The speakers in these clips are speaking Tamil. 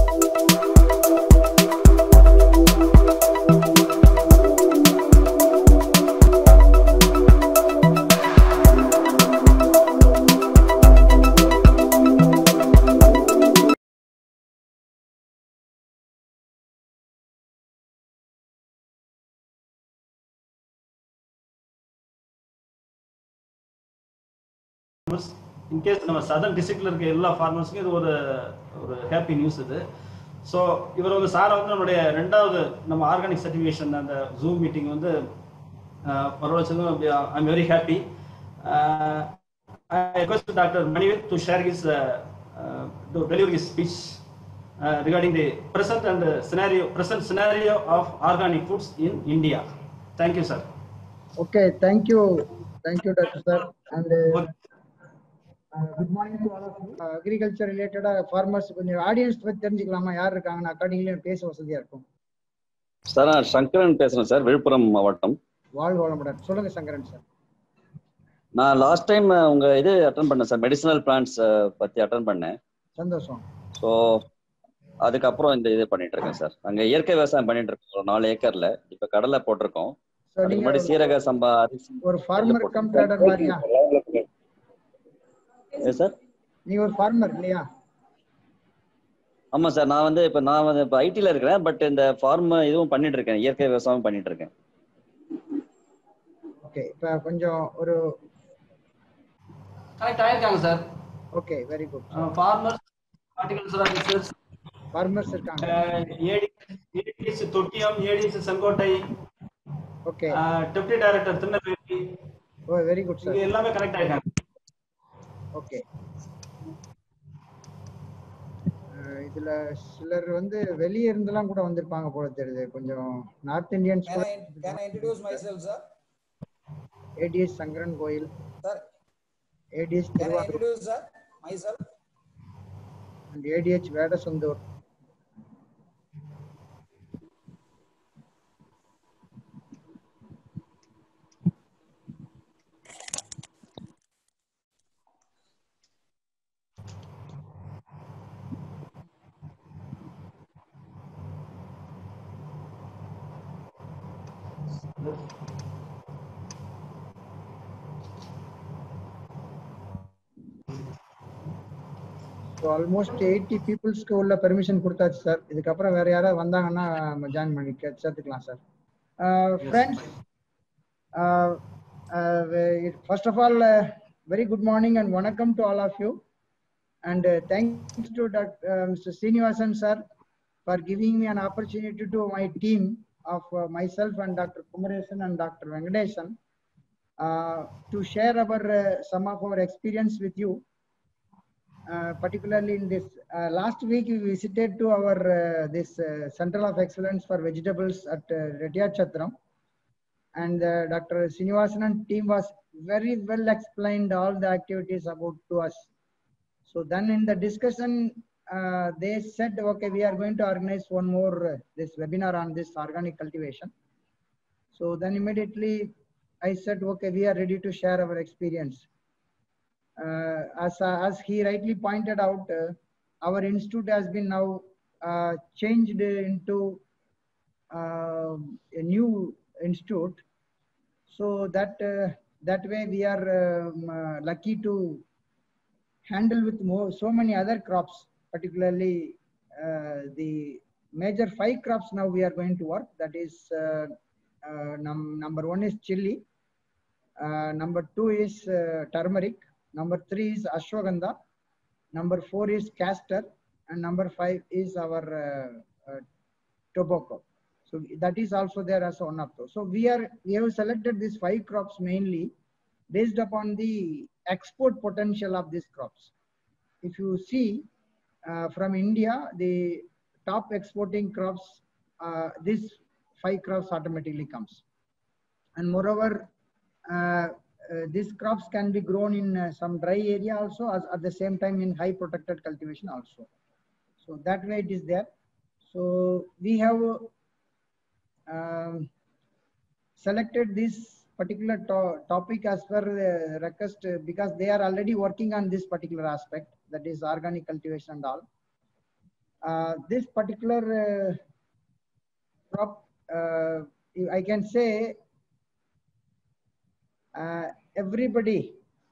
இன்கேஸ் நம்ம சதன் டிஸ்ட்ரிக்ட்ல இருக்க எல்லா ஃபார்மர்ஸ்க்கும் இது ஒரு ஒரு ஹாப்பி நியூஸ் இது ஸோ இவர் வந்து சாரை வந்து நம்மளுடைய ரெண்டாவது நம்ம ஆர்கானிக் சர்டிஃபிகேஷன் அந்த ஜூம் மீட்டிங் வந்து வரவழைச்சதும் I am very happy I request doctor Manived to share his to deliver his speech regarding the present and the scenario present scenario of organic foods in India. Thank you, sir. Okay, thank you. Thank you, Dr. Sir. And uh, uh, good morning to all of you. Uh, agriculture related farmers கொஞ்சம் ஆடியன்ஸ் பத்தி தெரிஞ்சுக்கலாமா யார் இருக்காங்கன்னு அக்கார்டிங்லி பேச வசதியா இருக்கும் சார் நான் சங்கரன் பேசுறேன் சார் விழுப்புரம் மாவட்டம் வாழ் வளமுடன் சொல்லுங்க சங்கரன் சார் நான் லாஸ்ட் டைம் உங்க இது அட்டன் பண்ணேன் சார் மெடிசினல் பிளான்ஸ் பத்தி அட்டன் பண்ணேன் சந்தோஷம் ஸோ அதுக்கப்புறம் இந்த இது பண்ணிட்டு இருக்கேன் சார் அங்க இயற்கை விவசாயம் பண்ணிட்டு இருக்கோம் ஒரு நாலு ஏக்கர்ல இப்ப கடலை போட்டிருக்கோம் So, அதுக்கு நீங்க முன்னாடி சீரக சம்பா அரிசி ஒரு ஃபார்மர் கம் ட்ரேடர் மாதிரியா ஏ சார் நீ ஒரு ஃபார்மர் இல்லையா ஆமா சார் நான் வந்து இப்ப நான் வந்து இப்ப ஐடில இருக்கிறேன் பட் இந்த ஃபார்ம் இதுவும் பண்ணிட்டு இருக்கேன் இயற்கை விவசாயம் பண்ணிட்டு இருக்கேன் ஓகே இப்ப கொஞ்சம் ஒரு கரெக்ட் ஆயிருக்காங்க sir okay very good farmers horticultural research farmers இருக்காங்க ADS Thottiyam ADS Sengottai okay deputy director Tirunelveli oh very good இங்க சார் எல்லாமே கரெக்ட் ஆயிருக்காங்க ஓகே இதுல சிலர் வந்து வெளிய இருந்தெல்லாம் கூட வந்திருப்பாங்க போல தெரியுது கொஞ்சம் north Indians Can I, can I introduce myself, sir? ADS Sankaran Kovil Sir, ADS can I Thiruvarur introduce, sir, myself? And ADH Vedasandur so almost eighty பீப்புள்ஸ்க்கு உள்ள பெர்மிஷன் கொடுத்தாச்சு சார் இதுக்கப்புறம் வேற யாராவது வந்தாங்கன்னா ஜாயின் பண்ணி கே- சேர்த்துக்கலாம் sir friends first of all very good morning and வணக்கம் to all of you and uh, thanks to Dr. Uh, Mr. Srinivasan sir for giving me an opportunity to my team of uh, myself and Dr. Kumaresan and Dr. Venkatesan uh, to share our uh, some of our experience with you. Uh, particularly in this uh, last week we visited to our uh, this uh, Central of Excellence for Vegetables at uh, Retia Chatram and uh, Dr. Srinivasan and team was very well explained all the activities about to us. So then in the discussion, uh, they said, okay, we are going to organize one more uh, this webinar on this organic cultivation. So then immediately I said, okay, we are ready to share our experience. Uh, as, uh, as he rightly pointed out, uh, our institute has been now uh, changed into uh, a new institute. So that uh, that way we are um, uh, lucky to handle with more so many other crops particularly uh, the major five crops now we are going to work that is uh, uh, num- number one is chili uh, number two is uh, turmeric number three is ashwagandha number four is castor and number five is our uh, uh, tobacco so that is also there as one of those so we are we have selected these five crops mainly based upon the export potential of these crops. If you see uh, from India, the top exporting crops, uh, these five crops automatically comes. And moreover, uh, uh, these crops can be grown in uh, some dry area also, as at the same time in high protected cultivation also. So that way it is there. So we have um, selected this particular to- topic as per the request uh, because they are already working on this particular aspect that is organic cultivation and all uh, this particular uh, crop, uh, I can say uh, everybody,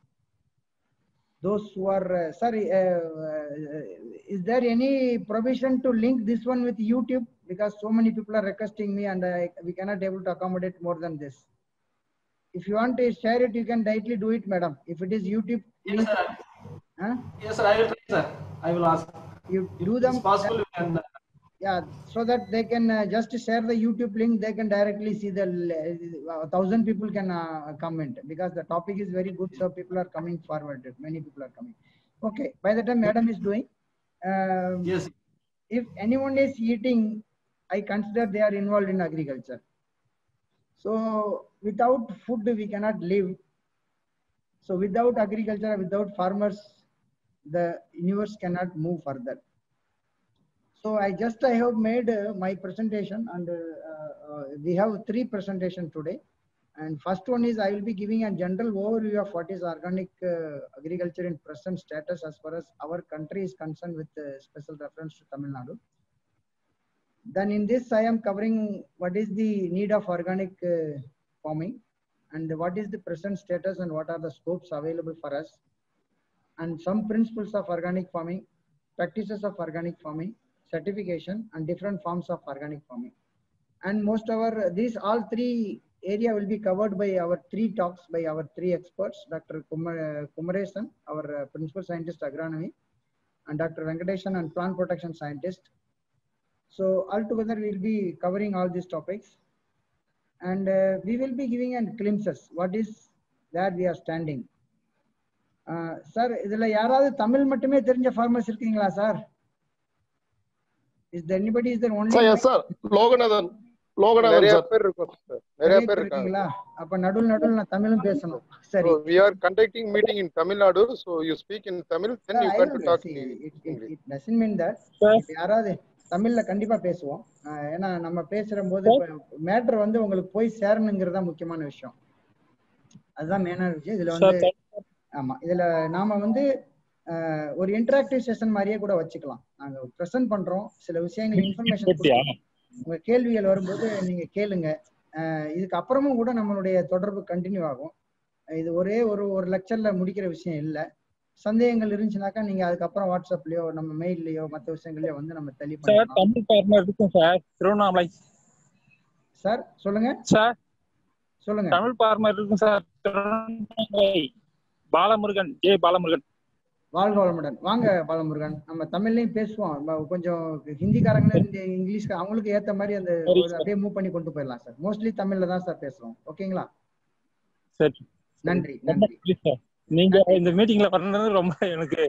those who are, uh, sorry, uh, uh, is there any provision to link this one with YouTube? Because so many people are requesting me and I, we cannot able to accommodate more than this. If you want to share it, you can directly do it, madam. If it is YouTube, Yes, link, sir. huh? Yes, sir. I will try, sir. I will ask. you If do it's them possible, you can. yeah so that they can uh, just share the youtube link they can directly see the uh, thousand people can uh, comment because the topic is very good so people are coming forward many people are coming okay by the time madam is doing um, Yes. if anyone is eating i consider they are involved in agriculture so without food we cannot live so without agriculture without farmers the universe cannot move further so I just I have made uh, my presentation and uh, uh, we have three presentation today. And first one is I will be giving a general overview of what is organic uh, agriculture in present status as far as our country is concerned with uh, special reference to Tamil Nadu. Then in this I am covering what is the need of organic uh, farming and what is the present status and what are the scopes available for us and some principles of organic farming, practices of organic farming, certification and different forms of organic farming. And most of our, these all three area will be covered by our three talks by our three experts, Dr. Kumar, Kumaresan, our uh, principal scientist agronomy, and Dr. Venkatesan and plant protection scientist. So altogether we'll be covering all these topics. And uh, we will be giving an glimpses, what is where we are standing. Sir இதுல யாராவது தமிழ் மட்டுமே தெரிஞ்ச ஃபார்மர்ஸ் இருக்கீங்களா sir is the anybody is the only sir yes sir Loganathan Loganathan நிறைய சார் பேர் இருக்கோம் சார் நிறைய பேர் இருக்காங்க இருக்கீங்களா அப்ப நடுவில் நடுவில் நான் தமிழும் பேசணும் சரி we are conducting meeting in tamil nadu so you speak in tamil then you got to talk in english it doesn't mean that யாராவது தமிழ்ல கண்டிப்பா பேசுவோம் அஹ் ஏன்னா நம்ம பேசுற போது மேட்டர் வந்து உங்களுக்கு போய் சேரணுங்கிறது தான் முக்கியமான விஷயம் அதுதான் மெயினான விஷயம் இதுல வந்து ஆமா இதுல நாம வந்து அஹ், ஒரு இன்டராக்டிவ் செஷன் மாதிரியே கூட வச்சுக்கலாம் நாங்க ப்ரெசென்ட் பண்றோம் சில விஷயங்கள் இன்ஃபர்மேஷன் உங்க கேள்விகள் வரும்போது நீங்க கேளுங்க அஹ், இதுக்கு அப்புறமும் கூட நம்மளுடைய தொடர்பு கண்டினியூ ஆகும் இது ஒரே ஒரு ஒரு லெக்சர்ல முடிக்கிற விஷயம் இல்ல சந்தேகங்கள் இருந்துச்சுனாக்கா நீங்க அதுக்கப்புறம் வாட்ஸ்அப்லயோ நம்ம மெயில்லயோ மற்ற விஷயங்களையோ வந்து நம்ம தெளி சார் பண்ணலாம் தமிழ் பார்ட்னர் இருக்கும் சார் திருவண்ணாமலை சார் சொல்லுங்க சார் சொல்லுங்க தமிழ் பார்ட்னர் இருக்கும் சார் திருவண்ணாமலை பாலமுருகன் ஜே பாலமுருகன் வாழ்க வளமுடன் வாங்க பாலமுருகன் நம்ம தமிழ்லயும் பேசுவோம் நம்ம கொஞ்சம் ஹிந்திக்காரங்க இருந்து இங்கிலீஷ் அவங்களுக்கு ஏத்த மாதிரி அந்த சரி, ஒரு அப்படியே மூவ் பண்ணி கொண்டு போயிடலாம் சார் மோஸ்ட்லி தமிழ்ல தான் சார் பேசுறோம் ஓகேங்களா சரி நன்றி ரொம்ப நன்றி நன்றி சார் நீங்க இந்த மீட்டிங்ல பண்ணது ரொம்ப எனக்கு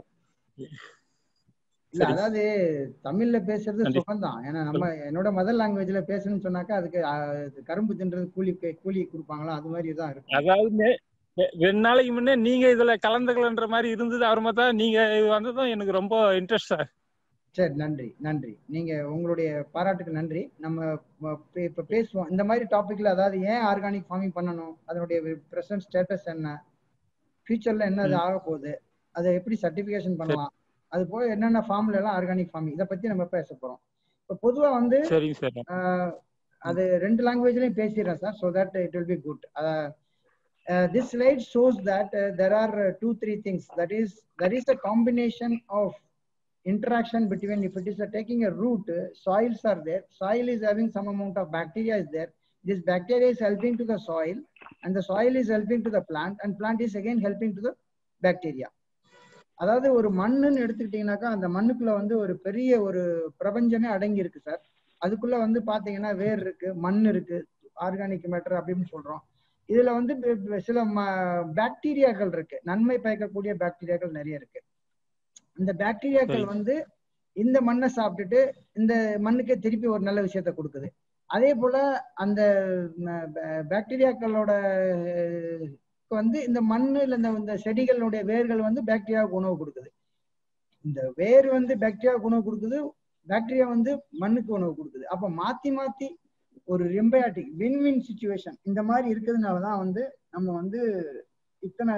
இல்ல சரி. அதாவது தமிழ்ல பேசுறது நன்றி. சுகம்தான் ஏன்னா நம்ம என்னோட மதர் லாங்குவேஜ்ல பேசணும்னு சொன்னாக்கா அதுக்கு அஹ், கரும்பு தின்றது கூலி கூலி கொடுப்பாங்களா அது மாதிரி தான் இருக்கும் அதாவது மே- ரெ- ரெண்டு நாளைக்கு முன்னே நீங்க இதுல கலந்துக்கலன்ற மாதிரி இருந்தது அப்புறமா தான் நீங்க இது வந்ததும் எனக்கு ரொம்ப இன்ட்ரெஸ்ட் சார் சரி நன்றி நன்றி நீங்க உங்களுடைய பாராட்டுக்கு நன்றி நம்ம ம- பே- இப்ப பேசுவோம் இந்த மாதிரி டாபிக்ல அதாவது ஏன் ஆர்கானிக் ஃபார்மிங் பண்ணணும் அதனுடைய பிரசன்ட் ஸ்டேட்டஸ் என்ன ஃபியூச்சர்ல என்ன அது ஆக போகுது அதை எப்படி சர்டிபிகேஷன் பண்ணலாம் அது போக என்னென்ன ஃபார்ம்ல எல்லாம் ஆர்கானிக் ஃபார்மிங் இதை பத்தி நம்ம பேச போறோம் இப்போ பொதுவா வந்து சரிங்க சார் ஆஹ் அது ரெண்டு லாங்குவேஜ்லயும் பேசிடுறேன் sir so that it will be good this slide shows that there are two three things that is that is a combination of interaction between if it is a, taking a root uh, soils are there soil is having some amount of bacteria is there this bacteria is helping to the soil and the soil is helping to the plant and plant is again helping to the bacteria அதாவது ஒரு மண்ணுன்னு எடுத்துக்கிட்டீங்கன்னாக்கா அந்த மண்ணுக்குள்ள வந்து ஒரு பெரிய ஒரு பிரபஞ்சமே அடங்கி இருக்கு சார் அதுக்குள்ள வந்து பாத்தீங்கன்னா வேர் இருக்கு மண் இருக்கு ஆர்கானிக் மேட்டர் அப்படின்னு சொல்றோம் இதுல வந்து ப- ப- சில பாக்டீரியாக்கள் இருக்கு நன்மை பயக்கக்கூடிய பாக்டீரியாக்கள் நிறைய இருக்கு இந்த பாக்டீரியாக்கள் சரி. வந்து இந்த மண்ணை சாப்பிட்டுட்டு இந்த மண்ணுக்கே திருப்பி ஒரு நல்ல விஷயத்த கொடுக்குது அதே போல அந்த பாக்டீரியாக்களோட வந்து இந்த மண்ணு இல்ல இந்த இந்த செடிகளுடைய வேர்கள் வந்து பாக்டீரியாவுக்கு உணவு கொடுக்குது இந்த வேர் வந்து பாக்டீரியாவுக்கு உணவு கொடுக்குது பாக்டீரியா வந்து மண்ணுக்கு உணவு கொடுக்குது அப்ப மாத்தி மாத்தி ஒரு ரெம்பயாட்டிக் வின் வின் சுச்சுவேஷன் இந்த மாதிரி இருக்கிறதுனால தான் வந்து நம்ம வந்து இத்தனை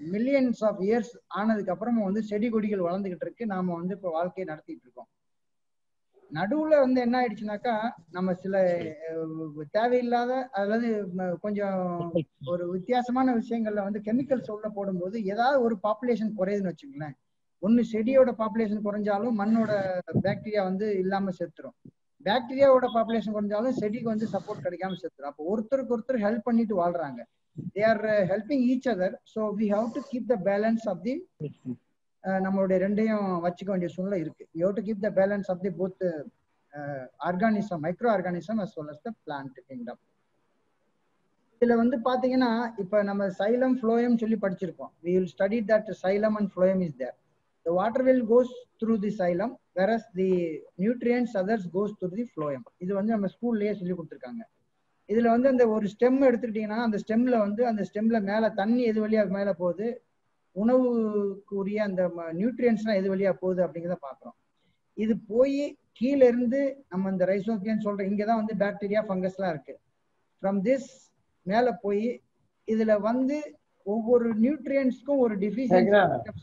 மில்லியன்ஸ் ஆஃப் இயர்ஸ் ஆனதுக்கு அப்புறமா வந்து செடி கொடிகள் வளர்ந்துகிட்டு இருக்கு நாம வந்து இப்போ வாழ்க்கையை நடத்திட்டு இருக்கோம் நடுவுல வந்து என்ன ஆயிடுச்சுனாக்கா நம்ம சில அஹ், தேவையில்லாத அதாவது ம- கொஞ்சம் ஒரு வித்தியாசமான விஷயங்கள்ல வந்து கெமிக்கல்ஸ் உள்ள போடும்போது ஏதாவது ஒரு பாப்புலேஷன் குறையுதுன்னு வச்சுங்களேன் ஒன்னு செடியோட பாப்புலேஷன் குறைஞ்சாலும் மண்ணோட பாக்டீரியா வந்து இல்லாம செத்துரும் பாக்டீரியாவோட பாப்புலேஷன் குறைஞ்சாலும் செடிக்கு வந்து சப்போர்ட் கிடைக்காம செத்துரும் அப்போ ஒருத்தருக்கு ஒருத்தர் ஹெல்ப் பண்ணிட்டு வாழ்றாங்க they are helping each other so we have to keep the balance of the நம்மளுடைய ரெண்டையும் வச்சுக்க வேண்டிய சூழ்நிலை இருக்கு you to keep the balance of the both organism microorganism as well as the plant kingdom இதுல வந்து பாத்தீங்கன்னா இப்ப நம்ம சைலம் ஃப்ளோயம் சொல்லி படிச்சிருக்கோம் we will study that xylem and phloem is there the water will goes through the xylem whereas the nutrients others goes through the phloem இது வந்து நம்ம ஸ்கூல்லயே சொல்லி கொடுத்துருக்காங்க இதுல வந்து அந்த ஒரு ஸ்டெம் எடுத்துக்கிட்டீங்கன்னா அந்த ஸ்டெம்ல வந்து அந்த ஸ்டெம்ல மேல தண்ணி எது வழியா மேல போகுது உணவுக்குரிய அந்த நியூட்ரியன்ஸ்லாம் எது வழியா போகுது அப்படிங்கிறத பாக்குறோம் இது போய் கீழ இருந்து நம்ம இந்த ரைசோபியன் சொல்ற இங்கதான் வந்து பாக்டீரியா ஃபங்கஸ்லாம் இருக்கு ஃப்ரம் திஸ் மேல போய் இதுல வந்து ஒவ்வொரு நியூட்ரியன்ஸ்க்கும் ஒரு டிஃபிஷியன்சி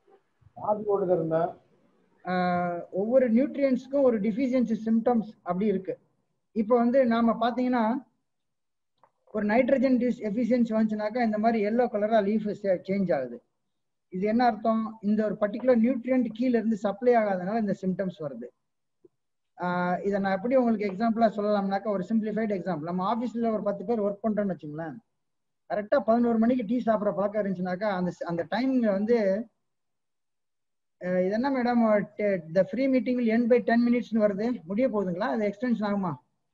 ஒவ்வொரு நியூட்ரியன்ஸ்க்கும் ஒரு டிஃபிஷியன்சி சிம்டம்ஸ் அப்படி இருக்கு இப்போ வந்து நாம பாத்தீங்கன்னா ஒரு நைட்ரஜன் எஃபிஷியன்சி வந்துச்சுனாக்கா இந்த மாதிரி எல்லோ கலரா லீஃப் சேஞ்ச் ஆகுது இது என்ன அர்த்தம் இந்த ஒரு பர்டிகுலர் நியூட்ரியன்ட் கீழ இருந்து சப்ளை ஆகாதனால இந்த சிம்டம்ஸ் வருது ஆஹ் இதை நான் எப்படி உங்களுக்கு எக்ஸாம்பிளா சொல்லலாம்னாக்கா ஒரு சிம்பிளிஃபைடு எக்ஸாம்பிள் நம்ம ஆஃபீஸ்ல ஒரு பத்து பேர் ஒர்க் பண்றோம்னு வச்சுங்களேன் கரெக்டா பதினோரு மணிக்கு டீ சாப்பிட்ற பழக்கம் இருந்துச்சுனாக்கா அந்த அந்த டைம்ல வந்து அஹ் இது என்ன madam the free meeting end by ten மினிட்ஸ்னு வருது முடிய போகுதுங்களா அது எக்ஸ்டென்ஷன் ஆகுமா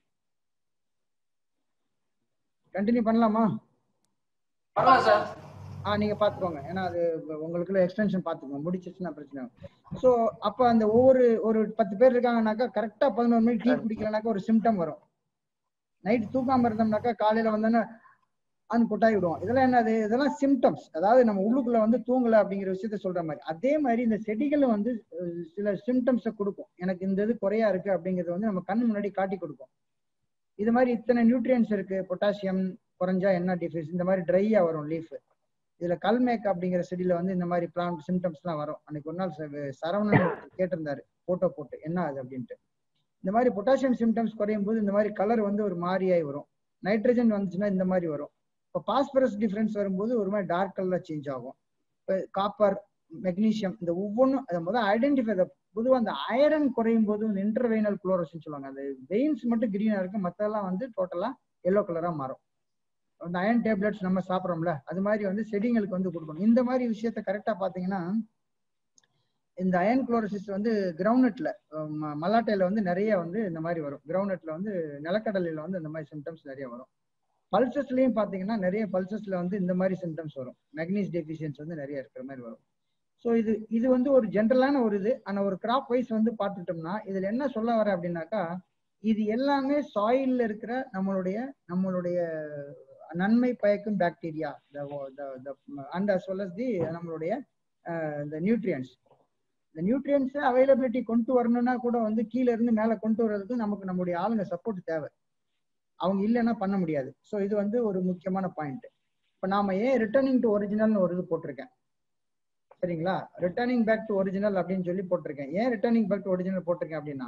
கண்டினியூ பண்ணலாமா பரவாயில்ல சார் ஆ நீங்க பாத்துக்கோங்க ஏன்னா அது உங்களுக்குள்ள எக்ஸ்டென்ஷன் பாத்துக்கோங்க முடிச்சிச்சுன்னா பிரச்சனை ஸோ அப்ப அந்த ஒவ்வொரு ஒரு பத்து பேர் இருக்காங்கனாக்கா கரெக்டா பதினோரு மணிக்கு டீ குடிக்கலனாக்கா ஒரு சிம்டம் வரும் நைட் தூக்காம இருந்தோம்னாக்கா காலையில வந்தோன்னா அந்த கொட்டாய் விடுவோம் இதெல்லாம் என்னது இதெல்லாம் சிம்டம்ஸ் அதாவது நம்ம உள்ளுக்குள்ள வந்து தூங்கல அப்படிங்கிற விஷயத்த சொல்ற மாதிரி அதே மாதிரி இந்த செடிகளும் வந்து அஹ், சில சிம்டம்ஸை கொடுக்கும் எனக்கு இந்த இது குறையா இருக்கு அப்படிங்கறது வந்து நம்ம கண்ணு முன்னாடி காட்டி கொடுக்கும் இது மாதிரி இத்தனை நியூட்ரியன்ஸ் இருக்கு பொட்டாசியம் குறைஞ்சா என்ன டிஃபிஸ் இந்த மாதிரி ட்ரையா வரும் லீஃப் இதுல கல்மேக் அப்படிங்கிற செடியில வந்து இந்த மாதிரி பிளான்ட் சிம்டம்ஸ் எல்லாம் வரும் அன்னைக்கு ஒரு நாள் ச- சரவணன் ஒருத்தர் கேட்டிருந்தாரு போட்டோ போட்டு என்ன அது அப்படின்ட்டு இந்த மாதிரி பொட்டாசியம் சிம்டம்ஸ் குறையும் போது இந்த மாதிரி கலர் வந்து ஒரு மாதிரியாய் வரும் நைட்ரஜன் வந்துச்சுன்னா இந்த மாதிரி வரும் இப்போ பாஸ்பரஸ் டிஃபரன்ஸ் வரும்போது ஒரு மாதிரி டார்க் கலர்ல சேஞ்ச் ஆகும் இப்போ காப்பர் மெக்னீசியம் இந்த ஒவ்வொன்றும் அதை முதல் ஐடென்டிஃபை பொதுவாக அந்த அயரன் குறையும் போது இந்த இன்டர்வைனல் குளோரஸ்ன்னு சொல்லுவாங்க அந்த வெயின்ஸ் மட்டும் கிரீனா இருக்கு மற்றெல்லாம் வந்து டோட்டலா எல்லோ கலரா மாறும் அந்த அயன் டேப்லெட்ஸ் நம்ம சாப்பிட்றோம்ல அது மாதிரி வந்து செடிங்களுக்கு வந்து கொடுக்கணும் இந்த மாதிரி விஷயத்த கரெக்டா பாத்தீங்கன்னா இந்த அயன் குளோரோசிஸ் வந்து கிரவுண்ட்நட்ல மல்லாட்டையில வந்து நிறைய வந்து இந்த மாதிரி வரும் கிரவுண்ட்நட்ல வந்து நிலக்கடலையில வந்து இந்த மாதிரி சிம்டம்ஸ் நிறைய வரும் பல்சஸ்லயும் பாத்தீங்கன்னா நிறைய பல்சஸ்ல வந்து இந்த மாதிரி சிம்டம்ஸ் வரும் மெக்னீஸ் டெஃபிஷியன்ஸ் வந்து நிறைய இருக்கிற மாதிரி வரும் ஸோ இது இது வந்து ஒரு ஜென்ரலான ஒரு இது ஆனா ஒரு கிராப் வைஸ் வந்து பார்த்துட்டோம்னா இதுல என்ன சொல்ல வர அப்படின்னாக்கா இது எல்லாமே சாயில்ல இருக்கிற நம்மளுடைய நம்மளுடைய நன்மை பயக்கும் bacteria and as well as the நம்மளுடைய இந்த நியூட்ரியன்ஸ் இந்த நியூட்ரியன்ஸ் அவைலபிலிட்டி கொண்டு வரணும்னா கூட வந்து கீழ இருந்து மேல கொண்டு வர்றதுக்கு நமக்கு நம்மளுடைய ஆளுங்க சப்போர்ட் தேவை அவங்க இல்லைன்னா பண்ண முடியாது ஸோ இது வந்து ஒரு முக்கியமான பாயிண்ட் இப்போ நாம ஏன் ரிட்டர்னிங் டு ஒரிஜினல்னு ஒரு இது போட்டிருக்கேன் சரிங்களா ரிட்டர்னிங் பேக் டு ஒரிஜினல் அப்படின்னு சொல்லி போட்டிருக்கேன் ஏன் ரிட்டர்னிங் பேக் டு ஒரிஜினல் போட்டிருக்கேன் அப்படின்னா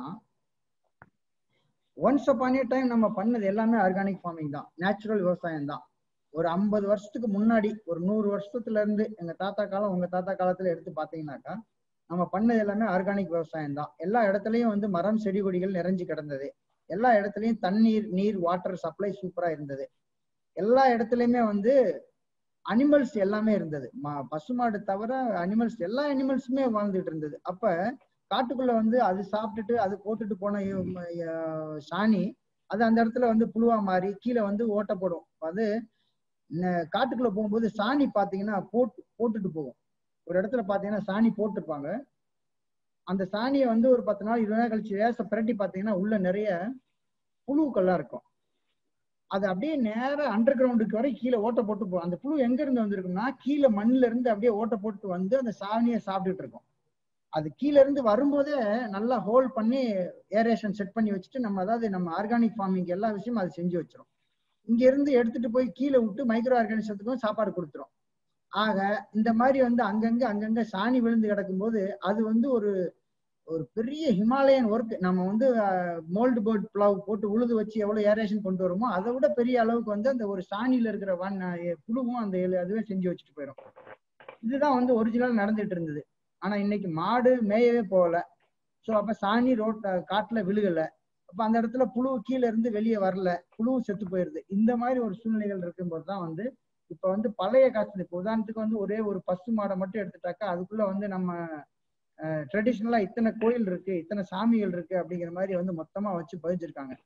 ஒன்ஸ் அப்பான் ஏ டைம் நம்ம பண்ணது எல்லாமே ஆர்கானிக் ஃபார்மிங் தான் நேச்சுரல் விவசாயம் தான் ஒரு ஐம்பது வருஷத்துக்கு முன்னாடி ஒரு நூறு வருஷத்துல இருந்து எங்க தாத்தா காலம் உங்க தாத்தா காலத்துல எடுத்து பாத்தீங்கன்னாக்கா நம்ம பண்ணது எல்லாமே ஆர்கானிக் விவசாயம் தான் எல்லா இடத்துலயும் வந்து மரம் செடி கொடிகள் நிறைஞ்சு கிடந்தது எல்லா இடத்துலயும் தண்ணீர் நீர் வாட்டர் சப்ளை சூப்பரா இருந்தது எல்லா இடத்துலயுமே வந்து அனிமல்ஸ் எல்லாமே இருந்தது ம- பசுமாடு தவிர அனிமல்ஸ் எல்லா அனிமல்ஸுமே வாழ்ந்துட்டு இருந்தது அப்ப காட்டுக்குள்ள வந்து அது சாப்பிட்டுட்டு அது போட்டுட்டு போன இ- ம- அஹ் சாணி அது அந்த இடத்துல வந்து புழுவா மாறி கீழே வந்து ஓட்டை போடும் அது ந- காட்டுக்குள்ள போகும்போது சாணி பாத்தீங்கன்னா போட்டு போட்டுட்டு போகும் ஒரு இடத்துல பாத்தீங்கன்னா சாணி போட்டிருப்பாங்க அந்த சாணியை வந்து ஒரு பத்து நாள் இருபது நாள் கழிச்சு லேச பிரட்டி பாத்தீங்கன்னா உள்ள நிறைய புழுக்கள்லாம் இருக்கும் அது அப்படியே நேரா அண்டர் கிரவுண்டுக்கு வரை கீழே ஓட்டை போட்டு போகும் அந்த புழு எங்க இருந்து வந்திருக்கும்னா கீழே மண்ணுல இருந்து அப்படியே ஓட்டை போட்டு வந்து அந்த சாணியை சாப்பிட்டுட்டு இருக்கும் அது கீழ இருந்து வரும்போதே நல்லா ஹோல்ட் பண்ணி ஏரேஷன் செட் பண்ணி வச்சுட்டு நம்ம அதாவது நம்ம ஆர்கானிக் ஃபார்மிங் எல்லா விஷயமும் அது செஞ்சு வச்சிரும் இங்க இருந்து எடுத்துட்டு போய் கீழே விட்டு மைக்ரோ ஆர்கானிசத்துக்கும் சாப்பாடு கொடுத்துரும் ஆக இந்த மாதிரி வந்து அங்கங்க அங்கங்க சாணி விழுந்து கிடக்கும்போது அது வந்து ஒரு ஒரு பெரிய ஹிமாலயன் ஒர்க் நம்ம வந்து மோல்டு போர்ட் பிளவு போட்டு உழுது வச்சு எவ்வளவு ஏரேஷன் கொண்டு வருமோ அதை விட பெரிய அளவுக்கு வந்து அந்த ஒரு சாணியில இருக்கிற வன் அஹ் புழுவும் அந்த எலு- அதுவே செஞ்சு வச்சுட்டு போயிடும் இதுதான் வந்து ஒரிஜினல் நடந்துட்டு இருந்தது ஆனா இன்னைக்கு மாடு மேயவே போகல ஸோ அப்ப சாணி ரோட் காட்டுல விழுகல அப்ப அந்த இடத்துல புழு கீழே இருந்து வெளியே வரல புழுவும் செத்து போயிருது இந்த மாதிரி ஒரு சூழ்நிலைகள் இருக்கும்போது தான் வந்து இப்ப வந்து பழைய காலத்துல இப்போ உதாரணத்துக்கு வந்து ஒரே ஒரு பசு மாடை மட்டும் எடுத்துட்டாக்கா அதுக்குள்ள வந்து நம்ம ட்ரெடிஷ்னலா இத்தனை கோயில் இருக்கு இத்தனை சாமிகள் இருக்கு அப்படிங்கிற மாதிரி வந்து மொத்தமா வச்சு பதிச்சிருக்காங்க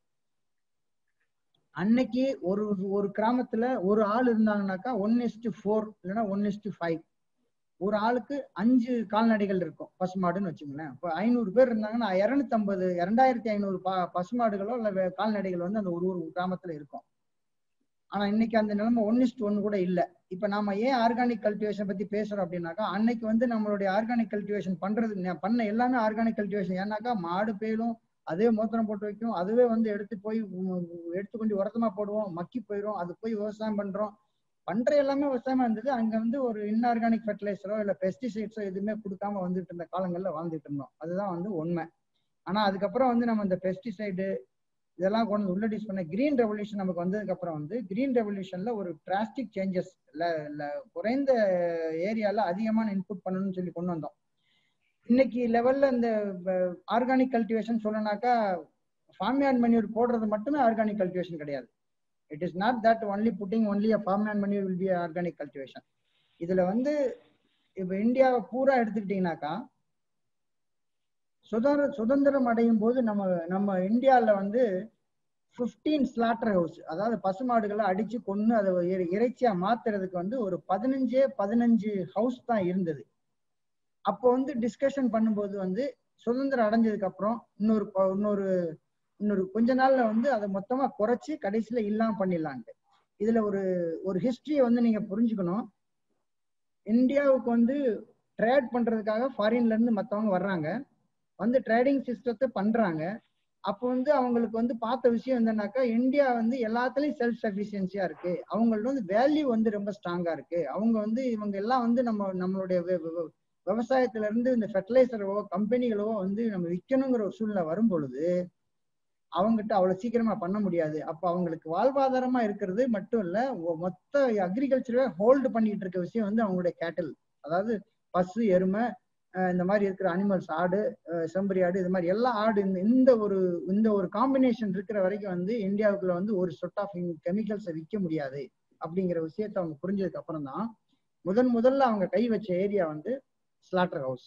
அன்னைக்கு ஒரு ஒரு கிராமத்துல ஒரு ஆள் இருந்தாங்கன்னாக்கா ஒன் இஸ்டு ஃபோர் இல்லைன்னா ஒன் இஸ்டு ஃபைவ் ஒரு ஆளுக்கு அஞ்சு கால்நடைகள் இருக்கும் பசுமாடுன்னு வச்சுங்களேன் இப்போ ஐநூறு பேர் இருந்தாங்கன்னா இரநூத்தம்பது இரண்டாயிரத்தி ஐநூறு ப பசுமாடுகளோ இல்ல வே- கால்நடைகள் வந்து அந்த ஒரு ஒரு கிராமத்துல இருக்கும் ஆனா இன்னைக்கு அந்த நிலைமை ஒன் இஸ்ட் ஒன்னு கூட இல்ல இப்ப நாம ஏன் ஆர்கானிக் கல்டிவேஷன் பத்தி பேசுறோம் அப்படின்னாக்கா அன்னைக்கு வந்து நம்மளுடைய ஆர்கானிக் கல்டிவேஷன் பண்றது ந- பண்ண எல்லாமே ஆர்கானிக் கல்டிவேஷன் ஏன்னாக்கா மாடு பேலும் அதே மூத்திரம் போட்டு வைக்கும் அதுவே வந்து எடுத்து போய் உ- உ- எடுத்து கொண்டு உரத்தமா போடுவோம் மக்கி போயிடும் அது போய் விவசாயம் பண்றோம் பண்ற எல்லாமே விவசாயமா இருந்தது அங்க வந்து ஒரு இன்ஆர்கானிக் ஃபெர்டிலைசரோ இல்ல பெஸ்டிசைட்ஸோ எதுவுமே கொடுக்காம வந்துட்டு இருந்த காலங்கள்ல வாழ்ந்துட்டு இருந்தோம் அதுதான் வந்து உண்மை ஆனா அதுக்கப்புறம் வந்து நம்ம இந்த பெஸ்டிசைடு இதெல்லாம் கொண்டு வந்து உள்ளடியூஸ் பண்ண கிரீன் ரெவல்யூஷன் நமக்கு வந்ததுக்கு அப்புறம் வந்து கிரீன் ரெவல்யூஷன்ல ஒரு டிராஸ்டிக் சேஞ்சஸ் குறைந்த ஏரியால அதிகமான இன்புட் பண்ணணும்னு சொல்லி கொண்டு வந்தோம் இன்னைக்கு லெவல்ல இந்த ஆர்கானிக் கல்டிவேஷன் சொல்லனாக்கா ஃபார்ம்யார்ட் மணியூர் போடுறது மட்டுமே ஆர்கானிக் கல்டிவேஷன் கிடையாது it is not that only putting only a farmyard manure will be organic cultivation இதுல வந்து இப்ப இந்தியாவை பூரா எடுத்துக்கிட்டீங்கன்னாக்கா சுதந்திர சுதந்திரம் அடையும் போது நம்ம நம்ம இந்தியால வந்து 15 ஸ்லாட்டர் ஹவுஸ் அதாவது பசுமாடுகளை அடிச்சு கொன்னு அதை இறை- இறைச்சியா மாத்துறதுக்கு வந்து ஒரு பதினஞ்சே பதினஞ்சு ஹவுஸ் தான் இருந்தது அப்போ வந்து டிஸ்கஷன் பண்ணும்போது வந்து சுதந்திரம் அடைஞ்சதுக்கு அப்புறம் இன்னொரு ப- இன்னொரு இன்னொரு கொஞ்ச நாள்ல வந்து அதை மொத்தமா குறைச்சு கடைசியில இல்லாம பண்ணிடலான்ட்டு இதுல ஒரு ஒரு ஹிஸ்டரியை வந்து நீங்க புரிஞ்சுக்கணும் இந்தியாவுக்கு வந்து ட்ரேட் பண்றதுக்காக ஃபாரின்ல இருந்து மத்தவங்க வர்றாங்க வந்து ட்ரேடிங் சிஸ்டத்தை பண்றாங்க அப்போ வந்து அவங்களுக்கு வந்து பார்த்த விஷயம் என்னன்னாக்கா இந்தியா வந்து எல்லாத்துலயும் செல்ஃப் சஃபிஷியன்சியா இருக்கு அவங்கள்ட்ட வந்து வேல்யூ வந்து ரொம்ப ஸ்ட்ராங்கா இருக்கு அவங்க வந்து இவங்க எல்லாம் வந்து நம்ம நம்மளுடைய வி- வி- வி- விவசாயத்துல இருந்து இந்த ஃபெர்டிலைசரோ கம்பெனிகளோ வந்து நம்ம விற்கணுங்கிற ஒரு சூழ்நிலை வரும் பொழுது அவங்ககிட்ட அவ்வளவு சீக்கிரமா பண்ண முடியாது அப்ப அவங்களுக்கு வாழ்வாதாரமா இருக்கிறது மட்டும் இல்ல ஒ- மொத்த அக்ரிகல்ச்சரவே ஹோல்டு பண்ணிட்டு இருக்க விஷயம் வந்து அவங்களுடைய கேட்டில் அதாவது பசு எருமை அஹ் இந்த மாதிரி இருக்கிற அனிமல்ஸ் ஆடு அஹ் செம்பரி ஆடு இது மாதிரி எல்லா ஆடு இந்த இந்த ஒரு இந்த ஒரு காம்பினேஷன் இருக்கிற வரைக்கும் வந்து இந்தியாவுக்குள்ள வந்து ஒரு சொட் ஆஃப் கெமிக்கல்ஸை விற்க முடியாது அப்படிங்கிற விஷயத்த அவங்க புரிஞ்சதுக்கு அப்புறம் தான் முதன் முதல்ல அவங்க கை வச்ச ஏரியா வந்து ஸ்லாட்டர் ஹவுஸ்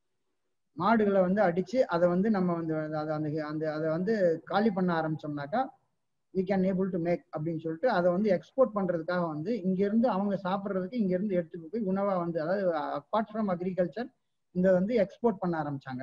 மாடுகளை வந்து அடிச்சு அதை வந்து நம்ம வந்து அதை அந்த அந்த அதை வந்து காலி பண்ண ஆரம்பிச்சோம்னாக்கா we can able to make அப்படின்னு சொல்லிட்டு அதை வந்து எக்ஸ்போர்ட் பண்றதுக்காக வந்து இங்க இருந்து அவங்க சாப்பிட்றதுக்கு இங்க இருந்து எடுத்துட்டு போய் உணவா வந்து அதாவது அப்பார்ட் ஃப்ரம் அக்ரிகல்ச்சர் இந்த வந்து எக்ஸ்போர்ட் பண்ண ஆரம்பிச்சாங்க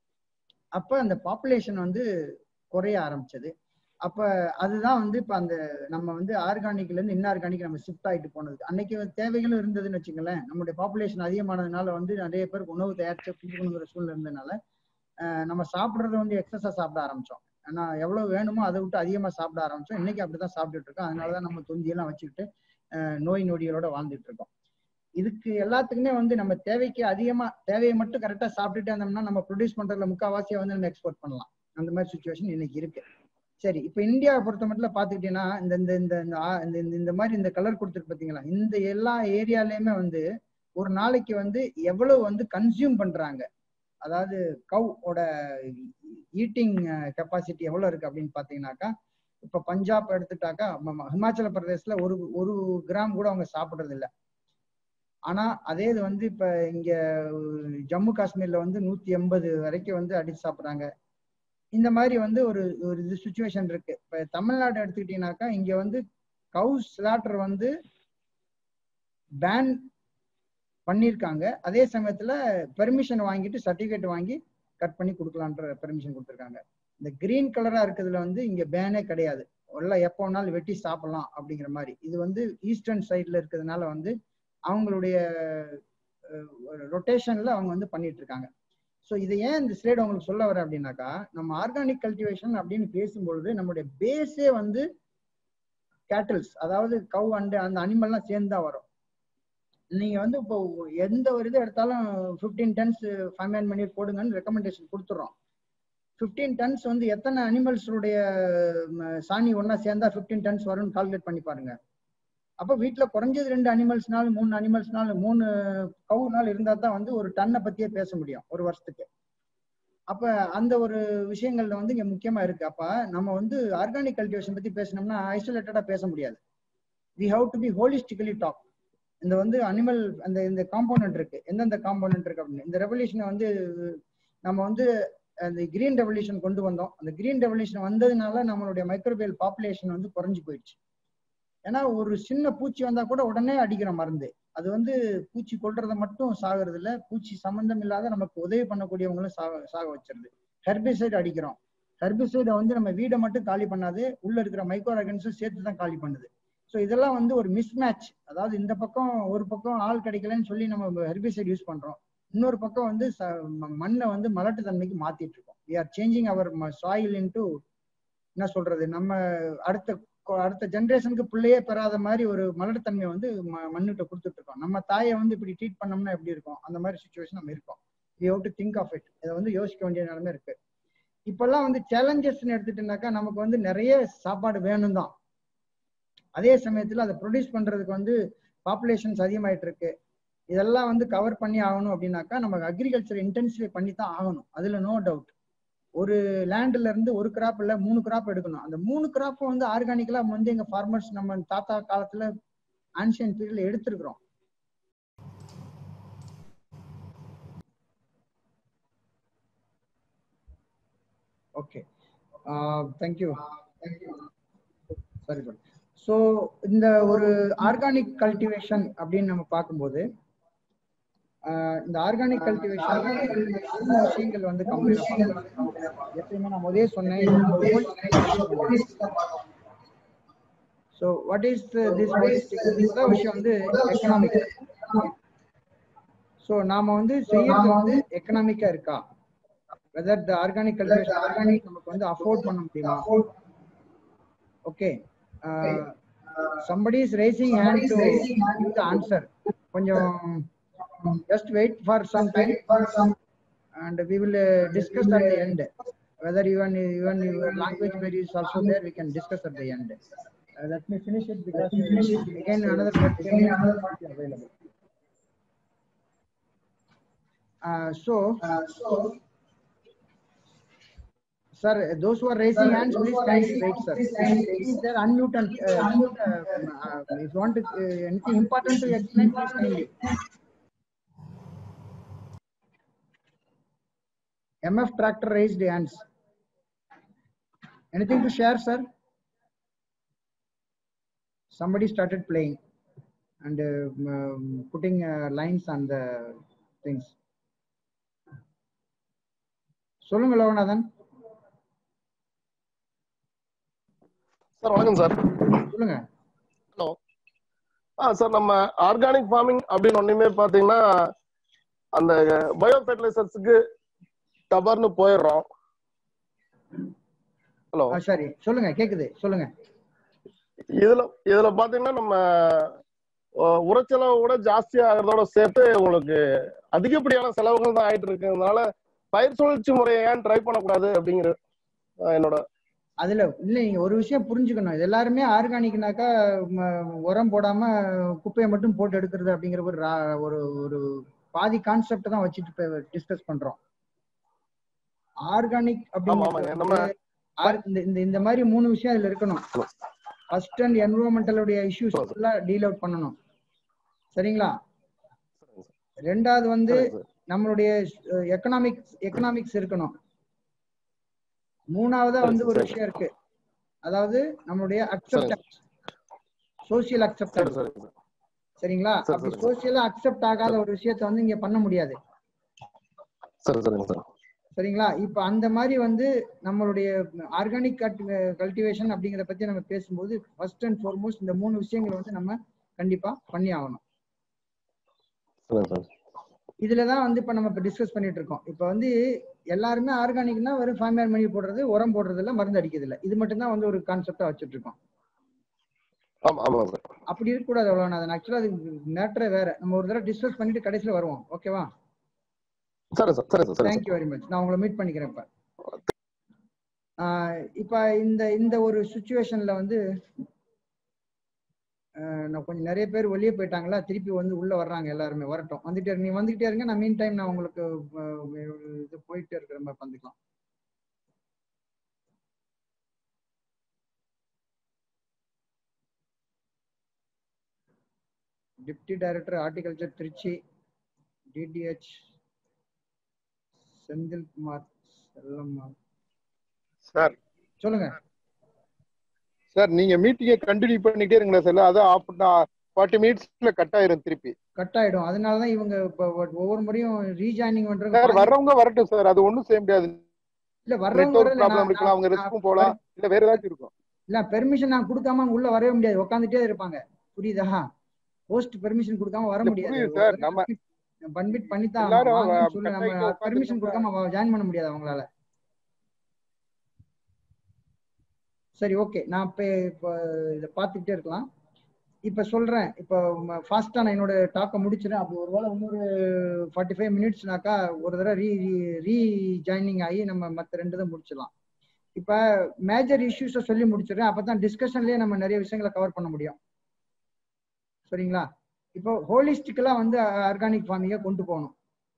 அப்ப அந்த பாப்புலேஷன் வந்து குறைய ஆரம்பிச்சது அப்ப அதுதான் வந்து இப்ப அந்த நம்ம வந்து ஆர்கானிக்ல இருந்து இன்ஆர்கானிக் நம்ம ஷிஃப்ட் ஆயிட்டு போனது அன்னைக்கு தேவைகளும் இருந்ததுன்னு வச்சுங்களேன் நம்மளுடைய பாப்புலேஷன் அதிகமானதுனால வந்து நிறைய பேருக்கு உணவு தயாரிச்சு கொடுக்கணுங்கிற சூழ்நிலை இருந்ததுனால அஹ் நம்ம சாப்பிட்றத வந்து எக்ஸஸா சாப்பிட ஆரம்பிச்சோம் ஆனா எவ்வளவு வேணுமோ அதை விட்டு அதிகமா சாப்பிட ஆரம்பிச்சோம் இன்னைக்கு அப்படிதான் சாப்பிட்டுட்டு இருக்கோம் அதனாலதான் நம்ம தொந்தியெல்லாம் வச்சுக்கிட்டு அஹ் நோய் நொடிகளோட வாழ்ந்துட்டு இருக்கோம் இதுக்கு எல்லாத்துக்குமே வந்து நம்ம தேவைக்கு அதிகமா தேவையை மட்டும் கரெக்டா சாப்பிட்டுட்டே இருந்தோம்னா நம்ம ப்ரொடியூஸ் பண்றதுல முக்கால்வாசியை வந்து நம்ம எக்ஸ்போர்ட் பண்ணலாம் அந்த மாதிரி சுச்சுவேஷன் இன்னைக்கு இருக்கு சரி இப்ப இந்தியாவை பொறுத்த மட்டும் பாத்துக்கிட்டீங்கன்னா இந்த இந்த இந்த இந்த ஆ- இந்த இந்த- இந்த மாதிரி இந்த கலர் கொடுத்துருக்கு பாத்தீங்களா இந்த எல்லா ஏரியாலயுமே வந்து ஒரு நாளைக்கு வந்து எவ்வளவு வந்து கன்சியூம் பண்றாங்க அதாவது கவ் ஓட ஈட்டிங் கெப்பாசிட்டி எவ்வளவு இருக்கு அப்படின்னு பாத்தீங்கன்னாக்கா இப்ப பஞ்சாப் எடுத்துட்டாக்கா ம- ம- ஹிமாச்சல பிரதேசல ஒரு ஒரு கிராம் கூட அவங்க சாப்பிடுறது இல்ல ஆனா அதே இது வந்து இப்ப இங்க ஜம்மு காஷ்மீர்ல வந்து நூத்தி எண்பது வரைக்கும் வந்து அடிச்சு சாப்பிடுறாங்க இந்த மாதிரி வந்து ஒரு ஒரு இது சுச்சுவேஷன் இருக்கு இப்ப தமிழ்நாடு எடுத்துக்கிட்டீங்கன்னாக்கா இங்க வந்து கவு ஸ்லாட்டர் வந்து பேன் பண்ணியிருக்காங்க அதே சமயத்துல பெர்மிஷன் வாங்கிட்டு சர்டிபிகேட் வாங்கி கட் பண்ணி கொடுக்கலான்ற பெர்மிஷன் கொடுத்துருக்காங்க இந்த கிரீன் கலரா இருக்கிறதுல வந்து இங்க பேனே கிடையாது எல்லாம் எப்போ வேணாலும் வெட்டி சாப்பிடலாம் அப்படிங்கிற மாதிரி இது வந்து ஈஸ்டர்ன் சைட்ல இருக்கிறதுனால வந்து அவங்களுடைய ரொட்டேஷன்ல அவங்க வந்து பண்ணிட்டு இருக்காங்க ஸோ இதை ஏன் இந்த ஸ்லைட் உங்களுக்கு சொல்ல வரேன் அப்படின்னாக்கா நம்ம ஆர்கானிக் கல்டிவேஷன் அப்படின்னு பேசும்பொழுது நம்மளுடைய பேஸே வந்து கேட்டில்ஸ் அதாவது கவ் அண்டு அந்த அனிமல்லாம் சேர்ந்து தான் வரும் நீங்க வந்து இப்போ எந்த ஒரு இது எடுத்தாலும் ஃபிஃப்டீன் டன்ஸ் ஃபைவ் பண்ணி போடுங்கன்னு ரெக்கமெண்டேஷன் கொடுத்துறோம் ஃபிஃப்டீன் டன்ஸ் வந்து எத்தனை அனிமல்ஸுடைய சாணி ஒண்ணா சேர்ந்தா ஃபிஃப்டீன் டன்ஸ் வரும்னு கால்குலேட் பண்ணி பாருங்க அப்போ வீட்ல குறைஞ்சது ரெண்டு அனிமல்ஸ்னாலும் மூணு அனிமல்ஸ்னாலும் மூணு கவுனாலும் இருந்தா தான் வந்து ஒரு டன்னை பத்தியே பேச முடியும் ஒரு வருஷத்துக்கு அப்ப அந்த ஒரு விஷயங்கள்ல வந்து இங்க முக்கியமா இருக்கு அப்ப நம்ம வந்து ஆர்கானிக் கல்டிவேஷன் பத்தி பேசணும்னா ஐசோலேட்டடா பேச முடியாது we have to be holistically talk இந்த வந்து அனிமல் அந்த இந்த காம்போனன்ட் இருக்கு எந்தெந்த காம்போனன்ட் இருக்கு அப்படின்னு இந்த ரெவல்யூஷனை வந்து நம்ம வந்து அந்த கிரீன் ரெவல்யூஷன் கொண்டு வந்தோம் அந்த கிரீன் ரெவல்யூஷன் வந்ததுனால நம்மளுடைய மைக்ரோபியல் பாப்புலேஷன் வந்து குறைஞ்சு போயிடுச்சு ஏன்னா ஒரு சின்ன பூச்சி வந்தா கூட உடனே அடிக்கிற மருந்து அது வந்து பூச்சி கொல்றத மட்டும் சாகுறது இல்ல பூச்சி சம்பந்தம் இல்லாத நமக்கு உதவி பண்ணக்கூடியவங்களும் சாக சாக வச்சிருது ஹெர்பிசைடு அடிக்கிறோம் ஹெர்பிசைடை வந்து நம்ம வீடை மட்டும் காலி பண்ணாது உள்ள இருக்கிற மைக்ரோ ஆர்கன்ஸும் சேர்த்து தான் காலி பண்ணுது ஸோ இதெல்லாம் வந்து ஒரு மிஸ்மேட்ச் அதாவது இந்த பக்கம் ஒரு பக்கம் ஆள் கிடைக்கலன்னு சொல்லி நம்ம ஹெர்பிசைட் யூஸ் பண்றோம் இன்னொரு பக்கம் வந்து மண்ணை வந்து மலட்டு தன்மைக்கு மாத்திட்டு இருக்கோம் we are changing our soil into என்ன சொல்றது நம்ம அடுத்த அடுத்த ஜென்ரேஷனுக்கு பிள்ளையே பெறாத மாதிரி ஒரு மலட்டுத்தன்மையை வந்து மண்ணுகிட்ட கொடுத்துட்டு இருக்கோம் நம்ம தாயை வந்து இப்படி ட்ரீட் பண்ணோம்னா எப்படி இருக்கும் அந்த மாதிரி சுச்சுவேஷன் நம்ம இருக்கோம் we have to think of it இதை வந்து யோசிக்க வேண்டிய நிலைமை இருக்கு இப்பெல்லாம் வந்து சேலஞ்சஸ்ன்னு எடுத்துட்டுனாக்கா நமக்கு வந்து நிறைய சாப்பாடு வேணும் தான் அதே சமயத்துல அதை ப்ரொடியூஸ் பண்றதுக்கு வந்து பாப்புலேஷன்ஸ் அதிகமாயிட்டு இருக்கு இதெல்லாம் வந்து கவர் பண்ணி ஆகணும் அப்படின்னாக்கா நம்ம அக்ரிகல்ச்சர் இன்டென்சிஃபை பண்ணி தான் ஆகணும் அதுல நோ டவுட் ஒரு லேண்ட்ல இருந்து ஒரு கிராப் இல்ல மூணு கிராப் எடுக்கணும் அந்த மூணு கிராப்பும் வந்து ஆர்கானிக்கலா வந்து எங்க ஃபார்மர்ஸ் நம்ம தாத்தா காலத்துல ஆன்சியன் பீரியட்ல எடுத்திருக்கிறோம் ஓகே தேங்க்யூ சரி சார் ஸோ இந்த ஒரு ஆர்கானிக் கல்டிவேஷன் அப்படின்னு நம்ம பார்க்கும்போது இந்த ஆர்கானிக் கல்டிவேஷன் விஷயங்கள் வந்து எப்பயுமே நான் முதலே சொன்னேன் so what is this holistic விஷயம் வந்து எக்கனாமிக் ஸோ நாம வந்து செய்யறது வந்து எக்கனாமிக்கா இருக்கா whether the organic cultivation organic நமக்கு வந்து அஃபோர்ட் பண்ண முடியுமா okay somebody is raising hand to give the answer கொஞ்சம் just wait for some time and we will uh, discuss at the end whether even even your language barrier is also there we can discuss at the end uh, let me finish it because again another question is available uh, so Sir, those who are raising hands, please kindly wait, sir. Please, there unmute and uh, unmute. Uh, uh, if you want to, uh, anything important to explain, please kindly. MF tractor raised hands. Anything to share, sir? Somebody started playing and uh, um, putting uh, lines on the things. சொல்லுங்க லோகநாதன் சார் வணக்கம் சார் சொல்லுங்க ஹலோ ஆ சார் நம்ம ஆர்கானிக் ஃபார்மிங் அப்படின்னு ஒண்ணுமே பாத்தீங்கன்னா அந்த பயோ ஃபெர்டிலைசர்ஸுக்கு டபர்னு போயிடுறோம் ஹலோ சரி சொல்லுங்க கேக்குது சொல்லுங்க இதுல இதுல பாத்தீங்கன்னா நம்ம உரச்செலவு கூட ஜாஸ்தி ஆகிறதோட சேர்த்து உங்களுக்கு அதிகப்படியான செலவுகள் தான் ஆயிட்டு இருக்கிறதுனால பயிர் சுழற்சி முறையை ஏன் ட்ரை பண்ணக்கூடாது அப்படிங்கிற என்னோட அதுல இல்ல நீங்க ஒரு விஷயம் புரிஞ்சுக்கணும் இது எல்லாருமே ஆர்கானிக்னாக்கா உரம் போடாம குப்பையை மட்டும் போட்டு எடுக்கிறது அப்படிங்கிற ஒரு ஒரு ஒரு பாதி கான்செப்ட் தான் வச்சுட்டு டிஸ்கஸ் பண்றோம் ஆர்கானிக் அப்படின்னு இந்த இந்த மாதிரி மூணு விஷயம் இதுல இருக்கணும் ஃபர்ஸ்ட் அண்ட் என்விரான்மெண்டலுடைய இஷ்யூஸ் எல்லாம் டீல் அவுட் பண்ணணும் சரிங்களா ரெண்டாவது வந்து நம்மளுடைய எக்கனாமிக்ஸ் எக்கனாமிக்ஸ் இருக்கணும் மூணாவதா வந்து ஒரு விஷயம் இருக்கு அதாவது நம்மளுடைய அக்செப்டன்ஸ் சோசியல் அக்செப்டன்ஸ் சரிங்களா அப்படி சோசியலா அக்செப்ட் ஆகாத ஒரு விஷயத்த வந்து இங்க பண்ண முடியாது சரிங்களா இப்ப அந்த மாதிரி வந்து நம்மளுடைய ஆர்கானிக் கல்டிவேஷன் அப்படிங்கறத பத்தி நம்ம பேசும்போது ஃபர்ஸ்ட் அண்ட் ஃபார்மோஸ்ட் இந்த மூணு விஷயங்களை வந்து நம்ம கண்டிப்பா பண்ணி ஆகணும் இதுலதான் வந்து இப்ப நம்ம இப்ப டிஸ்கஸ் பண்ணிட்டு இருக்கோம் இப்ப வந்து எல்லாருமே ஆர்கானிக்னா வெறும் ஃபார்மேர் மணி போடுறது உரம் போடுறது இல்ல மருந்து அடிக்கிறது இல்ல இது மட்டும் தான் வந்து ஒரு கான்செப்டா வச்சுட்டு இருக்கோம் ஆமா ஆமா சார் அப்படி இருக்கக்கூடாது அவ்வளோநாதன் ஆக்சுவலாக அது மேட்டரே வேற நம்ம ஒரு தடவை டிஸ்கஸ் பண்ணிட்டு கடைசியில் வருவோம் ஓகேவா சரி சார் சரி சார் சரி தேங்க்யூ வெரி மச் நான் உங்களை மீட் பண்ணிக்கிறேன் இப்போ இப்போ இந்த இந்த ஒரு சுச்சுவேஷன்ல வந்து ஆஹ் நான் கொஞ்சம் நிறைய பேர் வெளியே போயிட்டாங்களா திருப்பி வந்து உள்ள வர்றாங்க எல்லாருமே வரட்டும் வந்துட்டே இருங்க நீ வந்துகிட்டே இருங்க நான் மீன் டைம் நான் உங்களுக்கு ஆஹ் இது போயிட்டே இருக்கிற மாதிரி பண்ணிக்கலாம் deputy director horticulture Trichy DDH Senthilkumar Chellammal sir சொல்லுங்க சார் நீங்க மீட்டிங்கை கண்டினியூ பண்ணிட்டே இருங்களா சார் அதான் ஆஃப் ஃபார்ட்டி மினிட்ஸ்ல கட் ஆயிரும் திருப்பி கட் ஆயிடும் அதனால தான் இவங்க இப்போ ஒவ்வொரு முறையும் ரீஜாயினிங் சார் பண்றாங்க வர்றவங்க வரட்டும் சார் அது ஒண்ணும் செய்ய முடியாது இல்ல வர்றவங்க நெட்வொர்க் வரல ப்ராப்ளம் நான் இருக்கலாம் அவங்க நான் ரெஸ்ட்ரூம் போலாம் இல்ல வேற ஏதாச்சும் இருக்கும் இல்ல பெர்மிஷன் நான் கொடுக்காம அவங்க உள்ள வரவே முடியாது உட்காந்துட்டே இருப்பாங்க புரியுதா போஸ்ட் பெர்மிஷன் கொடுக்காம வர இல்ல முடியாது புரியுது சார் நம்ம பன்மிட் பண்ணித்தான் ஆகணும். எல்லாரும் வாங்கன்னு சொல்லி கட் நம்ம ஆகிட்டு பெர்மிஷன் உட்காந்துருக்கோம்னா கொடுக்காம ஜாயின் பண்ண முடியாது அவங்களால சரி ஓகே நான் இப்ப இப்போ இதை பார்த்துக்கிட்டே இருக்கலாம் இப்ப சொல்றேன் இப்போ ஃபாஸ்டா நான் என்னோட டாக்கை முடிச்சிடறேன் அப்படி ஒருவேளை இன்னொரு ஃபார்ட்டி ஃபைவ் மினிட்ஸ்னாக்கா ஒரு தடவை ரீ ரீ ஜாயினிங் ஆகி நம்ம மற்ற ரெண்டு தான் முடிச்சிடலாம் இப்ப மேஜர் இஷ்யூஸை சொல்லி முடிச்சிடுறேன் அப்பதான் டிஸ்கஷன்லயே நம்ம நிறைய விஷயங்களை கவர் பண்ண முடியும் சரிங்களா இப்போ ஹோலிஸ்டிக்கலா வந்து ஆர்கானிக் ஃபார்மிங்கை கொண்டு போகணும்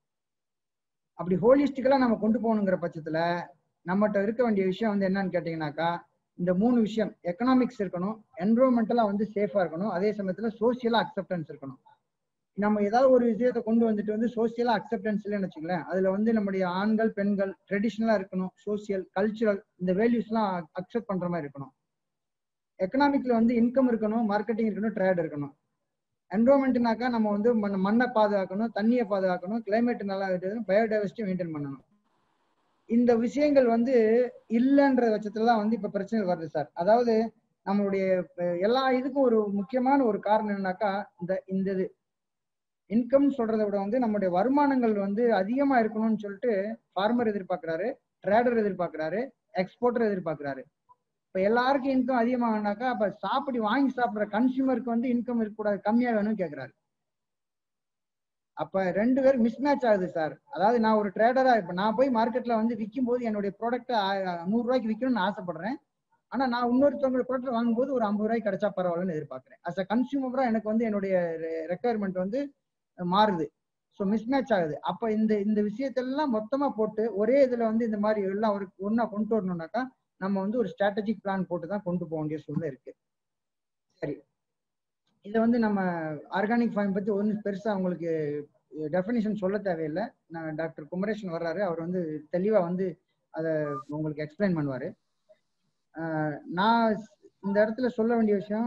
அப்படி ஹோலிஸ்டிக்கலா நம்ம கொண்டு போகணுங்கிற பட்சத்துல நம்மகிட்ட இருக்க வேண்டிய விஷயம் வந்து என்னன்னு கேட்டீங்கன்னாக்கா இந்த மூணு விஷயம் எக்கனாமிக்ஸ் இருக்கணும் என்விரான்மெண்டலா வந்து சேஃபா இருக்கணும் அதே சமயத்துல சோசியலா அக்செப்டன்ஸ் இருக்கணும் நம்ம ஏதாவது ஒரு விஷயத்தை கொண்டு வந்துட்டு வந்து சோசியலா அக்செப்டன்ஸ் இல்லைன்னு வச்சுங்களேன் அதுல வந்து நம்முடைய ஆண்கள் பெண்கள் ட்ரெடிஷ்னலா இருக்கணும் சோசியல் கல்ச்சுரல் இந்த வேல்யூஸ்லாம் அக்செப்ட் பண்ற மாதிரி இருக்கணும் எக்கனாமிக்ல வந்து இன்கம் இருக்கணும் மார்க்கெட்டிங் இருக்கணும் ட்ரேட் இருக்கணும் என்வரான்மெண்ட்னாக்கா நம்ம வந்து மண் மண்ணை பாதுகாக்கணும் தண்ணியை பாதுகாக்கணும் கிளைமேட் நல்லா இருக்கணும் பயோடைவர்சிட்டி மெயின்டைன் பண்ணணும் இந்த விஷயங்கள் வந்து இல்லைன்ற பட்சத்துல தான் வந்து இப்ப பிரச்சனை வருது சார் அதாவது நம்மளுடைய அஹ், எல்லா இதுக்கும் ஒரு முக்கியமான ஒரு காரணம் என்னன்னாக்கா இந்த இந்த இது இன்கம் சொல்றதை விட வந்து நம்முடைய வருமானங்கள் வந்து அதிகமா இருக்கணும்னு சொல்லிட்டு ஃபார்மர் எதிர்பார்க்கறாரு ட்ரேடர் எதிர்பார்க்கறாரு எக்ஸ்போர்ட்டர் எதிர்பார்க்கறாரு இப்ப எல்லாருக்கும் இன்கம் அதிகமாகனாக்கா அப்ப சாப்பிடி வாங்கி சாப்பிடுற கன்சியூமருக்கு வந்து இன்கம் இருக்கக்கூடாது கம்மியா வேணும்னு கேக்குறாரு அப்ப ரெண்டு பேரும் மிஸ் மேட்ச் ஆகுது சார் அதாவது நான் ஒரு ட்ரேடரா இப்ப நான் போய் மார்க்கெட்ல வந்து விற்கும் போது என்னுடைய ப்ராடக்ட் நூறு ரூபாய்க்கு விற்கணும்னு ஆசைப்படுறேன் ஆனா நான் இன்னொருத்தவங்க ப்ராடக்ட் வாங்கும்போது ஒரு ஐம்பது ரூபாய்க்கு கிடைச்சா பரவாயில்லன்னு எதிர்பார்க்கறேன் அஸ் அ கன்சியூமரா எனக்கு வந்து என்னுடைய ரெக்குயர்மெண்ட் வந்து மாறுது ஸோ மிஸ் மேட்ச் ஆகுது அப்ப இந்த இந்த விஷயத்தெல்லாம் மொத்தமா போட்டு ஒரே இதுல வந்து இந்த மாதிரி எல்லாம் ஒரு ஒண்ணா கொண்டு வரணும்னாக்கா நம்ம வந்து ஒரு ஸ்ட்ராட்டஜிக் பிளான் போட்டு தான் கொண்டு போக வேண்டிய சூழ்நிலை இருக்கு சரி இதை வந்து நம்ம ஆர்கானிக் ஃபார்ம் பத்தி ஒன்றும் பெருசா உங்களுக்கு டெஃபினிஷன் சொல்ல தேவையில்லை நான் டாக்டர் குமரேஷன் வர்றாரு அவர் வந்து தெளிவா வந்து அதை உங்களுக்கு எக்ஸ்பிளைன் பண்ணுவாரு ஆஹ் நான் இந்த இடத்துல சொல்ல வேண்டிய விஷயம்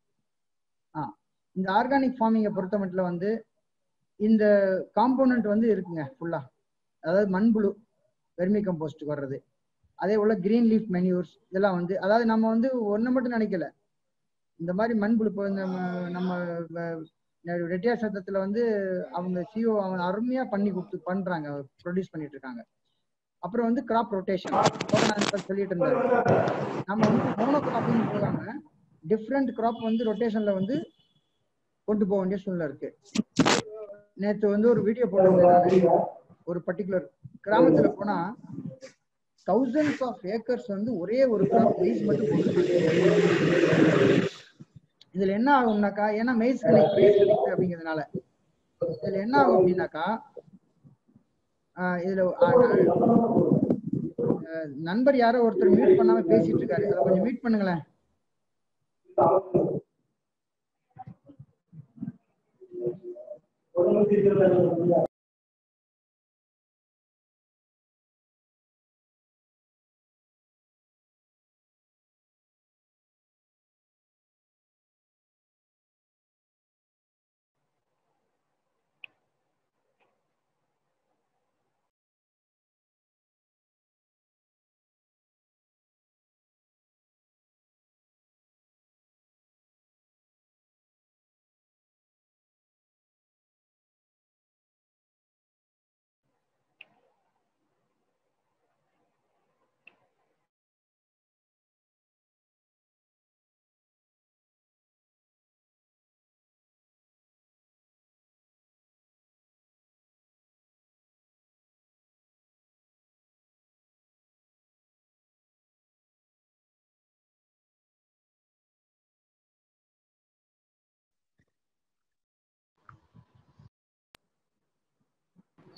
ஆ இந்த ஆர்கானிக் ஃபார்மிங்கை பொறுத்த மட்டும் வந்து இந்த காம்போனன்ட் வந்து இருக்குங்க ஃபுல்லா அதாவது மண்புழு வெர்மி கம்போஸ்ட்டுக்கு வர்றது அதே போல கிரீன் லீஃப் மெனியூர்ஸ் இதெல்லாம் வந்து அதாவது நம்ம வந்து ஒண்ணு மட்டும் நினைக்கல இந்த மாதிரி மண்புழு இப்போ நம்ம நம்ம ரெட்டியார் சத்தத்துல வந்து அவங்க சிஓ அவங்க அருமையா பண்ணி கொடுத்து பண்றாங்க ப்ரொடியூஸ் பண்ணிட்டு இருக்காங்க அப்புறம் வந்து கிராப் ரொட்டேஷன் சொல்லிட்டு இருந்தாரு நம்ம வந்து மோனோ கிராப்பிங் போகாம டிஃப்ரெண்ட் கிராப் வந்து ரொட்டேஷன்ல வந்து கொண்டு போக வேண்டிய சூழ்நிலை இருக்கு நேத்து வந்து ஒரு வீடியோ போட்டிருந்தேன் ஒரு பர்டிகுலர் கிராமத்துல போனா தௌசண்ட்ஸ் ஆஃப் ஏக்கர்ஸ் வந்து ஒரே ஒரு கிராப் மெய்ஸ் மட்டும் போட்டுருக்காங்க இதுல என்ன ஆகும்னாக்கா ஏன்னா மெய்ஸ் கனெக்ட் மெய்ஸ் கனெக்ட் அப்படிங்கிறதுனால இதுல என்ன ஆகும் அப்படின்னாக்கா ஆஹ் இதுல ஆஹ் நண்பர் யாரோ ஒருத்தர் மீட் பண்ணாம பேசிட்டு இருக்காரு அதை கொஞ்சம் மீட் பண்ணுங்களேன்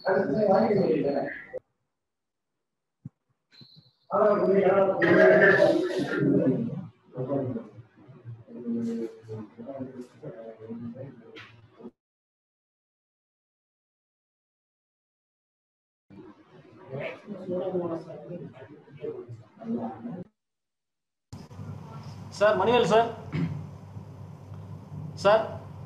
sir Manivel sir sir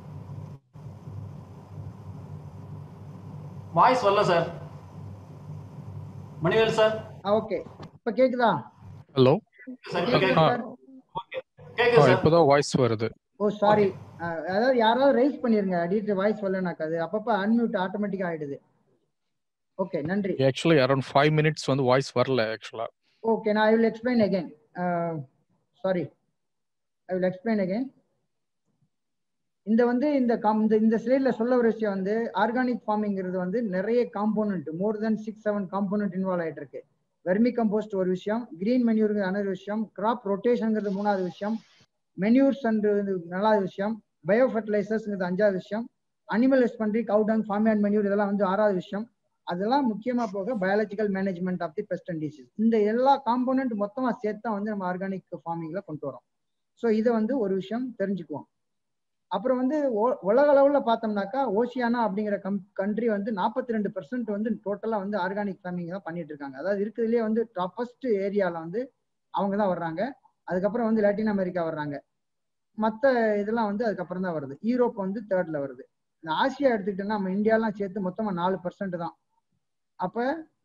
voice வரல சார் மணிவேல் சார் ஓகே இப்ப கேக்குதா ஹலோ சார் இப்ப கேக்குது கேக்குது சார் ஓகே கேக்குது சார் இப்போதான் வாய்ஸ் வருது ஓ சாரி அதாவது யாராவது ரைஸ் பண்ணிருங்க அடிட்டு வாய்ஸ் வரலனாக்கா அது அப்பப்ப அன்மியூட் ஆட்டோமேட்டிக்கா ஆயிடுது ஓகே நன்றி ஆக்சுவலி அரௌண்ட் ஃபைவ் மினிட்ஸ் வந்து வாய்ஸ் வரல ஆக்சுவலா Okay, now I will explain again. Uh, sorry, I will explain again. இந்த வந்து இந்த com- இந்த இந்த ஸ்லைட்ல சொல்ல ஒரு விஷயம் வந்து ஆர்கானிக் ஃபார்மிங்கிறது வந்து நிறைய component more than six seven component involve ஆயிட்டு இருக்கு வெர்மி கம்போஸ்ட் ஒரு விஷயம் கிரீன் மென்யூருங்கிறது another விஷயம் கிராப் ரொட்டேஷன்ங்கிறது மூணாவது விஷயம் மென்யூர்ஸ் அண்ட் நாலாவது விஷயம் பயோ ஃபர்டிலைசர்ஸ்ங்கிறது அஞ்சாவது விஷயம் animal husbandry cow dung farm and manure இதெல்லாம் வந்து ஆறாவது விஷயம் அதெல்லாம் முக்கியமா போக biological management of the pest and disease இந்த எல்லா காம்போனன்ட் மொத்தமா சேர்த்தா வந்து நம்ம ஆர்கானிக் ஃபார்மிங்ல கொண்டு வரோம் ஸோ இதை வந்து ஒரு விஷயம் தெரிஞ்சுக்குவோம் அப்புறம் வந்து ஒ- உலக அளவுல பார்த்தோம்னாக்கா ஓசியானா அப்படிங்கிற கம் கண்ட்ரி வந்து நாற்பத்தி ரெண்டு பெர்சென்ட் வந்து டோட்டலா வந்து ஆர்கானிக் ஃபார்மிங் தான் பண்ணிட்டு இருக்காங்க அதாவது இருக்கிறதுலே வந்து டாப்பஸ்ட் ஏரியால வந்து அவங்க தான் வர்றாங்க அதுக்கப்புறம் வந்து லாட்டின் அமெரிக்கா வர்றாங்க மற்ற இதெல்லாம் வந்து அதுக்கப்புறம் தான் வருது யூரோப் வந்து தேர்ட்ல வருது இந்த ஆசியா எடுத்துக்கிட்டோம்னா நம்ம இந்தியாலாம் சேர்த்து மொத்தமா நாலு பர்சன்ட் தான் அப்ப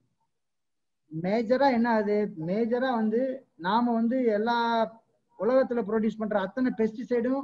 மேஜரா என்ன ஆகுது மேஜரா வந்து நாம வந்து எல்லா உலகத்துல ப்ரொடியூஸ் பண்ற அத்தனை பெஸ்டிசைடும்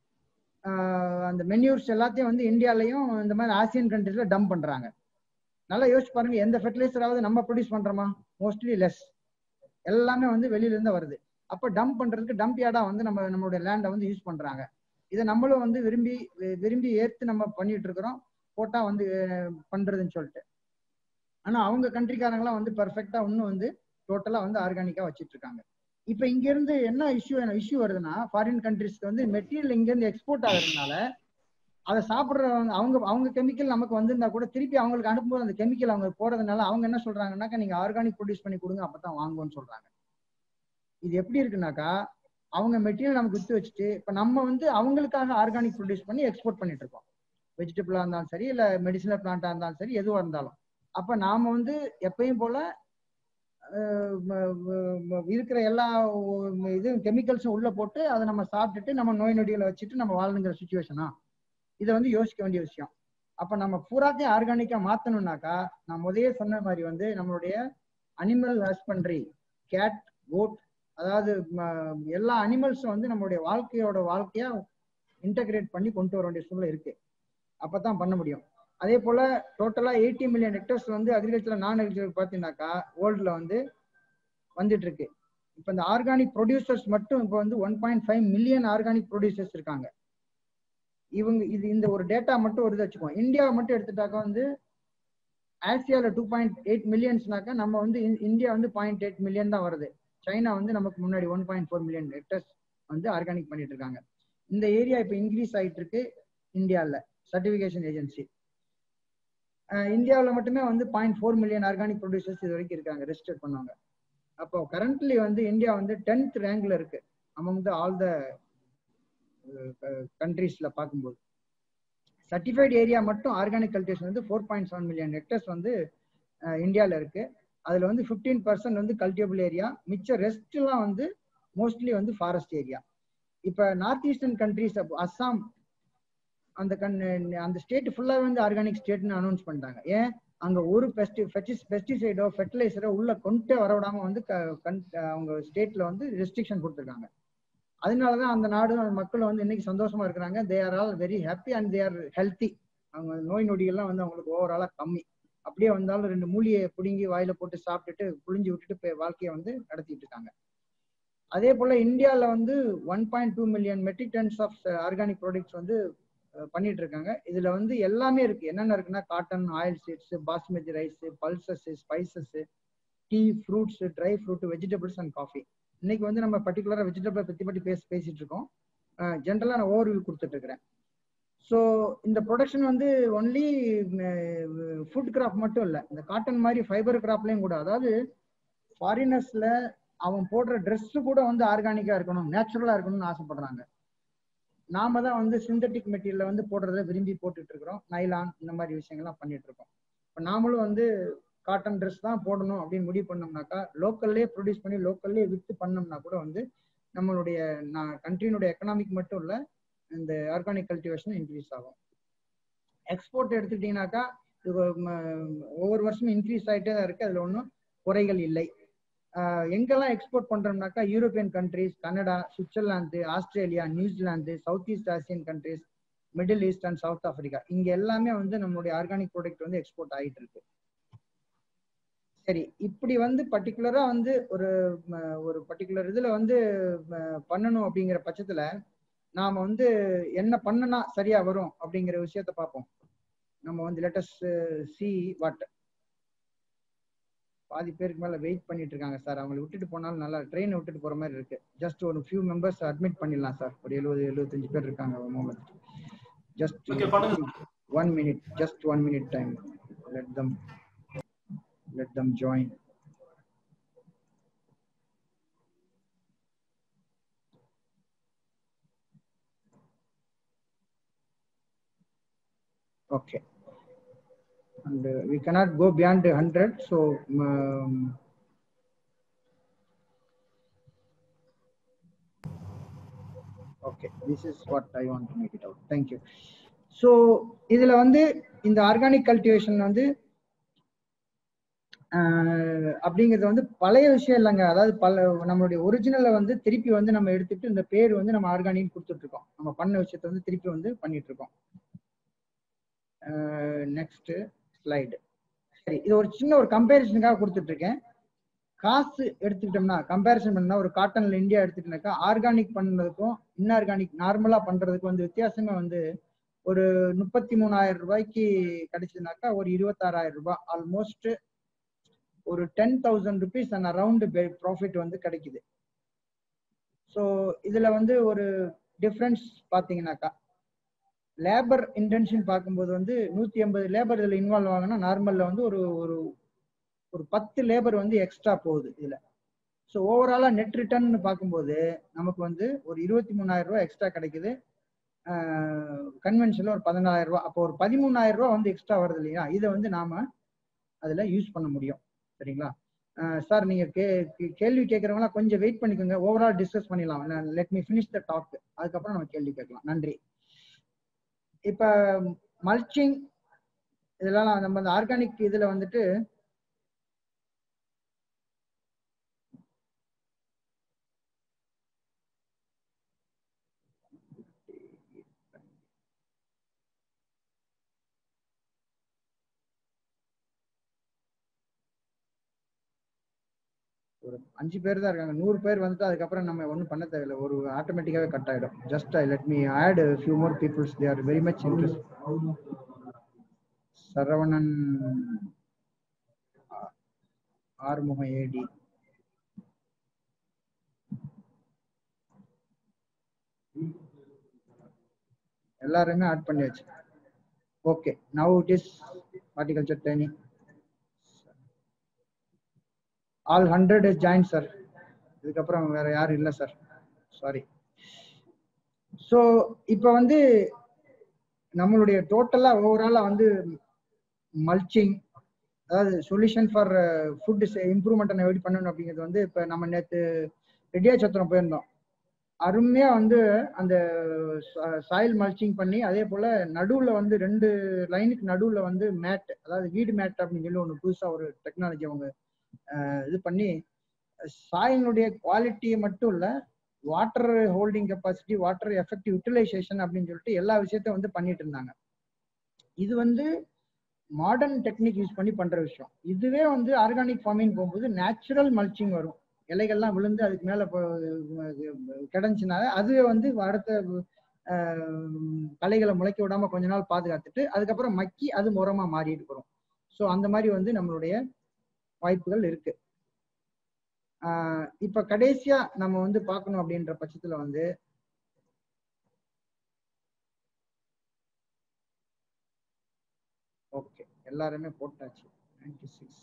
அந்த மென்யூர்ஸ் எல்லாத்தையும் வந்து இந்தியாலயும் இந்த மாதிரி ஆசியன் கண்ட்ரீஸ்ல டம்ப் பண்றாங்க நல்லா யோசிச்சு பாருங்க எந்த ஃபெர்டிலைசராவது நம்ம ப்ரொடியூஸ் பண்றோமா மோஸ்ட்லி லெஸ் எல்லாமே வந்து வெளியில இருந்து வருது அப்ப டம்ப் பண்றதுக்கு டம்ப் யார்டா வந்து நம்ம நம்மளுடைய லேண்டை வந்து யூஸ் பண்றாங்க இதை நம்மளும் வந்து விரும்பி வி- விரும்பி ஏத்து நம்ம பண்ணிட்டு இருக்கிறோம் போட்டா வந்து அஹ், பண்றதுன்னு சொல்லிட்டு ஆனா அவங்க கண்ட்ரிக்காரங்களாம் வந்து பெர்ஃபெக்டா இன்னும் வந்து டோட்டலா வந்து ஆர்கானிக்கா வச்சிட்டு இருக்காங்க இப்ப இங்க இருந்து என்ன இஷ்யூ இஷ்யூ வருதுன்னா ஃபாரின் கண்ட்ரிஸ்க்கு வந்து மெட்டீரியல் இங்க இருந்து எக்ஸ்போர்ட் ஆகுறதுனால அதை சாப்பிடுறவங்க அவங்க அவங்க கெமிக்கல் நமக்கு வந்திருந்தா கூட திருப்பி அவங்களுக்கு அனுப்பும்போது அந்த கெமிக்கல் அவங்க போறதுனால அவங்க என்ன சொல்றாங்கன்னாக்கா நீங்க ஆர்கானிக் ப்ரொடியூஸ் பண்ணி கொடுங்க அப்பதான் வாங்குவோம்னு சொல்றாங்க இது எப்படி இருக்குனாக்கா அவங்க மெட்டீரியல் நமக்கு வித்து வச்சுட்டு இப்ப நம்ம வந்து அவங்களுக்காக ஆர்கானிக் ப்ரொடியூஸ் பண்ணி எக்ஸ்போர்ட் பண்ணிட்டு இருக்கோம் வெஜிடபிளா இருந்தாலும் சரி இல்ல மெடிசினல் பிளான்டா இருந்தாலும் சரி எதுவா இருந்தாலும் அப்ப நாம வந்து எப்பயும் போல அஹ், ம- ம- ம- இருக்கிற எல்லா ஒ- இது கெமிக்கல்ஸும் உள்ள போட்டு அதை நம்ம சாப்பிட்டுட்டு நம்ம நோய் நொடிகளை வச்சுட்டு நம்ம வாழணுங்கிற சுச்சுவேஷனா இதை வந்து யோசிக்க வேண்டிய விஷயம் அப்ப நம்ம பூராத்தையும் ஆர்கானிக்கா மாத்தணும்னாக்கா நான் முதலே சொன்ன மாதிரி வந்து நம்மளுடைய அனிமல் ஹஸ்பண்ட்ரி கேட் கோட் அதாவது ம- எல்லா அனிமல்ஸும் வந்து நம்மளுடைய வாழ்க்கையோட வாழ்க்கையா இன்டகிரேட் பண்ணி கொண்டு வர வேண்டிய சூழ்நிலை இருக்கு அப்பதான் பண்ண முடியும் அதே போல டோட்டலா எயிட்டி மில்லியன் ஹெக்டர்ஸ் வந்து அக்ரிகல்ச்சர் நான் அக்ரிகல்ச்சர் பார்த்தீங்கன்னாக்கா வேர்ல்டுல வந்து வந்துட்டு இருக்கு இப்போ இந்த ஆர்கானிக் ப்ரொடியூசர்ஸ் மட்டும் இப்போ வந்து one point five million organic producers இருக்காங்க இவங்க இது இந்த ஒரு டேட்டா மட்டும் ஒரு இது வச்சுக்கோம் இந்தியாவை மட்டும் எடுத்துட்டாக்கா வந்து ஆசியால டூ பாயிண்ட் எயிட் மில்லியன்ஸ்னாக்கா நம்ம வந்து இந்~ இந்தியா வந்து பாயிண்ட் எயிட் மில்லியன் தான் வருது சைனா வந்து நமக்கு முன்னாடி one point four million hectares வந்து ஆர்கானிக் பண்ணிட்டு இருக்காங்க இந்த ஏரியா இப்போ இன்க்ரீஸ் ஆயிட்டு இருக்கு இந்தியாவில் சர்டிஃபிகேஷன் ஏஜென்சி இந்தியாவில் மட்டுமே வந்து point four million organic producers இது வரைக்கும் இருக்காங்க ரெஜிஸ்டர் பண்ணவங்க அப்போ கரண்ட்லி வந்து இந்தியா வந்து டென்த் ரேங்க்ல இருக்கு அமங் த ஆல் த கண்ட்ரீஸ்ல பார்க்கும்போது சர்டிஃபைட் ஏரியா மட்டும் ஆர்கானிக் கல்டிவேஷன் வந்து four point seven million hectares வந்து இந்தியாவில் இருக்கு அதுல வந்து ஃபிஃப்டீன் பர்சன்ட் வந்து கல்டிவபிள் ஏரியா மிச்ச ரெஸ்ட்லாம் வந்து மோஸ்ட்லி வந்து ஃபாரஸ்ட் ஏரியா இப்போ நார்த் ஈஸ்டர்ன் கண்ட்ரீஸ் அஸ்ஸாம் அந்த கண் அந்த ஸ்டேட் ஃபுல்லாக வந்து ஆர்கானிக் ஸ்டேட்னு அனௌன்ஸ் பண்ணிட்டாங்க ஏன் அங்க ஒரு பெஸ்டி பெஸ்டிசைடோ ஃபெர்டிலைசரோ உள்ள கொண்டே வரவிடாம வந்து க- கண்- அவங்க ஸ்டேட்ல வந்து ரெஸ்ட்ரிக்ஷன் கொடுத்துருக்காங்க அதனாலதான் அந்த நாடு அந்த மக்கள் வந்து இன்னைக்கு சந்தோஷமா இருக்கிறாங்க they are all very happy and they are healthy அவங்க நோய் நொடிகள்லாம் வந்து அவங்களுக்கு ஓவராலா கம்மி அப்படியே வந்தாலும் ரெண்டு மூலியை பிடுங்கி வாயில போட்டு சாப்பிட்டுட்டு புழிஞ்சு விட்டுட்டு இப்ப வாழ்க்கையை வந்து நடத்திட்டு இருக்காங்க அதே போல இந்தியால வந்து one point two million metric tons of organic products வந்து அஹ், பண்ணிட்டு இருக்காங்க இதுல வந்து எல்லாமே இருக்கு என்னென்ன இருக்குன்னா cotton oil seeds basmati rice pulses spices tea fruits dry fruit vegetables and coffee இன்னைக்கு வந்து நம்ம பர்டிகுலரா வெஜிடபிள் பத்தி பத்தி பேசி பேசிட்டு இருக்கோம் ஜென்ரலா நான் ஓவர் வியூ கொடுத்துட்டு இருக்கிறேன் ஸோ இந்த ப்ரொடக்ஷன் வந்து ஒன்லி ஃபுட் கிராப் மட்டும் இல்லை இந்த காட்டன் மாதிரி ஃபைபர் கிராப்லையும் கூட அதாவது ஃபாரினர்ஸ்ல அவன் போடுற ட்ரெஸ் கூட வந்து ஆர்கானிக்கா இருக்கணும் நேச்சுரலா இருக்கணும்னு ஆசைப்படுறாங்க நாம தான் வந்து சிந்தட்டிக் மெட்டீரியல்ல வந்து போடுறத விரும்பி போட்டுட்டு இருக்கிறோம் நைலான் இந்த மாதிரி விஷயங்கள்லாம் பண்ணிட்டு இருக்கோம் இப்போ நாமளும் வந்து காட்டன் ட்ரெஸ் தான் போடணும் அப்படின்னு முடிவு பண்ணோம்னாக்கா லோக்கல்லே ப்ரொடியூஸ் பண்ணி லோக்கல்லே வித்து பண்ணோம்னா கூட வந்து நம்மளுடைய நான் கண்ட்ரியினுடைய எக்கனாமிக் மட்டும் இல்லை இந்த ஆர்கானிக் கல்டிவேஷன் இன்க்ரீஸ் ஆகும் எக்ஸ்போர்ட் எடுத்துக்கிட்டீங்கன்னாக்கா இது ஒவ்வொரு வருஷமும் இன்க்ரீஸ் ஆகிட்டே தான் இருக்கு அதில் ஒன்றும் குறைகள் இல்லை எங்கெல்லாம் எக்ஸ்போர்ட் பண்றோம்னாக்கா European countries Canada Switzerland Australia New Zealand south east Asian countries middle east and south Africa இங்க எல்லாமே வந்து நம்மளுடைய ஆர்கானிக் ப்ராடக்ட் வந்து எக்ஸ்போர்ட் ஆகிட்டு இருக்கு சரி இப்படி வந்து பர்டிகுலரா வந்து ஒரு ஒரு பர்டிகுலர் இதுல வந்து பண்ணணும் அப்படிங்கிற பட்சத்துல நாம வந்து என்ன பண்ணனா சரியா வரும் அப்படிங்கிற விஷயத்த பார்ப்போம் நம்ம வந்து லெட்டஸ் சி வாட் பாதி பேருக்கு மேல வெயிட் பண்ணிட்டு இருக்காங்க சார் அவங்களை விட்டுட்டு போனாலும் நல்லா ட்ரெயினை விட்டுட்டு போற மாதிரி இருக்கு ஜஸ்ட் ஒரு ஃபியூ மெம்பர்ஸ் அட்மிட் பண்ணிடலாம் சார் ஒரு எழுபது எழுபத்தஞ்சு பேர் இருக்காங்க moment just one minute just one minute time let them let them join okay and uh, we cannot go beyond 100 so um, okay this is what i want to make it out thank you so இதுல வந்து இந்த ஆர்கானிக் கல்டிவேஷன் வந்து அப்படிங்கிறது வந்து பழைய விஷயம் இல்லைங்க அதாவது பல நம்மளுடைய ஒரிஜினலை வந்து திருப்பி வந்து நம்ம எடுத்துட்டு இந்த பேர் வந்து நம்ம ஆர்கானிக் கொடுத்துட்டு இருக்கோம் நம்ம பண்ண விஷயத்த வந்து திருப்பி வந்து பண்ணிட்டு இருக்கோம் நெக்ஸ்ட் ஸ்லைடு சரி இது ஒரு சின்ன ஒரு கம்பேரிசனுக்காக கொடுத்துட்டு இருக்கேன் காசு எடுத்துக்கிட்டோம்னா கம்பேரிசன் பண்ணா ஒரு காட்டன்ல இந்தியா எடுத்துக்கிட்டோம்னாக்கா ஆர்கானிக் பண்ணதுக்கும் இன்ஆர்கானிக் நார்மலா பண்றதுக்கு வந்து வித்தியாசமே வந்து ஒரு முப்பத்தி மூணாயிரம் ரூபாய்க்கு கிடைச்சதுனாக்கா ஒரு இருபத்தாறாயிரம் ரூபாய் ஆல்மோஸ்ட் ஒரு ten thousand rupees and around profit வந்து கிடைக்குது ஸோ இதுல வந்து ஒரு டிஃப்ரென்ஸ் பார்த்தீங்கன்னாக்கா லேபர் இன்டென்ஷன் பார்க்கும்போது வந்து நூத்தி ஐம்பது லேபர் இதுல இன்வால்வ் ஆகுனா நார்மல்ல வந்து ஒரு ஒரு ஒரு பத்து லேபர் வந்து எக்ஸ்ட்ரா போகுது இதுல ஸோ ஓவராலா நெட் ரிட்டர்ன் பார்க்கும்போது நமக்கு வந்து ஒரு இருபத்தி மூணாயிரம் ரூபாய் எக்ஸ்ட்ரா கிடைக்குது கன்வென்ஷன்ல ஒரு பதினாயிரம் ரூபாய் அப்போ ஒரு பதிமூணாயிரம் ரூபாய் வந்து எக்ஸ்ட்ரா வருது இல்லையா இதை வந்து நாம அதுல யூஸ் பண்ண முடியும் சரிங்களா சார் நீங்க கே கேள்வி கேட்கறவங்களாம் கொஞ்சம் வெயிட் பண்ணிக்கோங்க ஓவரால் டிஸ்கஸ் பண்ணிடலாம் let me finish the talk அதுக்கப்புறம் நம்ம கேள்வி கேட்கலாம் நன்றி இப்ப மல்ச்சிங் இதெல்லாம் நம்ம இந்த ஆர்கானிக் இதுல வந்துட்டு ஒரு அஞ்சு பேர் தான் இருக்காங்க நூறு பேர் வந்துட்டு அதுக்கப்புறம் நம்ம ஒன்றும் பண்ண தேவையில்லை ஒரு ஆட்டோமேட்டிக்காவே கட் ஆயிடும் just I let me add few more peoples they are very much interest Saravanan Arumugam AD எல்லாருமே ஆட் பண்ணியாச்சு okay now it is horticulture training all hundred is join sir இதுக்கப்புறம் வேற யாரும் இல்லை சார் சாரி ஸோ இப்போ வந்து நம்மளுடைய டோட்டலா ஓவராலா வந்து மல்ச்சிங் அதாவது சொல்யூஷன் ஃபார் ஃபுட் இம்ப்ரூவ்மெண்ட் எப்படி பண்ணணும் அப்படிங்கிறது வந்து இப்போ நம்ம நேற்று ரெடியா சத்திரம் போயிருந்தோம் அருமையா வந்து அந்த சாயில் மல்ச்சிங் பண்ணி அதே போல நடுவுல வந்து ரெண்டு லைனுக்கு நடுவுல வந்து மேட் அதாவது வீடு மேட் அப்படின்னு சொல்லி ஒன்று புதுசா ஒரு டெக்னாலஜி அவங்க இது பண்ணி சாயினுடைய குவாலிட்டியை மட்டும் இல்ல water holding capacity water effective utilisation அப்படின்னு சொல்லிட்டு எல்லா விஷயத்தையும் வந்து பண்ணிட்டு இருந்தாங்க இது வந்து மாடர்ன் டெக்னிக் யூஸ் பண்ணி பண்ற விஷயம் இதுவே வந்து ஆர்கானிக் ஃபார்மிங் போகும்போது நேச்சுரல் மல்ச்சிங் வரும் இலைகள்லாம் விழுந்து அதுக்கு மேல கிடைஞ்சுனா அதுவே வந்து அடுத்த களைகளை முளைக்க விடாம கொஞ்ச நாள் பாதுகாத்துட்டு அதுக்கப்புறம் மக்கி அது முறமா மாறிட்டு வரும் ஸோ அந்த மாதிரி வந்து நம்மளுடைய வாய்ப்புகள் இருக்கு இப்ப கடைசியா நம்ம வந்து பார்க்கணும் அப்படின்ற பட்சத்துல வந்து எல்லாருமே போட்டாச்சு நைன்டி சிக்ஸ்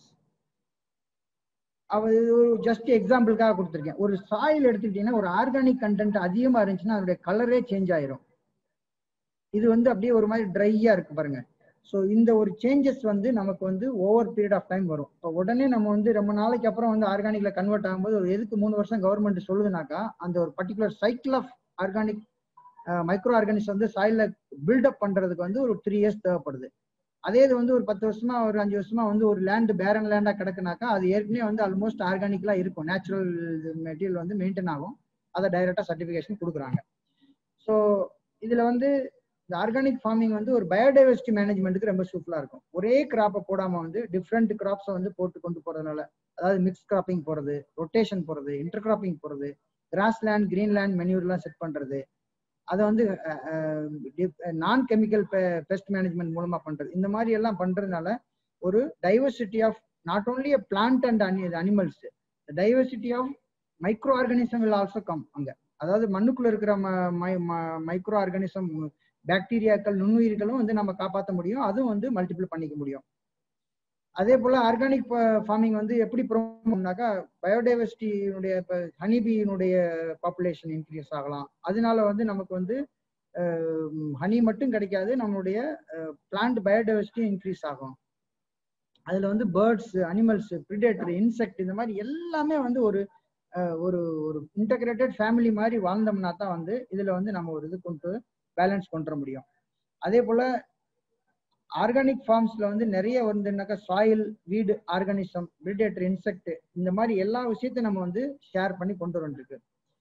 அவ ஜஸ்ட் எக்ஸாம்பிளுக்காக கொடுத்துருக்கேன் ஒரு சாயில் எடுத்துக்கிட்டீங்கன்னா ஒரு ஆர்கானிக் கண்டென்ட் அதிகமா இருந்துச்சுன்னா அதோட கலரே சேஞ்ச் ஆயிரும் இது வந்து அப்படியே ஒரு மாதிரி ட்ரையா இருக்கு பாருங்க ஸோ இந்த ஒரு சேஞ்சஸ் வந்து நமக்கு வந்து ஓவர் பீரியட் ஆஃப் டைம் வரும் இப்போ உடனே நம்ம வந்து ரொம்ப நாளைக்கு அப்புறம் வந்து ஆர்கானிக்ல கன்வெர்ட் ஆகும்போது ஒரு எதுக்கு மூணு வருஷம் கவர்மெண்ட் சொல்லுதுனாக்கா அந்த ஒரு particular cycle of organic micro organics வந்து சாயில பில்டப் பண்றதுக்கு வந்து ஒரு த்ரீ இயர்ஸ் தேவைப்படுது அதே இது வந்து ஒரு பத்து வருஷமா ஒரு அஞ்சு வருஷமா வந்து ஒரு லேண்ட் பேரன் லேண்டா கிடக்குனாக்கா அது ஏற்கனவே வந்து ஆல்மோஸ்ட் ஆர்கானிக்கலா இருக்கும் நேச்சுரல் மெட்டீரியல் வந்து மெயின்டைன் ஆகும் அதை டைரக்டா சர்டிபிகேஷன் கொடுக்குறாங்க ஸோ இதுல வந்து இந்த ஆர்கானிக் ஃபார்மிங் வந்து ஒரு பயோடைவர்சிட்டி மேனேஜ்மெண்ட்டுக்கு ரொம்ப சூப்பரா இருக்கும் ஒரே கிராப்பை போடாம வந்து டிஃப்ரெண்ட் கிராப்ஸை வந்து போட்டு கொண்டு போறதுனால அதாவது மிக்ஸ் கிராப்பிங் போறது ரொட்டேஷன் போறது இன்டர் கிராப்பிங் போறது கிராஸ் லேண்ட் கிரீன் லேண்ட் மெனியூர்லாம் செட் பண்றது அதை வந்து நான் கெமிக்கல் பெஸ்ட் மேனேஜ்மெண்ட் மூலமா பண்றது இந்த மாதிரி எல்லாம் பண்றதுனால ஒரு diversity of not only a plant and animals diversity of microorganism will also come அங்க அதாவது மண்ணுக்குள்ள இருக்கிற மைக்ரோ ஆர்கானிசம் பாக்டீரியாக்கள் நுண்ணுயிர்களும் வந்து நம்ம காப்பாற்ற முடியும் அதுவும் வந்து மல்டிபிள் பண்ணிக்க முடியும் அதே போல ஆர்கானிக் ஃபார்மிங் வந்து எப்படி ப்ரோம்னாக்கா பயோடைவர்சிட்டியினுடைய இப்போ ஹனிபியினுடைய பாப்புலேஷன் இன்க்ரீஸ் ஆகலாம் அதனால வந்து நமக்கு வந்து ஹனி மட்டும் கிடைக்காது நம்மளுடைய பிளான்ட் பயோடைவர்சிட்டி இன்க்ரீஸ் ஆகும் அதுல வந்து பேர்ட்ஸ் அனிமல்ஸ் ப்ரிடேட்டர் இன்செக்ட் இந்த மாதிரி எல்லாமே வந்து ஒரு ஒரு ஒரு இன்டகிரேட்டட் ஃபேமிலி மாதிரி வாழ்ந்தோம்னா தான் வந்து இதுல வந்து நம்ம ஒரு இது கொண்டு பேலன்ஸ் கொண்டு வர முடியும் அதே போல ஆர்கானிக் ஃபார்ம்ஸ்ல வந்து நிறைய வந்துனாக்கா சாயில் வீடு ஆர்கானிசம் பிரிடேட்டர் இன்செக்ட் இந்த மாதிரி எல்லா விஷயத்தையும் நம்ம வந்து ஷேர் பண்ணி கொண்டு வந்துருக்கு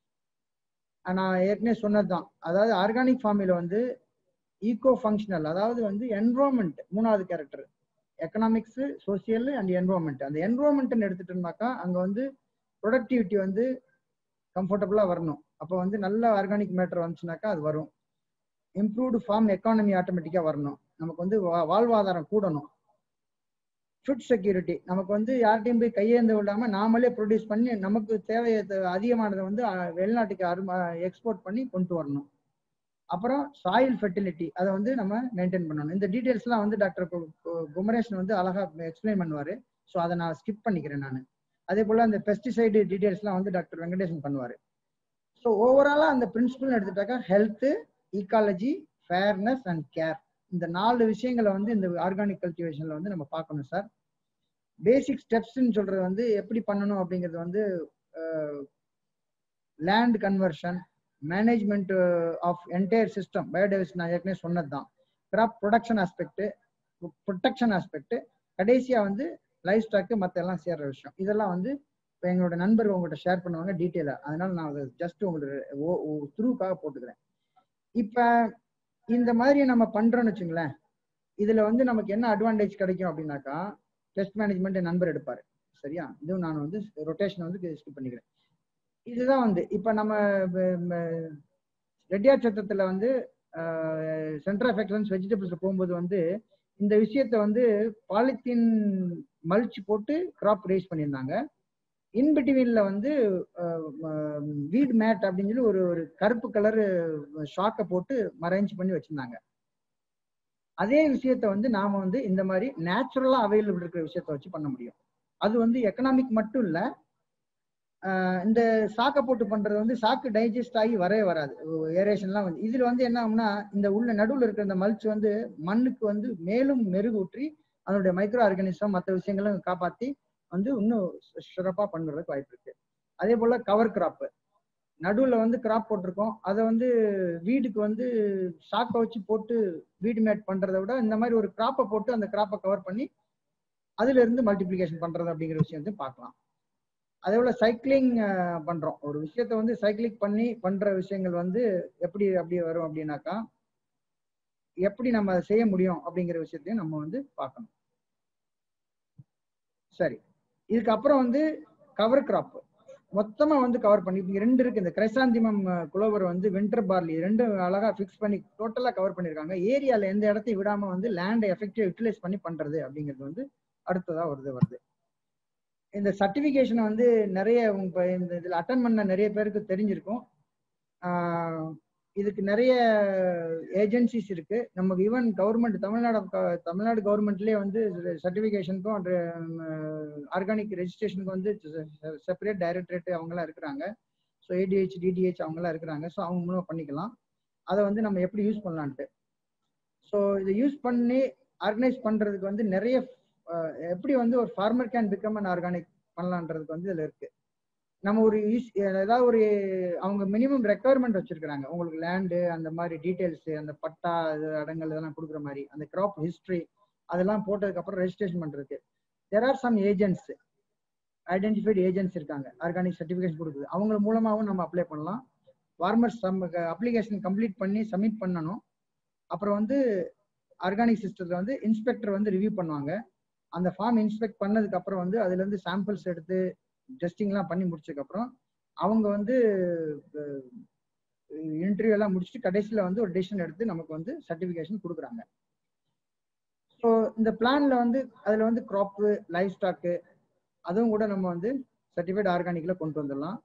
நான் ஏற்கனவே சொன்னதுதான் அதாவது ஆர்கானிக் ஃபார்மில் வந்து ஈகோ ஃபங்க்ஷனல் அதாவது வந்து என்வரான்மெண்ட் மூணாவது character economics social and environment அந்த என்வரான்மெண்ட்னு எடுத்துட்டோம்னாக்கா அங்க வந்து ப்ரொடக்டிவிட்டி வந்து கம்ஃபர்டபுளா வரணும் அப்போ வந்து நல்ல ஆர்கானிக் மேட்டர் வந்துச்சுனாக்கா அது வரும் இம்ப்ரூவ்டு ஃபார்ம் எக்கானமி ஆட்டோமேட்டிக்கா வரணும் நமக்கு வந்து வாழ்வாதாரம் கூடணும் ஃபுட் செக்யூரிட்டி நமக்கு வந்து யார்கிட்டையும் போய் கையேந்து விடாம நாமளே ப்ரொடியூஸ் பண்ணி நமக்கு தேவை அதிகமானதை வந்து வெளிநாட்டுக்கு அரும எக்ஸ்போர்ட் பண்ணி கொண்டு வரணும் அப்புறம் சாயில் ஃபெர்டிலிட்டி அதை வந்து நம்ம மெயின்டைன் பண்ணணும் இந்த டீட்டெயில்ஸ்லாம் வந்து டாக்டர் குமரேஷன் வந்து அழகா எக்ஸ்பிளைன் பண்ணுவாரு ஸோ அதை நான் ஸ்கிப் பண்ணிக்கிறேன் நான் அதே போல அந்த பெஸ்டிசைடு டீட்டெயில்ஸ்லாம் வந்து டாக்டர் வெங்கடேசன் பண்ணுவாரு ஸோ ஓவராலா அந்த பிரின்சிபல் எடுத்துட்டாக்கா health ecology fairness and care இந்த நாலு விஷயங்களை வந்து இந்த ஆர்கானிக் கல்டிவேஷன்ல வந்து நம்ம பார்க்கணும் சார் பேசிக் ஸ்டெப்ஸ்ன்னு சொல்றது வந்து எப்படி பண்ணணும் அப்படிங்கிறது வந்து land conversion management of entire system biodiversity நான் ஏற்கனவே சொன்னது தான் crop production aspect protection aspect கடைசியா வந்து லைஃப் ஸ்டாக்கு மற்ற எல்லாம் சேர்ற விஷயம் இதெல்லாம் வந்து இப்போ எங்களோட நண்பர் உங்கள்கிட்ட ஷேர் பண்ணுவாங்க டீட்டெயிலாக அதனால நான் அதை ஜஸ்ட் உங்களுக்கு த்ரூக்காக போட்டுக்கிறேன் இப்போ இந்த மாதிரி நம்ம பண்றோம்னு வச்சுங்களேன் இதுல வந்து நமக்கு என்ன அட்வான்டேஜ் கிடைக்கும் அப்படின்னாக்கா டெஸ்ட் மேனேஜ்மெண்ட் என் நண்பர் எடுப்பாரு சரியா இதுவும் நான் வந்து ரொட்டேஷன் வந்து ஸ்கிப் பண்ணிக்கிறேன் இதுதான் வந்து இப்ப நம்ம ரெட்டியார் சத்தத்துல வந்து சென்டர் ஆஃப் எக்ஸலன்ஸ் வெஜிடபிள்ஸ் போகும்போது வந்து இந்த விஷயத்த வந்து பாலித்தீன் மல்ச் போட்டு கிராப் ரேஸ் பண்ணியிருந்தாங்க இன்பிட்வீன்ல வந்து வீட் மேட் அப்படின்னு சொல்லி ஒரு ஒரு கருப்பு கலர் ஷாக்கை போட்டு அரேஞ்ச் பண்ணி வச்சிருந்தாங்க அதே விஷயத்த வந்து நாம வந்து இந்த மாதிரி நேச்சுரலா அவைலபிள் இருக்கிற விஷயத்த வச்சு பண்ண முடியும் அது வந்து எக்கனாமிக் மட்டும் இல்ல இந்த சாக்கை போட்டு பண்றது வந்து சாக்கு டைஜஸ்ட் ஆகி வரவே வராது ஏரேஷன்லாம் வந்து இதுல வந்து என்ன ஆகும்னா இந்த உள்ள நடுவில் இருக்கிற இந்த மல்ச் வந்து மண்ணுக்கு வந்து மேலும் மெருகூற்றி அதனுடைய மைக்ரோ ஆர்கானிசம் மற்ற விஷயங்களும் காப்பாத்தி வந்து இன்னும் சிறப்பா பண்ணுறதுக்கு வாய்ப்பு இருக்கு அதே போல கவர் கிராப் நடுவில் வந்து கிராப் போட்டிருக்கோம் அதை வந்து வீடுக்கு வந்து ஷாக்கை வச்சு போட்டு வீடு மேட் பண்றதை விட இந்த மாதிரி ஒரு கிராப்பை போட்டு அந்த கிராப்பை கவர் பண்ணி அதுல இருந்து மல்டிபிளிகேஷன் பண்றது அப்படிங்கிற விஷயம் வந்து பார்க்கலாம் அதே போல சைக்கிளிங் பண்றோம் ஒரு விஷயத்த வந்து சைக்கிளிங் பண்ணி பண்ற விஷயங்கள் வந்து எப்படி அப்படி வரும் அப்படின்னாக்கா எப்படி நம்ம அதை செய்ய முடியும் அப்படிங்கிற விஷயத்தையும் நம்ம வந்து பார்க்கணும் சரி இதுக்கப்புறம் வந்து கவர் கிராப் மொத்தமா வந்து கவர் பண்ணி இங்க ரெண்டு இருக்கு இந்த கிரைசாந்திமம் குளோவர் வந்து வின்டர் பார்லி ரெண்டும் அழகா ஃபிக்ஸ் பண்ணி டோட்டலா கவர் பண்ணிருக்காங்க ஏரியால எந்த இடத்தையும் விடாம வந்து லேண்டை எஃபெக்டிவா யூட்டிலைஸ் பண்ணி பண்றது அப்படிங்கிறது வந்து அடுத்ததா வருது வருது இந்த சர்டிபிகேஷனை வந்து நிறைய இந்த இதுல அட்டன் பண்ண நிறைய பேருக்கு தெரிஞ்சிருக்கும் இதுக்கு நிறைய ஏஜென்சிஸ் இருக்கு நமக்கு ஈவன் கவர்மெண்ட் தமிழ்நாடு க- தமிழ்நாடு கவர்மெண்ட்லேயே வந்து சர்டிஃபிகேஷனுக்கும் ஆர்கானிக் ரெஜிஸ்ட்ரேஷனுக்கு வந்து செப்பரேட் டைரக்டரேட் அவங்கெல்லாம் இருக்கிறாங்க ஸோ ஏடிஹெச் டிடிஹெச் அவங்கெல்லாம் இருக்கிறாங்க ஸோ அவங்க மூலமாக பண்ணிக்கலாம் அதை வந்து நம்ம எப்படி யூஸ் பண்ணலான்ட்டு ஸோ இதை யூஸ் பண்ணி ஆர்கனைஸ் பண்றதுக்கு வந்து நிறைய அஹ், எப்படி வந்து ஒரு farmer can become an organic பண்ணலான்றதுக்கு வந்து இதுல இருக்கு நம்ம ஒரு யூஸ் ஏதாவது ஒரு அவங்க மினிமம் ரெக்குவயர்மெண்ட் வச்சிருக்காங்க உங்களுக்கு லேண்டு அந்த மாதிரி டீடைல்ஸ் அந்த பட்டா இது அடங்கல் இதெல்லாம் கொடுக்குற மாதிரி அந்த கிராப் ஹிஸ்டரி அதெல்லாம் போட்டதுக்கு அப்புறம் ரெஜிஸ்ட்ரேஷன் பண்றதுக்கு there are some agents identified agents இருக்காங்க ஆர்கானிக் சர்டிஃபிகேஷன் கொடுக்குது அவங்க மூலமாகவும் நம்ம அப்ளை பண்ணலாம் ஃபார்மர்ஸ் அப்ளிகேஷன் கம்ப்ளீட் பண்ணி சப்மிட் பண்ணணும் அப்புறம் வந்து ஆர்கானிக் சிஸ்டத்தில் வந்து இன்ஸ்பெக்டர் வந்து ரிவ்யூ பண்ணுவாங்க அந்த ஃபார்ம் இன்ஸ்பெக்ட் பண்ணதுக்கு அப்புறம் வந்து அதுல இருந்து சாம்பிள்ஸ் எடுத்து டெஸ்டிங்லாம் பண்ணி முடிச்சதுக்கு அப்புறம் அவங்க வந்து இன்டர்வியூ எல்லாம் முடிச்சுட்டு கடைசியில வந்து ஒரு டெசிஷன் எடுத்து நமக்கு வந்து சர்டிஃபிகேஷன் கொடுக்குறாங்க ஸோ இந்த பிளான்ல வந்து அதுல வந்து க்ராப்பு லைஃப் ஸ்டாக்கு அதுவும் கூட நம்ம வந்து சர்டிஃபைட் ஆர்கானிக்ல கொண்டு வந்துடலாம்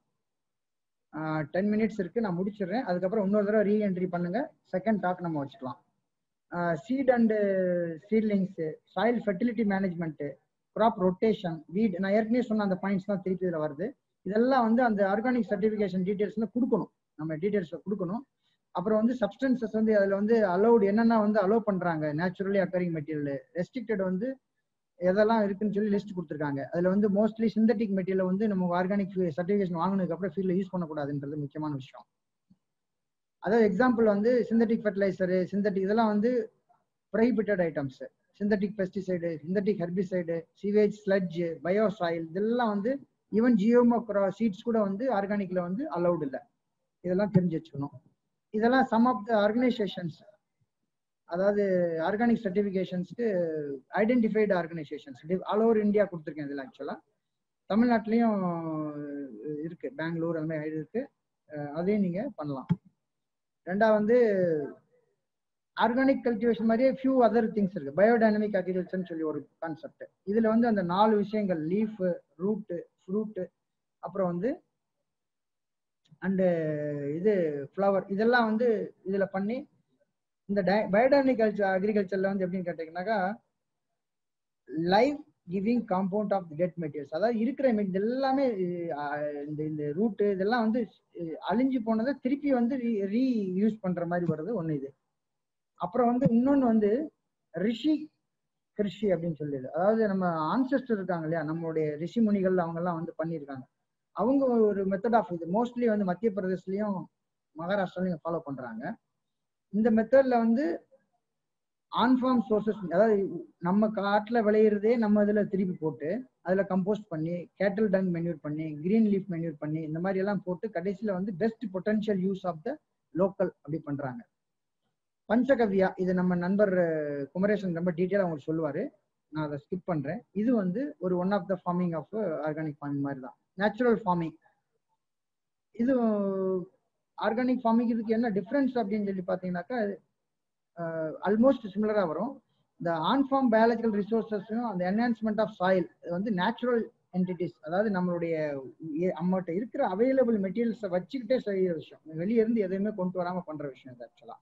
டென் மினிட்ஸ் இருக்கு நான் முடிச்சிடுறேன் அதுக்கப்புறம் இன்னொரு தடவை ரீஎன்ட்ரி பண்ணுங்க செகண்ட் டாக் நம்ம வச்சுக்கலாம் seed and seedlings soil fertility management crop rotation weed நான் ஏற்கனவே சொன்ன அந்த பாயிண்ட்ஸ் தான் திருப்பி இதில் வருது இதெல்லாம் வந்து அந்த ஆர்கானிக் சர்டிஃபிகேஷன் டீட்டெயில்ஸ்ல கொடுக்கணும் நம்ம டீட்டெயில்ஸ்ல கொடுக்கணும் அப்புறம் வந்து சப்ஸ்டன்சஸ் வந்து அதில் வந்து அலௌட் என்னென்ன வந்து அலோவ் பண்றாங்க நேச்சுரலி அக்கரிங் மெட்டீரியல் ரெஸ்ட்ரிக்டட் வந்து எதெல்லாம் இருக்குன்னு சொல்லி லிஸ்ட் கொடுத்துருக்காங்க அதுல வந்து மோஸ்ட்லி சிந்தட்டிக் மெட்டீரியல் வந்து நம்ம ஆர்கானிக் சர்டிஃபிகேஷன் வாங்கினதுக்கு அப்புறம் ஃபீல்ட்ல யூஸ் பண்ணக்கூடாதுன்றது முக்கியமான விஷயம் அதாவது எக்ஸாம்பிள் வந்து சிந்தட்டிக் ஃபெர்டிலைசரு சிந்தட்டிக் இதெல்லாம் வந்து prohibited items synthetic pesticide synthetic herbicide sewage sludge biosoil இதெல்லாம் வந்து ஈவன் ஜியோமோ சீட்ஸ் கூட வந்து ஆர்கானிக்ல வந்து அலௌட் இல்லை இதெல்லாம் தெரிஞ்சு வச்சுக்கணும் இதெல்லாம் சம் ஆஃப் த ஆர்கனைசேஷன்ஸ் அதாவது ஆர்கானிக் சர்டிஃபிகேஷன்ஸ்க்கு identified organisations all over India கொடுத்துருக்கேன் இதில் ஆக்சுவலாக தமிழ்நாட்டிலையும் இருக்கு பெங்களூர் அந்த மாதிரி இருக்கு அஹ் அதையும் நீங்க பண்ணலாம் ரெண்டாவது வந்து ஆர்கானிக் கல்டிவேஷன் மாதிரியே ஃபியூ அதர் திங்ஸ் இருக்கு பயோடைனமிக் அக்ரிகல்ச்சர்னு சொல்லி ஒரு கான்செப்ட் இதுல வந்து அந்த நாலு விஷயங்கள் லீஃப் ரூட்டு ஃப்ரூட்டு அப்புறம் வந்து அண்டு இது ஃப்ளவர் இதெல்லாம் வந்து இதுல பண்ணி இந்த பயோடைனமிக் கல்ச்சர் அக்ரிகல்ச்சர்ல வந்து எப்படின்னு கேட்டீங்கன்னாக்கா live giving compound of dead materials அதாவது இருக்கிற மெட் எல்லாமே அஹ், இந்த இந்த ரூட்டு இதெல்லாம் வந்து அஹ், அழிஞ்சு போனதை திருப்பி வந்து ரீ யூஸ் பண்ற மாதிரி வருது ஒண்ணு இது அப்புறம் வந்து இன்னொன்னு வந்து ரிஷி கிருஷி அப்படின்னு சொல்லிது அதாவது நம்ம ஆன்செஸ்டர் இருக்காங்க இல்லையா நம்மளுடைய ரிஷி முனிகள் அவங்க எல்லாம் வந்து பண்ணியிருக்காங்க அவங்க ஒரு மெத்தட் ஆஃப் இது மோஸ்ட்லி வந்து மத்திய பிரதேஷ்லயும் மகாராஷ்டிராலையும் ஃபாலோ பண்றாங்க இந்த மெத்தட்ல வந்து ஆன்ஃபார்ம் சோர்சஸ் அதாவது நம்ம காட்டுல விளையிறதே நம்ம இதுல திருப்பி போட்டு அதுல கம்போஸ்ட் பண்ணி கேட்டல் டங் மென்யூர் பண்ணி கிரீன் லீஃப் மென்யூர் பண்ணி இந்த மாதிரி எல்லாம் போட்டு கடைசியில வந்து best potential use of the local அப்படி பண்றாங்க பஞ்சகவ்யா இது நம்ம நண்பர் அஹ், குமரேசன் ரொம்ப டீட்டெயிலாக உங்களுக்கு சொல்லுவாரு நான் அதை ஸ்கிப் பண்றேன் இது வந்து ஒரு one of the farming of organic farming மாதிரி தான் நேச்சுரல் ஃபார்மிங் இது ஆர்கானிக் ஃபார்மிங் இதுக்கு என்ன டிஃப்ரென்ஸ் அப்படின்னு சொல்லி பார்த்தீங்கன்னாக்கா ஆல்மோஸ்ட் சிமிலரா வரும் இந்த ஆன்ஃபார்ம் பயாலஜிக்கல் ரிசோர்சஸும் அந்த என்ஹான்ஸ்மெண்ட் ஆஃப் சாயில் வந்து நேச்சுரல் என்டிட்டிஸ் அதாவது நம்மளுடைய ஏ- நம்மகிட்ட இருக்கிற அவைலபிள் மெட்டீரியல்ஸை வச்சுக்கிட்டே செய்யற விஷயம் வெளிய இருந்து எதையுமே கொண்டு வராம பண்ற விஷயம் இது ஆக்சுவலா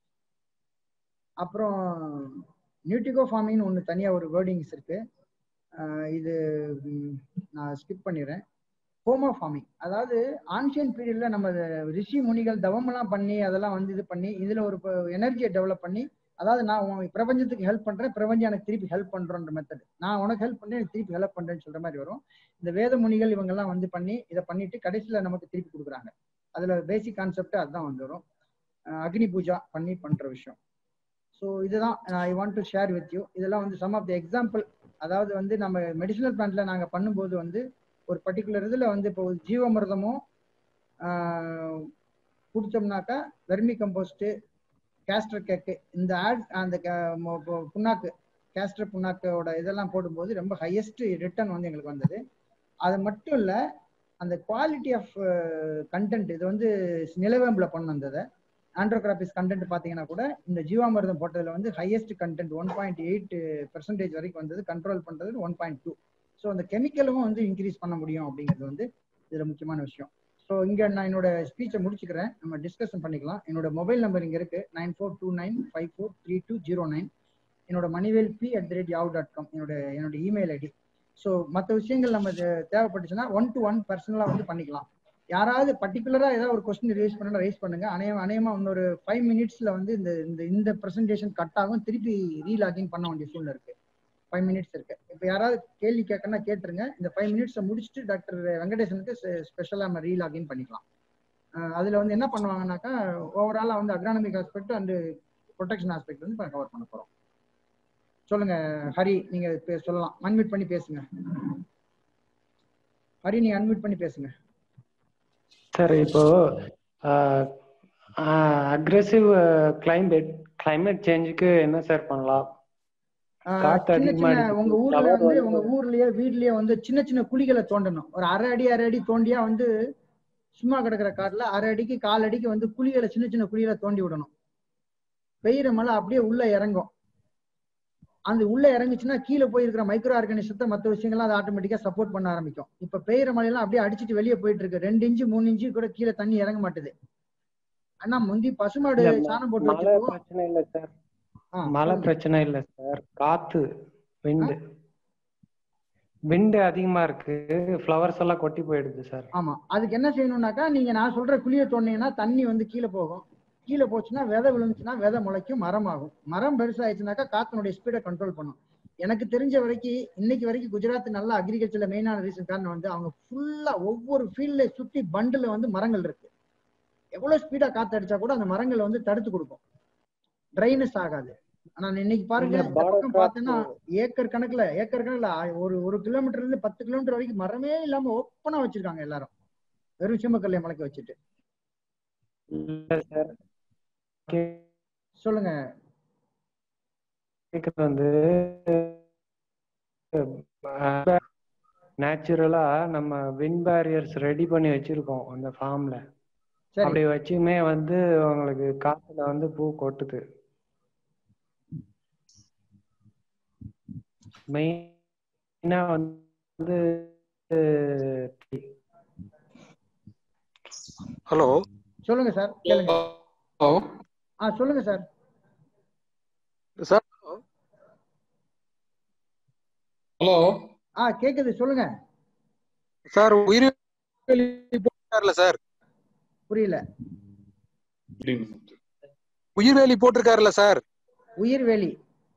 அப்புறம் நியூட்டிகோ ஃபார்மிங்னு ஒன்று தனியாக ஒரு வேர்டிங்ஸ் இருக்கு அஹ் இது ம், நான் ஸ்கிப் பண்ணிடுறேன் ஹோமோ ஃபார்மிங் அதாவது ஆன்ஷியன் பீரியட்ல நம்ம இது ரிஷி முனிகள் தவமெல்லாம் பண்ணி அதெல்லாம் வந்து இது பண்ணி இதுல ஒரு எனர்ஜியை டெவலப் பண்ணி அதாவது நான் உன் பிரபஞ்சத்துக்கு ஹெல்ப் பண்றேன் பிரபஞ்சம் எனக்கு திருப்பி ஹெல்ப் பண்றோன்ற மெத்தட் நான் உனக்கு ஹெல்ப் பண்ணேன் எனக்கு திருப்பி ஹெல்ப் பண்றேன்னு சொல்ற மாதிரி வரும் இந்த வேத முனிகள் இவங்க எல்லாம் வந்து பண்ணி இதை பண்ணிட்டு கடைசியில நமக்கு திருப்பி கொடுக்குறாங்க அதுல பேசிக் கான்செப்ட் அதுதான் வந்து வரும் அஹ் அக்னி பூஜா பண்ணி பண்ற விஷயம் ஸோ இதுதான் I want to share with you இதெல்லாம் வந்து சம் ஆஃப் த எக்ஸாம்பிள் அதாவது வந்து நம்ம மெடிசினல் பிளான்ட்ல நாங்க பண்ணும்போது வந்து ஒரு பர்டிகுலர் இதுல வந்து இப்போ ஜீவமிர்தமும் ஆஹ், கொடுத்தோம்னாக்கா வெர்மி கம்போஸ்ட் கேஸ்டர் கேக்கு இந்த ஆட் அந்த க- மொ- பொ- புண்ணாக்கு கேஸ்டர் புண்ணாக்கோட இதெல்லாம் போடும்போது ரொம்ப ஹையஸ்ட் ரிட்டர்ன் வந்து எங்களுக்கு வந்தது அது மட்டும் இல்ல அந்த குவாலிட்டி ஆஃப் கண்டென்ட் இது வந்து நிலவேம்பில் பண்ண வந்ததை ஆண்ட்ரோகிராபிஸ் கண்டென்ட் பார்த்தீங்கன்னா கூட இந்த ஜீவாமிர்தம் போட்டதுல வந்து highest content one point eight percentage வரைக்கும் வந்தது கண்ட்ரோல் பண்றது ஒன் பாயிண்ட் டூ ஸோ அந்த கெமிக்கலும் வந்து இன்க்ரீஸ் பண்ண முடியும் அப்படிங்கிறது வந்து இதுல முக்கியமான விஷயம் ஸோ இங்க நான் என்னோட ஸ்பீச்சை முடிச்சுக்கிறேன் நம்ம டிஸ்கஷன் பண்ணிக்கலாம் என்னோட மொபைல் நம்பர் இங்க இருக்கு nine four two nine five four three two zero nine என்னோட Manivel B at the rate yahoo dot com என்னோட என்னோட இமெயில் ஐடி ஸோ மற்ற விஷயங்கள் நம்ம இது தேவைப்பட்டுச்சுன்னா ஒன் டு ஒன் பர்சனலாக வந்து பண்ணிக்கலாம் யாராவது பர்டிகுலரா ஏதாவது ஒரு கொஸ்டின் ரைஸ் பண்ணா ரைஸ் பண்ணுங்க அநேகம் அநேகமா இன்னொரு ஃபைவ் மினிட்ஸ்ல வந்து இந்த இந்த இந்த ப்ரெசன்டேஷன் கட் ஆகும் திருப்பி ரீலாகின் பண்ண வேண்டிய சூழ்நிலை இருக்கு ஃபைவ் மினிட்ஸ் இருக்கு இப்போ யாராவது கேள்வி கேட்கணும்னா கேட்டுருங்க இந்த ஃபைவ் மினிட்ஸை முடிச்சுட்டு டாக்டர் வெங்கடேசனுக்கு ஸ்பெஷலாக நம்ம ரீலாகின் பண்ணிக்கலாம் அஹ் அதுல வந்து என்ன பண்ணுவாங்கன்னாக்கா ஓவராலா வந்து agronomic aspect and protection aspect வந்து கவர் பண்ண போறோம் சொல்லுங்க ஹரி நீங்க பே- சொல்லலாம் அன்மியூட் பண்ணி பேசுங்க ஹரி நீங்க அன்மியூட் பண்ணி பேசுங்க சார் இப்போ அக்ரெசிவ் கிளைமேட் கிளைமேட் சேஞ்சுக்கு என்ன சார் பண்ணலாம் ஆஹ் காத்து சின்ன அதிகமா சின்ன அடிக்குது. உங்க ஊர்ல tower வந்து வந்து- உங்க ஊர்லயே வீட்லயே வந்து சின்ன சின்ன குழிகளை தோண்டணும் ஒரு அரை அடி அரை அடி தோண்டியா வந்து சும்மா கிடக்குற காட்டுல அரை அடிக்கு கால் அடிக்கு வந்து குழிகளை சின்ன சின்ன குழிகளை தோண்டி விடணும் பெய்யுற மழை அப்படியே உள்ள இறங்கும் அந்த உள்ள இறங்குச்சுன்னா கீழே போய் இருக்கிற மைக்ரோ ஆர்கானிசத்தை மற்ற விஷயங்கள்லாம் அது ஆட்டோமேட்டிக்கா சப்போர்ட் பண்ண ஆரம்பிக்கும் இப்ப பெய்யுற மழையெல்லாம் அப்படியே அடிச்சிட்டு வெளியே போயிட்டு இருக்கு ரெண்டு இன்ச்சு மூணு இன்ச்சு கூட கீழே தண்ணி இறங்க மாட்டுது ஆனா முந்தி பசுமாடு இல்ல, ம- சாணம் போட்டு மழை வச்சுக்குவோம் பிரச்சனை இல்ல சார் ஆ, மழை சொல்லுங்க. பிரச்சனை இல்ல சார் காத்து விண்டு விண்டு அதிகமா இருக்கு ஃப்ளவர்ஸ் எல்லாம் கொட்டி போயிடுது சார் ஆமா அதுக்கு என்ன செய்யணும்னாக்கா நீங்க நான் சொல்ற குழியை தோண்டிங்கன்னா தண்ணி வந்து கீழே போகும் கீழே போச்சுன்னா விதை விழுந்துச்சுன்னா விதை முளைக்கும் மரம் ஆகும் மரம் பெருசாயிடுச்சுனாக்கா காத்தினுடைய ஸ்பீடை கண்ட்ரோல் பண்ணும் எனக்கு தெரிஞ்ச வரைக்கும் இன்னைக்கு வரைக்கும் குஜராத் நல்ல அக்ரிகல்ச்சர்ல மெயினான ரீசன் காரணம் வந்து அவங்க ஃபுல்லா ஒவ்வொரு ஃபீல்ட்ல சுத்தி பண்டுல வந்து மரங்கள் இருக்கு எவ்வளவு ஸ்பீடா காத்து அடிச்சா கூட அந்த மரங்கள் வந்து தடுத்து கொடுக்கும் ட்ரைனஸ் ஆகாது ஆனா இன்னைக்கு பாருங்க இல்ல, இந்த border பக்கம் crops பார்த்தீங்கன்னா ஏக்கர் கணக்குல ஏக்கர் கணக்குல ஆ- ஒரு ஒரு கிலோமீட்டர்ல இருந்து பத்து கிலோமீட்டர் வரைக்கும் மரமே இல்லாம ஓப்பனா வச்சிருக்காங்க எல்லாரும் வெறும் சிம்மக்கல்லை முளைக்க வச்சுட்டு இல்ல சார் சொல்லுங்க கேக்குறது வந்து நேச்சுரலா நம்ம வின் பேரியர்ஸ் ரெடி பண்ணி வச்சிருக்கோம் அந்த ஃபார்ம்ல சரி அப்படி வச்சுமே வந்து உங்களுக்கு காத்துல வந்து பூ கொட்டுது மெயினா வந்து ஹலோ சொல்லுங்க சார் கேளுங்க ஹலோ ஆ சொல்லுங்க சார் சார் ஹலோ ஆ கேக்குது சொல்லுங்க சார் உயிர்வேலி போட்டிருக்காருல்ல சார் புரியல உயிர்வேலி போட்டிருக்காருல்ல சார் உயிர்வேலி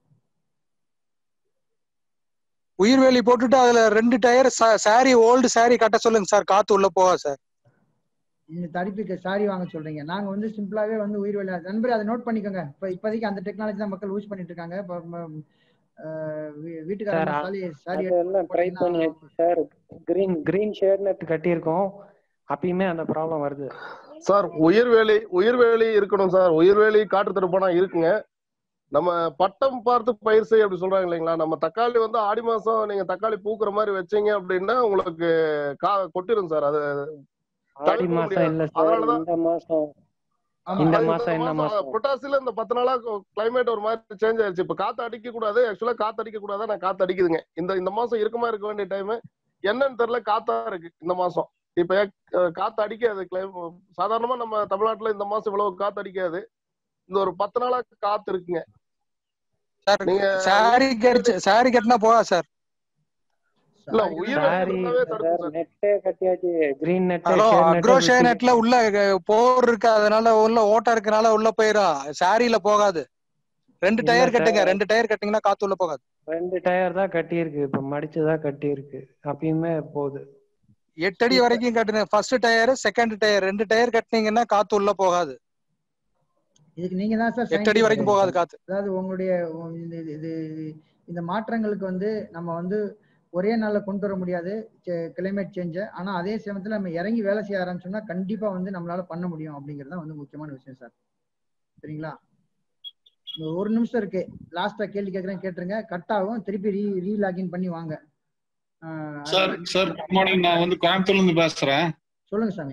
உயிர்வேலி போட்டுட்டு அதுல ரெண்டு டயர் சாரி ஓல்டு சாரி கட்ட சொல்லுங்க சார் காத்து உள்ள போகா சார் இந்த தடுப்புக்கு சாரி வாங்க சொல்றீங்க நாங்க வந்து சிம்பிளாவே வந்து உயிர்வேலி நண்பர் அதை நோட் பண்ணிக்கோங்க இப்ப இப்போதைக்கு அந்த டெக்னாலஜி தான் மக்கள் யூஸ் பண்ணிட்டு இருக்காங்க இப்ப ம- அஹ் வீ- சார் வீட்டுக்காரங்க சாரி சாரி அதெல்லாம் ட்ரை பண்ணியாச்சு sir green green shade net கட்டியிருக்கோம் அப்பயுமே அந்த ப்ராப்ளம் வருது சார் உயிர்வேலி உயிர்வேலி இருக்கணும் சார் உயிர்வேலி காற்று தடுப்பானா இருக்குங்க நம்ம பட்டம் பார்த்து பயிர் செய் அப்படி சொல்றாங்க இல்லைங்களா நம்ம தக்காளி வந்து ஆடி மாசம் நீங்க தக்காளி பூக்குற மாதிரி வச்சீங்க அப்படின்னா உங்களுக்கு கா கொட்டிரும் சார் அது ஆடி தவிர்க்க மாசம் முடியாது இல்ல சார் அதனாலதான் இந்த மாசம் ஆமா இந்த அது மாசம் என்ன மாசம் புட்டாசில இந்த பத்து நாளா கிளைமேட் ஒரு மாதிரி சேஞ்ச் ஆயிடுச்சு இப்ப காத்து அடிக்க கூடாது ஆக்சுவலா காத்து அடிக்க கூடாது நான் காத்து அடிக்குதுங்க இந்த இந்த மாசம் இருக்குமா இருக்க வேண்டிய டைம் என்னன்னு தெரியல காத்தா இருக்கு இந்த மாசம் இப்ப அஹ், காத்து அடிக்காது கிளைம் சாதாரணமா நம்ம தமிழ்நாட்டுல இந்த மாசம் இவ்வளவு காத்து அடிக்காது இந்த ஒரு பத்து நாளா காத்து இருக்குங்க சார் நீங்க சாரி கடிச்சு சாரி கட்டினா போகா சார் இல்ல சாரி உயிர்வேலி சாரி இருந்தாவே தடுக்கும் சார் சார் நெட்டே கட்டியாச்சு கிரீன் நெட் ஹலோ ஷேட் அக்ரோஷே நெட் நெட்ல உள்ள அஹ், போர் இருக்கு அதனால உள்ள ஓட்டா இருக்கனால உள்ள போயிரும் சாரியில போகாது ரெண்டு இல்ல டயர் கட்டுங்க சார் ரெண்டு டயர் கட்டிங்கன்னா காத்து உள்ள போகாது ரெண்டு டயர் தான் கட்டியிருக்கு இப்ப மடிச்சுதான் கட்டியிருக்கு அப்பயுமே போகுது எட்டு அடி வரைக்கும் கட்டுங்க ஃபர்ஸ்ட் டயர் செகண்ட் டயர் ரெண்டு டயர் கட்டினீங்கன்னா காத்து உள்ள போகாது இதுக்கு நீங்க தான் சார் எட்டு அடி வரைக்கும் போகாது காத்து அதாவது உங்களுடைய உ- இந்த இது- இது இந்த மாற்றங்களுக்கு வந்து நம்ம வந்து ஒரே நாள்ல கொண்டு வர முடியாது கிளைமேட் சேஞ்ச ஆனா அதே சமயத்துல நம்ம இறங்கி வேலை செய்ய ஆரம்பிச்சோம்னா கண்டிப்பா வந்து நம்மளால பண்ண முடியும் அப்படிங்கிறது தான் வந்து முக்கியமான விஷயம் சார் சரிங்களா இந்த ஒரு நிமிஷம் இருக்கு லாஸ்டா கேள்வி கேட்கறேன் கேட்டுருங்க கட் ஆகும் திருப்பி ரீ ரீ லாகின் பண்ணி வாங்க ஆஹ் சார் சார் குட் மார்னிங் நான் வந்து கோயம்புத்தூர்ல இருந்து பேசுறேன் சொல்லுங்க சாமி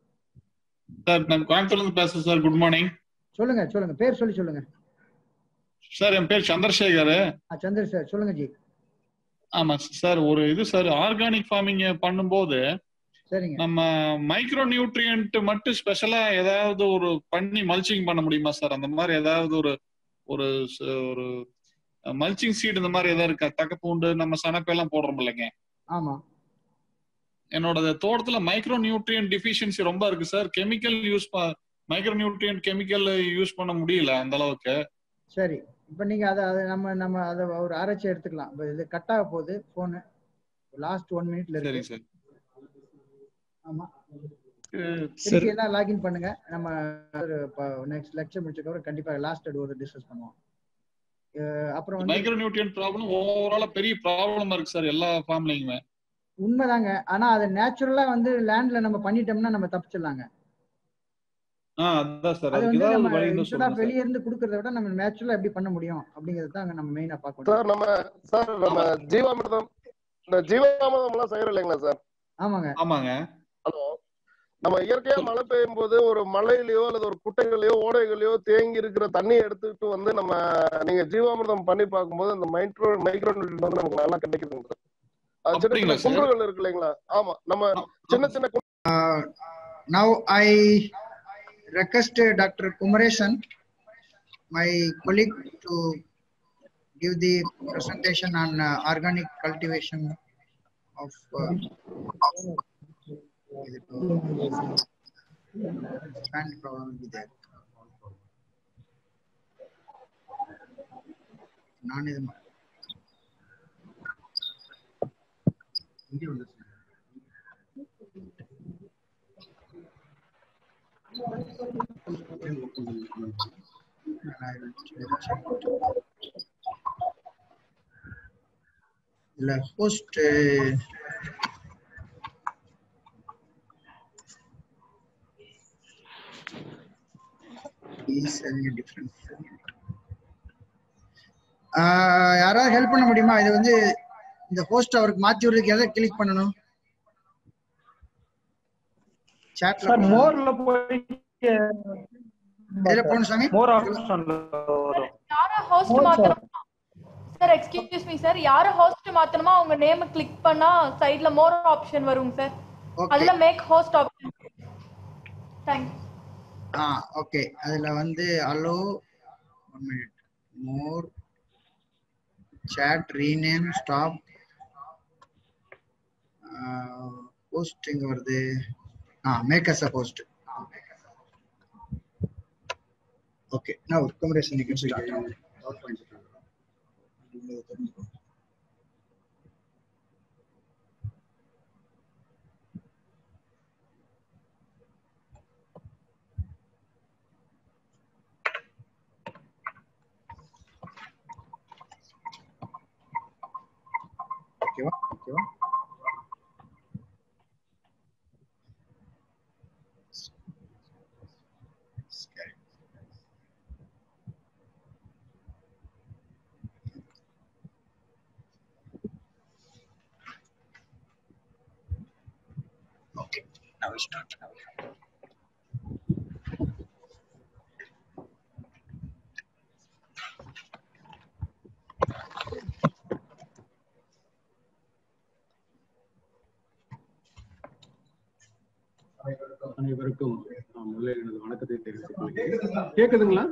சார் நான் கோயம்புத்தூர்ல இருந்து பேசுறேன் சார் குட் மார்னிங் சொல்லுங்க சொல்லுங்க பேர் சொல்லி சொல்லுங்க சார் என் பேர் சந்திரசேகர் ஆ, சந்திர சார் சொல்லுங்க ஜி ஆமா சார் ஒரு இது சார் ஆர்கானிக் ஃபார்மிங் பண்ணும்போது சரிங்க நம்ம மைக்ரோ நியூட்ரியன்ட் மட்டும் ஸ்பெஷலா ஏதாவது ஒரு பண்ணி மல்ச்சிங் பண்ண முடியுமா சார் அந்த மாதிரி ஏதாவது ஒரு ஒரு ச- ஒரு மல்ச்சிங் சீட் இந்த மாதிரி ஏதாவது இருக்கா தக்கப்பூண்டு நம்ம சனப்பெல்லாம் போடுறோம் இல்லைங்க ஆமா என்னோட தோட்டத்துல மைக்ரோ நியூட்ரியன் டிஃபிஷியன்சி ரொம்ப இருக்கு sir chemical use micronutrient chemical use பண்ண முடியல அந்த அளவுக்கு சரி இப்போ நீங்க அதை அதை நம்ம நம்ம அதை ஒரு ஆராய்ச்சி எடுத்துக்கலாம் இப்போ இது கட் ஆக போகுது ஃபோனு லாஸ்ட் ஒன் மினிட்ல சரி இருக்கு சார் ஆமா சரி திருப்பி எல்லாம் லாகின் பண்ணுங்க நம்ம ஒரு நெக்ஸ்ட் லெக்சர் முடிச்சதுக்கப்புறம் கண்டிப்பா லாஸ்ட் ஒரு டிஸ்கஸ் பண்ணுவோம் அஹ் அப்புறம் வந்து மைக்ரோ நியூட்ரியன் ப்ராப்ளம் ஓவராலா பெரிய ப்ராப்ளமா இருக்கு சார் எல்லா ஃபார்ம்லயுமே உண்மைதாங்க ஆனா அதை நேச்சுரலா வந்து லேண்ட்ல நம்ம பண்ணிட்டோம்னா நம்ம தப்பிச்சிடலாங்க ஆ அதான் சார் அது அதுக்கு வந்து ஏதாவது நம்ம வழி இருந்தா இன்ஸ்டெட் சொல்லுங்க ஆஃப் சார் வெளிய இருந்து கொடுக்கறத விட நம்ம நேச்சுரலா எப்படி பண்ண முடியும் அப்படிங்கறது தான் நம்ம மெயினா பார்க்கணும் சார் நம்ம சார் நம்ம ஜீவாமிர்தம் இந்த ஜீவாமிர்தம் எல்லாம் செய்யறோம் இல்லைங்களா சார் ஆமாங்க ஆமாங்க ஹலோ நம்ம இயற்கையா மழை பெய்யும் போது ஒரு மலையிலயோ அல்லது ஒரு குட்டைகளையோ ஓடைகளையோ தேங்கி இருக்கிற தண்ணியை எடுத்துட்டு வந்து நம்ம நீங்க ஜீவாமிர்தம் பண்ணி பார்க்கும்போது அந்த மைக்ரோ மைக்ரோ நியூட்ரியன் வந்து நமக்கு நல்லா கிடைக்குதுங்க சார் அது சின்ன சின்ன அப்படிங்களா சார் குன்றுகள் இருக்கு இல்லைங்களா ஆமா நம்ம சின்ன சின்ன கு- now i request uh, dr kumaresan my colleague to give the presentation on uh, organic cultivation of uh, is it, uh, sand problem will be there நான் இது மா- இங்கே வந்து இல்ல ஹோஸ்ட் டிஃப்ரெண்ட் யாராவது ஹெல்ப் பண்ண முடியுமா இது வந்து இந்த ஹோஸ்ட் அவருக்கு மாத்தி விடுறதுக்கு எதை கிளிக் பண்ணணும் சாட்ல சார் மோர்ல போய் எதுல போகணும் சாமி மோர் ஆப்ஷன்ல வரும் யார ஹோஸ்ட் மாத்தணும் சார் எக்ஸ்கியூஸ் மீ சார் யார ஹோஸ்ட் மாத்தணுமா அவங்க நேம் கிளிக் பண்ணா சைடுல மோர் ஆப்ஷன் வருங்க சார் Okay. அதுல மேக் ஹோஸ்ட் ஆப்ஷன் தேங்க்ஸ் ஆ ஓகே அதுல வந்து allow one minute more chat rename stop post எங்க வருது ஆ make as a post okay now Kumaresan you can start ஓகேவா ஓகேவா Okay, now we start. அனைவருக்கும் நான் முதலில் எனது வணக்கத்தை தெரிவித்துக் கொள்கிறேன் கேக்குதுங்களா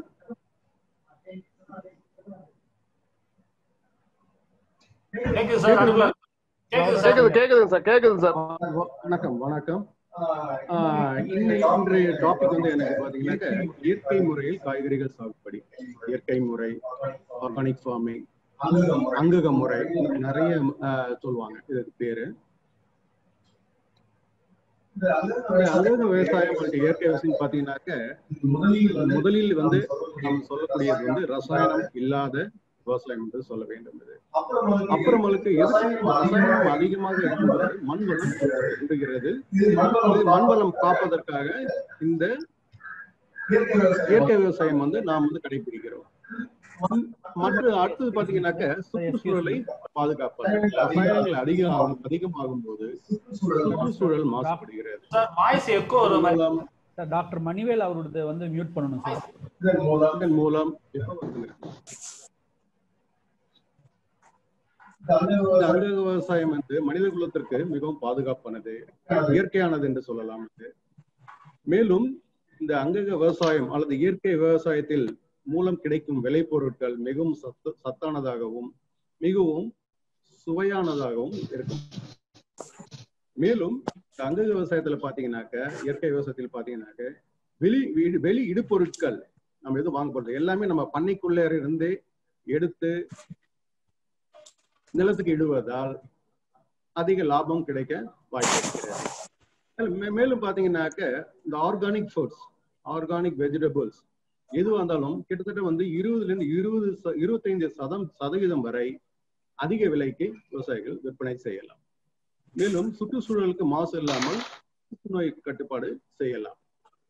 கேக்குது சார் அடுப்புல கேக்குது சார் கேக்குது கேக்குதுங்க சார் கேக்குது சார் வ- வணக்கம் வணக்கம் ஆஹ் இன்னை- இன்றைய டாபிக் வந்து எனக்கு பாத்தீங்கன்னாக்க இயற்கை முறையில் காய்கறிகள் சாகுபடி இயற்கை முறை ஆர்கானிக் ஃபார்மிங் அங்கக முறை நிறைய ஆஹ், சொல்லுவாங்க இதுக்கு பேரு இந்த அங்கக விவசாயம் மற்றும் இயற்கை விவசாயம் பாத்தீங்கன்னாக்க முதலில் வந்து நாம் சொல்லக்கூடியது வந்து ரசாயனம் இல்லாத விவசாயம் என்று சொல்ல வேண்டும் இது அப்புறமலுக்கு எதுக்கு ரசாயனம் அதிகமாக இருக்கும்போது மண் வளம் குன்றுகிறது இது மண் வளம் காப்பதற்காக இந்த இயற்கை விவசாயம் வந்து நாம் வந்து கடைபிடிக்கிறோம் மற்ற அடுத்தது பாத்தீங்கன்னாக்க சுற்றுச்சூழலை பாதுகாப்பது ரசாயனங்கள் அதிகம் அதிகமாகும் போது சுற்றுச்சூழல் மாசுபடுகிறது சார் வாய்ஸ் எக்கோ வர மாதிரி மூலம் சார் டாக்டர் மணிவேல் அவரோடது வந்து மியூட் பண்ணணும் சார் இதன் மூலம் இதன் மூலம் எப்ப வருதுங்க? இந்த அங்கக விவசாயம் வந்து மனித குலத்திற்கு மிகவும் பாதுகாப்பானது இயற்கையானது என்று சொல்லலாம் இது மேலும் இந்த அங்கக விவசாயம் அல்லது இயற்கை விவசாயத்தில் மூலம் கிடைக்கும் விளைபொருட்கள் மிகவும் சத்து சத்தானதாகவும் மிகவும் சுவையானதாகவும் இருக்கும் மேலும் இந்த அங்கக விவசாயத்துல பாத்தீங்கன்னாக்க இயற்கை விவசாயத்தில் பாத்தீங்கன்னாக்க வெளி வீடு- வெளி இடுபொருட்கள் நம்ம எதுவும் வாங்க போறது எல்லாமே நம்ம பண்ணைக்குள்ளே இருந்து எடுத்து நிலத்துக்கு இடுவதால் அதிக லாபம் கிடைக்க வாய்ப்பு இருக்கிறது மேலும் மே- மேலும் பாத்தீங்கன்னாக்க இந்த ஆர்கானிக் ஃபுட்ஸ் ஆர்கானிக் வெஜிடபிள்ஸ் எதுவாக இருந்தாலும் கிட்டத்தட்ட வந்து இருபதுல இருந்து இருபது ச- இருபத்தைந்து சதம் சதவீதம் வரை அதிக விலைக்கு விவசாயிகள் விற்பனை செய்யலாம் மேலும் சுற்றுச்சூழலுக்கு மாசு இல்லாமல் புற்றுநோய் கட்டுப்பாடு செய்யலாம்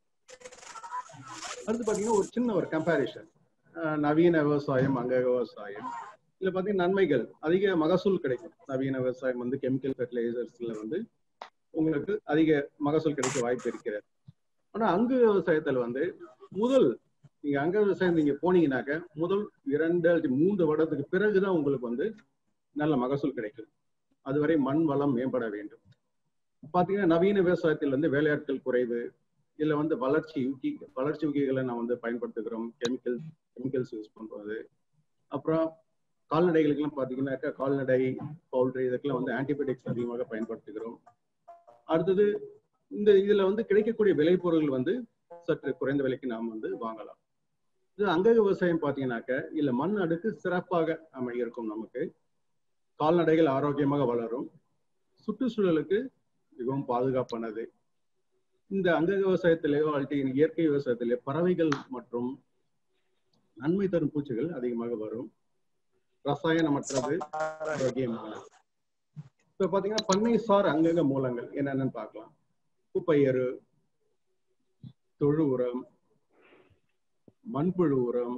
அடுத்து பாத்தீங்கன்னா ஒரு சின்ன ஒரு கம்பேரிஷன் நவீன விவசாயம் அங்க விவசாயம் இதுல பாத்தீங்கன்னா நன்மைகள் அதிக மகசூல் கிடைக்கும் நவீன விவசாயம் வந்து கெமிக்கல் ஃபெர்டிலைசர்ஸ்ல வந்து உங்களுக்கு அதிக மகசூல் கிடைக்க வாய்ப்பு இருக்கிறது ஆனா அங்கு விவசாயத்துல வந்து முதல் நீங்க அங்க விவசாயம் நீங்க போனீங்கன்னாக்க முதல் இரண்டு அல்லது மூன்று வருடத்துக்கு பிறகுதான் உங்களுக்கு வந்து நல்ல மகசூல் கிடைக்கும் அதுவரை மண் வளம் மேம்பட வேண்டும் பாத்தீங்கன்னா நவீன விவசாயத்தில் வந்து வேலையாட்கள் குறைவு இதுல வந்து வளர்ச்சி ஊக்கி வளர்ச்சி ஊக்கிகளை நான் வந்து பயன்படுத்துகிறோம் கெமிக்கல் கெமிக்கல்ஸ் யூஸ் பண்றது அப்புறம் கால்நடைகளுக்கெல்லாம் பாத்தீங்கன்னாக்கா கால்நடை பவுல்ட்ரி இதுக்கெல்லாம் வந்து ஆன்டிபயோட்டிக்ஸ் அதிகமாக பயன்படுத்துகிறோம் அடுத்தது இந்த இதுல வந்து கிடைக்கக்கூடிய விளைபொருள் வந்து சற்று குறைந்த விலைக்கு நாம் வந்து வாங்கலாம் இது அங்க விவசாயம் பாத்தீங்கன்னாக்க இல்ல மண் அடுக்கு சிறப்பாக அமை இருக்கும் நமக்கு கால்நடைகள் ஆரோக்கியமாக வளரும் சுற்றுச்சூழலுக்கு மிகவும் பாதுகாப்பானது இந்த அங்க விவசாயத்திலேயோ அல்லது இயற்கை விவசாயத்திலே பறவைகள் மற்றும் நன்மை தரும் பூச்சிகள் அதிகமாக வரும் ரசாயனமற்றது ஆரோக்கியமானது இப்ப பாத்தீங்கன்னா பண்ணை சார் அங்கங்க மூலங்கள் என்னென்னு பார்க்கலாம் குப்பையறு தொழு உரம் மண்புழு உரம்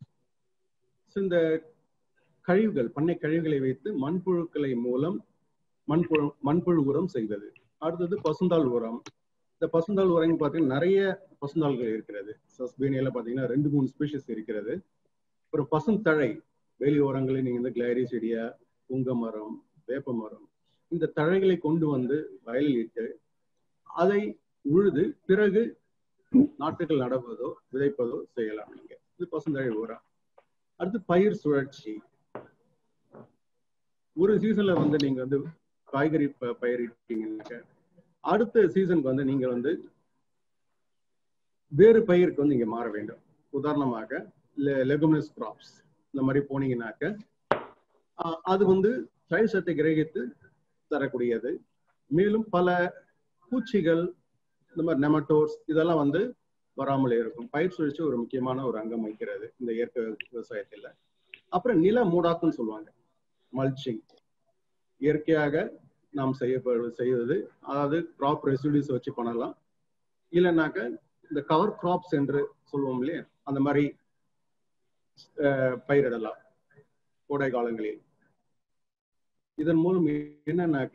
So, இந்த கழிவுகள் பண்ணை கழிவுகளை வைத்து மண்புழுக்களை மூலம் மண்புழு மண்புழு உரம் செய்வது அடுத்தது பசுந்தாள் உரம் இந்த பசுந்தாள் உரம் பார்த்தீங்கன்னா நிறைய பசுந்தாள்கள் இருக்கிறது சஸ்பீனியில பார்த்தீங்கன்னா ரெண்டு மூணு ஸ்பீஷஸ் இருக்கிறது அப்புறம் பசுந்தழை வேலி ஓரங்களில் நீங்க இந்த கிளாரி செடியா புங்க மரம் வேப்ப மரம் இந்த தழைகளை கொண்டு வந்து வயலில் இட்டு அதை உழுது பிறகு நாட்டுகள் நடவதோ விதைப்பதோ செய்யலாம் நீங்க இது பசுந்தழை உரம் அடுத்து பயிர் சுழற்சி ஒரு சீசன்ல வந்து நீங்க வந்து காய்கறி ப- பயிரிட்டீங்கன்னாக்க அடுத்த சீசனுக்கு வந்து நீங்க வந்து வேறு பயிருக்கு வந்து இங்க மாற வேண்டும் உதாரணமாக லெகுமினஸ் கிராப்ஸ் இந்த மாதிரி போனீங்கன்னாக்க ஆஹ் அது வந்து தயிர் சத்தை கிரகித்து தரக்கூடியது மேலும் பல பூச்சிகள் இந்த மாதிரி நெமட்டோர்ஸ் இதெல்லாம் வந்து வராமல் இருக்கும் பயிர் சுழற்சி ஒரு முக்கியமான ஒரு அங்கம் வகிக்கிறது இந்த இயற்கை விவசாயத்துல அப்புறம் நில மூடாக்குன்னு சொல்லுவாங்க மல்ச்சிங் இயற்கையாக நாம் செய்யப்படுவது செய்வது அதாவது கிராப் ரெசிடியூஸ் வச்சு பண்ணலாம் இல்லைன்னாக்க இந்த கவர் கிராப்ஸ் என்று சொல்லுவோம் இல்லையா அந்த மாதிரி அஹ், பயிரிடலாம் கோடை காலங்களில் இதன் மூலம் என்னன்னாக்க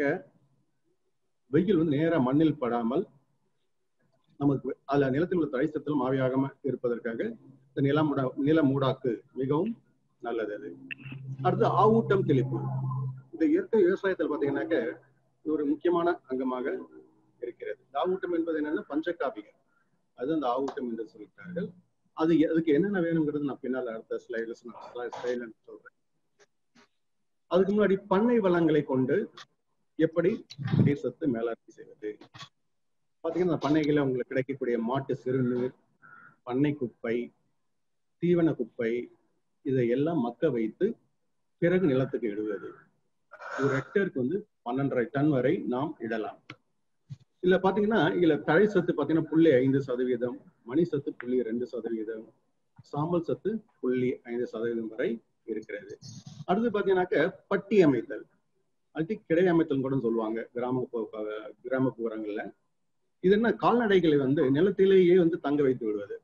வெயில் வந்து நேரா மண்ணில் படாமல் நமக்கு அதுல நிலத்தில் உள்ள தழைச்சத்திலும் ஆவியாகாம இருப்பதற்காக இந்த நில மூடா நில மூடாக்கு மிகவும் நல்லது அது அடுத்து ஆவூட்டம் தெளிப்பு இந்த இயற்கை விவசாயத்தில் பாத்தீங்கன்னாக்க இது ஒரு முக்கியமான அங்கமாக இருக்கிறது இந்த ஆவூட்டம் என்பது என்னன்னா பஞ்சகாவியம் அது அந்த ஆவூட்டம் என்று சொல்லிட்டார்கள் அது அதுக்கு என்னென்ன வேணுங்கிறது நான் பின்னால் அடுத்த ஸ்லைட்ல ஸ்லைட்ல சொல்றேன் அதுக்கு முன்னாடி பண்ணை வளங்களை கொண்டு எப்படி நீர் சத்து மேலாண்மை செய்வது பாத்தீங்கன்னா பண்ணைகளில் உங்களுக்கு கிடைக்கக்கூடிய மாட்டு சிறுநீர் பண்ணை குப்பை தீவன குப்பை இதையெல்லாம் மக்க வைத்து பிறகு நிலத்துக்கு இடுவது ஒரு ஹெக்டேருக்கு வந்து பன்னெண்டரை டன் வரை நாம் இடலாம் இதுல பாத்தீங்கன்னா இதுல தழை சத்து பாத்தீங்கன்னா புள்ளி ஐந்து சதவீதம் மணி சத்து புள்ளி ரெண்டு சதவீதம் சாம்பல் சத்து புள்ளி ஐந்து சதவீதம் வரை இருக்கிறது அடுத்து பாத்தீங்கன்னாக்க பட்டி அமைத்தல் அது கிடை அமைத்தல் கூட சொல்லுவாங்க கிராம கிராமப்புறங்கள்ல இது என்ன கால்நடைகளை வந்து நிலத்திலேயே வந்து தங்க வைத்து விடுவது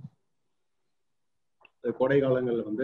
அது கோடை காலங்கள்ல வந்து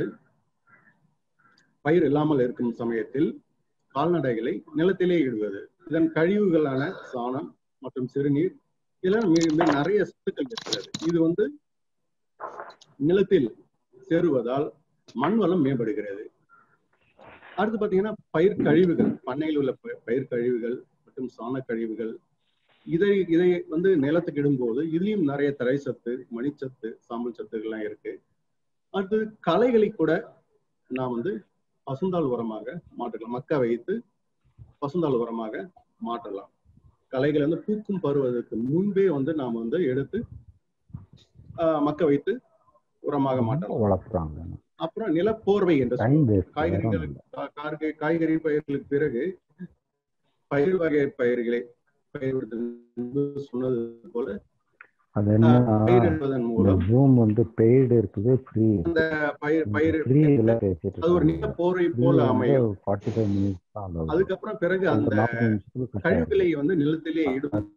பயிர் இல்லாமல் இருக்கும் சமயத்தில் கால்நடைகளை நிலத்திலே இடுவது இதன் கழிவுகளான சாணம் மற்றும் சிறுநீர் இதெல்லாம் மீ- மீ- நிறைய சத்துக்கள் இருக்கிறது இது வந்து நிலத்தில் சேருவதால் மண் வளம் மேம்படுகிறது அடுத்து பாத்தீங்கன்னா பயிர் கழிவுகள் பண்ணையில் உள்ள ப- பயிர் கழிவுகள் மற்றும் சாண கழிவுகள் இதை இதை வந்து நிலத்துக்கு இடும்போது இதுலயும் நிறைய தரைச்சத்து மணிச்சத்து சாம்பல் சத்துக்கள்லாம் இருக்கு அடுத்து களைகளை கூட நாம் வந்து பசுந்தாள் உரமாக மாற்றலாம் மக்க வைத்து பசுந்தாள் உரமாக மாற்றலாம் களைகள் வந்து பூக்கும் பருவதற்கு முன்பே வந்து நாம் வந்து எடுத்து ஆஹ், மக்க வைத்து உரமாக மாற்றலாம் வளர்க்குறாங்க அப்புறம் நிலப்போர்வை என்று டைம் சொல்லுவோம் வேஸ்ட் வேற காய்கறிகள் ஒண்ணும் இல்ல. கா- கார்கை- காய்கறி பயிர்களுக்கு பிறகு பயிர் வகை பயிர்களை பயிரிடுவது சொன்னது போல அது என்னன்னா பயிரிடுவதன் இந்த மூலம் ஜூம் வந்து பெய்டு இருக்குது ஃப்ரீ அந்த பயிர் பயிர் ஃப்ரீ இதுல பேசிட்டு அது ஒரு இருக்காங்க நிலப்போர்வை ஃப்ரீ போல வந்து அமையும் ஃபார்ட்டி ஃபைவ் மினிட்ஸ் தான் அளவு அதுக்கப்புறம் பிறகு ஒரு அந்த நாற்பது நிமிஷத்துக்கு கட் ஆயிடும் கழிவுகளை வந்து நிலத்திலே இடும்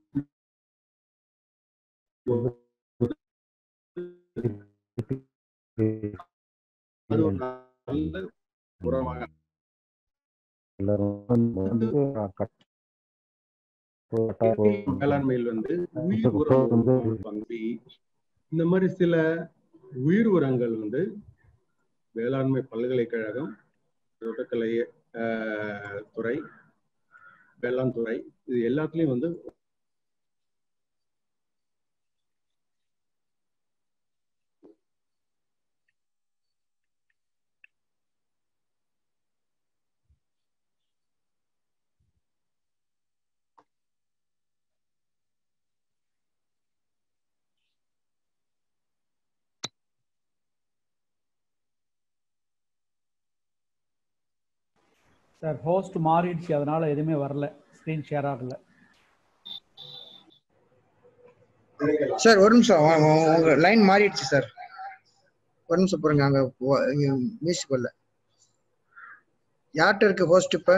அது ஒரு நல்ல உரமாக எல்லாரும் வந்து கட் இயற்கை வேளாண்மையில் வந்து உயிர் உரம் வந்து ஒரு பங்கு இந்த மாதிரி சில உயிர் உரங்கள் வந்து வேளாண்மை பல்கலைக்கழகம் தோட்டக்கலை ஆஹ், துறை வேளாண் துறை இது எல்லாத்துலயும் வந்து சார் ஹோஸ்ட் மாறிடுச்சு அதனால எதுவுமே வரல ஸ்க்ரீன் ஷேர் ஆகல சார் ஒரு நிமிஷம் உ- உ- உங்க லைன் மாறிடுச்சு சார் ஒரு நிமிஷம் பாருங்க அங்க மியூசிக் வரல யார்கிட்ட இருக்கு ஹோஸ்ட் இப்ப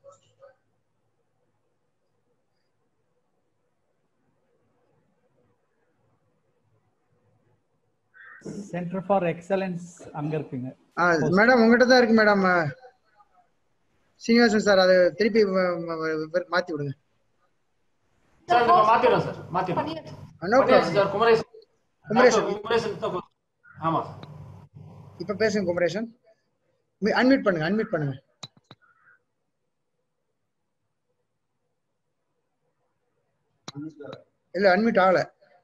சென்டர் ஃபார் எக்ஸலன்ஸ் அங்க இருக்குங்க மேடம் உங்ககிட்ட தான் இருக்கு மேடம் சீனிவாசன் சார் அதை திருப்பி ம- ம- ம- மாத்தி விடுங்க சார் இப்ப மாத்திடுறோம் சார் மாத்திடுறோம் No பண்ணியாச்சு problem. Sir Kumaresan Kumaresan. Doctor Kumaresan தான் கு- ஆமா இப்ப பேசுங்க குமரேசன் அன்மியூட் பண்ணுங்க அன்மியூட் பண்ணுங்க இல்ல அன்மியூட் ஆகல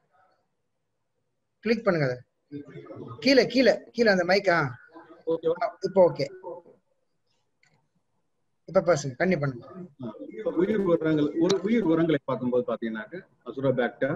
கிளிக் பண்ணுங்க அதை கீழே கீழே கீழே அந்த மைக்கா இப்போ ஓகே இப்ப பேசுங்க கண்ணி பண்ணுங்க இப்ப உயிர் உரங்கள் ஒரு உயிர் உரங்களை பார்க்கும்போது பாத்தீங்கன்னாக்க அசுரோபாக்டர்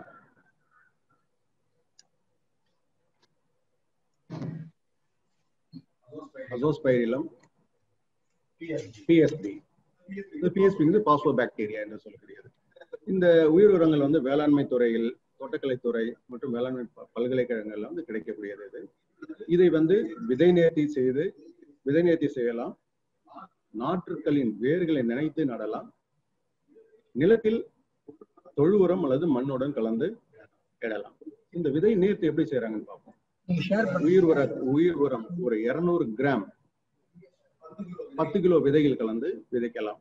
அசோஸ்பைரிலம் பிஎஸ்பி இந்த பிஎஸ்பி வந்து பாஸ்போ பாக்டீரியா என்று சொல்லக்கூடியது இந்த உயிர் உரங்கள் வந்து வேளாண்மை துறையில் தோட்டக்கலை துறை மற்றும் வேளாண்மை ப- பல்கலைக்கழகங்கள்ல வந்து கிடைக்கக்கூடியது இது இதை வந்து விதை நேர்த்தி செய்து விதை நேர்த்தி செய்யலாம் நாற்றுக்களின் வேர்களை நினைத்து நடலாம் நிலத்தில் தொழு உரம் அல்லது மண்ணுடன் கலந்து இடலாம் இந்த விதை நேர்த்தி எப்படி செய்யறாங்கன்னு பார்ப்போம் உயிர் உர உயிர் உரம் ஒரு 200 கிராம் பத்து கிலோ விதைகள் கலந்து விதைக்கலாம்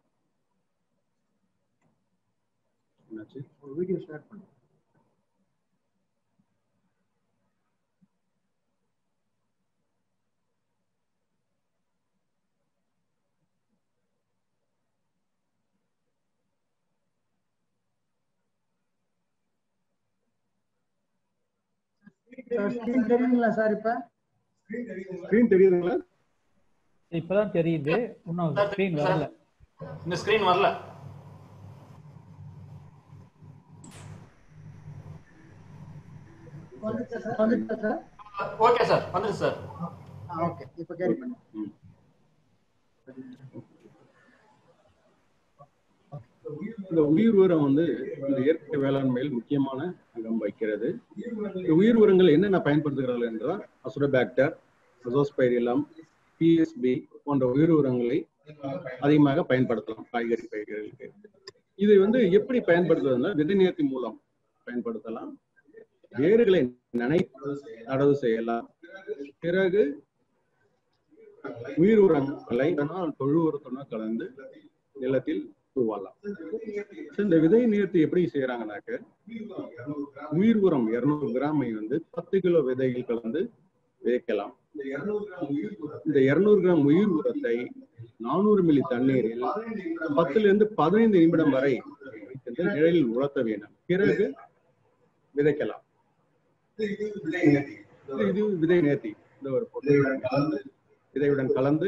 என்னாச்சு ஒரு வீடியோ ஸ்டார்ட் பண்ணு ஸ்கிரீன் தெரியுங்களா சார் இப்ப ஸ்கிரீன் தெரியுதுங்களா இப்பதான் தெரியுது இன்னும் ஸ்க்ரீன் வரல இந்த ஸ்கிரீன் வரல வந்துட்டா சார் ஓகே சார் வந்துருச்சு சார் ஓகே இப்ப கேரி பண்ணுங்க இந்த உயிர் உரம் வந்து இந்த இயற்கை வேளாண்மையில் முக்கியமான அங்கம் வகிக்கிறது இந்த உயிர் உரங்கள் என்னென்ன பயன்படுத்துகிறார்கள் என்றால் அசுரபாக்டர் அசோஸ்பைரிலம் பிஎஸ்பி போன்ற உயிர் உரங்களை அதிகமாக பயன்படுத்தலாம் காய்கறி பயிர்களுக்கு இதை வந்து எப்படி பயன்படுத்துவதுன்னா விதை நேர்த்தி மூலம் பயன்படுத்தலாம் வேர்களை நனை நடவு செய்யலாம் பிறகு உயிர் உரங்களை வேணால் தொழு உரத்துடன் கலந்து நிலத்தில் தூவலாம் So, இந்த விதை நேர்த்தி எப்படி செய்யறாங்கனாக்க உயிர் உரம் இருநூறு கிராமை வந்து பத்து கிலோ விதைகள் கலந்து விதைக்கலாம் இந்த இருநூறு கிராம் உயிர் உரத்தை நானூறு மில்லி தண்ணீரில் பத்துல இருந்து பதினைந்து நிமிடம் வரை வைத்து நிழலில் உலர்த்த வேண்டும் பிறகு விதைக்கலாம் இது- இது விதை நேர்த்தி இந்த ஒரு பொருள். விதையுடன் கலந்து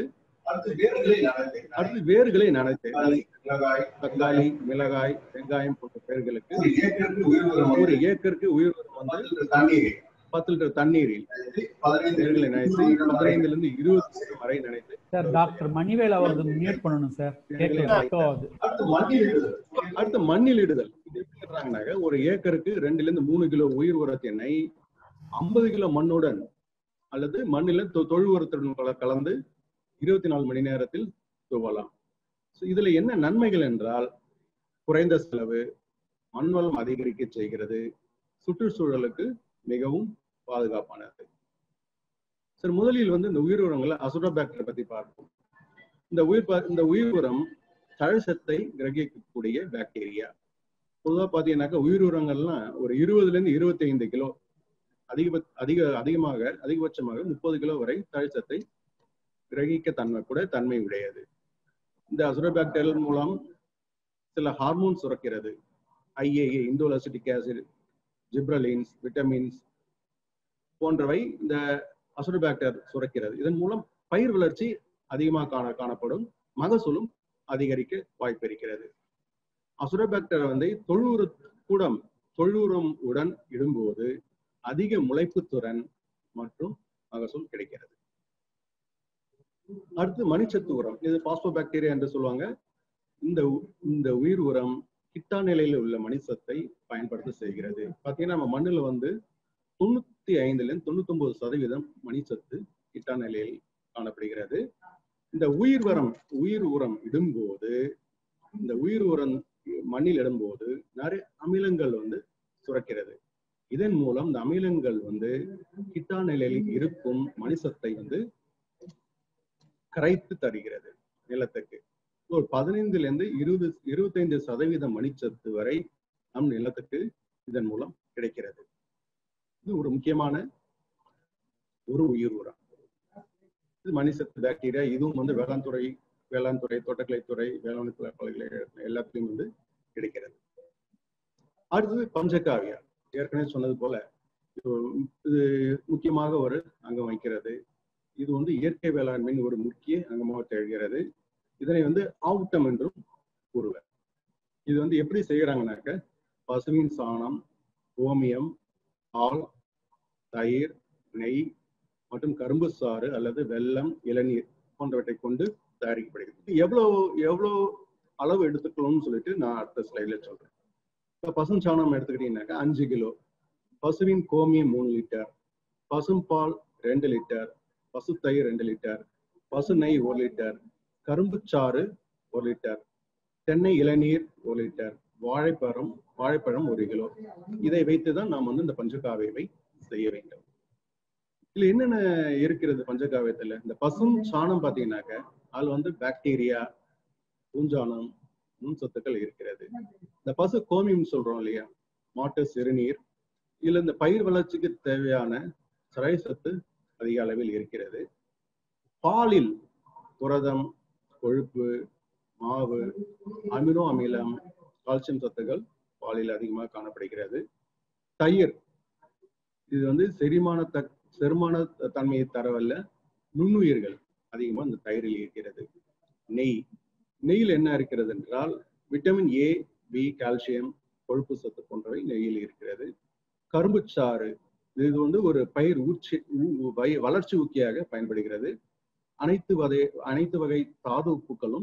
அடுத்து வேர்களை நனைத்து தக்காளி மிளகாய் வெங்காயம் போன்ற பயிர்களுக்கு ஒரு ஏக்கருக்கு உயிர் உரம் வந்து பத்து லிட்டர் தண்ணீரில் வேர்களை நனைத்து பதினைந்துல இருந்து இருபது நிமிடம் வரை நனைத்து சார் டாக்டர் மணிவேல் அவரது மியூட் பண்ணணும் சார் கேட்கல echo ஆகுது அடுத்து மண்ணில் இடுதல் இது எப்படி இடுறாங்கனாக்க ஒரு ஏக்கருக்கு ரெண்டுல இருந்து மூணு கிலோ உயிர் உரத்தினை ஐம்பது கிலோ மண்ணுடன் அல்லது மண்ணில தொ- தொழு உரத்துடன் கல- கலந்து இருபத்தி நாலு மணி நேரத்தில் தூவலாம் So இதுல என்ன நன்மைகள் என்றால் குறைந்த செலவு மண் வளம் அதிகரிக்க செய்கிறது சுற்றுச்சூழலுக்கு மிகவும் பாதுகாப்பானது சரி முதலில் வந்து இந்த உயிர் உரங்களை அசுரோபாக்டர் பத்தி பார்ப்போம் இந்த உயிர் ப- இந்த உயிர் உரம் தழசத்தை கிரகிக்கக்கூடிய பாக்டீரியா பொதுவா பாத்தீங்கன்னாக்கா உயிர் உரங்கள்லாம் ஒரு இருபதுல இருந்து இருபத்தி ஐந்து கிலோ அதிக அதிக அதிகமாக அதிகபட்சமாக முப்பது கிலோ வரை தழசத்தை கிரகிக்க தன்மை கூட தன்மை உடையது இந்த அசுரோபாக்டீரியல் மூலம் சில ஹார்மோன் சுரக்கிறது IAA indole acetic acid gibberellins vitamins போன்றவை இந்த அசுரோபாக்டர் சுரக்கிறது இதன் மூலம் பயிர் வளர்ச்சி அதிகமாக காண காணப்படும் மகசூலும் அதிகரிக்க வாய்ப்பு இருக்கிறது அசுரோபாக்டர் வந்து தொழுவுர கூடம் தொழுவுரம் உடன் இடும்போது அதிக முளைப்பு திறன் மற்றும் மகசூல் கிடைக்கிறது அடுத்து மணிச்சத்து உரம் இது பாஸ்போபாக்டீரியா என்று சொல்லுவாங்க இந்த உ- இந்த உயிர் உரம் கிட்டா நிலையில உள்ள மணிச்சத்தை பயன்படுத்த செய்கிறது பாத்தீங்கன்னா நம்ம மண்ணுல வந்து தொண்ணூத்தி ஐந்துல இருந்து தொண்ணூத்தி ஒன்பது சதவீதம் மணிச்சத்து கிட்டா நிலையில் காணப்படுகிறது இந்த உயிர் உரம் உயிர் உரம் இடும்போது இந்த உயிர் உரம் மண்ணில் இடும்போது நிறைய அமிலங்கள் வந்து சுரக்கிறது இதன் மூலம் இந்த அமிலங்கள் வந்து கிட்டா நிலையில் இருக்கும் மணிசத்தை வந்து கரைத்து தருகிறது நிலத்துக்கு ஒரு பதினைந்துல இருந்து இருபது இருபத்தைந்து சதவீத மணிச்சத்து வரை நம் நிலத்துக்கு இதன் மூலம் கிடைக்கிறது இது ஒரு முக்கியமான ஒரு உயிர் உரம் இது மணிசத்து பாக்டீரியா இதுவும் வந்து வேளாண் துறை வேளாண் துறை தோட்டக்கலைத்துறை வேளாண் துறை பல்கலைக்கழகம் எல்லாத்துலயும் வந்து கிடைக்கிறது அடுத்தது பஞ்சகாவியா ஏற்கனவே சொன்னது போல இது இது முக்கியமாக ஒரு அங்கம் வகிக்கிறது இது வந்து இயற்கை வேளாண்மையின் ஒரு முக்கிய அங்கமாக திகழ்கிறது இதனை வந்து ஆவுட்டம் என்றும் கூறுவர் இது வந்து எப்படி செய்யறாங்கனாக்க பசுவின் சாணம் கோமியம் பால் தயிர் நெய் மற்றும் கரும்பு சாறு அல்லது வெல்லம் இளநீர் போன்றவற்றை கொண்டு தயாரிக்கப்படுகிறது இது எவ்வளவு எவ்வளவு அளவு எடுத்துக்கணும்னு சொல்லிட்டு நான் அடுத்த ஸ்லைட்ல சொல்றேன் இப்போ பசும் சாணம் எடுத்துக்கிட்டீங்கன்னாக்கா அஞ்சு கிலோ பசுவின் கோமியம் மூணு லிட்டர் பசும் பால் ரெண்டு லிட்டர் பசு தயிர் ரெண்டு லிட்டர் பசு நெய் ஒரு லிட்டர் கரும்புச்சாறு ஒரு லிட்டர் தென்னை இளநீர் ஒரு லிட்டர் வாழைப்பழம் வாழைப்பழம் ஒரு கிலோ இதை வைத்து தான் நாம் வந்து இந்த பஞ்சகாவியவை செய்ய வேண்டும் இதுல என்னென்ன இருக்கிறது பஞ்சகாவியத்துல இந்த பசும் சாணம் பாத்தீங்கன்னாக்க அதுல வந்து பாக்டீரியா பூஞ்சானம் நுண் சத்துக்கள் இருக்கிறது இந்த பசு கோமியம் சொல்றோம் இல்லையா மாட்டு சிறுநீர் இதுல இந்த பயிர் வளர்ச்சிக்கு தேவையான சிறை சத்து அதிக அளவில் இருக்கிறது பாலில் புரதம் கொழுப்பு மாவு அமினோ அமிலம் கால்சியம் சத்துக்கள் பாலில் அதிகமாக காணப்படுகிறது தயிர் இது வந்து செரிமான த செரிமான தன்மையை தரவல்ல நுண்ணுயிர்கள் அதிகமாக இந்த தயிரில் இருக்கிறது நெய் நெய்யில் என்ன இருக்கிறது என்றால் விட்டமின் ஏ பி கால்சியம் கொழுப்பு சத்து போன்றவை நெய்யில் இருக்கிறது கரும்புச்சாறு இது வந்து ஒரு பயிர் ஊச்சி ஊ- வய- வளர்ச்சி ஊக்கியாக பயன்படுகிறது அனைத்து வகை அனைத்து வகை தாது உப்புக்களும்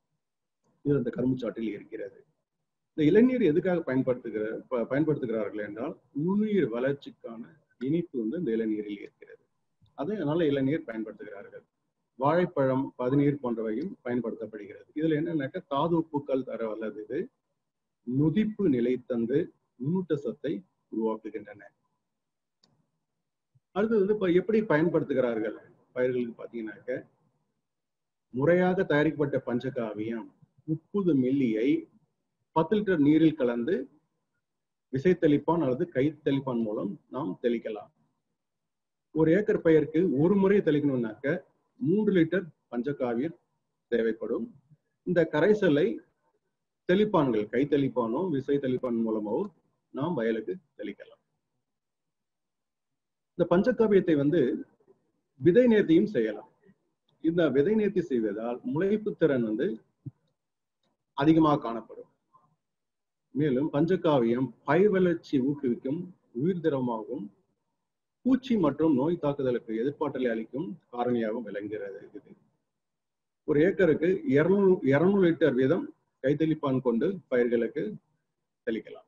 இது அந்த கரும்புச்சாற்றில் இருக்கிறது இந்த இளநீர் எதுக்காக பயன்படுத்துகிற ப- பயன்படுத்துகிறார்கள் என்றால் நுண்ணுயிர் வளர்ச்சிக்கான இனிப்பு வந்து இந்த இளநீரில் இருக்கிறது அதனால இளநீர் பயன்படுத்துகிறார்கள் வாழைப்பழம் பதநீர் போன்றவையும் பயன்படுத்தப்படுகிறது இதுல என்னன்னாக்கா தாது உப்புக்கள் தர வல்லது இது நுதிப்பு நிலை தந்து நுண்ணூட்ட சத்தை உருவாக்குகின்றன அடுத்து வந்து இப்ப எப்படி பயன்படுத்துகிறார்கள் பயிர்களுக்கு பாத்தீங்கன்னாக்க முறையாக தயாரிக்கப்பட்ட பஞ்சகாவியம் முப்பது மில்லியை பத்து லிட்டர் நீரில் கலந்து விசை தெளிப்பான் அல்லது கை தெளிப்பான் மூலம் நாம் தெளிக்கலாம் ஒரு ஏக்கர் பயிருக்கு ஒரு முறை தெளிக்கணும்னாக்க மூன்று லிட்டர் பஞ்சகாவியர் தேவைப்படும் இந்த கரைசலை தெளிப்பான்கள் கை தெளிப்பானோ விசை தெளிப்பான் மூலமோ நாம் வயலுக்கு தெளிக்கலாம் இந்த பஞ்சகாவியத்தை வந்து விதை நேர்த்தியும் செய்யலாம் இந்த விதை நேர்த்தி செய்வதால் முளைப்பு திறன் வந்து அதிகமாக காணப்படும் மேலும் பஞ்சகாவியம் பயிர் வளர்ச்சி ஊக்குவிக்கும் உயிர் திரவமாகவும் பூச்சி மற்றும் நோய் தாக்குதலுக்கு எதிர்ப்பாற்றலை அளிக்கும் காரணியாகவும் விளங்குகிறது இது ஒரு ஏக்கருக்கு இருநூறு இருநூறு லிட்டர் வீதம் கைத்தெளிப்பான் கொண்டு பயிர்களுக்கு தெளிக்கலாம்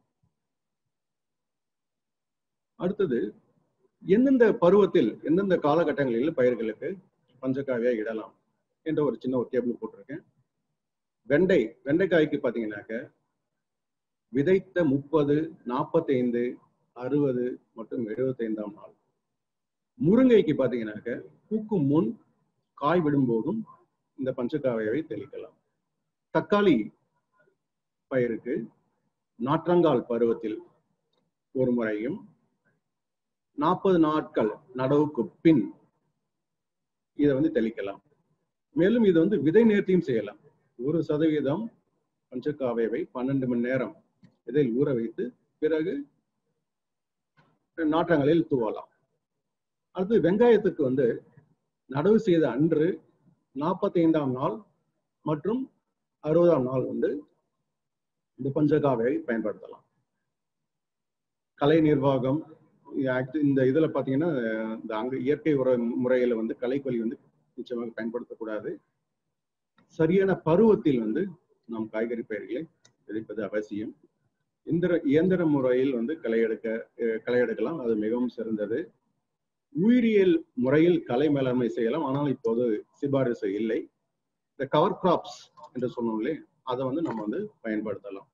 அடுத்தது எந்தெந்த பருவத்தில் எந்தெந்த காலகட்டங்களில் பயிர்களுக்கு பஞ்சகாவியா இடலாம் என்ற ஒரு சின்ன ஒரு டேபிள் போட்டிருக்கேன் வெண்டை வெண்டைக்காய்க்கு பாத்தீங்கன்னாக்க விதைத்த முப்பது நாற்பத்தைந்து அறுபது மற்றும் எழுபத்தைந்தாம் நாள் முருங்கைக்கு பாத்தீங்கன்னாக்க பூக்கும் முன் காய் விடும்போதும் இந்த பஞ்சகாவியாவை தெளிக்கலாம் தக்காளி பயிருக்கு நாற்றங்கால் பருவத்தில் ஒரு முறையும் நாற்பது நாட்கள் நடவுக்கு பின் இதை வந்து தெளிக்கலாம் மேலும் இது வந்து விதை நேர்த்தியும் செய்யலாம் ஒரு சதவீதம் பஞ்சகாவியவை பன்னெண்டு மணி நேரம் இதில் ஊற வைத்து பிறகு நாற்றங்களில் தூவலாம் அடுத்து வெங்காயத்துக்கு வந்து நடவு செய்த அன்று நாற்பத்தி ஐந்தாம் நாள் மற்றும் அறுபதாம் நாள் வந்து இந்த பஞ்சகாவியை பயன்படுத்தலாம் கலை நிர்வாகம் இந்த இதுல பாத்தீங்கன்னா இந்த அங்க இயற்கை உர முறையில வந்து கலைக்கொல்லி வந்து நிச்சயமாக பயன்படுத்தக்கூடாது சரியான பருவத்தில் வந்து நாம் காய்கறி பயிர்களை விதைப்பது அவசியம் இந்திர இயந்திர முறையில் வந்து களை எடுக்க களை எடுக்கலாம் அது மிகவும் சிறந்தது உயிரியல் முறையில் கலை மேலாண்மை செய்யலாம் ஆனால் இப்போது சிபாரிசு இல்லை இந்த கவர் கிராப்ஸ் என்று சொன்னோம்லே அதை வந்து நம்ம வந்து பயன்படுத்தலாம்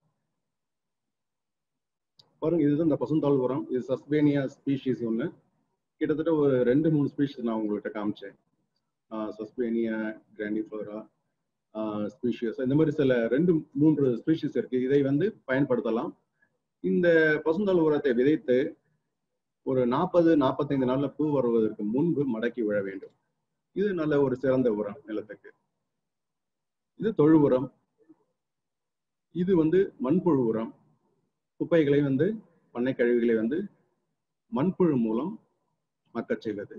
பாருங்க இதுதான் இந்த பசுந்தாள் உரம் இது சஸ்பேனியா ஸ்பீஷீஸ் ஒன்று கிட்டத்தட்ட ஒரு ரெண்டு மூணு ஸ்பீஷீஸ் நான் உங்கள்கிட்ட காமிச்சேன் சஸ்பேனியா கிராண்டிஃபோரா ஸ்பீஷியஸ் இந்த மாதிரி சில ரெண்டு மூன்று ஸ்பீஷீஸ் இருக்கு இதை வந்து பயன்படுத்தலாம் இந்த பசுந்தாள் உரத்தை விதைத்து ஒரு நாற்பது நாற்பத்தைந்து நாள்ல பூ வருவதற்கு முன்பு மடக்கி விழ வேண்டும் இது நல்ல ஒரு சிறந்த உரம் நிலத்துக்கு இது தொழு உரம் இது வந்து மண்புழு உரம் குப்பைகளை வந்து பண்ணை கழிவுகளை வந்து மண்புழு மூலம் மக்கச் செய்வது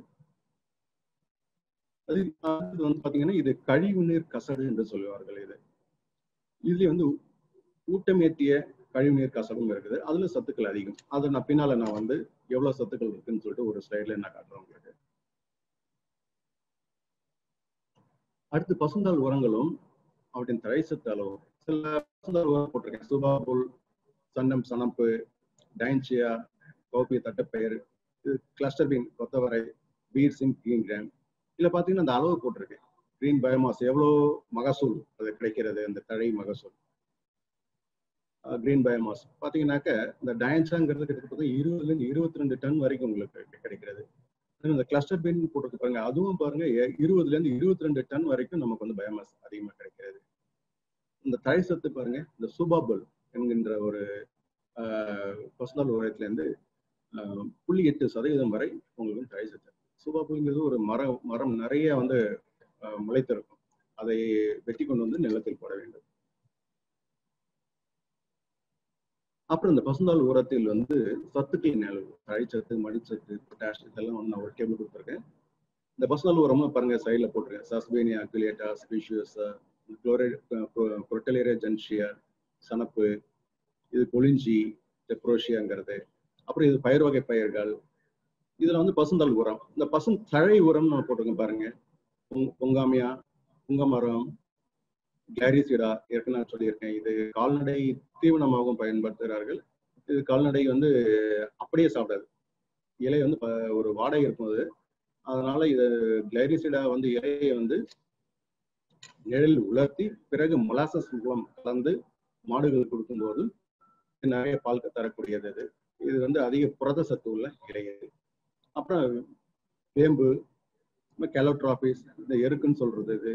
அது அடுத்தது வந்து பாத்தீங்கன்னா இது கழிவு நீர் கசடு என்று சொல்லுவார்கள் இது இதுல வந்து ஊட்டமேற்றிய கழிவு நீர் கசடும் இருக்குது அதுல சத்துக்கள் அதிகம் அதை நான் பின்னால நான் வந்து எவ்வளவு சத்துக்கள் இருக்குன்னு சொல்லிட்டு ஒரு ஸ்லைட்ல நான் காட்டுறேன் உங்களுக்கு அடுத்து பசுந்தாள் உரங்களும் அவற்றின் தழை சத்து அளவும் சில பசுந்தாள் உரம் போட்டிருக்கேன் சுபாபுல் சன்னம் சனப்பு டைன்சியா கோபி தட்டப்பயிர் இது கிளஸ்டர் பீன் கொத்தவரை பீர் சிங் கிரீன் கிராம் இதுல பாத்தீங்கன்னா அந்த அளவு போட்டிருக்கேன் கிரீன் பயோமாஸ் எவ்வளோ மகசூல் அது கிடைக்கிறது அந்த தழை மகசூல் கிரீன் பயோமாஸ் பாத்தீங்கன்னாக்க இந்த டயன்சாங்கிறது கிட்டத்தட்ட இருபதுல இருந்து இருபத்தி ரெண்டு டன் வரைக்கும் உங்களுக்கு கிடைக்கிறது இந்த கிளஸ்டர் பீன் போட்டிருக்கு பாருங்க அதுவும் பாருங்க இருபதுல இருந்து இருபத்தி ரெண்டு டன் வரைக்கும் நமக்கு வந்து பயோமாஸ் அதிகமா கிடைக்கிறது இந்த தழை சத்து பாருங்க இந்த சூபாபுல் என்கின்ற ஒரு பசுந்தாள் உரத்துல இருந்து புள்ளி எட்டு சதவீதம் வரை உங்களுக்கு தழை சத்து சூபாபுல்ங்கிறது ஒரு மரம் மரம் நிறைய வந்து முளைத்திருக்கும் அதை வெட்டி கொண்டு வந்து நிலத்தில் போட வேண்டும் அப்புறம் இந்த பசுந்தாள் உரத்தில் வந்து சத்துக்களின் அளவு தழைச்சத்து மடிச்சத்து பொட்டாஷ் இதெல்லாம் வந்து நான் ஒரு டேபிள் கொடுத்துருக்கேன் இந்த பசுந்தாள் உரமும் பாருங்க சைடில் போட்டிருக்கேன் சஸ்பேனியா அக்லேட்டா ஸ்பீஷியஸ் குளோரைட் புரட்டலேரியா ஜென்ஷியா சனப்பு இது கொளிஞ்சி டெப்ரோஷியாங்கிறது அப்புறம் இது பயிர் வகை பயிர்கள் இதுல வந்து பசுந்தல் உரம் இந்த பசும் தழை உரம் நான் போட்டிருக்கேன் பாருங்க பொங்காமியா புங்கமரம் கிளாரிசிடா ஏற்கனவே நான் சொல்லியிருக்கேன் இது கால்நடை தீவனமாகவும் பயன்படுத்துகிறார்கள் இது கால்நடை வந்து அப்படியே சாப்பிடாது இலை வந்து ஒரு வாடகை இருக்கும் அது அதனால இது கிளைரிசிடா வந்து இலையை வந்து நிழல் உலர்த்தி பிறகு மொலாசஸ் மூலம் கலந்து மாடுகள் கொடுக்கும்போது நிறைய பால் தரக்கூடியது இது இது வந்து அதிக புரத சத்து உள்ள இலை அப்புறம் வேம்பு கெலோட்ராபிஸ் இந்த எருக்குன்னு சொல்றது இது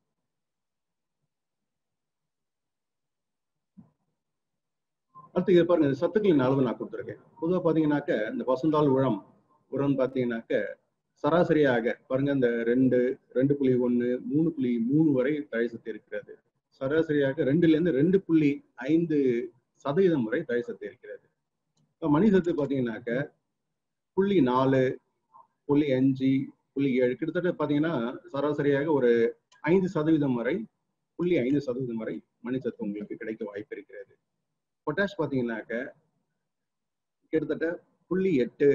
அடுத்து இது பாருங்க சத்துக்களின் அளவு நான் கொடுத்துருக்கேன் பொதுவாக பார்த்தீங்கன்னாக்க இந்த பசுந்தாள் உரம் உரம் பார்த்தீங்கன்னாக்க சராசரியாக பாருங்க இந்த ரெண்டு ரெண்டு புள்ளி ஒண்ணு மூணு புள்ளி மூணு வரை தழை சத்து இருக்கிறது சராசரியாக ரெண்டுல இருந்து ரெண்டு புள்ளி ஐந்து சதவீதம் வரை தழை சத்து இருக்கிறது இப்போ மணி சத்து பாத்தீங்கன்னாக்க புள்ளி நாலு புள்ளி அஞ்சு புள்ளி ஏழு கிட்டத்தட்ட பாத்தீங்கன்னா சராசரியாக ஒரு ஐந்து சதவீதம் வரை புள்ளி ஐந்து சதவீதம் வரை மணிச்சத்து உங்களுக்கு கிடைக்க வாய்ப்பு இருக்கிறது பொட்டாஷ் பாத்தீங்கன்னாக்க கிட்டத்தட்ட புள்ளி எட்டு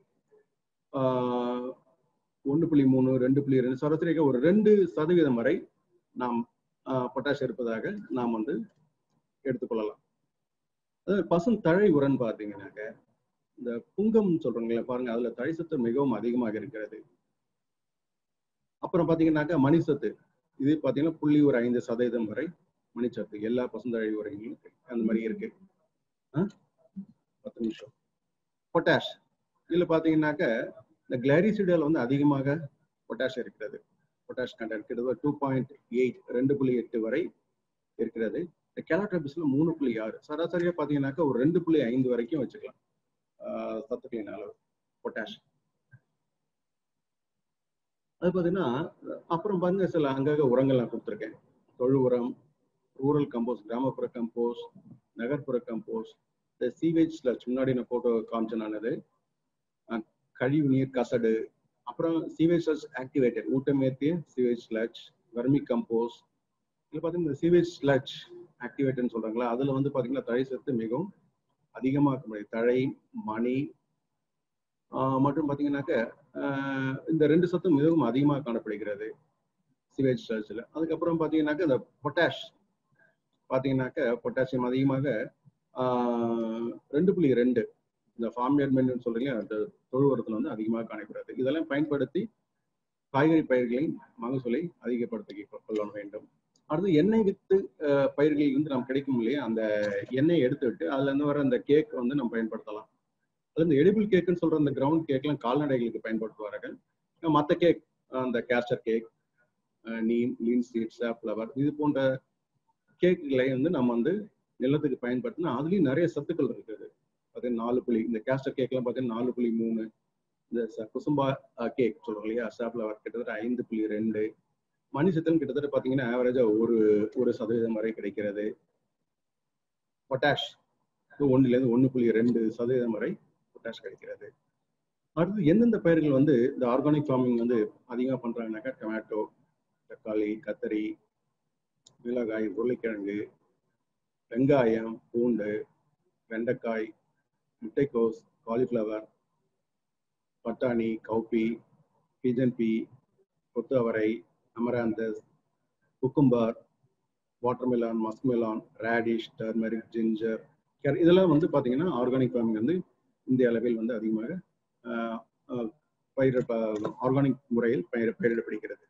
ஒன்று புள்ளி மூணு ரெண்டு புள்ளி ரெண்டு சராசரியாக ஒரு ரெண்டு சதவீதம் வரை நாம் பொட்டாஷ் இருப்பதாக நாம் வந்து எடுத்துக்கொள்ளலாம் அதாவது பசும் தழை உரன் பார்த்தீங்கன்னாக்க இந்த புங்கம் சொல்றாங்களே பாருங்க அதுல தழைசத்து மிகவும் அதிகமாக இருக்கிறது அப்புறம் பாத்தீங்கன்னாக்கா மணிசத்து இது பாத்தீங்கன்னா புள்ளி ஒரு ஐந்து சதவீதம் வரை மணிச்சத்து எல்லா பசுந்தழை உரைகளும் அந்த மாதிரி இருக்கு பத்து நிமிஷம் பொட்டாஷ் இதுல பாத்தீங்கன்னாக்க இந்த கிளாரிசிடியால் வந்து அதிகமாக பொட்டாஷ் இருக்கிறது பொட்டாஷ் கண்டென்ட் கிட்டத்தட்ட டூ பாயிண்ட் எயிட் ரெண்டு புள்ளி எட்டு வரை இருக்கிறது இந்த கேலட்ரபிஸ்ல மூணு புள்ளி ஆறு சராசரியா பாத்தீங்கன்னாக்கா ஒரு ரெண்டு புள்ளி ஐந்து வரைக்கும் வச்சுக்கலாம் சத்துக்களின் அளவு பொட்டாஷ் அது பார்த்தீங்கன்னா அப்புறம் பாருங்க சில அங்கங்க உரங்கள் நான் கொடுத்துருக்கேன் தொழு உரம் ரூரல் கம்போஸ்ட் கிராமப்புற கம்போஸ்ட் நகர்ப்புற கம்போஸ்ட் இந்த சீவேஜ் ஸ்லட்ச் முன்னாடி நான் போட்டோ காமிச்சேன் நானது கழிவு நீர் கசடு அப்புறம் சீவேஜ் ஸ்லட்ச் ஆக்டிவேட்டட் ஊட்டமேத்திய சீவேஜ் ஸ்லட்ச் வர்மி கம்போஸ்ட் இதில் பார்த்தீங்கன்னா இந்த சீவேஜ் ஸ்லட்ச் ஆக்டிவேட்டட்னு சொல்றாங்களா அதில் வந்து பார்த்தீங்கன்னா தழை சத்து மிகவும் அதிகமாக இருக்க முடியும் தழை மணி மற்றும் பார்த்தீங்கன்னாக்க இந்த ரெண்டு சத்தும் மிகவும் அதிகமாக காணப்படுகிறது சிவேஜ் ஸ்டர்ச்சில் அதுக்கப்புறம் பார்த்தீங்கன்னாக்க இந்த பொட்டாஷ் பார்த்தீங்கன்னாக்க பொட்டாசியம் அதிகமாக ரெண்டு புள்ளி ரெண்டு இந்த ஃபார்மியர் மென்னு சொல்றீங்க அந்த தொழு உரத்தில் வந்து அதிகமாக காணப்படுகிறது இதெல்லாம் பயன்படுத்தி காய்கறி பயிர்களின் மகசூலை அதிகப்படுத்தி கொள்ள வேண்டும் அடுத்து எண்ணெய் வித்து பயிர்கள் வந்து நமக்கு கிடைக்கும் இல்லையா அந்த எண்ணெயை எடுத்துவிட்டு அதுல இருந்து வர அந்த கேக் வந்து நம்ம பயன்படுத்தலாம் அது இந்த எடிபிள் கேக்குன்னு சொல்ற அந்த கிரவுண்ட் கேக்லாம் கால்நடைகளுக்கு பயன்படுத்துவார்கள் மற்ற கேக் அந்த castor cake neem linseed flower இது போன்ற கேக்குகளை வந்து நம்ம வந்து நிலத்துக்கு பயன்படுத்தினா அதுலயும் நிறைய சத்துக்கள் இருக்குது அது நாலு புள்ளி இந்த கேஸ்டர் கேக்லாம் பார்த்தீங்கன்னா நாலு புள்ளி மூணு இந்த குசும்பா கேக் சொல்றோம் இல்லையா ஃப்ளவர் கிட்டத்தட்ட ஐந்து புள்ளி ரெண்டு மணி சத்தம் கிட்டத்தட்ட பாத்தீங்கன்னா ஆவரேஜா ஒரு ஒரு சதவீதம் வரை கிடைக்கிறது பொட்டாஷ் ஒன்னுல இருந்து ஒன்னு புள்ளி ரெண்டு சதவீதம் வரை பொட்டாஷ் கிடைக்கிறது அடுத்து எந்தெந்த பயிர்கள் வந்து இந்த ஆர்கானிக் ஃபார்மிங் வந்து அதிகமாக பண்றாங்கனாக்கா டொமேட்டோ தக்காளி கத்தரி மிளகாய் உருளைக்கிழங்கு வெங்காயம் பூண்டு வெண்டைக்காய் முட்டைக்கோஸ் காலிஃப்ளவர் பட்டாணி கவுப்பி பீஜன் பீ கொத்து அவரை amaranthus cucumber watermelon muskmelon radish turmeric ginger இதெல்லாம் வந்து பார்த்தீங்கன்னா ஆர்கானிக் ஃபார்மிங் வந்து இந்திய அளவில் வந்து அதிகமாக பயிர் ஆர்கானிக் முறையில் பயிர் பயிரிடப்படுகிறது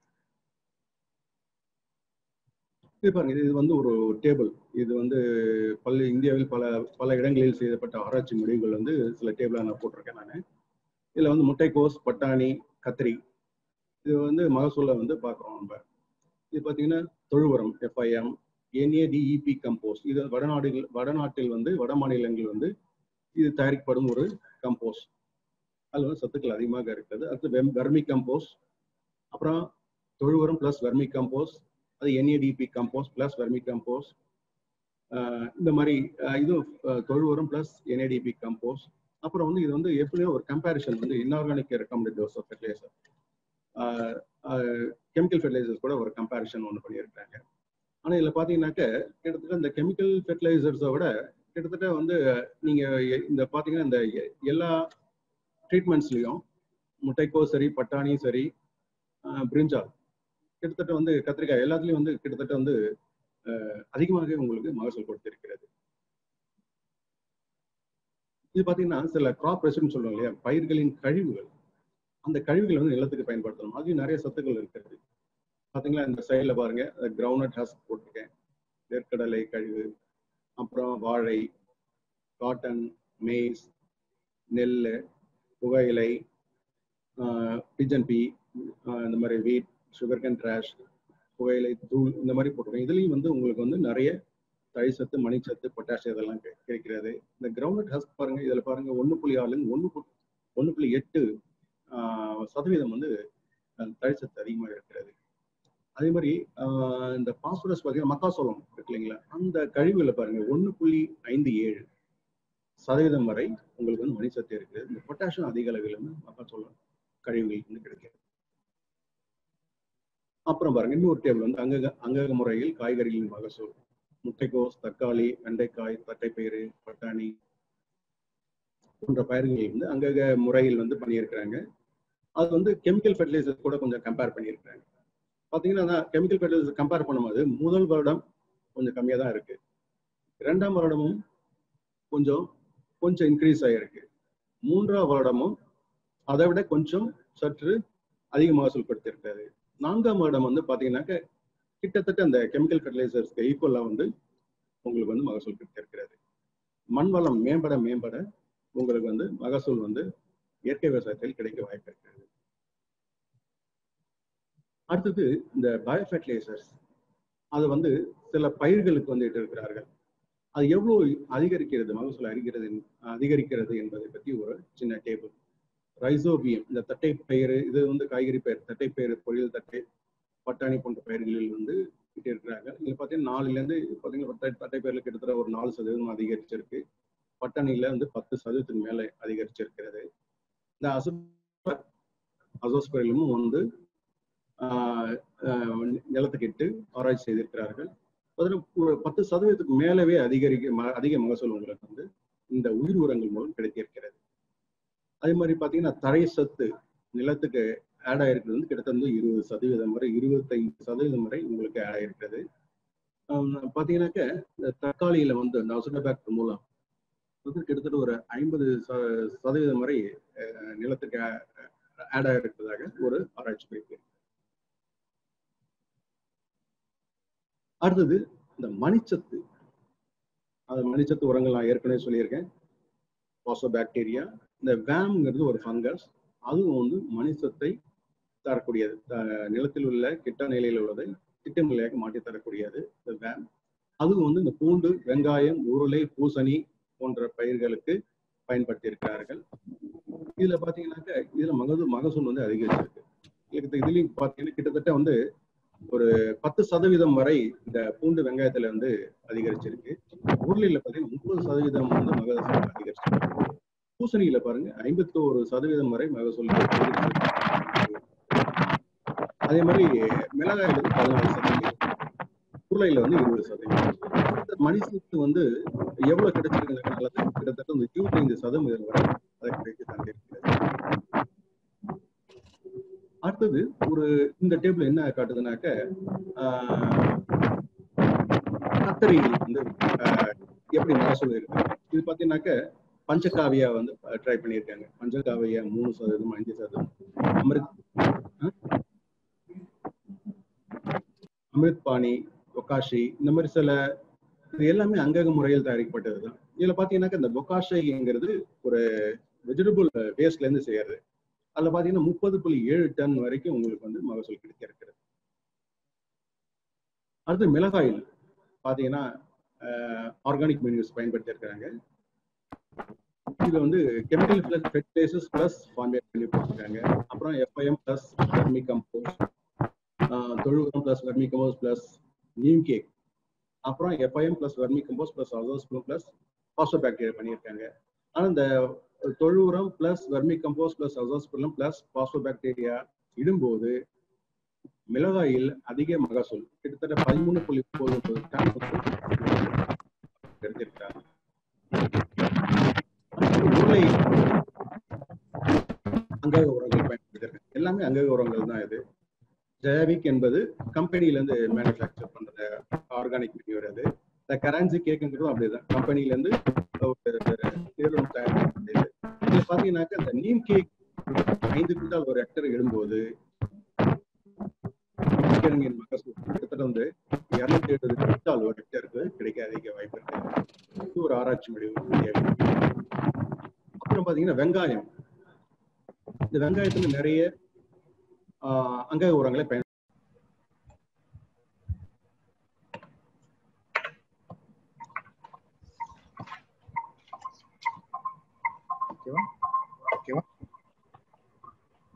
இது பாருங்க இது வந்து ஒரு டேபிள் இது வந்து பல இந்தியாவில் பல பல இடங்களில் செய்யப்பட்ட ஆராய்ச்சி முடிவுகள் வந்து சில டேபிளாக நான் போட்டிருக்கேன் நான் இதில் வந்து முட்டைக்கோஸ் பட்டாணி கத்திரி இது வந்து மகசூலை வந்து பார்க்குறோம் நம்ம இது பார்த்தீங்கன்னா தொழு உரம் எஃப்ஐஎம் என்ஏடிஇபி கம்போஸ்ட் இது வடநாடுகள் வடநாட்டில் வந்து வட மாநிலங்கள் வந்து இது தயாரிக்கப்படும் ஒரு கம்போஸ்ட் அதில் வந்து சத்துக்கள் அதிகமாக இருக்குது அடுத்து வெம் வெர்மி கம்போஸ்ட் அப்புறம் தொழு உரம் ப்ளஸ் வெர்மி கம்போஸ்ட் அது NADP compost plus vermicompost இந்த மாதிரி இதுவும் தொழு உரம் ப்ளஸ் என்ஏடிபி கம்போஸ்ட் அப்புறம் வந்து இது வந்து எப்படியோ ஒரு கம்பேரிஷன் வந்து inorganic recommended dose of fertiliser chemical fertilisers கூட ஒரு கம்பேரிஷன் ஒன்று பண்ணியிருக்காங்க ஆனால் இதில் பார்த்தீங்கன்னாக்க கிட்டத்தட்ட இந்த கெமிக்கல் ஃபெர்டிலைசர்ஸை விட கிட்டத்தட்ட வந்து நீங்கள் இந்த பார்த்தீங்கன்னா இந்த எல்லா ட்ரீட்மெண்ட்ஸ்லையும் முட்டைக்கோ சரி பட்டாணியும் சரி பிரிஞ்சால் கிட்டத்தட்ட வந்து கத்திரிக்காய் எல்லாத்துலேயும் வந்து கிட்டத்தட்ட வந்து அதிகமாக உங்களுக்கு மகசூல் கொடுத்திருக்கிறது இது பார்த்தீங்கன்னா சில கிராப் ரெசிட்னு சொல்லுவாங்க இல்லையா பயிர்களின் கழிவுகள் அந்த கழிவுகள் வந்து நிலத்துக்கு பயன்படுத்தணும் அதுலயும் நிறைய சத்துக்கள் இருக்கிறது பாத்தீங்களா இந்த சைடில் பாருங்க கிரவுண்ட் ஹஸ்க் போட்டிருக்கேன் நெற்கடலை கழிவு அப்புறம் வாழை காட்டன் மேஸ் நெல் புகையிலை பிஜன் பி இந்த மாதிரி வீட் சுகர் கேன் ட்ராஷ் புகையிலை தூள் இந்த மாதிரி போட்டிருக்கேன் இதுலேயும் வந்து உங்களுக்கு வந்து நிறைய தழிசத்து மணிச்சத்து பொட்டாசியம் இதெல்லாம் கிடைக்கிறது இந்த கிரவுண்ட் ஹஸ்க் பாருங்க இதில் பாருங்க ஒன்று புள்ளி ஆறுலேருந்து ஒன்று ஒன்று புள்ளி எட்டு ஆஹ் சதவீதம் வந்து அஹ் தழைச்சத்து அதிகமாக இருக்கிறது அதே மாதிரி ஆஹ் இந்த பாஸ்பரஸ் பார்த்தீங்கன்னா மக்காசோளம் இருக்கு இல்லைங்களா அந்த கழிவுகளை பாருங்க ஒன்று புள்ளி ஐந்து ஏழு சதவீதம் வரை உங்களுக்கு வந்து மணிசத்து இருக்குது இந்த பொட்டாசியம் அதிக அளவில் வந்து மக்காச்சோளம் கழிவுகள் வந்து கிடைக்கிறது அப்புறம் பாருங்க இன்னொரு டேபிள் வந்து அங்கக அங்கக முறையில் காய்கறிகளின் மகசூல் முட்டைக்கோஸ் தக்காளி வெண்டைக்காய் தட்டைப்பயிறு பட்டாணி போன்ற பயிர்கள் வந்து அங்கக முறையில் வந்து பண்ணியிருக்கிறாங்க அது வந்து கெமிக்கல் ஃபெர்டிலைசர் கூட கொஞ்சம் கம்பேர் பண்ணியிருக்கிறாங்க பார்த்தீங்கன்னா கெமிக்கல் ஃபெர்டிலைசர் கம்பேர் பண்ணும்போது முதல் வருடம் கொஞ்சம் கம்மியாக தான் இருக்கு இரண்டாம் வருடமும் கொஞ்சம் கொஞ்சம் இன்க்ரீஸ் ஆகிருக்கு மூன்றாம் வருடமும் அதை விட கொஞ்சம் சற்று அதிக மகசூல் கொடுத்திருக்காரு நான்காம் வருடம் வந்து பார்த்தீங்கன்னாக்க கிட்டத்தட்ட அந்த கெமிக்கல் ஃபெர்டிலைசர்ஸ்க்கு ஈக்குவலாக வந்து உங்களுக்கு வந்து மகசூல் கிடைத்திருக்கிறது மண் வளம் மேம்பட மேம்பட உங்களுக்கு வந்து மகசூல் வந்து இயற்கை விவசாயத்தில் கிடைக்க வாய்ப்பு இருக்கிறது அடுத்தது இந்த பயோ ஃபெர்டிலைசர்ஸ் அது வந்து சில பயிர்களுக்கு வந்துட்டு இருக்கிறார்கள் அது எவ்வளவு அதிகரிக்கிறது மகசூல் அதிகரிக்கிறது அதிகரிக்கிறது என்பதை பற்றி ஒரு சின்ன டேபிள் ரைசோபியம் இந்த தட்டை பயிறு இது வந்து காய்கறி பயிர் தட்டை பயிறு பொரியல் தட்டை பட்டாணி போன்ற பயிர்களில் வந்து கிட்டே இருக்கிறாங்க இங்க பார்த்தீங்கன்னா நாலுலேருந்து பார்த்தீங்கன்னா தட்டை தட்டை பயிரில் கிட்டத்தட்ட ஒரு நாலு சதவீதம் அதிகரிச்சிருக்கு பட்டாணியில வந்து பத்து சதவீதத்துக்கு மேலே அதிகரிச்சிருக்கிறது இந்த அசோ அசோஸ்பரிலும் வந்து ஆஹ் ஆஹ் நிலத்துக்கு இட்டு ஆராய்ச்சி செய்திருக்கிறார்கள் அதில் ஒரு பத்து சதவீதத்துக்கு மேலவே அதிகரிக்க ம- அதிக மகசூல் உங்களுக்கு வந்து இந்த உயிர் உரங்கள் மூலம் கிடைத்திருக்கிறது அதே மாதிரி பார்த்தீங்கன்னா தரை சத்து நிலத்துக்கு ஆட் ஆயிருக்கிறது வந்து கிட்டத்தட்ட வந்து இருபது சதவீதம் வரை இருபத்தைந்து சதவீதம் வரை உங்களுக்கு ஆட் ஆயிருக்கிறது ஆஹ் பார்த்தீங்கன்னாக்க இந்த தக்காளியில வந்து இந்த அசுடபாக்டர் மூலம் வந்து கிட்டத்தட்ட ஒரு ஐம்பது சதவீதம் வரை அஹ், நிலத்துக்கு ஆட் ஆயிருப்பதாக ஒரு ஆராய்ச்சி குறிப்பு அடுத்தது இந்த மணிச்சத்து அது மணிச்சத்து உரங்கள் நான் ஏற்கனவே சொல்லியிருக்கேன் பாக்டீரியா இந்த வேம்ங்கிறது ஒரு ஃபங்கஸ் அதுவும் வந்து மணிச்சத்தை தரக்கூடியது த- நிலத்தில் உள்ள கிட்ட நிலையில் உள்ளதை திட்ட நிலையாக மாற்றி தரக்கூடியது இந்த வேம் அதுவும் வந்து இந்த பூண்டு வெங்காயம் உருளை பூசணி போன்ற பயிர்களுக்கு பயன்படுத்தி இருக்கிறார்கள் இதுல பாத்தீங்கன்னாக்க இதுல மகசூல் மகசூல் வந்து அதிகரிச்சிருக்கு இதுக்கு- இதுலயும் பாத்தீங்கன்னா கிட்டத்தட்ட வந்து ஒரு பத்து சதவீதம் வரை இந்த பூண்டு வெங்காயத்துல வந்து அதிகரிச்சிருக்கு உருளையில பாத்தீங்கன்னா முப்பது சதவீதம் வந்து மகசூல் அதிகரிச்சிருக்கு பூசணியில பாருங்க ஐம்பத்தோரு சதவீதம் வரை மகசூல் அதிகரிச்சிருக்கு. அதே மாதிரி மிளகாயில வந்து பதினாலு சதவீதம் உருளையில வந்து இருபது சதவீதம் இந்த மணிசத்து வந்து எவ்வளவு கிடைச்சிருக்குனால கிட்டத்தட்ட வந்து இருபத்தைந்து சதவீதம் வரை அதை கிடைத்து தந்திருக்கிறது அடுத்தது ஒரு இந்த டேபிள் என்ன காட்டுதுனாக்க ஆஹ், கத்தரி வந்து ஆஹ், எப்படி மகசூல் இருக்கு இது பாத்தீங்கன்னாக்க பஞ்சகாவியா வந்து ட்ரை பண்ணியிருக்காங்க பஞ்சகாவியா மூணு சதவீதம் அஞ்சு சதவீதம் அமிர்த் ஆஹ்? அமிர்த் பாணி ஒகாஷி இந்த மாதிரி சில இது எல்லாமே அங்கக முறையில் தயாரிக்கப்பட்டது தான் இதுல பாத்தீங்கன்னாக்க இந்த பொக்காஷைங்கிறது ஒரு வெஜிடபிள் வேஸ்ட்ல இருந்து செய்யறது அதுல பாத்தீங்கன்னா முப்பது புள்ளி ஏழு டன் வரைக்கும் உங்களுக்கு வந்து மகசூல் கிடைக்கிறது அடுத்து மிளகாயில் பாத்தீங்கன்னா ஆர்கானிக் மெனியூஸ் பயன்படுத்தி இருக்கிறாங்க இது வந்து கெமிக்கல் ஃபெர்டிலைசர்ஸ் பிளஸ் ஃபார்மேட் பண்ணி போட்டிருக்காங்க அப்புறம் எஃப்ஐஎம் பிளஸ் வெர்மி கம்போஸ்ட் தொழுவம் plus vermicompost plus neem cake அப்புறம் FYM plus vermicompost plus azospirillum plus phosphobacteria பண்ணியிருக்காங்க ஆனால் இந்த தொழு உரம் plus vermicompost plus azospirillum plus phosphobacteria இடும்போது மிளகாயில் அதிக மகசூல் கிட்டத்தட்ட பதிமூணு புள்ளி ஒன்பது டன் எடுத்திருக்காங்க உருளை அங்கக உரங்கள் பயன்படுத்திருக்காங்க எல்லாமே அங்கக உரங்கள் தான் இது ஜெயவிக் என்பது கம்பெனில இருந்து மேனுஃபேக்சர் பண்ற ஆர்கானிக் மெட்டியூர் அது இந்த கரன்சி கேக்குங்கிறதும் அப்படிதான் கம்பெனில இருந்து ஒரு நிறுவனம் தயார் பண்ணது இதுல பாத்தீங்கன்னாக்க இந்த நீம் கேக் ஐந்து குண்டால் ஒரு ஹெக்டர் இடும்போது கிழங்கின் மகசூல் கிட்டத்தட்ட வந்து இருநூத்தி எழுபது குண்டால் ஒரு ஹெக்டருக்கு கிடைக்க அதிக வாய்ப்பு இருக்கு இது ஒரு ஆராய்ச்சி முடிவு இந்தியாவில். அப்புறம் பாத்தீங்கன்னா வெங்காயம் இந்த வெங்காயத்துல நிறைய ஆஹ் அங்கக உரங்களை பயன் ஓகேவா ஓகேவா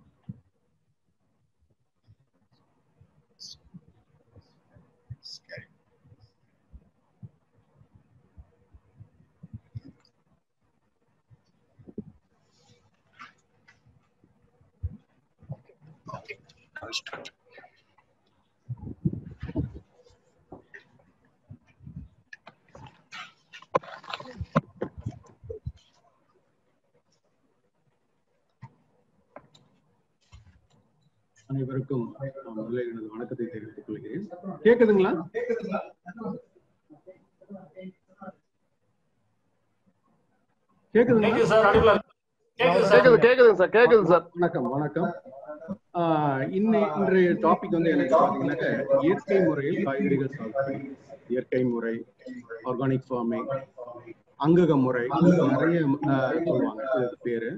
அனைவருக்கும் நான் முதலில் எனது வணக்கத்தை தெரிவித்துக் கொள்கிறேன் கேக்குதுங்களா கேக்குதுங்களா கேக்குது சார் நடுவுல கேக்குது சார் கேக்குது கேக்குதுங்க சார் கேக்குது சார் வணக்கம் வணக்கம் ஆஹ் இன்னை இன்றைய டாபிக் வந்து எனக்கு பாத்தீங்கன்னாக்க இயற்கை முறையில் காய்கறிகள் சாகுபடி இயற்கை முறை ஆர்கானிக் ஃபார்மிங் அங்கக முறை நிறைய ஆஹ் சொல்லுவாங்க இதுக்கு பேரு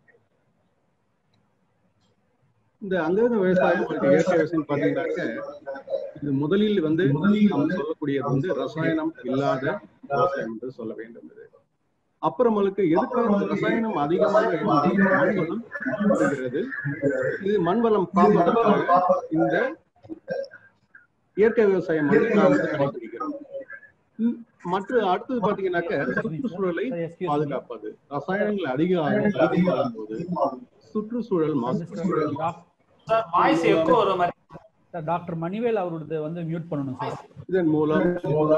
இந்த அங்கக விவசாயம் மற்றும் இயற்கை விவசாயம் பாத்தீங்கன்னாக்க இது முதலில் வந்து நம்ம சொல்லக்கூடியது வந்து ரசாயனம் இல்லாத விவசாயம் என்று சொல்ல வேண்டும் இது அப்புறமலுக்கு எதுக்காக ரசாயனம் அதிகமாக இருந்து மண் வளம் குறைகிறது இது மண் வளம் காப்பதற்காக இந்த இயற்கை விவசாயம் வந்து நாம் வந்து கடைபிடிக்கிறோம் ம், மற்ற அடுத்தது பாத்தீங்கன்னாக்க சுற்றுச்சூழலை பாதுகாப்பது ரசாயனங்கள் அதிக அதிகமாகும் போது சுற்றுச்சூழல் மாசு சார் வாய்ஸ் எக்கோ வர மாதிரி சார் டாக்டர் மணிவேல் அவரோடது வந்து மியூட் பண்ணணும் சார் இதன் மூலம்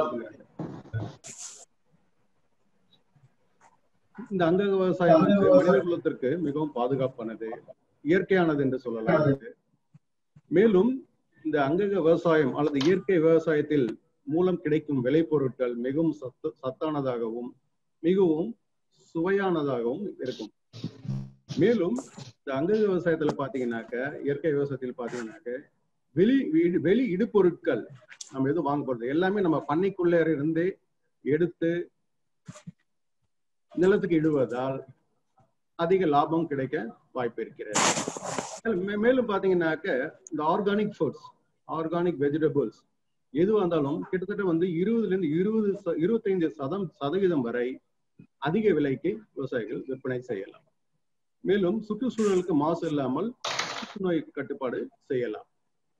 இந்த அங்கக விவசாயம் வந்து மனித குலத்திற்கு மிகவும் பாதுகாப்பானது இயற்கையானது என்று சொல்லலாம் இது. மேலும் இந்த அங்கக விவசாயம் அல்லது இயற்கை விவசாயத்தில் மூலம் கிடைக்கும் விளைபொருட்கள் மிகவும் சத்து சத்தானதாகவும் மிகவும் சுவையானதாகவும் இருக்கும் மேலும் இந்த அங்கக விவசாயத்துல பாத்தீங்கன்னாக்க இயற்கை விவசாயத்தில் பாத்தீங்கன்னாக்க வெளி வீடு- வெளி இடுபொருட்கள் நம்ம எதுவும் வாங்க போறது எல்லாமே நம்ம பண்ணைக்குள்ள இருந்தே எடுத்து நிலத்துக்கு இடுவதால் அதிக லாபம் கிடைக்க வாய்ப்பு இருக்கிறது மே- மேலும் பாத்தீங்கன்னாக்க இந்த ஆர்கானிக் ஃபுட்ஸ் ஆர்கானிக் வெஜிடபிள்ஸ் எதுவாக இருந்தாலும் கிட்டத்தட்ட வந்து இருபதுல இருந்து இருபது ச- இருபத்தைந்து சதம் சதவீதம் வரை அதிக விலைக்கு விவசாயிகள் விற்பனை செய்யலாம் மேலும் சுற்றுச்சூழலுக்கு மாசு இல்லாமல் புற்றுநோய் கட்டுப்பாடு செய்யலாம்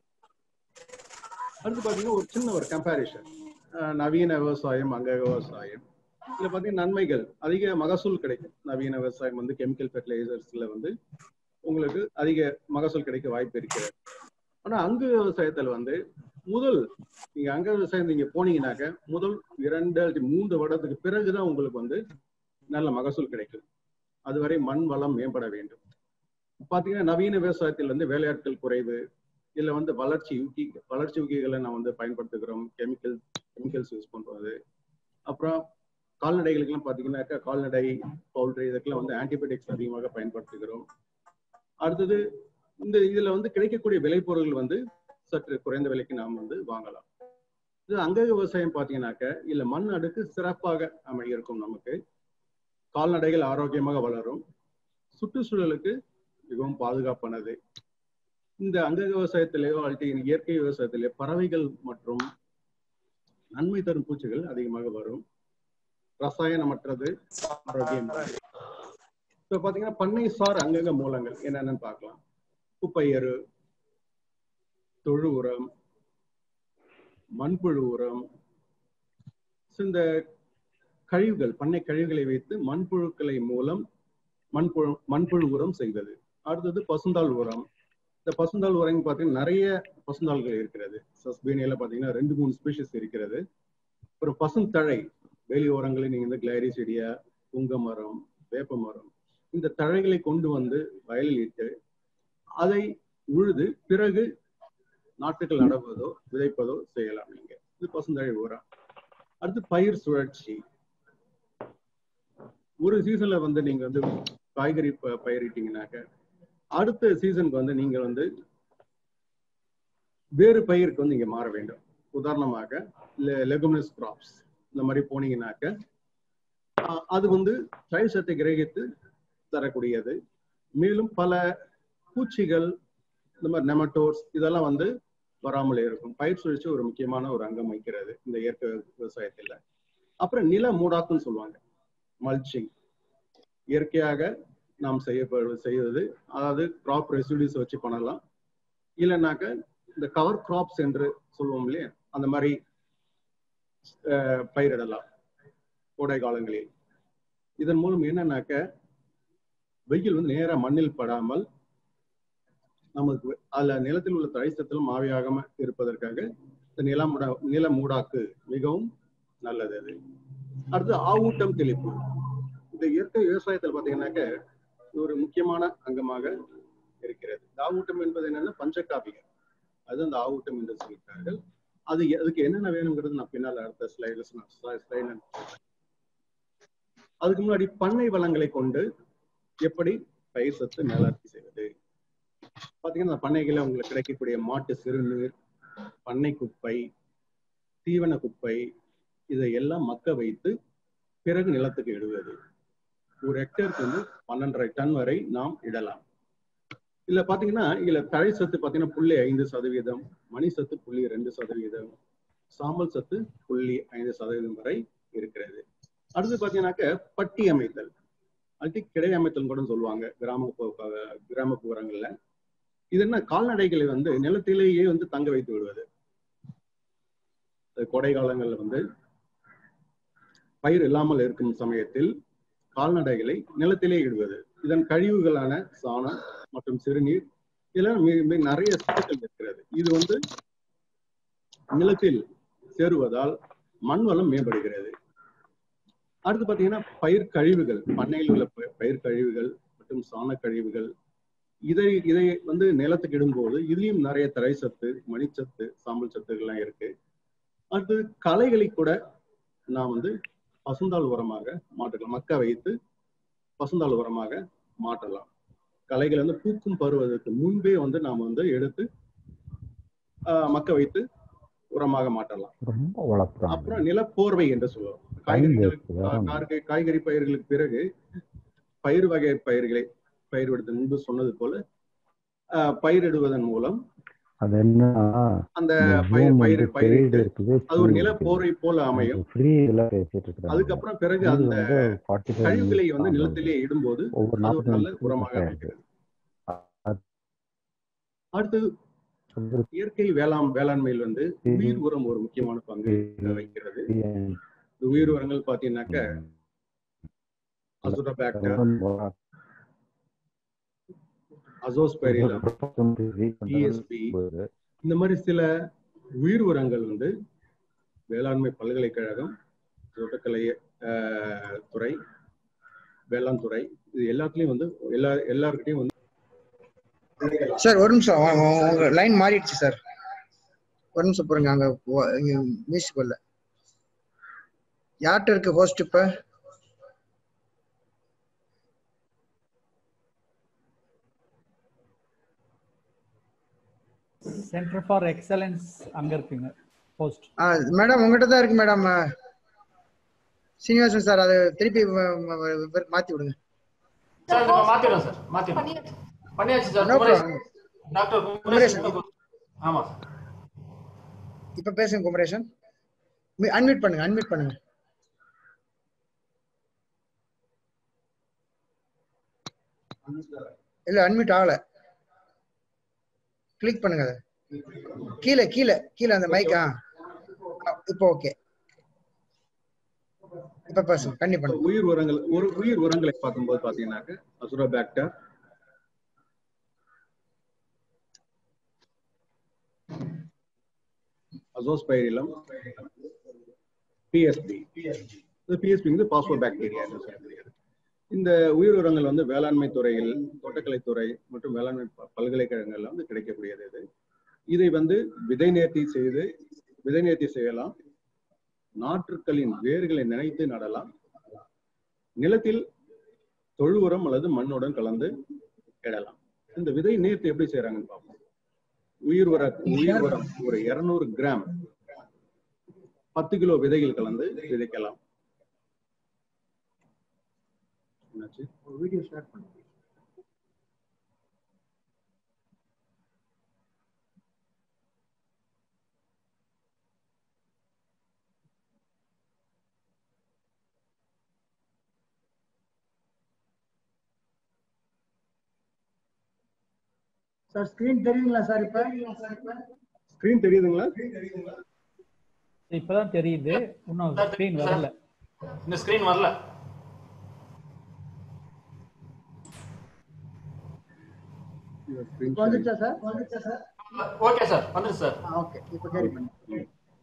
அடுத்து பாத்தீங்கன்னா ஒரு சின்ன ஒரு கம்பேரிஷன் நவீன விவசாயம் அங்கக விவசாயம் இதுல பாத்தீங்கன்னா நன்மைகள் அதிக மகசூல் கிடைக்கும் நவீன விவசாயம் வந்து கெமிக்கல் ஃபெர்டிலைசர்ஸ்ல வந்து உங்களுக்கு அதிக மகசூல் கிடைக்க வாய்ப்பு இருக்கிறது ஆனா அங்க விவசாயத்துல வந்து முதல் நீங்க அங்க விவசாயம் நீங்க போனீங்கன்னாக்க முதல் இரண்டு அல்லது மூன்று வருடத்துக்கு பிறகுதான் உங்களுக்கு வந்து நல்ல மகசூல் கிடைக்கும் அதுவரை மண் வளம் மேம்பட வேண்டும் பாத்தீங்கன்னா நவீன விவசாயத்தில் வந்து வேலையாட்கள் குறைவு இதுல வந்து வளர்ச்சி ஊக்கி வளர்ச்சி ஊக்கிகளை நான் வந்து பயன்படுத்துகிறோம் கெமிக்கல் கெமிக்கல்ஸ் யூஸ் பண்றது அப்புறம் கால்நடைகளுக்கெல்லாம் பாத்தீங்கன்னாக்கா கால்நடை பவுல்ட்ரி இதுக்கெல்லாம் வந்து ஆன்டிபயோட்டிக்ஸ் அதிகமாக பயன்படுத்துகிறோம் அடுத்தது இந்த இதுல வந்து கிடைக்கக்கூடிய விளைபொருட்கள் வந்து சற்று குறைந்த விலைக்கு நாம் வந்து வாங்கலாம் இது அங்கக விவசாயம் பாத்தீங்கன்னாக்க இல்ல மண் அடுக்கு சிறப்பாக அமை இருக்கும் நமக்கு கால்நடைகள் ஆரோக்கியமாக வளரும் சுற்றுச்சூழலுக்கு மிகவும் பாதுகாப்பானது இந்த அங்கக விவசாயத்திலேயோ அல்லது இயற்கை விவசாயத்திலேயோ பறவைகள் மற்றும் நன்மை தரும் பூச்சிகள் அதிகமாக வரும் ரசாயனமற்றது ஆரோக்கியமானது இப்ப பாத்தீங்கன்னா பண்ணை சார் அங்கங்க மூலங்கள் என்னென்னு பார்க்கலாம் குப்பையரு தொழு உரம் மண்புழு உரம் So, இந்த கழிவுகள் பண்ணை கழிவுகளை வைத்து மண்புழுக்களை மூலம் மண்புழு மண்புழு உரம் செய்வது அடுத்தது பசுந்தாள் உரம் இந்த பசுந்தாள் உரம் பார்த்தீங்கன்னா நிறைய பசுந்தாள்கள் இருக்கிறது சஸ்பீனியில பார்த்தீங்கன்னா ரெண்டு மூணு ஸ்பீஷிஸ் இருக்கிறது அப்புறம் பசுந்தழை வேலி ஓரங்களில் நீங்க இந்த கிளாரிசெடியா புங்க மரம் வேப்ப மரம் இந்த தழைகளை கொண்டு வந்து வயலில் இட்டு அதை உழுது பிறகு நாட்டுகள் நடவதோ விதைப்பதோ செய்யலாம் நீங்க இது பசுந்தழை உரம் அடுத்து பயிர் சுழற்சி ஒரு சீசன்ல வந்து நீங்க வந்து காய்கறி ப- பயிரிட்டீங்கன்னாக்க அடுத்த சீசனுக்கு வந்து நீங்க வந்து வேறு பயிருக்கு வந்து இங்க மாற வேண்டும் உதாரணமாக லெகுமினஸ் கிராப்ஸ் இந்த மாதிரி போனீங்கன்னாக்க ஆஹ் அது வந்து தயிர் சத்தை கிரகித்து தரக்கூடியது மேலும் பல பூச்சிகள் இந்த மாதிரி நெமட்டோர்ஸ் இதெல்லாம் வந்து வராமல் இருக்கும் பயிர் சுழற்சி ஒரு முக்கியமான ஒரு அங்கம் வகிக்கிறது இந்த இயற்கை விவசாயத்துல அப்புறம் நில மூடாக்குன்னு சொல்லுவாங்க மல்ச்சிங் இயற்கையாக நாம் செய்ய செய்வது அதாவது கிராப் ரெசிடியூஸ் வச்சு பண்ணலாம் இல்லைன்னாக்க இந்த கவர் கிராப்ஸ் என்று சொல்லுவோம் இல்லையா அந்த மாதிரி அஹ், பயிரிடலாம் கோடை காலங்களில் இதன் மூலம் என்னன்னாக்க வெயில் வந்து நேரா மண்ணில் படாமல் நமக்கு அதுல நிலத்தில் உள்ள தழைச்சத்தில் மாவியாகாம இருப்பதற்காக இந்த நிலமுடா நில மூடாக்கு மிகவும் நல்லது அது அடுத்து ஆவூட்டம் தெளிப்பு இந்த இயற்கை விவசாயத்தில் பாத்தீங்கன்னாக்க இது ஒரு முக்கியமான அங்கமாக இருக்கிறது இந்த ஆவூட்டம் என்பது என்னன்னா பஞ்சகாவியம் அது அந்த ஆவூட்டம் என்று சொல்லியிருக்கார்கள் அது எ- அதுக்கு என்னென்ன வேணுங்கிறது நான் பின்னால் அடுத்த ஸ்லைட்ல ஸ்லைட் அதுக்கு முன்னாடி பண்ணை வளங்களை கொண்டு எப்படி பயிர் சத்து மேலாண்மை செய்வது பாத்தீங்கன்னா அந்த பண்ணைகளில் உங்களுக்கு கிடைக்கக்கூடிய மாட்டு சிறுநீர் பண்ணை குப்பை தீவன குப்பை இதையெல்லாம் மக்க வைத்து பிறகு நிலத்துக்கு இடுவது ஒரு ஹெக்டேருக்கு வந்து பன்னெண்டரை டன் வரை நாம் இடலாம் இதுல பாத்தீங்கன்னா இதுல தழை சத்து பாத்தீங்கன்னா புள்ளி ஐந்து சதவீதம் மணி சத்து புள்ளி ரெண்டு சதவீதம் சாம்பல் சத்து புள்ளி ஐந்து சதவீதம் வரை இருக்கிறது அடுத்து பாத்தீங்கன்னாக்க பட்டி அமைத்தல் அல்டி கிடை அமைத்தல் கூட சொல்லுவாங்க கிராம கிராமப்புறங்கள்ல இது என்ன கால்நடைகளை வந்து நிலத்திலேயே வந்து தங்க வைத்து விடுவது அது கோடை காலங்கள்ல வந்து பயிர் இல்லாமல் இருக்கும் சமயத்தில் கால்நடைகளை நிலத்திலே இடுவது இதன் கழிவுகளான சாணம் மற்றும் சிறுநீர் இதெல்லாம் மிக மிக நிறைய சத்துக்கள் இருக்கிறது இது வந்து நிலத்தில் சேருவதால் மண் வளம் மேம்படுகிறது அடுத்து பாத்தீங்கன்னா பயிர் கழிவுகள் பண்ணையில் உள்ள ப- பயிர் கழிவுகள் மற்றும் சாண கழிவுகள் இதை இதை வந்து நிலத்துக்கு இடும்போது இதுலயும் நிறைய தரை சத்து மணிச்சத்து சாம்பல் சத்துக்கள்லாம் இருக்கு அடுத்து களைகளை கூட நாம் வந்து பசுந்தாள் உரமாக மாற்றலாம் மக்க வைத்து பசுந்தாள் உரமாக மாற்றலாம் களைகள் வந்து பூக்கும் பருவதற்கு முன்பே வந்து நாம் வந்து எடுத்து ஆஹ், மக்க வைத்து உரமாக மாற்றலாம் ரொம்ப வளர்க்குறாங்க அப்புறம் நிலப்போர்வை என்று சொல்லுவோம் காய்கறிகளுக்கு கா- காய்கறி காய்கறி பயிர்களுக்கு பிறகு பயிர் வகை பயிர்களை பயிரிடுவதற்கு முன்பு சொன்னது போல ஆஹ், பயிரிடுவதன் மூலம் அது என்ன அந்த இந்த பயிர் Zoom பயிர் வந்து பயிரிட்டு paid இருக்குது அது ஒரு free நிலப்போர்வை போல அமையும் ஃப்ரீ இதெல்லாம் பேசிட்டு இருக்கிறாங்க அதுக்கப்புறம் பிறகு இது அந்த வந்து ஃபார்ட்டி ஃபைவ் கழிவுகளை மினிட்ஸ் வந்து ஆகும் நிலத்திலே இடும்போது ஒவ்வொரு அது ஒரு நாற்பது நல்ல நிமிஷத்துக்கு உரமாக கட் அமைகிறது ஆகுது அடுத்தது சொல்றது இயற்கை வேளாண் வேளாண்மையில் வந்து உயிர் உரம் ஒரு முக்கியமான பங்கு வகிக்கிறது இந்த உயிர் உரங்கள் பாத்தீங்கன்னாக்க அசுரபாக்டர் அசோஸ்பெரிலம் டிஎஸ்பி இந்த மாதிரி சில உயிர் உரங்கள் வந்து வேளாண்மை பல்கலைக்கழகம் தோட்டக்கலை ஆஹ், துறை வேளாண் துறை இது எல்லாத்துலயும் வந்து எல்லா எல்லாருக்கிட்டையும் வந்து சார் ஒரு நிமிஷம் உ- உ- உங்க லைன் மாறிடுச்சு சார் ஒரு நிமிஷம் பாருங்க அங்க மியூசிக் வரல யார்கிட்ட இருக்கு ஹோஸ்ட் இப்ப சென்டர் ஃபார் எக்ஸலன்ஸ் அங்க இருக்குங்க போஸ்ட் மேடம் உங்ககிட்ட தான் இருக்கு மேடம் சீனிவாசன் சார் அதை திருப்பி வ- வ- வ- மாத்தி விடுங்க சார் நம்ம மாத்திடுறோம் சார் மாத்திடுறோம் பண்ணியாச்சு sir No Kumaresh problem. Doctor Kumareshan. Kumaresh ஆமா சார் இப்ப பேசுங்க குமரேஷன் அன்மியூட் பண்ணுங்க அன்மியூட் பண்ணுங்க இல்ல அன்மியூட் ஆகல கிளிக் பண்ணுங்க அதை கீழே கீழே கீழே அந்த மைக் ஆ இப்போ ஓகே இப்ப பேசுங்க கண்டிப்பா உயிர் உரங்கள் ஒரு உயிர் உரங்களை பார்க்கும்போது பாத்தீங்கன்னாக்க அசுரபாக்டர் அசோஸ்பைரிலம் பிஎஸ்பி இந்த பிஎஸ்பி வந்து பாஸ்போ பாக்டீரியா என்று சொல்லப்படுகிறது இந்த உயிர் உரங்கள் வந்து வேளாண்மை துறையில் தோட்டக்கலை துறை மற்றும் வேளாண்மை ப- பல்கலைக்கழகங்கள்ல வந்து கிடைக்கக்கூடியது இது இதை வந்து விதை நேர்த்தி செய்து விதை நேர்த்தி செய்யலாம் நாற்றுக்களின் வேர்களை நினைத்து நடலாம் நிலத்தில் தொழு உரம் அல்லது மண்ணுடன் கலந்து இடலாம் இந்த விதை நேர்த்தி எப்படி செய்யறாங்கன்னு பார்ப்போம் உயிர் உர உயிர் உரம் ஒரு இருநூறு கிராம் பத்து கிலோ விதைகள் கலந்து விதைக்கலாம் என்னாச்சு வீடியோ ஸ்டார்ட் பண்ணுங்க சார் ஸ்கிரீன் தெரியுங்களா சார் இப்ப ஸ்கிரீன் தெரியுதுங்களா இப்பதான் தெரியுது இன்னும் ஸ்கிரீன் வரல இந்த ஸ்கிரீன் வரல இப்போ வந்துச்சா சார் வந்துச்சா சார் ஓகே சார் வந்துருச்சு சார் ஓகே இப்போ கேரி பண்ணி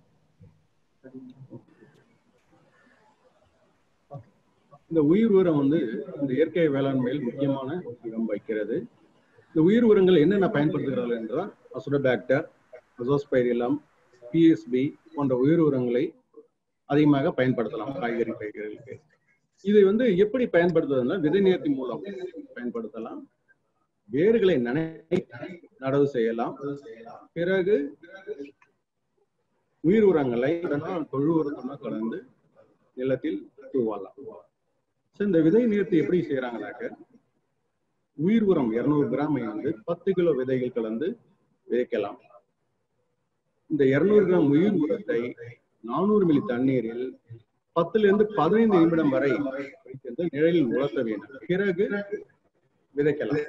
இந்த உயிர் உரம் வந்து இந்த இயற்கை வேளாண்மையில் முக்கியமான இடம் வகிக்கிறது இந்த உயிர் உரங்கள் என்னென்ன பயன்படுத்துகிறார்கள் என்றால் அசுடபாக்டர் அசோஸ்பைரிலம் பிஎஸ்பி போன்ற உயிர் உரங்களை அதிகமாக பயன்படுத்தலாம் காய்கறி பயிர்களுக்கு இதை வந்து எப்படி பயன்படுத்துவதுன்னா விதை நேர்த்தி மூலம் பயன்படுத்தலாம் வேர்களை நனை நடவு செய்யலாம் பிறகு உயிர் உரங்களை தொழு உரத்துடன் கலந்து நிலத்தில் தூவலாம் ஸோ இந்த விதை நேர்த்தி எப்படி செய்யறாங்கனாக்க உயிர் உரம் இருநூறு கிராமை வந்து பத்து கிலோ விதைகள் கலந்து விதைக்கலாம் இந்த இருநூறு கிராம் உயிர் உரத்தை நானூறு மில்லி தண்ணீரில் பத்துல இருந்து பதினைந்து நிமிடம் வரை வைத்திருந்து நிழலில் உலர்த்த வேண்டும் பிறகு விதைக்கலாம்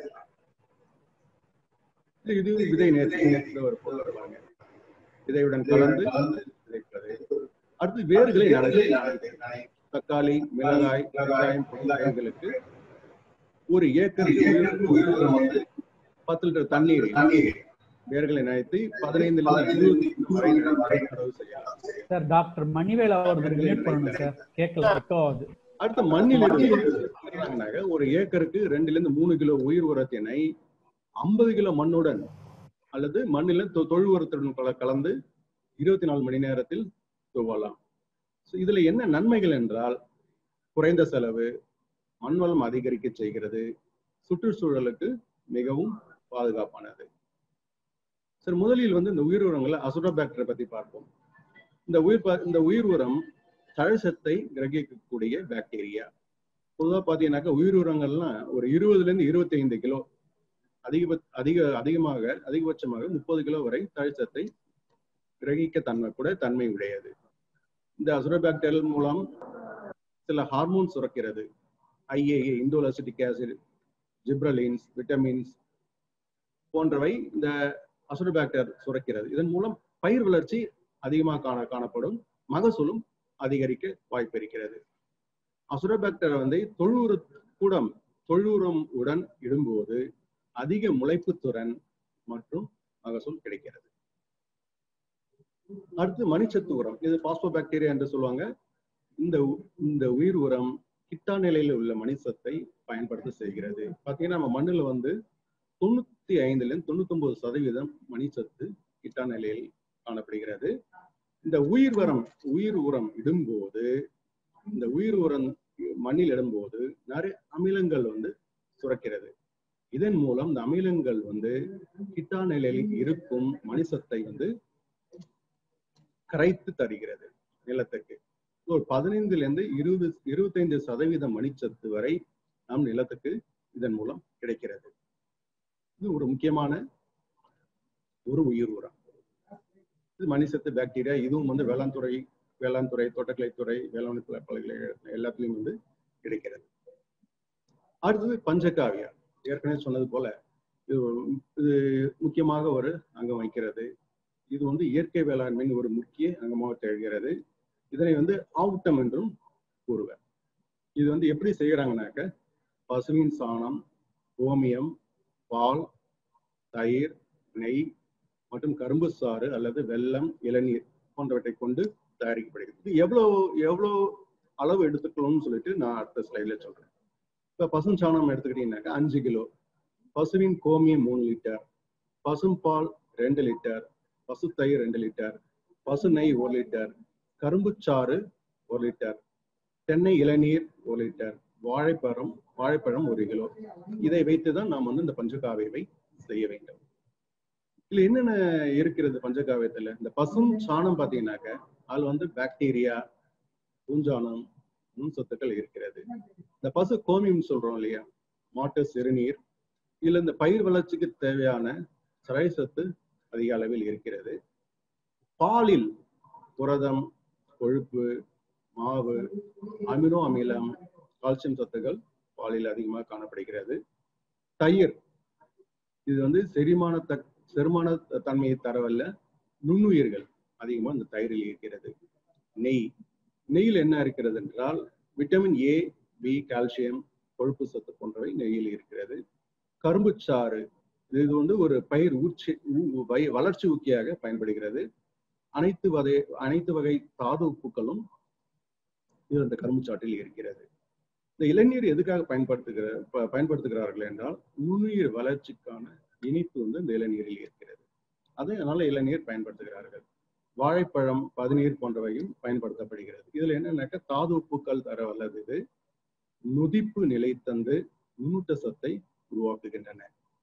இது விதை நேர்த்தி ஒரு பொருள் விதையுடன் கலந்து விதைப்பது அடுத்து வேர்களை நடவு தக்காளி மிளகாய் வெங்காயம் போன்ற பயிர்களுக்கு ஒரு ஏக்கருக்கு உயிர் உரம் வந்து பத்து லிட்டர் தண்ணீர் வேர்களை நனைத்து பதினைந்துல இருந்து இருபது வரை நடவு செய்யலாம் சார் டாக்டர் மணிவேல் அவர்கள் மியூட் பண்ணணும் சார் கேட்கல எக்கோ ஆகுது அடுத்து மண்ணில் இருந்து ஒரு ஏக்கருக்கு ரெண்டுல இருந்து மூணு கிலோ உயிர் உரத்தினை ஐம்பது கிலோ மண்ணுடன் அல்லது மண்ணில் தொ- தொழு உரத்துடன் கல- கலந்து இருபத்தி நாலு மணி நேரத்தில் துவலாம் So இதுல என்ன நன்மைகள் என்றால் குறைந்த செலவு மண் வளம் அதிகரிக்க செய்கிறது சுற்றுச்சூழலுக்கு மிகவும் பாதுகாப்பானது சரி முதலில் வந்து இந்த உயிர் உரங்களை அசுடோபாக்டரை பத்தி பார்ப்போம் இந்த உயிர் ப- இந்த உயிர் உரம் தழசத்தை கிரகிக்கக்கூடிய பாக்டீரியா பொதுவா பாத்தீங்கன்னாக்கா உயிர் உரங்கள்லாம் ஒரு இருபதுல இருந்து இருபத்தி ஐந்து கிலோ அதிக அதிக அதிகமாக அதிகபட்சமாக முப்பது கிலோ வரை தழசத்தை கிரகிக்க தன்மை கூட தன்மை உடையது இந்த அசுரபாக்டீரியல் மூலம் சில ஹார்மோன் சுரக்கிறது IAA indole acetic acid gibberellins vitamins போன்றவை இந்த அசுரபாக்டர் சுரக்கிறது இதன் மூலம் பயிர் வளர்ச்சி அதிகமாக காண காணப்படும் மகசூலும் அதிகரிக்க வாய்ப்பு இருக்கிறது அசுரபாக்டர் வந்து தொழுவுர கூடம் தொழுவுரம் உடன் இடும்போது அதிக முளைப்புத்திறன் மற்றும் மகசூல் கிடைக்கிறது அடுத்து மணிச்சத்து உரம் இது பாஸ்போபாக்டீரியா என்று சொல்லுவாங்க இந்த உ- இந்த உயிர் உரம் கிட்டா நிலையில் உள்ள மணிச்சத்தை பயன்படுத்த செய்கிறது பாத்தீங்கன்னா நம்ம மண்ணுல வந்து தொண்ணூத்தி ஐந்துல இருந்து தொண்ணூத்தி ஒன்பது சதவீதம் மணிச்சத்து கிட்டா நிலையில் காணப்படுகிறது இந்த உயிர் உரம் உயிர் உரம் இடும்போது இந்த உயிர் உரம் மண்ணில் இடும்போது நிறைய அமிலங்கள் வந்து சுரக்கிறது இதன் மூலம் இந்த அமிலங்கள் வந்து கிட்டா நிலையில் இருக்கும் மணிசத்தை வந்து கரைத்து தருகிறது நிலத்துக்கு ஒரு பதினைந்துல இருந்து இருபது இருபத்தைந்து சதவீத மணிச்சத்து வரை நம் நிலத்துக்கு இதன் மூலம் கிடைக்கிறது இது ஒரு முக்கியமான ஒரு உயிர் உரம் இது மணிசத்து பாக்டீரியா இதுவும் வந்து வேளாண் துறை வேளாண் துறை தோட்டக்கலைத்துறை வேளாண் பல்கலைக்கழகம் எல்லாத்துலயும் வந்து கிடைக்கிறது அடுத்தது பஞ்சகாவியா ஏற்கனவே சொன்னது போல இது ஒரு- இது முக்கியமாக ஒரு அங்கம் வகிக்கிறது இது வந்து இயற்கை வேளாண்மையின் ஒரு முக்கிய அங்கமாக திகழ்கிறது இதனை வந்து ஆவுட்டம் என்றும் கூறுவர் இது வந்து எப்படி செய்யறாங்கனாக்க பசுவின் சாணம் கோமியம் பால் தயிர் நெய் மற்றும் கரும்பு சாறு அல்லது வெல்லம் இளநீர் போன்றவற்றை கொண்டு தயாரிக்கப்படுகிறது இது எவ்வளவு எவ்வளவு அளவு எடுத்துக்கணும்னு சொல்லிட்டு நான் அடுத்த ஸ்லைட்ல சொல்றேன் இப்ப பசும் சாணம் எடுத்துக்கிட்டீங்கன்னாக்கா அஞ்சு கிலோ பசுவின் கோமியம் மூணு லிட்டர் பசும்பால் ரெண்டு லிட்டர் பசு தயிர் ரெண்டு லிட்டர் பசு நெய் ஒரு லிட்டர் கரும்புச்சாறு ஒரு லிட்டர் தென்னை இளநீர் ஒரு லிட்டர் வாழைப்பழம் வாழைப்பழம் ஒரு கிலோ இதை வைத்துதான் நாம் வந்து இந்த பஞ்சகாவியவை செய்ய வேண்டும் இதுல என்னென்ன இருக்கிறது பஞ்சகாவியத்துல இந்த பசும் சாணம் பாத்தீங்கன்னாக்க அதுல வந்து பாக்டீரியா பூஞ்சானம் நுண் சத்துக்கள் இருக்கிறது இந்த பசு கோமியம் சொல்றோம் இல்லையா மாட்டு சிறுநீர் இதுல இந்த பயிர் வளர்ச்சிக்கு தேவையான சரை சத்து அதிக அளவில் இருக்கிறது பாலில் புரதம் கொழுப்பு மாவு அமினோ அமிலம் கால்சியம் சத்துக்கள் பாலில் அதிகமாக காணப்படுகிறது தயிர் இது வந்து செரிமான த செரிமான தன்மையை தரவல்ல நுண்ணுயிர்கள் அதிகமா இந்த தயிரில் இருக்கிறது நெய் நெய்யில் என்ன இருக்கிறது என்றால் விட்டமின் ஏ பி கால்சியம் கொழுப்பு சத்து போன்றவை நெய்யில் இருக்கிறது கரும்புச்சாறு இது வந்து ஒரு பயிர் ஊச்சி ஊ- வய- வளர்ச்சி ஊக்கியாக பயன்படுகிறது அனைத்து வகை அனைத்து வகை தாது உப்புக்களும் இது அந்த கரும்புச்சாற்றில் இருக்கிறது இந்த இளநீர் எதுக்காக பயன்படுத்துகிற ப- பயன்படுத்துகிறார்கள் என்றால் நுண்ணுயிர் வளர்ச்சிக்கான இனிப்பு வந்து இந்த இளநீரில் இருக்கிறது அதனால இளநீர் பயன்படுத்துகிறார்கள் வாழைப்பழம் பதநீர் போன்றவையும் பயன்படுத்தப்படுகிறது இதுல என்னன்னாக்க தாது உப்புக்கள் தர வல்லது இது நொதிப்பு நிலை தந்து நுண்ணூட்ட சத்தை உருவாக்குகின்றன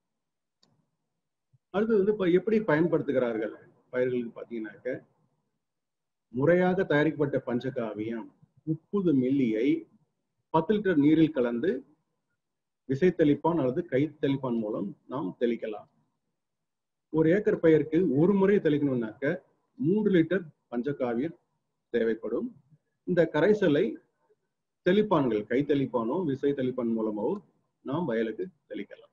அடுத்து வந்து இப்ப எப்படி பயன்படுத்துகிறார்கள் பயிர்களுக்கு பாத்தீங்கன்னாக்க முறையாக தயாரிக்கப்பட்ட பஞ்சகாவியம் முப்பது மில்லியை பத்து லிட்டர் நீரில் கலந்து விசை தெளிப்பான் அல்லது கை தெளிப்பான் மூலம் நாம் தெளிக்கலாம் ஒரு ஏக்கர் பயிருக்கு ஒரு முறை தெளிக்கணும்னாக்க மூன்று லிட்டர் பஞ்சகாவியம் தேவைப்படும் இந்த கரைசலை தெளிப்பான்கள் கை தெளிப்பானோ விசை தெளிப்பான் மூலமோ நாம் வயலுக்கு தெளிக்கலாம்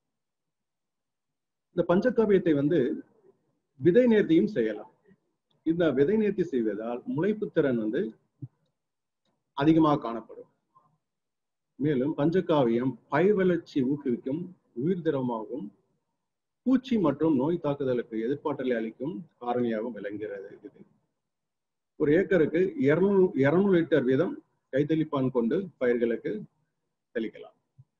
இந்த பஞ்சகாவியத்தை வந்து விதை நேர்த்தியும் செய்யலாம் இந்த விதை நேர்த்தி செய்வதால் முளைப்பு திறன் வந்து அதிகமாக காணப்படும் மேலும் பஞ்சகாவியம் பயிர் வளர்ச்சி ஊக்குவிக்கும் உயிர் திரவமாகவும் பூச்சி மற்றும் நோய் தாக்குதலுக்கு எதிர்ப்பாற்றலை அளிக்கும் காரணியாகவும் விளங்குகிறது இது ஒரு ஏக்கருக்கு இருநூறு இருநூறு லிட்டர் வீதம் கைத்தெளிப்பான் கொண்டு பயிர்களுக்கு தெளிக்கலாம்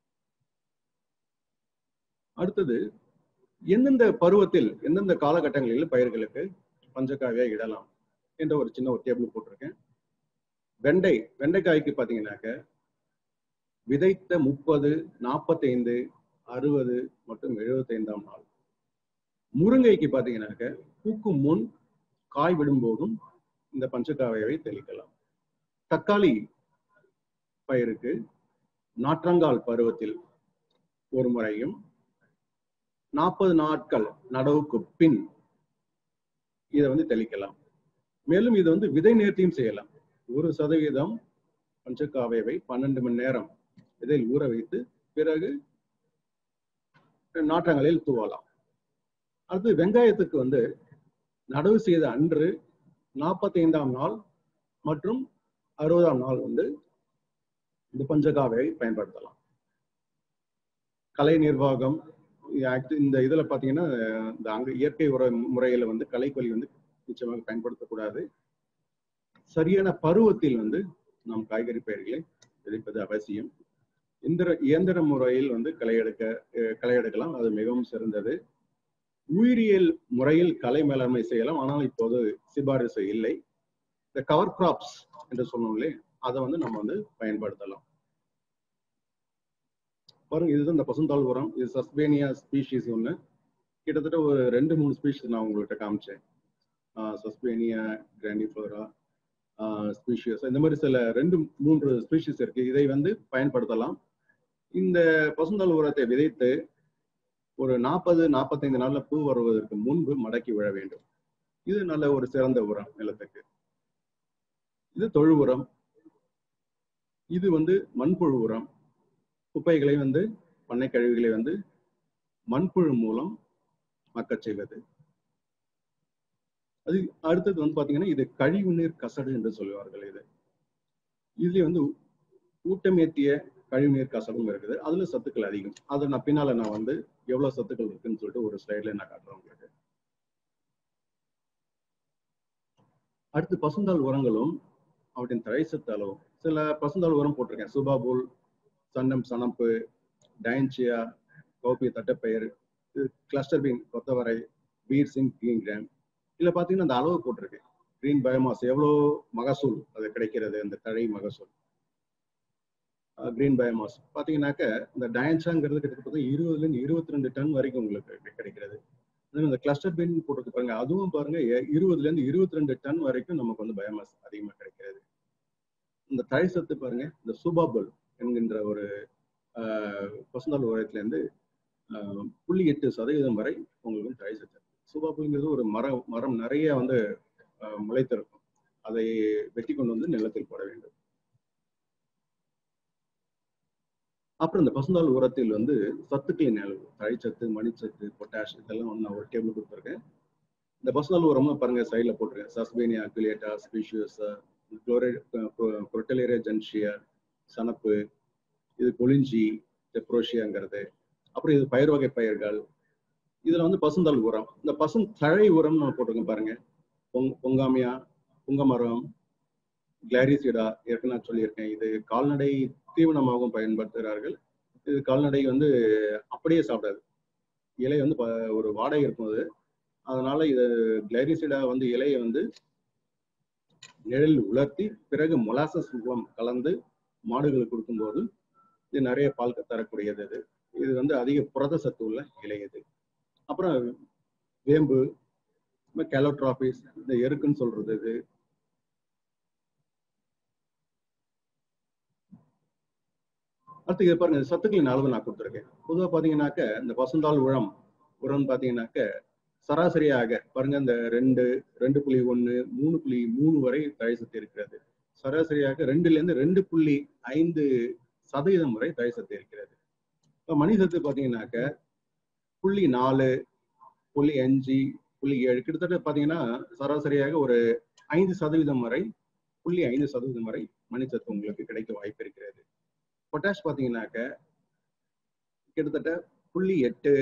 அடுத்தது எந்தெந்த பருவத்தில் எந்தெந்த காலகட்டங்களில் பயிர்களுக்கு பஞ்சகாவியா இடலாம் என்ற ஒரு சின்ன ஒரு டேபிள் போட்டிருக்கேன் வெண்டை வெண்டைக்காய்க்கு பாத்தீங்கன்னாக்க விதைத்த முப்பது நாற்பத்தைந்து அறுபது மற்றும் எழுபத்தைந்தாம் நாள் முருங்கைக்கு பாத்தீங்கன்னாக்க பூக்கும் முன் காய் விடும்போதும் இந்த பஞ்சகாவியாவை தெளிக்கலாம் தக்காளி பயிருக்கு நாற்றங்கால் பருவத்தில் ஒரு முறையும் நாற்பது நாட்கள் நடவுக்கு பின் இதை வந்து தெளிக்கலாம் மேலும் இது வந்து விதை நேர்த்தியும் செய்யலாம் ஒரு சதவீதம் பஞ்சகாவியவை பன்னெண்டு மணி நேரம் இதில் ஊற வைத்து பிறகு நாற்றங்களில் தூவலாம் அடுத்து வெங்காயத்துக்கு வந்து நடவு செய்த அன்று நாற்பத்தி ஐந்தாம் நாள் மற்றும் அறுபதாம் நாள் வந்து இந்த பஞ்சகாவியை பயன்படுத்தலாம் கலை நிர்வாகம் ஆக்டு- இந்த இதுல பாத்தீங்கன்னா இந்த அங்க இயற்கை உர முறையில வந்து களைக்கொல்லி வந்து நிச்சயமாக பயன்படுத்தக்கூடாது சரியான பருவத்தில் வந்து நாம் காய்கறி பயிர்களை விதைப்பது அவசியம் இந்திர இயந்திர முறையில் வந்து களை எடுக்க அஹ் களை எடுக்கலாம் அது மிகவும் சிறந்தது உயிரியல் முறையில் களை மேலாண்மை செய்யலாம் ஆனால் இப்போது சிபாரிசு இல்லை இந்த கவர் கிராப்ஸ் என்று சொன்னோம்லே அதை வந்து நம்ம வந்து பயன்படுத்தலாம் பாருங்க இதுதான் இந்த பசுந்தாள் உரம் இது சஸ்பேனியா ஸ்பீஷீஸ் ஒன்று கிட்டத்தட்ட ஒரு ரெண்டு மூணு ஸ்பீஷீஸ் நான் உங்கள்கிட்ட காமிச்சேன் சஸ்பேனியா கிராண்டிஃபோரா ஸ்பீஷியஸ் இந்த மாதிரி சில ரெண்டு மூன்று ஸ்பீஷீஸ் இருக்கு இதை வந்து பயன்படுத்தலாம் இந்த பசுந்தாள் உரத்தை விதைத்து ஒரு நாற்பது நாற்பத்தைந்து நாள்ல பூ வருவதற்கு முன்பு மடக்கி விழ வேண்டும் இது நல்ல ஒரு சிறந்த உரம் நிலத்துக்கு இது தொழு உரம் இது வந்து மண்புழு உரம் குப்பைகளை வந்து பண்ணை கழிவுகளை வந்து மண்புழு மூலம் மக்கச் செய்வது அது அடுத்தது வந்து பாத்தீங்கன்னா இது கழிவு நீர் கசடு என்று சொல்லுவார்கள் இது இதுல வந்து ஊட்டமேத்திய கழிவுநீர் கசடும் இருக்குது அதுல சத்துக்கள் அதிகம் அதை நான் பின்னால நான் வந்து எவ்வளவு சத்துக்கள் இருக்குன்னு சொல்லிட்டு ஒரு ஸ்லைட்ல நான் காட்டுறேன் உங்களுக்கு அடுத்து பசுந்தாள் உரங்களும் அவற்றின் தழைச்சத்து அளவும் சில பசுந்தாள் உரம் போட்டிருக்கேன் சுபாபுல் சன்னம் சனப்பு டயன்சியா கோபி தட்டப்பயிர் கிளஸ்டர் பீன் கொத்தவரை பீர் சிங் கிரீன் கிராம் இதுல பாத்தீங்கன்னா அந்த அளவு போட்டிருக்கு கிரீன் பயோமாஸ் எவ்வளோ மகசூல் அது கிடைக்கிறது அந்த தழை மகசூல் கிரீன் பயோமாஸ் பாத்தீங்கன்னாக்க இந்த டயன்சாங்கிறது கிட்டத்தட்ட இருபதுல இருந்து இருபத்தி ரெண்டு டன் வரைக்கும் உங்களுக்கு கிடைக்கிறது அதே இந்த கிளஸ்டர் பீன் போட்டிருக்கு பாருங்க அதுவும் பாருங்க எ- இருபதுல இருந்து இருபத்தி ரெண்டு டன் வரைக்கும் நமக்கு வந்து பயோமாஸ் அதிகமா கிடைக்கிறது இந்த தழை சத்து பாருங்க இந்த சூபாபுல் என்கின்ற ஒரு ஆஹ், பசுந்தாள் உரத்துல இருந்து ஆஹ், புள்ளி எட்டு சதவீதம் வரை உங்களுக்கு வந்து தழை சத்து சூபாபுல்ங்கிறது ஒரு மரம் மரம் நிறைய வந்து ஆஹ், முளைத்திருக்கும் அதை வெட்டி கொண்டு வந்து நிலத்தில் போட வேண்டும் அப்புறம் இந்த பசுந்தாள் உரத்தில் வந்து சத்துக்களின் அளவு தழைச்சத்து மணிச்சத்து பொட்டாஷ் இதெல்லாம் வந்து நான் ஒரு டேபிள் கொடுத்துருக்கேன் இந்த பசுந்தாள் உரமும் பாருங்க சைடில் போட்டிருக்கேன் சஸ்பேனியா அக்யூலேட்டா ஸ்பீஷியஸ் புரோட்டலேரியா ஜென்ஷியா சனப்பு இது கொளிஞ்சி டெப்ரோஷியாங்கிறது அப்புறம் இது பயிர் வகை பயிர்கள் இதுல வந்து பசுந்தல் உரம் இந்த பசும் தழை உரம்னு ஒண்ணு போட்டிருக்கேன் பாருங்க பொங் பொங்காமியா புங்கமரம் கிளாரிசிடா ஏற்கனவே நான் சொல்லியிருக்கேன் இது கால்நடை தீவனமாகவும் பயன்படுத்துகிறார்கள் இது கால்நடை வந்து அப்படியே சாப்பிடாது இலை வந்து ப- ஒரு வாடகை இருக்கும் அது அதனால இது கிளாரிசிடா வந்து இலையை வந்து நிழல் உலர்த்தி பிறகு மொலாசஸ் மூலம் கலந்து மாடுகளுக்கு கொடுக்கும்போது இது நிறைய பால் தரக்கூடியது இது இது வந்து அதிக புரத சத்து உள்ள இலை இது அப்புறம் வேம்பு கேலோட்ராபிஸ் இந்த எருக்குன்னு சொல்றது இது அடுத்து இது பாருங்க சத்துக்களின் அளவு நான் கொடுத்துருக்கேன் பொதுவாக பார்த்தீங்கன்னாக்க இந்த பசுந்தாள் உரம் உரம் பார்த்தீங்கன்னாக்க சராசரியாக பாருங்க இந்த ரெண்டு ரெண்டு புள்ளி ஒன்று மூணு புள்ளி மூணு வரை தழை சத்து இருக்கிறது சராசரியாக ரெண்டுல இருந்து ரெண்டு புள்ளி ஐந்து சதவீதம் வரை தழை சத்து இருக்கிறது இப்போ மணி சத்து பார்த்தீங்கன்னாக்க புள்ளி நாலு புள்ளி அஞ்சு புள்ளி ஏழு கிட்டத்தட்ட பார்த்தீங்கன்னா சராசரியாக ஒரு ஐந்து சதவீதம் வரை புள்ளி ஐந்து சதவீதம் வரை மணிச்சத்து உங்களுக்கு கிடைக்க வாய்ப்பு இருக்கிறது பொட்டாஷ் பார்த்தீங்கன்னாக்க கிட்டத்தட்ட புள்ளி எட்டு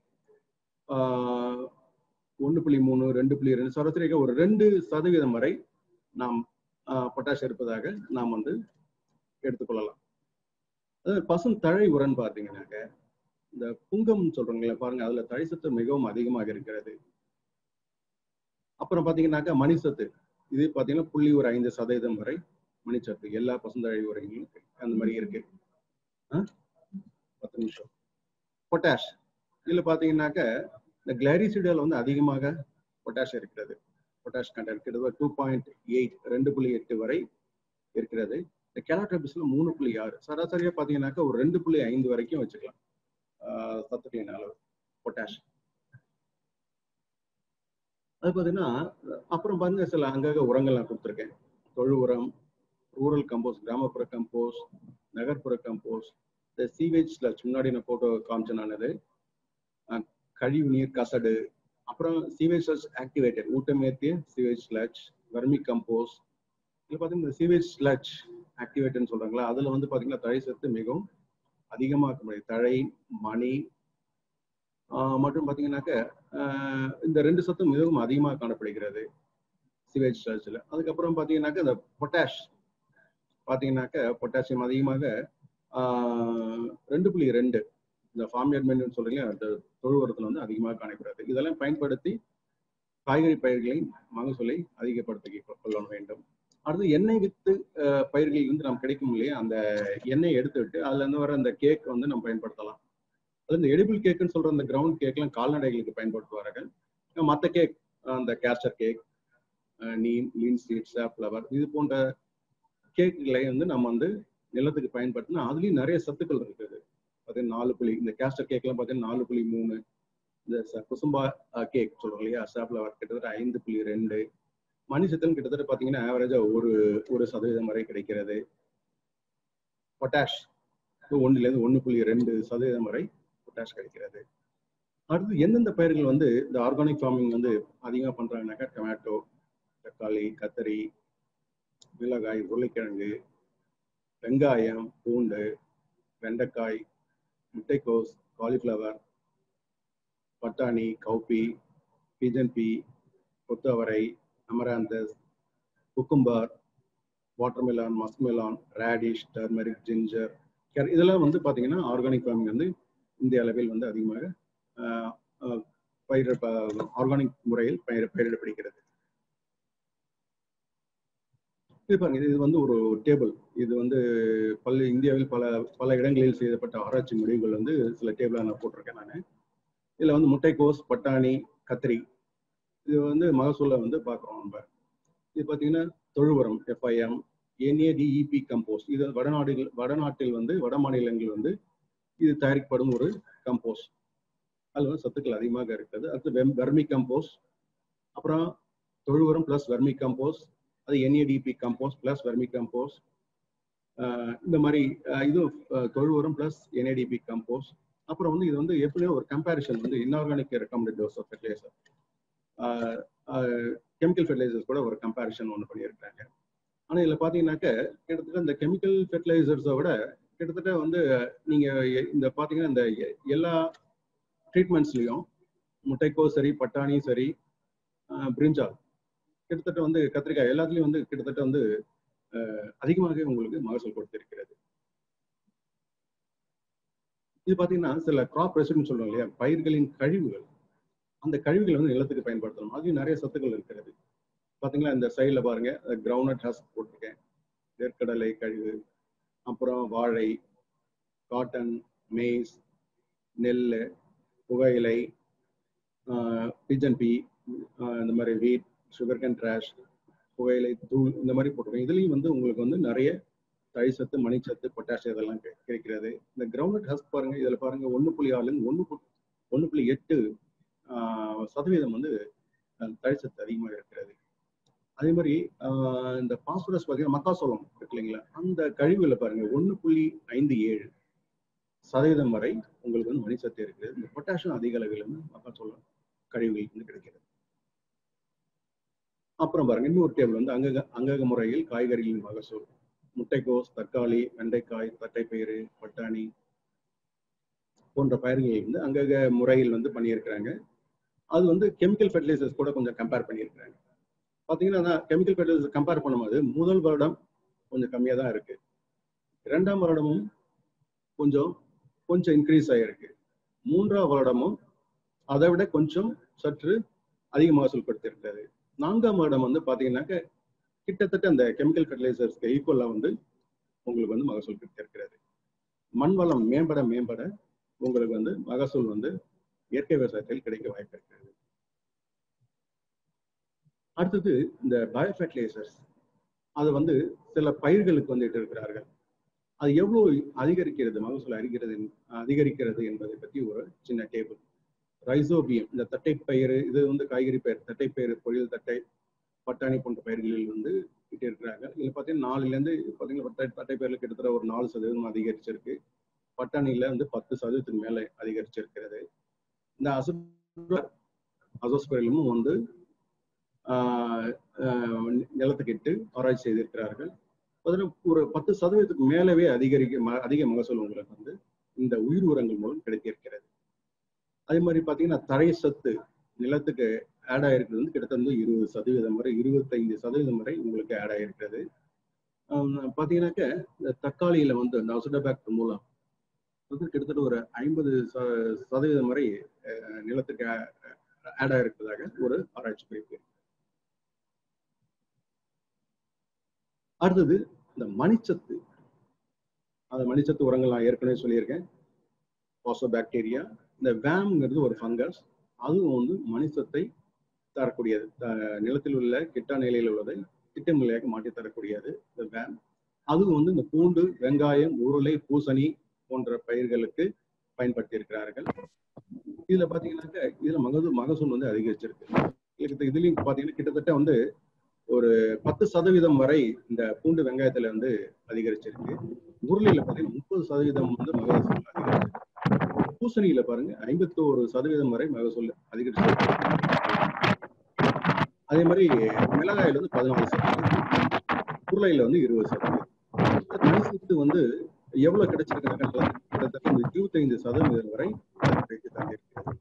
ஒன்று புள்ளி மூணு ரெண்டு புள்ளி ரெண்டு சராசரியாக ஒரு ரெண்டு சதவீதம் வரை நாம் பொட்டாஷ் இருப்பதாக நாம் வந்து எடுத்துக்கொள்ளலாம் அதாவது பசும் தழை உரன் பார்த்தீங்கன்னாக்க இந்த புங்கம் சொல்றோங்களே பாருங்க அதுல தழை சத்து மிகவும் அதிகமாக இருக்கிறது அப்புறம் பாத்தீங்கன்னாக்கா மணிசத்து இது பாத்தீங்கன்னா புள்ளி ஒரு ஐந்து சதவீதம் வரை மணிச்சத்து எல்லா பசுந்தழை உரைகளும் அந்த மாதிரி இருக்கு ஆ? பத்து நிமிஷம் பொட்டாஷ் இதுல பாத்தீங்கன்னாக்க இந்த கிளாரிசிடியால வந்து அதிகமாக பொட்டாஷ் இருக்கிறது பொட்டாஷ் கண்டென்ட் கிட்டத்தட்ட டூ பாயிண்ட் எயிட் ரெண்டு புள்ளி எட்டு வரை இருக்கிறது இந்த கேலாட்ரபிஸ்ல மூணு புள்ளி ஆறு சராசரியா பாத்தீங்கன்னாக்கா ஒரு ரெண்டு புள்ளி ஐந்து வரைக்கும் வச்சுக்கலாம் ஆஹ் சத்துக்களின் அளவு பொட்டாஷ் அது பார்த்தீங்கன்னா அப்புறம் பாருங்க சில அங்கங்க உரங்கள் நான் கொடுத்துருக்கேன் தொழு உரம் ரூரல் கம்போஸ்ட் கிராமப்புற கம்போஸ்ட் நகர்ப்புற கம்போஸ்ட் இந்த சீவேஜ் ஸ்லட்ச் முன்னாடி நான் போட்டோ காமிச்சேன் நான் அது அஹ் கழிவு நீர் கசடு அப்புறம் சீவேஜ் ஸ்லட்ச் ஆக்டிவேட்டட் ஊட்டமேத்திய சீவேஜ் ஸ்லட்ச் வர்மி கம்போஸ்ட் இதில் பார்த்தீங்கன்னா இந்த சீவேஜ் ஸ்லட்ச் ஆக்டிவேட்டட்னு சொல்றாங்களா அதுல வந்து பார்த்தீங்கன்னா தழை சத்து மிகவும் அதிகமாக இருக்க முடியும் தழை மணி ஆஹ் மற்றும் பார்த்தீங்கன்னாக்க ஆஹ் இந்த ரெண்டு சத்தும் மிகவும் அதிகமாக காணப்படுகிறது சிவேஜ் ஸ்லட்சில் அதுக்கப்புறம் பார்த்தீங்கன்னாக்க இந்த பொட்டாஷ் பார்த்தீங்கன்னாக்க பொட்டாசியம் அதிகமாக ஆஹ் ரெண்டு புள்ளி ரெண்டு இந்த ஃபார்மியர் மென்னு சொல்றீங்க அந்த தொழு உரத்துல வந்து அதிகமாக காணப்படுகிறது இதெல்லாம் பயன்படுத்தி காய்கறி பயிர்களின் மகசூலை அதிகப்படுத்தி கொள்ள வேண்டும் அடுத்து எண்ணெய் வித்து அஹ், பயிர்களில் இருந்து நாம் கிடைக்கும் இல்லையா அந்த எண்ணெய் எடுத்துவிட்டு அதுல இருந்து வர அந்த கேக் வந்து நம்ம பயன்படுத்தலாம் அது இந்த எடிபிள் கேக்குன்னு சொல்ற அந்த கிரவுண்ட் கேக்லாம் கால்நடைகளுக்கு பயன்படுத்துவார்கள் மற்ற கேக் அந்த castor cake neem linseeds flower இது போன்ற கேக்குகளை வந்து நம்ம வந்து நிலத்துக்கு பயன்படுத்தினா அதுலயும் நிறைய சத்துக்கள் இருக்குது பார்த்தீங்கன்னா நாலு புள்ளி இந்த கேஸ்டர் கேக்லாம் பார்த்தீங்கன்னா நாலு புள்ளி மூணு இந்த ச- குசும்பா கேக் சொல்றோம் இல்லையா சாப்ளவர் கிட்டத்தட்ட ஐந்து புள்ளி ரெண்டு மணி சத்தம் கிட்டத்தட்ட பார்த்தீங்கன்னா ஆவரேஜா ஒரு ஒரு சதவீதம் வரை கிடைக்கிறது பொட்டாஷ் ஒன்னுல இருந்து ஒன்று புள்ளி ரெண்டு சதவீதம் வரை பொட்டாஷ் கிடைக்கிறது அடுத்து எந்தெந்த பயிர்கள் வந்து இந்த ஆர்கானிக் ஃபார்மிங் வந்து அதிகமாக பண்றாங்கன்னாக்கா டொமேட்டோ தக்காளி கத்தரி மிளகாய் உருளைக்கிழங்கு வெங்காயம் பூண்டு வெண்டைக்காய் முட்டைக்கோஸ் காலிஃப்ளவர் பட்டாணி கௌப்பி பீஜன் பீ கொத்தவரை amaranthus cucumber watermelon muskmelon radish turmeric ginger இதெல்லாம் வந்து பார்த்தீங்கன்னா ஆர்கானிக் ஃபார்மிங் வந்து இந்திய அளவில் வந்து அதிகமாக ஆஹ், ஆஹ், பயிர ஆர்கானிக் முறையில் பயிர் பயிரிடப்படுகிறது இது பாருங்க இது வந்து ஒரு டேபிள் இது வந்து பல இந்தியாவில் பல பல இடங்களில் செய்யப்பட்ட ஆராய்ச்சி முடிவுகள் வந்து சில டேபிளா நான் போட்டிருக்கேன் நான் இதுல வந்து முட்டைக்கோஸ் பட்டாணி கத்திரி இது வந்து மகசூலை வந்து பார்க்குறோம் நம்ம இது பார்த்தீங்கன்னா தொழு உரம் எஃப்ஐஎம் என்ஏடிஇபி கம்போஸ்ட் இது வடநாடுகள் வடநாட்டில் வந்து வட மாநிலங்கள் வந்து இது தயாரிக்கப்படும் ஒரு கம்போஸ்ட் அதில் வந்து சத்துக்கள் அதிகமாக இருக்குது அடுத்து வெம் வெர்மி கம்போஸ்ட் அப்புறம் தொழு உரம் ப்ளஸ் வெர்மி கம்போஸ்ட் அது NADP compost plus vermicompost இந்த மாதிரி அஹ், இதுவும் அஹ், தொழு உரம் ப்ளஸ் என்ஏடிபி கம்போஸ்ட் அப்புறம் வந்து இது வந்து எப்படியோ ஒரு கம்பேரிஷன் வந்து inorganic recommended dose of fertiliser chemical fertilisers கூட ஒரு கம்பேரிஷன் ஒன்று பண்ணியிருக்காங்க ஆனால் இதில் பார்த்தீங்கன்னாக்க கிட்டத்தட்ட இந்த கெமிக்கல் ஃபெர்டிலைசர்ஸை விட கிட்டத்தட்ட வந்து நீங்கள் இந்த பார்த்தீங்கன்னா இந்த எ- எல்லா ட்ரீட்மெண்ட்ஸ்லையும் முட்டைக்கோஸ் சரி பட்டாணி சரி ஆஹ் பிரிஞ்சால் கிட்டத்தட்ட வந்து கத்திரிக்காய் எல்லாத்துலயும் வந்து கிட்டத்தட்ட வந்து ஆஹ் அதிகமாக உங்களுக்கு மகசூல் கொடுத்திருக்கிறது இது பாத்தீங்கன்னா சில கிராப் ரெசிட்னு சொல்லுவாங்க இல்லையா பயிர்களின் கழிவுகள் அந்த கழிவுகளை வந்து நிலத்துக்கு பயன்படுத்தணும் அதுலயும் நிறைய சத்துக்கள் இருக்கிறது பாத்தீங்களா இந்த சைடுல பாருங்க கிரவுண்ட் ஹஸ்க் போட்டிருக்கேன் வேர்க்கடலை கழிவு அப்புறம் வாழை காட்டன் மேஸ் நெல் புகையிலை பிஜன் பி இந்த மாதிரி வீட் சுகர் கேன் ட்ராஷ் புகையிலை தூள் இந்த மாதிரி போட்டிருக்கோம் இதுலயும் வந்து உங்களுக்கு வந்து நிறைய தழிசத்து மணிச்சத்து பொட்டாசியம் இதெல்லாம் கி- கிடைக்கிறது இந்த கிரவுண்ட் ஹஸ்க் பாருங்க இதுல பாருங்க ஒண்ணு புள்ளி ஆறு ஒண்ணு பு- ஒண்ணு புள்ளி எட்டு ஆஹ், சதவீதம் வந்து அஹ், தழிசத்து அதிகமாக இருக்கிறது அதே மாதிரி ஆஹ், இந்த பாஸ்பரஸ் பார்த்தீங்கன்னா மக்காசோளம் இருக்கு இல்லைங்களா அந்த கழிவுல பாருங்க ஒண்ணு புள்ளி ஐந்து ஏழு சதவீதம் வரை உங்களுக்கு வந்து மணிச்சத்து இருக்கிறது இந்த பொட்டாசியம் அதிக அளவில் வந்து மக்காச்சோளம் கழிவுகள் வந்து கிடைக்கிறது அப்புறம் பாருங்க இன்னொரு டேபிள் வந்து அங்கக அங்கக முறையில் காய்கறிகளின் மகசூல் முட்டைக்கோஸ் தக்காளி வெண்டைக்காய் தட்டைப்பயிறு பட்டாணி போன்ற பயிர்களை வந்து அங்கக முறையில் வந்து பண்ணியிருக்கிறாங்க அது வந்து கெமிக்கல் ஃபெர்டிலைசர்ஸ் கூட கொஞ்சம் கம்பேர் பண்ணியிருக்கிறாங்க பார்த்தீங்கன்னா கெமிக்கல் ஃபெர்டிலைசர் கம்பேர் பண்ணும்போது முதல் வருடம் கொஞ்சம் கம்மியாக தான் இருக்கு இரண்டாம் வருடமும் கொஞ்சம் கொஞ்சம் இன்க்ரீஸ் ஆகிருக்கு மூன்றாம் வருடமும் அதை விட கொஞ்சம் சற்று அதிக மகசூல் கொடுத்திருக்கிறது நான்காம் வருடம் வந்து பார்த்தீங்கன்னாக்க கிட்டத்தட்ட அந்த கெமிக்கல் ஃபெர்டிலைசர்ஸ்க்கு ஈக்குவலாக வந்து உங்களுக்கு வந்து மகசூல் கிடைத்திருக்கிறது மண் வளம் மேம்பட மேம்பட உங்களுக்கு வந்து மகசூல் வந்து இயற்கை விவசாயத்தில் கிடைக்க வாய்ப்பு இருக்கிறது அடுத்தது இந்த பயோ ஃபெர்டிலைசர்ஸ் அது வந்து சில பயிர்களுக்கு வந்துட்டு இருக்கிறார்கள் அது எவ்வளவு அதிகரிக்கிறது மகசூல் அதிகரிக்கிறது அதிகரிக்கிறது என்பதை பற்றி ஒரு சின்ன டேபிள் ரைசோபியம் இந்த தட்டைப்பயிறு இது வந்து காய்கறி பயிர் தட்டைப்பயிறு பொரியல் தட்டை பட்டாணி போன்ற பயிர்களில் வந்து இட்டு இருக்கிறாங்க இதுல பார்த்தீங்கன்னா நாலுல இருந்து பார்த்தீங்கன்னா தட்டை தட்டைப்பயிரில் கிட்டத்தட்ட ஒரு நாலு சதவீதம் அதிகரிச்சிருக்கு பட்டாணியில வந்து பத்து சதவீதத்துக்கு மேல அதிகரிச்சிருக்கிறது இந்த அசோ அசோஸ்பரிலும் வந்து ஆஹ் ஆஹ் நிலத்துக்கு இட்டு ஆராய்ச்சி செய்திருக்கிறார்கள் அதில் ஒரு பத்து சதவீதத்துக்கு மேலவே அதிகரிக்க ம- அதிக மகசூல் உங்களுக்கு வந்து இந்த உயிர் உரங்கள் மூலம் கிடைத்திருக்கிறது அதே மாதிரி பார்த்தீங்கன்னா தரை சத்து நிலத்துக்கு ஆட் ஆயிருக்கிறது வந்து கிட்டத்தட்ட வந்து இருபது சதவீதம் வரை இருபத்தைந்து சதவீதம் வரை உங்களுக்கு ஆட் ஆயிருக்கிறது ஆஹ் பார்த்தீங்கன்னாக்க இந்த தக்காளியில வந்து இந்த அசுடபேக்டர் மூலம் வந்து கிட்டத்தட்ட ஒரு ஐம்பது சதவீதம் வரை அஹ், நிலத்துக்கு ஆட் ஆயிருக்கிறதாக ஒரு ஆராய்ச்சி குறிப்பு அடுத்தது இந்த மணிச்சத்து அந்த மணிச்சத்து உரங்கள் நான் ஏற்கனவே சொல்லியிருக்கேன் பாசோ பாக்டீரியா இந்த வேம்ங்கிறது ஒரு ஃபங்கஸ் அதுவும் வந்து மணிச்சத்தை தரக்கூடியது த- நிலத்தில் உள்ள கிட்டா நிலையில் உள்ளதை திட்ட நிலையாக மாற்றி தரக்கூடியது இந்த வேம் அதுவும் வந்து இந்த பூண்டு வெங்காயம் உருளை பூசணி போன்ற பயிர்களுக்கு பயன்படுத்தி இருக்கிறார்கள் இதுல பாத்தீங்கன்னாக்க இதுல மகசூல் மகசூல் வந்து அதிகரிச்சிருக்கு இதுக்கு- இதுலயும் பாத்தீங்கன்னா கிட்டத்தட்ட வந்து ஒரு பத்து சதவீதம் வரை இந்த பூண்டு வெங்காயத்துல வந்து அதிகரிச்சிருக்கு உருளையில பாத்தீங்கன்னா முப்பது சதவீதம் வந்து மகசூல் அதிகரிச்சிருக்கு பூசணியில பாருங்க ஐம்பத்தோரு சதவீதம் வரை மகசூல் அதிகரிச்சிருக்கு அதே மாதிரி மிளகாயில வந்து பதினாலு சதவீதம் உருளையில வந்து இருபது சதவீதம் மணிசத்து வந்து எவ்வளவு கிடைச்சிருக்காங்க கிட்டத்தட்ட இந்த இருபத்தைந்து சதவீதம் வரை கிடைக்க தந்திருக்கிறது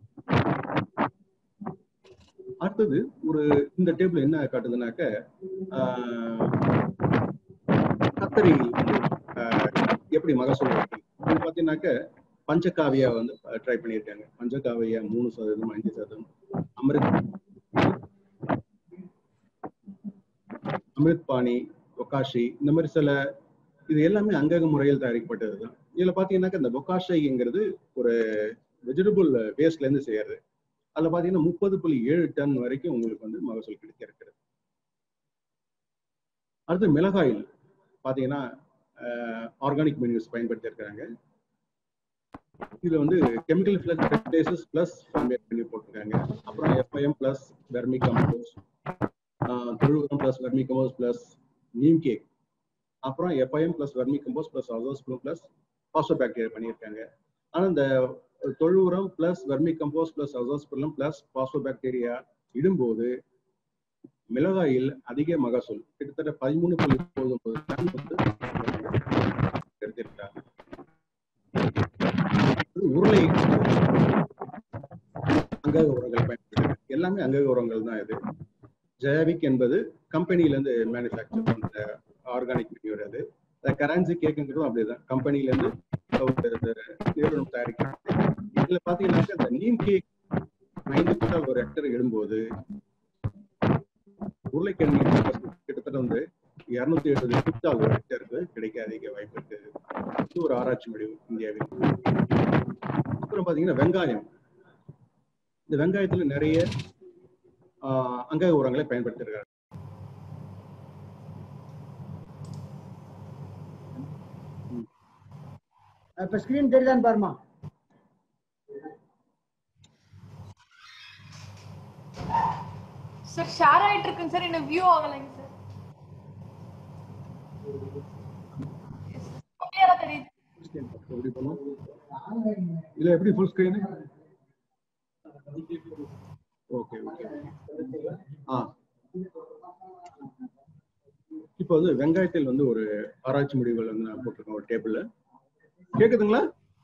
அடுத்தது ஒரு இந்த டேபிள் என்ன காட்டுதுனாக்க ஆஹ், கத்தரி வந்து ஆஹ், எப்படி மகசூல் இருக்கு இது பார்த்தீங்கன்னாக்க பஞ்சகாவியா வந்து ட்ரை பண்ணியிருக்காங்க பஞ்சகாவியா மூணு சதவீதம் அஞ்சு சதவீதம் அமிர்த் அமிர்த் பாணி பொக்காஷி இந்த மாதிரி சில இது எல்லாமே அங்கக முறையில் தயாரிக்கப்பட்டது தான் இதுல பாத்தீங்கன்னாக்க இந்த பொக்காஷைங்கிறது ஒரு வெஜிடபிள் வேஸ்ட்ல இருந்து செய்யறது அதுல பாத்தீங்கன்னா முப்பது புள்ளி ஏழு டன் வரைக்கும் உங்களுக்கு வந்து மகசூல் கிடைக்க இருக்கிறது அடுத்து மிளகாயில் பாத்தீங்கன்னா ஆர்கானிக் மெனியூஸ் பயன்படுத்தி இருக்கிறாங்க இதுல வந்து கெமிக்கல் ஃபெர்டிலைசர்ஸ் பிளஸ் மெனு போட்டிருக்காங்க அப்புறம் எஃப்ஐஎம் பிளஸ் வெர்மி கம்போஸ் தொழுகம் plus vermicompost plus neem cake அப்புறம் FYM plus vermicompost plus azospirillum plus phosphobacteria பண்ணியிருக்காங்க ஆனா இந்த தொழு உரம் plus vermicompost plus azospirillum plus phosphobacteria இடும்போது மிளகாயில் அதிக மகசூல் கிட்டத்தட்ட பதிமூணு புள்ளி ஒன்பது டன் வந்து எடுத்திருக்காங்க அடுத்தது உருளை அங்கக உரங்கள் பயன்படுத்துறாங்க எல்லாமே அங்கக உரங்கள் தான் இது ஜெயவிக் என்பது கம்பெனில இருந்து மேனுஃபேக்சர் பண்ற ஆர்கானிக் மெட்டீரியல் அது கரன்சி கேக்குங்கிறதும் அப்படிதான் கம்பெனில இருந்து ஒரு நிறுவனம் தயாரிக்கிறது இதுல பாத்தீங்கன்னாக்கா இந்த நீம் கேக் ஐந்து குண்டால் ஒரு ஹெக்டர் இடும்போது உருளைக்கிழங்கு கிட்டத்தட்ட வந்து இருநூத்தி எழுபது குண்டால் ஒரு ஹெக்டருக்கு கிடைக்க அதிக வாய்ப்பு இருக்கு இது ஒரு ஆராய்ச்சி முடிவு இந்தியாவில் அப்புறம் பாத்தீங்கன்னா வெங்காயம் இந்த வெங்காயத்துல நிறைய ஆஹ், அங்கக உரங்களை பயன்படுத்திருக்காங்க இப்ப ஸ்கிரீன் தெரியுதான்னு பாருமா சார் ஷேர் ஆயிட்டு இருக்குங்க சார் இன்னும் வியூ ஆகலைங்க சார் கிளியரா தெரியுது எப்படி பண்ணும் இல்ல எப்படி ஃபுல் ஸ்கிரீன் ஓகே ஓகே ஆ இப்போ வந்து வெங்காயத்தில் வந்து ஒரு ஆராய்ச்சி முடிவுகள் வந்து நான் போட்டிருக்கேன் ஒரு டேபிள்ல கேக்குதுங்களா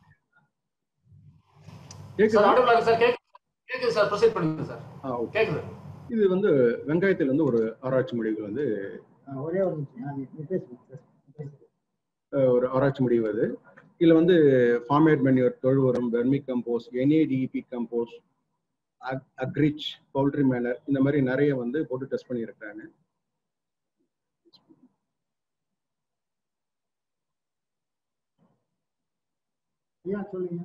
சார் கேக்குதா ஆடியோ சார் கேக்கு கேக்குது சார் ப்ரொசீட் பண்ணுங்க சார் ஆ ஓகே கேக்குது இது வந்து வெங்காயத்தில் வந்து ஒரு ஆராய்ச்சி முடிவுகள் வந்து ஒரே ஒரு நிமிஷம் ஆ, நீ பேசுங்க அஹ், ஒரு ஆராய்ச்சி முடிவு அது இதுல வந்து ஃபார்மேட் மென்யூர் தொழு உரம் வெர்மி கம்போஸ் என்ஏடிஇபி கம்போஸ் அக்ரிச் பவுல்ட்ரி மேனர் இந்த மாதிரி நிறைய வந்து போட்டு டெஸ்ட் பண்ணியிருக்காங்க ஏன் சொல்லுங்க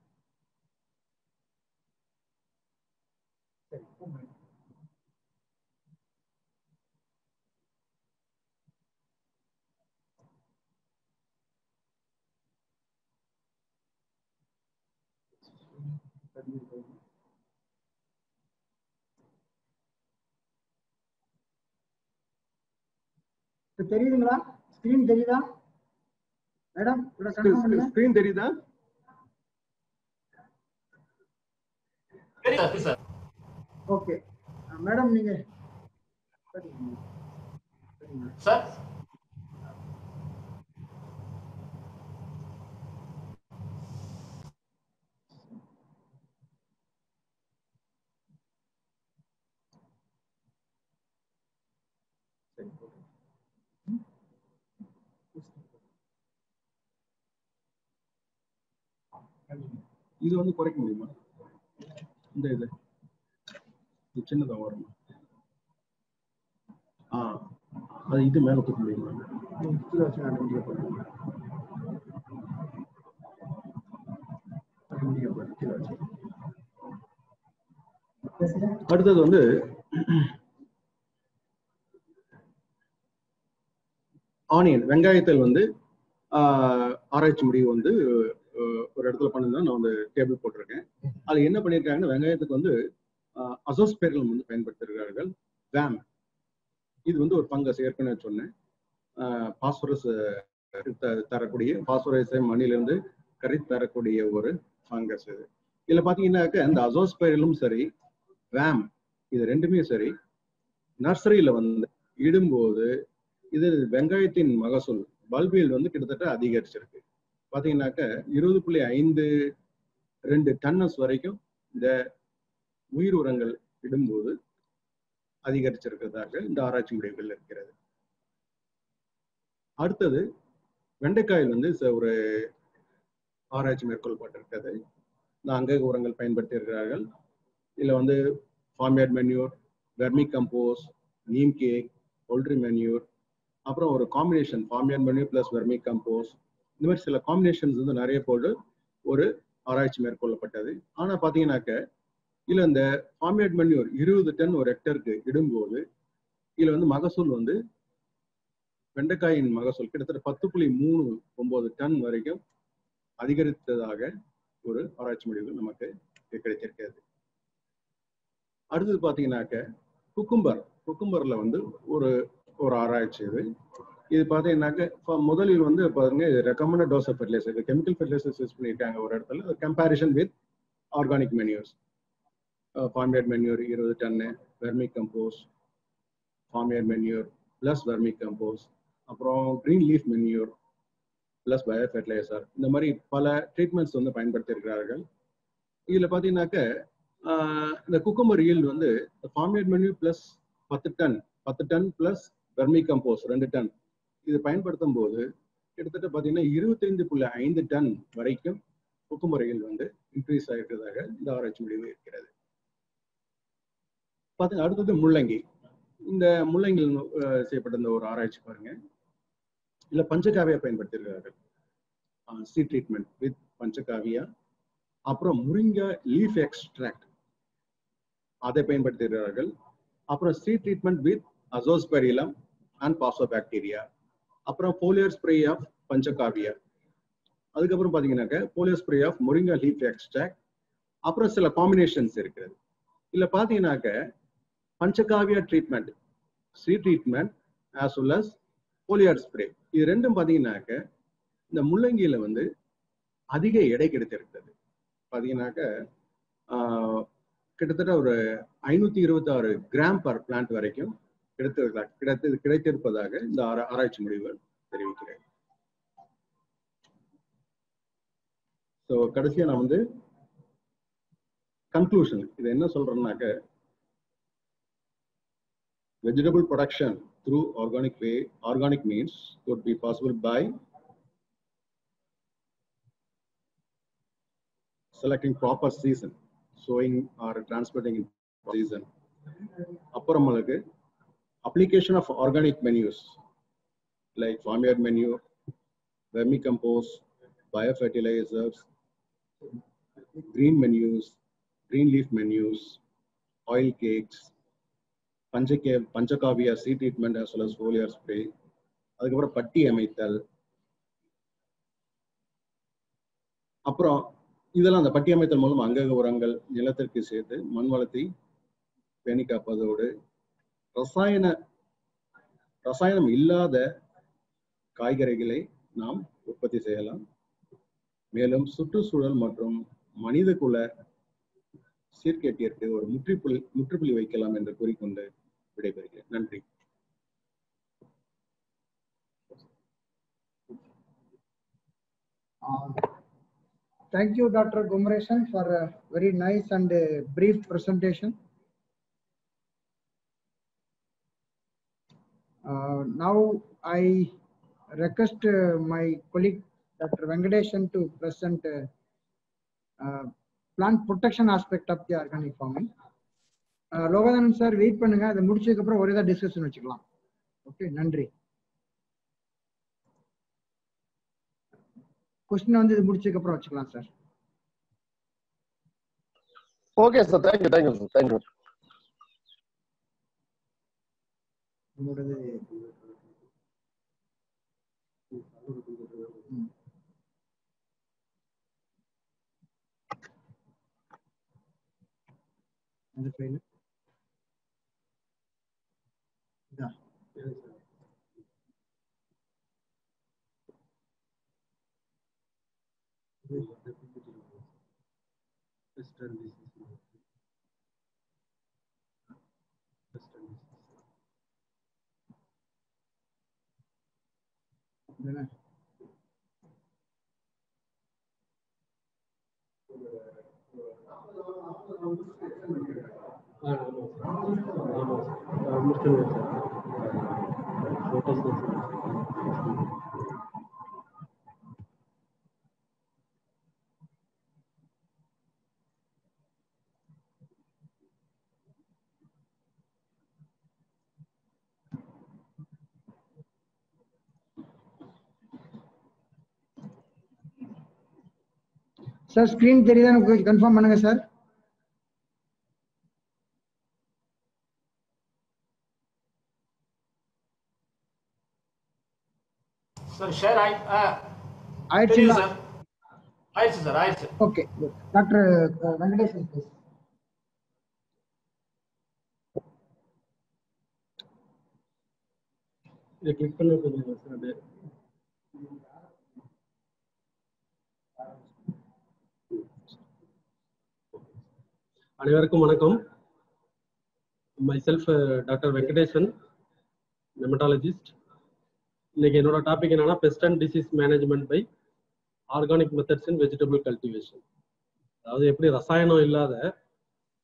சரி போங்க. இப்ப தெரியுதுங்களா ஸ்கிரீன் தெரியுதா மேடம் கூட கன்ஃபார்ம் பண்ணுங்க ஸ்கிரீன் தெரியுதா தெரியுது சார் ஓகே மேடம் நீங்க சார் இது வந்து குறைக்க முடியுமா இந்த இது இது சின்னதா வரும் ஆ அது இது மேல தூக்க முடியுமா கீழே வச்சு நான் கீழே போடுறேன். கீழே போடுறேன், கீழே வச்சு. அடுத்தது வந்து ஆனியன் வெங்காயத்தில் வந்து ஆஹ், ஆராய்ச்சி முடிவு வந்து அஹ், ஒரு இடத்துல பண்ணுதான் நான் வந்து டேபிள் போட்டிருக்கேன் அது என்ன பண்ணியிருக்காங்கன்னா வெங்காயத்துக்கு வந்து அசோஸ்பெரலம் வந்து பயன்படுத்தியிருக்கார்கள் வேம் இது வந்து ஒரு ஃபங்கஸ் ஏற்கனவே சொன்னேன் பாஸ்பரஸ் தரக்கூடிய பாஸ்பரஸை மண்ணிலிருந்து கரை தரக்கூடிய ஒரு ஃபங்கஸ் இது இதுல பாத்தீங்கன்னாக்க இந்த அசோஸ்பைரலும் சரி வேம் இது ரெண்டுமே சரி நர்சரியில வந்து இடும்போது இது வெங்காயத்தின் மகசூல் பல்பியல் வந்து கிட்டத்தட்ட அதிகரிச்சிருக்கு பாத்தீங்கன்னாக்க இருபது புள்ளி ஐந்து ரெண்டு டன்னஸ் வரைக்கும் இந்த உயிர் உரங்கள் இடும்போது அதிகரிச்சிருக்கிறதாக இந்த ஆராய்ச்சி முடிவுகள் இருக்கிறது அடுத்தது வெண்டைக்காயில் வந்து ச- ஒரு ஆராய்ச்சி மேற்கொள்ளப்பட்டிருக்கிறது இந்த அங்கக உரங்கள் பயன்படுத்தி இருக்கிறார்கள் இதுல வந்து farmyard manure vermicompost neem cake poultry manure அப்புறம் ஒரு combination farmyard manure plus vermicompost இந்த மாதிரி சில காம்பினேஷன்ஸ் வந்து நிறைய போட்டு ஒரு ஆராய்ச்சி மேற்கொள்ளப்பட்டது ஆனா பாத்தீங்கன்னாக்க இதுல இந்த ஃபார்மேட் மென்யூர் இருபது டன் ஒரு ஹெக்டருக்கு இடும்போது இதுல வந்து மகசூல் வந்து வெண்டைக்காயின் மகசூல் கிட்டத்தட்ட பத்து புள்ளி மூணு ஒன்பது டன் வரைக்கும் அதிகரித்ததாக ஒரு ஆராய்ச்சி முடிவுகள் நமக்கு கிடைத்திருக்கிறது அடுத்தது பாத்தீங்கன்னாக்க குக்கும்பர் குக்கும்பர்ல வந்து ஒரு ஒரு ஆராய்ச்சி இது இது பாத்தீங்கன்னாக்க இப்ப முதலில் வந்து பாருங்க recommended dose of fertiliser chemical fertilisers use பண்ணியிருக்காங்க ஒரு இடத்துல comparison with organic manures farmyard manure இருபது ton vermicompost farmyard manure plus vermicompost அப்புறம் green leaf manure plus bio fertiliser இந்த மாதிரி பல ட்ரீட்மெண்ட்ஸ் வந்து பயன்படுத்தி இருக்கிறார்கள் இதுல பாத்தீங்கன்னாக்க ஆஹ் இந்த குக்கும்பர் yield வந்து ஃபார்மேட் மெனு பிளஸ் பத்து டன் பத்து டன் பிளஸ் வெர்மி கம்போஸ் ரெண்டு டன் இது பயன்படுத்தும் போது கிட்டத்தட்ட பார்த்தீங்கன்னா இருபத்தைந்து புள்ளி ஐந்து டன் வரைக்கும் குக்கும்பர் yield வந்து இன்க்ரீஸ் ஆகிட்டதாக இந்த ஆராய்ச்சி முடிவு இருக்கிறது பார்த்தீங்க அடுத்தது முள்ளங்கி இந்த முள்ளங்கியில் அஹ், செய்யப்பட்ட இந்த ஒரு ஆராய்ச்சி பாருங்க இல்ல பஞ்சகாவியா பயன்படுத்தியிருக்கிறார்கள் சி ட்ரீட்மெண்ட் வித் பஞ்சகாவியா அப்புறம் முருங்கா லீஃப் எக்ஸ்ட்ராக்ட் அதை பயன்படுத்துகிறார்கள் அப்புறம் seed treatment with azospirillum and phosphobacteria அப்புறம் போலியர் ஸ்ப்ரே ஆஃப் பஞ்சகாவியா அதுக்கப்புறம் பாத்தீங்கன்னாக்க foliar spray of murunga leaf extract அப்புறம் சில காம்பினேஷன்ஸ் இருக்கிறது இதுல பாத்தீங்கன்னாக்க panchagavya treatment seed treatment as well as foliar spray இது ரெண்டும் பாத்தீங்கன்னாக்க இந்த முள்ளங்கியில வந்து அதிக எடை கிடைத்திருக்கிறது பாத்தீங்கன்னாக்க ஆஹ், கிட்டத்தட்ட ஒரு ஐநூத்தி இருபத்தி ஆறு கிராம் பர் பிளான்ட் வரைக்கும் கிடைத்திருக்க கிடைத்து கிடைத்திருப்பதாக இந்த ஆரா- ஆராய்ச்சி முடிவுகள் தெரிவிக்கிறது ஸோ கடைசியா நான் வந்து கன்க்ளூஷன் இது என்ன சொல்றேன்னாக்க vegetable production through organic way organic means could be possible by selecting proper season sowing or transplanting in season அப்புறம் உங்களுக்கு application of organic menus like farmyard menu vermicompost biofertilizers green menus green leaf menus oil cakes பஞ்சகே panchagavya seed treatment as well as foliar spray அதுக்கப்புறம் பட்டி அமைத்தல் அப்புறம் இதெல்லாம் அந்த பட்டி அமைத்தல் மூலம் அங்கக உரங்கள் நிலத்திற்கு சேர்த்து மண் வளத்தை பேணி காப்பதோடு ரசாயன ரசாயனம் இல்லாத காய்கறிகளை நாம் உற்பத்தி செய்யலாம் மேலும் சுற்றுச்சூழல் மற்றும் மனித குல சீர்கேட்டிற்கு ஒரு முற்றுப்புள்ளி முற்றுப்புள்ளி வைக்கலாம் என்று கூறிக்கொண்டு விடைபெறுகிறேன் நன்றி Uh, Thank you, Dr. Gumreshan, for a very nice and uh, brief presentation. Uh, Now, I request uh, my colleague, Dr. Venkadeshan, to present uh, uh, plant protection aspect of the organic farming. Uh, Lokathanan sir wait பண்ணுங்க அதை முடிச்சதுக்கு அப்புறம் ஒரே தான் டிஸ்கஷன் வச்சுக்கலாம் ஓகே நன்றி கொஸ்டின் வந்து இது முடிச்சதுக்கு அப்புறம் வச்சுக்கலாம் sir okay sir thank you thank you sir thank you உங்களோடது ம். அந்த ஃபைல் இதான் இதுதானே? சார் ஸ்கிரீன் தெரியுதான்னு கன்ஃபார்ம் பண்ணுங்க சார் சார் ஷேர் ஆயி ஆ, ஆயிடுச்சுங்களா? தெரியுது சார் ஆயிடுச்சு சார் ஆயிடுச்சு ஓகே டாக்டர் வெங்கடேசன் please. இதை கிளிக் பண்ண சொல்லுங்க சார் அது அனைவருக்கும் வணக்கம் myself doctor Venkatesan nematologist இன்னைக்கு என்னோட டாபிக் என்னன்னா pest and disease management by organic methods in vegetable cultivation அதாவது எப்படி ரசாயனம் இல்லாத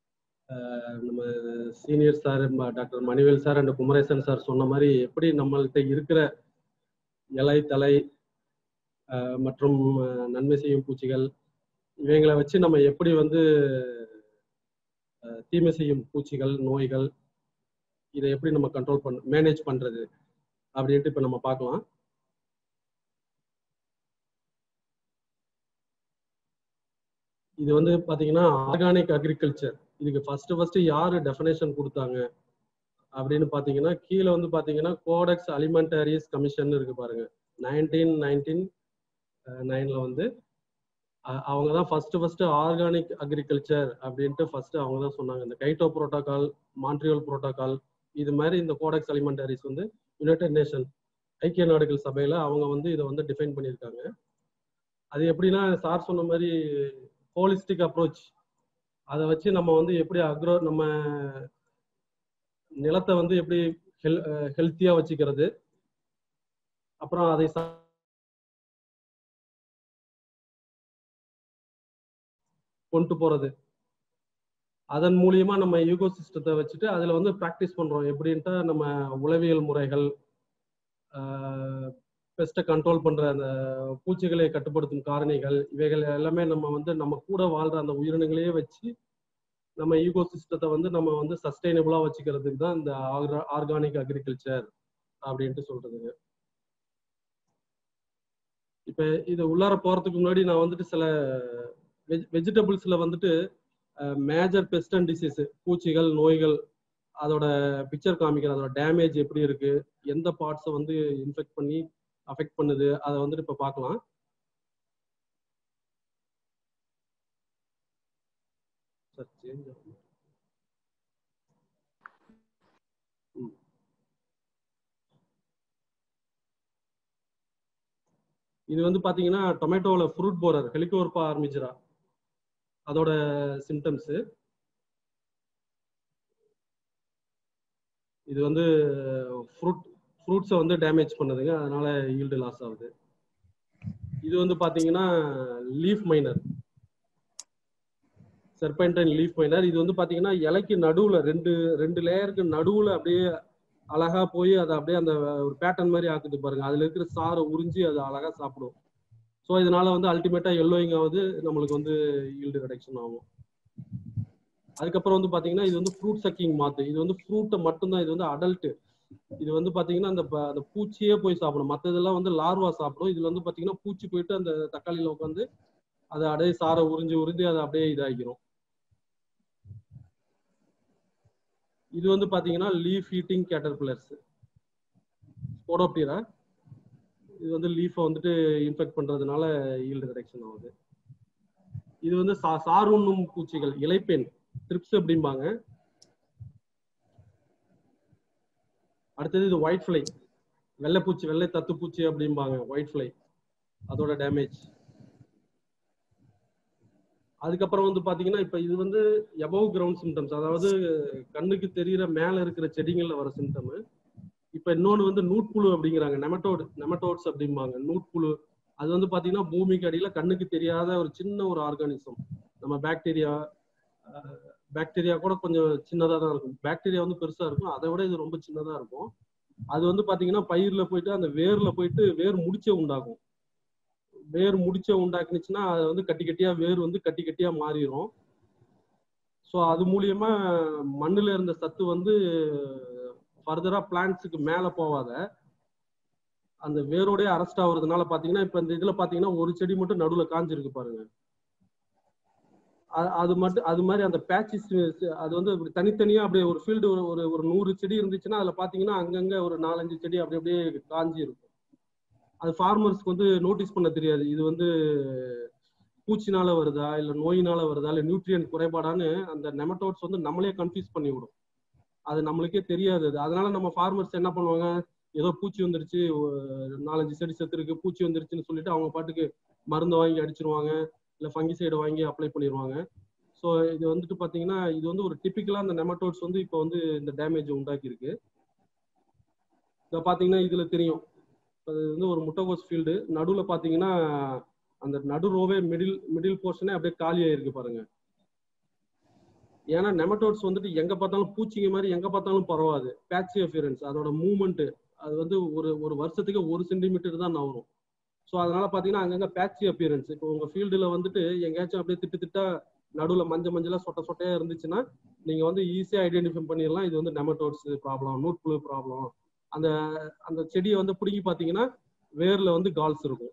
அஹ் நம்ம senior sir doctor Manivel sir and Kumaresan sir சொன்ன மாதிரி எப்படி நம்மள்ட்ட இருக்கிற இலை தலை அஹ் மற்றும் அஹ் நன்மை செய்யும் பூச்சிகள் இவைங்களை வச்சு நம்ம எப்படி வந்து அஹ் தீமை செய்யும் பூச்சிகள் நோய்கள் இதை எப்படி நம்ம கண்ட்ரோல் பண்ண மேனேஜ் பண்றது அப்படின்ட்டு இப்ப நம்ம பார்க்கலாம் இது வந்து பாத்தீங்கன்னா ஆர்கானிக் அக்ரிகல்ச்சர் இதுக்கு ஃபர்ஸ்ட் ஃபர்ஸ்ட் யாரு டெஃபினேஷன் கொடுத்தாங்க அப்படின்னு பாத்தீங்கன்னா கீழே வந்து பாத்தீங்கன்னா கோடெக்ஸ் அலிமெண்டரிஸ் கமிஷன் இருக்கு பாருங்க நைன்டீன் நைன்டீன் நைன்ல வந்து அ- அவங்க தான் ஃபர்ஸ்ட் ஃபர்ஸ்ட் ஆர்கானிக் அக்ரிகல்ச்சர் அப்படின்ட்டு ஃபர்ஸ்ட் அவங்க தான் சொன்னாங்க இந்த கைட்டோ புரோட்டோகால் மான்ட்ரியல் புரோட்டோகால் இது மாதிரி இந்த கோடெக்ஸ் அலிமெண்டரிஸ் வந்து யுனைடெட் நேஷன் ஐக்கிய நாடுகள் சபையில அவங்க வந்து இதை வந்து டிஃபைன் பண்ணியிருக்காங்க அது எப்படின்னா சார் சொன்ன மாதிரி ஹோலிஸ்டிக் அப்ரோச் அதை வச்சு நம்ம வந்து எப்படி அக்ரோ நம்ம நிலத்தை வந்து எப்படி ஹெல் ஹெல்த்தியா வச்சுக்கிறது அப்புறம் அதை சா- கொண்டு போறது அதன் மூலியமா நம்ம யூகோ சிஸ்டத்தை வச்சுட்டு அதுல வந்து ப்ராக்டிஸ் பண்றோம் எப்படின்ட்டு நம்ம உளவியல் முறைகள் பெஸ்ட்டை கண்ட்ரோல் பண்ற அந்த பூச்சிகளை கட்டுப்படுத்தும் காரணிகள் இவைகள் எல்லாமே நம்ம வந்து நம்ம கூட வாழ்ற அந்த உயிரினங்களையே வச்சு நம்ம ஈகோ சிஸ்டத்தை வந்து நம்ம வந்து சஸ்டைனபிளா வச்சுக்கிறதுக்கு தான் இந்த ஆர்கானிக் அக்ரிகல்ச்சர் அப்படின்ட்டு சொல்றதுங்க இப்ப இது உள்ளார போறதுக்கு முன்னாடி நான் வந்துட்டு சில வெஜ் வெஜிடபிள்ஸ்ல வந்துட்டு மேஜர் பெஸ்ட் அண்ட் டிசீஸ் பூச்சிகள் நோய்கள் அதோட பிக்சர் காமிக்கிற அதோட டேமேஜ் எப்படி இருக்கு எந்த பார்ட்ஸை வந்து இன்ஃபெக்ட் பண்ணி அஃபெக்ட் பண்ணுது அதை வந்துட்டு இப்ப பார்க்கலாம் சார் சேஞ்ச் ஆகும் ம். இது வந்து பாத்தீங்கன்னா டொமேட்டோல ஃப்ரூட் போரர் ஹெலிகோர்பா ஆர்மிஜரா அதோட சிம்டம்ஸ் இது வந்து ஃப்ரூட் ஃப்ரூட்ஸை வந்து டேமேஜ் பண்ணுதுங்க அதனால ஈல்டு லாஸ் ஆகுது இது வந்து பாத்தீங்கன்னா leaf miner serpentine leaf miner இது வந்து பாத்தீங்கன்னா இலைக்கு நடுவுல ரெண்டு ரெண்டு லேயருக்கு நடுவுல அப்படியே அழகா போய் அதை அப்படியே அந்த ஒரு பேட்டர்ன் மாதிரி ஆக்குது பாருங்க அதுல இருக்கிற சாரை உறிஞ்சி அது அழகா சாப்பிடும் ஸோ இதனால வந்து அல்டிமேட்டா எல்லோயிங் ஆகுது நம்மளுக்கு வந்து ஈல்டு ரிடக்ஷன் ஆகும் அதுக்கப்புறம் வந்து பாத்தீங்கன்னா இது வந்து ஃப்ரூட் சக்கிங் மாத்து இது வந்து ஃப்ரூட்டை மட்டும்தான் இது வந்து அடல்ட் இது வந்து பாத்தீங்கன்னா அந்த ப- அந்த பூச்சியே போய் சாப்பிடும் மத்ததெல்லாம் வந்து லார்வா சாப்பிடும் இதுல வந்து பாத்தீங்கன்னா பூச்சி போயிட்டு அந்த தக்காளியில உட்காந்து அதை அப்படியே சாரை உறிஞ்சி உறிஞ்சி அதை அப்படியே இதாகிரும் இது வந்து பாத்தீங்கன்னா லீஃப் ஈட்டிங் கேட்டர்பில்லர்ஸ் ஸ்போடோப்டீரா இது வந்து லீஃபை வந்துட்டு இன்ஃபெக்ட் பண்றதுனால ஈல்டு ரிடக்ஷன் ஆகுது இது வந்து சா சாருண்ணும் பூச்சிகள் இலைப்பெண் ட்ரிப்ஸ் அப்படிம்பாங்க அடுத்தது இது ஒயிட் ஃப்ளை வெள்ளைப்பூச்சி வெள்ளை தத்துப்பூச்சி அப்படிம்பாங்க ஒயிட் ஃப்ளை அதோட டேமேஜ் அதுக்கப்புறம் வந்து பாத்தீங்கன்னா இப்ப இது வந்து எபவ் கிரவுண்ட் சிம்டம்ஸ் அதாவது கண்ணுக்கு தெரியிற மேல இருக்கிற செடிகள்ல வர சிம்டம் இப்ப இன்னொன்னு வந்து நூட்புழு அப்படிங்கிறாங்க நெமட்டோடு நெமட்டோட்ஸ் அப்படிம்பாங்க நூட்புழு அது வந்து பாத்தீங்கன்னா பூமிக்கு அடியில கண்ணுக்கு தெரியாத ஒரு சின்ன ஒரு ஆர்கானிசம் நம்ம பாக்டீரியா பாக்டீரியா கூட கொஞ்சம் சின்னதா தான் இருக்கும் பாக்டீரியா வந்து பெருசா இருக்கும் அதை விட இது ரொம்ப சின்னதா இருக்கும் அது வந்து பாத்தீங்கன்னா பயிர்ல போயிட்டு அந்த வேர்ல போயிட்டு வேர் முடிச்ச உண்டாகும் வேர் முடிச்ச உண்டாக்குனுச்சுன்னா அது வந்து கட்டி கட்டியா வேர் வந்து கட்டி கட்டியா மாறிடும் ஸோ அது மூலியமா மண்ணுல இருந்த சத்து வந்து ஃபர்தரா பிளான்ட்ஸுக்கு மேல போவாத அந்த வேரோடய அரெஸ்ட் ஆகுறதுனால பாத்தீங்கன்னா இப்ப இந்த இதுல பாத்தீங்கன்னா ஒரு செடி மட்டும் நடுவுல காஞ்சிருக்கு பாருங்க அ- அது மட்டும் அது மாதிரி அந்த பேச்சஸ் அது வந்து இப்படி தனித்தனியா அப்படியே ஒரு ஃபீல்டு ஒரு ஒரு நூறு செடி இருந்துச்சுன்னா அதுல பாத்தீங்கன்னா அங்கங்க ஒரு நாலஞ்சு செடி அப்படி அப்படியே காஞ்சி இருக்கும் அது ஃபார்மர்ஸ்க்கு வந்து நோட்டீஸ் பண்ண தெரியாது இது வந்து பூச்சினால வருதா இல்ல நோயினால வருதா இல்ல நியூட்ரியன்ட் குறைபாடான்னு அந்த நெமட்டோட்ஸ் வந்து நம்மளே கன்ஃபியூஸ் பண்ணி விடும் அது நம்மளுக்கே தெரியாது அது அதனால நம்ம ஃபார்மர்ஸ் என்ன பண்ணுவாங்க ஏதோ பூச்சி வந்துருச்சு ஒரு நாலஞ்சு செடி செத்து இருக்கு பூச்சி வந்துருச்சுன்னு சொல்லிட்டு அவங்க பாட்டுக்கு மருந்து வாங்கி அடிச்சிருவாங்க இல்ல ஃபங்கிசைடு வாங்கி அப்ளை பண்ணிடுவாங்க ஸோ இது வந்துட்டு பாத்தீங்கன்னா இது வந்து ஒரு டிபிக்கலா அந்த நெமட்டோட்ஸ் வந்து இப்போ வந்து இந்த டேமேஜ் உண்டாக்கி இருக்கு இதை பாத்தீங்கன்னா இதுல தெரியும் அது வந்து ஒரு முட்டைகோஸ் ஃபீல்டு நடுவுல பாத்தீங்கன்னா அந்த நடு ரோவே மிடில் மிடில் போர்ஷனே அப்படியே காலியாயிருக்கு பாருங்க ஏன்னா நெமட்டோட்ஸ் வந்துட்டு எங்க பார்த்தாலும் பூச்சிங்க மாதிரி எங்க பார்த்தாலும் பரவாது பேட்சி அஃபியரன்ஸ் அதோட மூவ்மெண்ட் அது வந்து ஒரு ஒரு வருஷத்துக்கு ஒரு சென்டிமீட்டர் தான் நவரும் ஸோ அதனால பார்த்தீங்கன்னா அங்கங்க பேட்சி அப்பியரன்ஸ் இப்போ உங்க ஃபீல்டுல வந்துட்டு எங்கேயாச்சும் அப்படியே திட்டு திட்டா நடுவில் மஞ்சள் மஞ்சளா சொட்ட சொட்டையா இருந்துச்சுன்னா நீங்க வந்து ஈஸியா ஐடென்டிஃபை பண்ணிடலாம் இது வந்து நெமட்டோட்ஸ் ப்ராப்ளம் நூட்புழு ப்ராப்ளம் அந்த அந்த செடியை வந்து பிடுங்கி பார்த்தீங்கன்னா வேர்ல வந்து கால்ஸ் இருக்கும்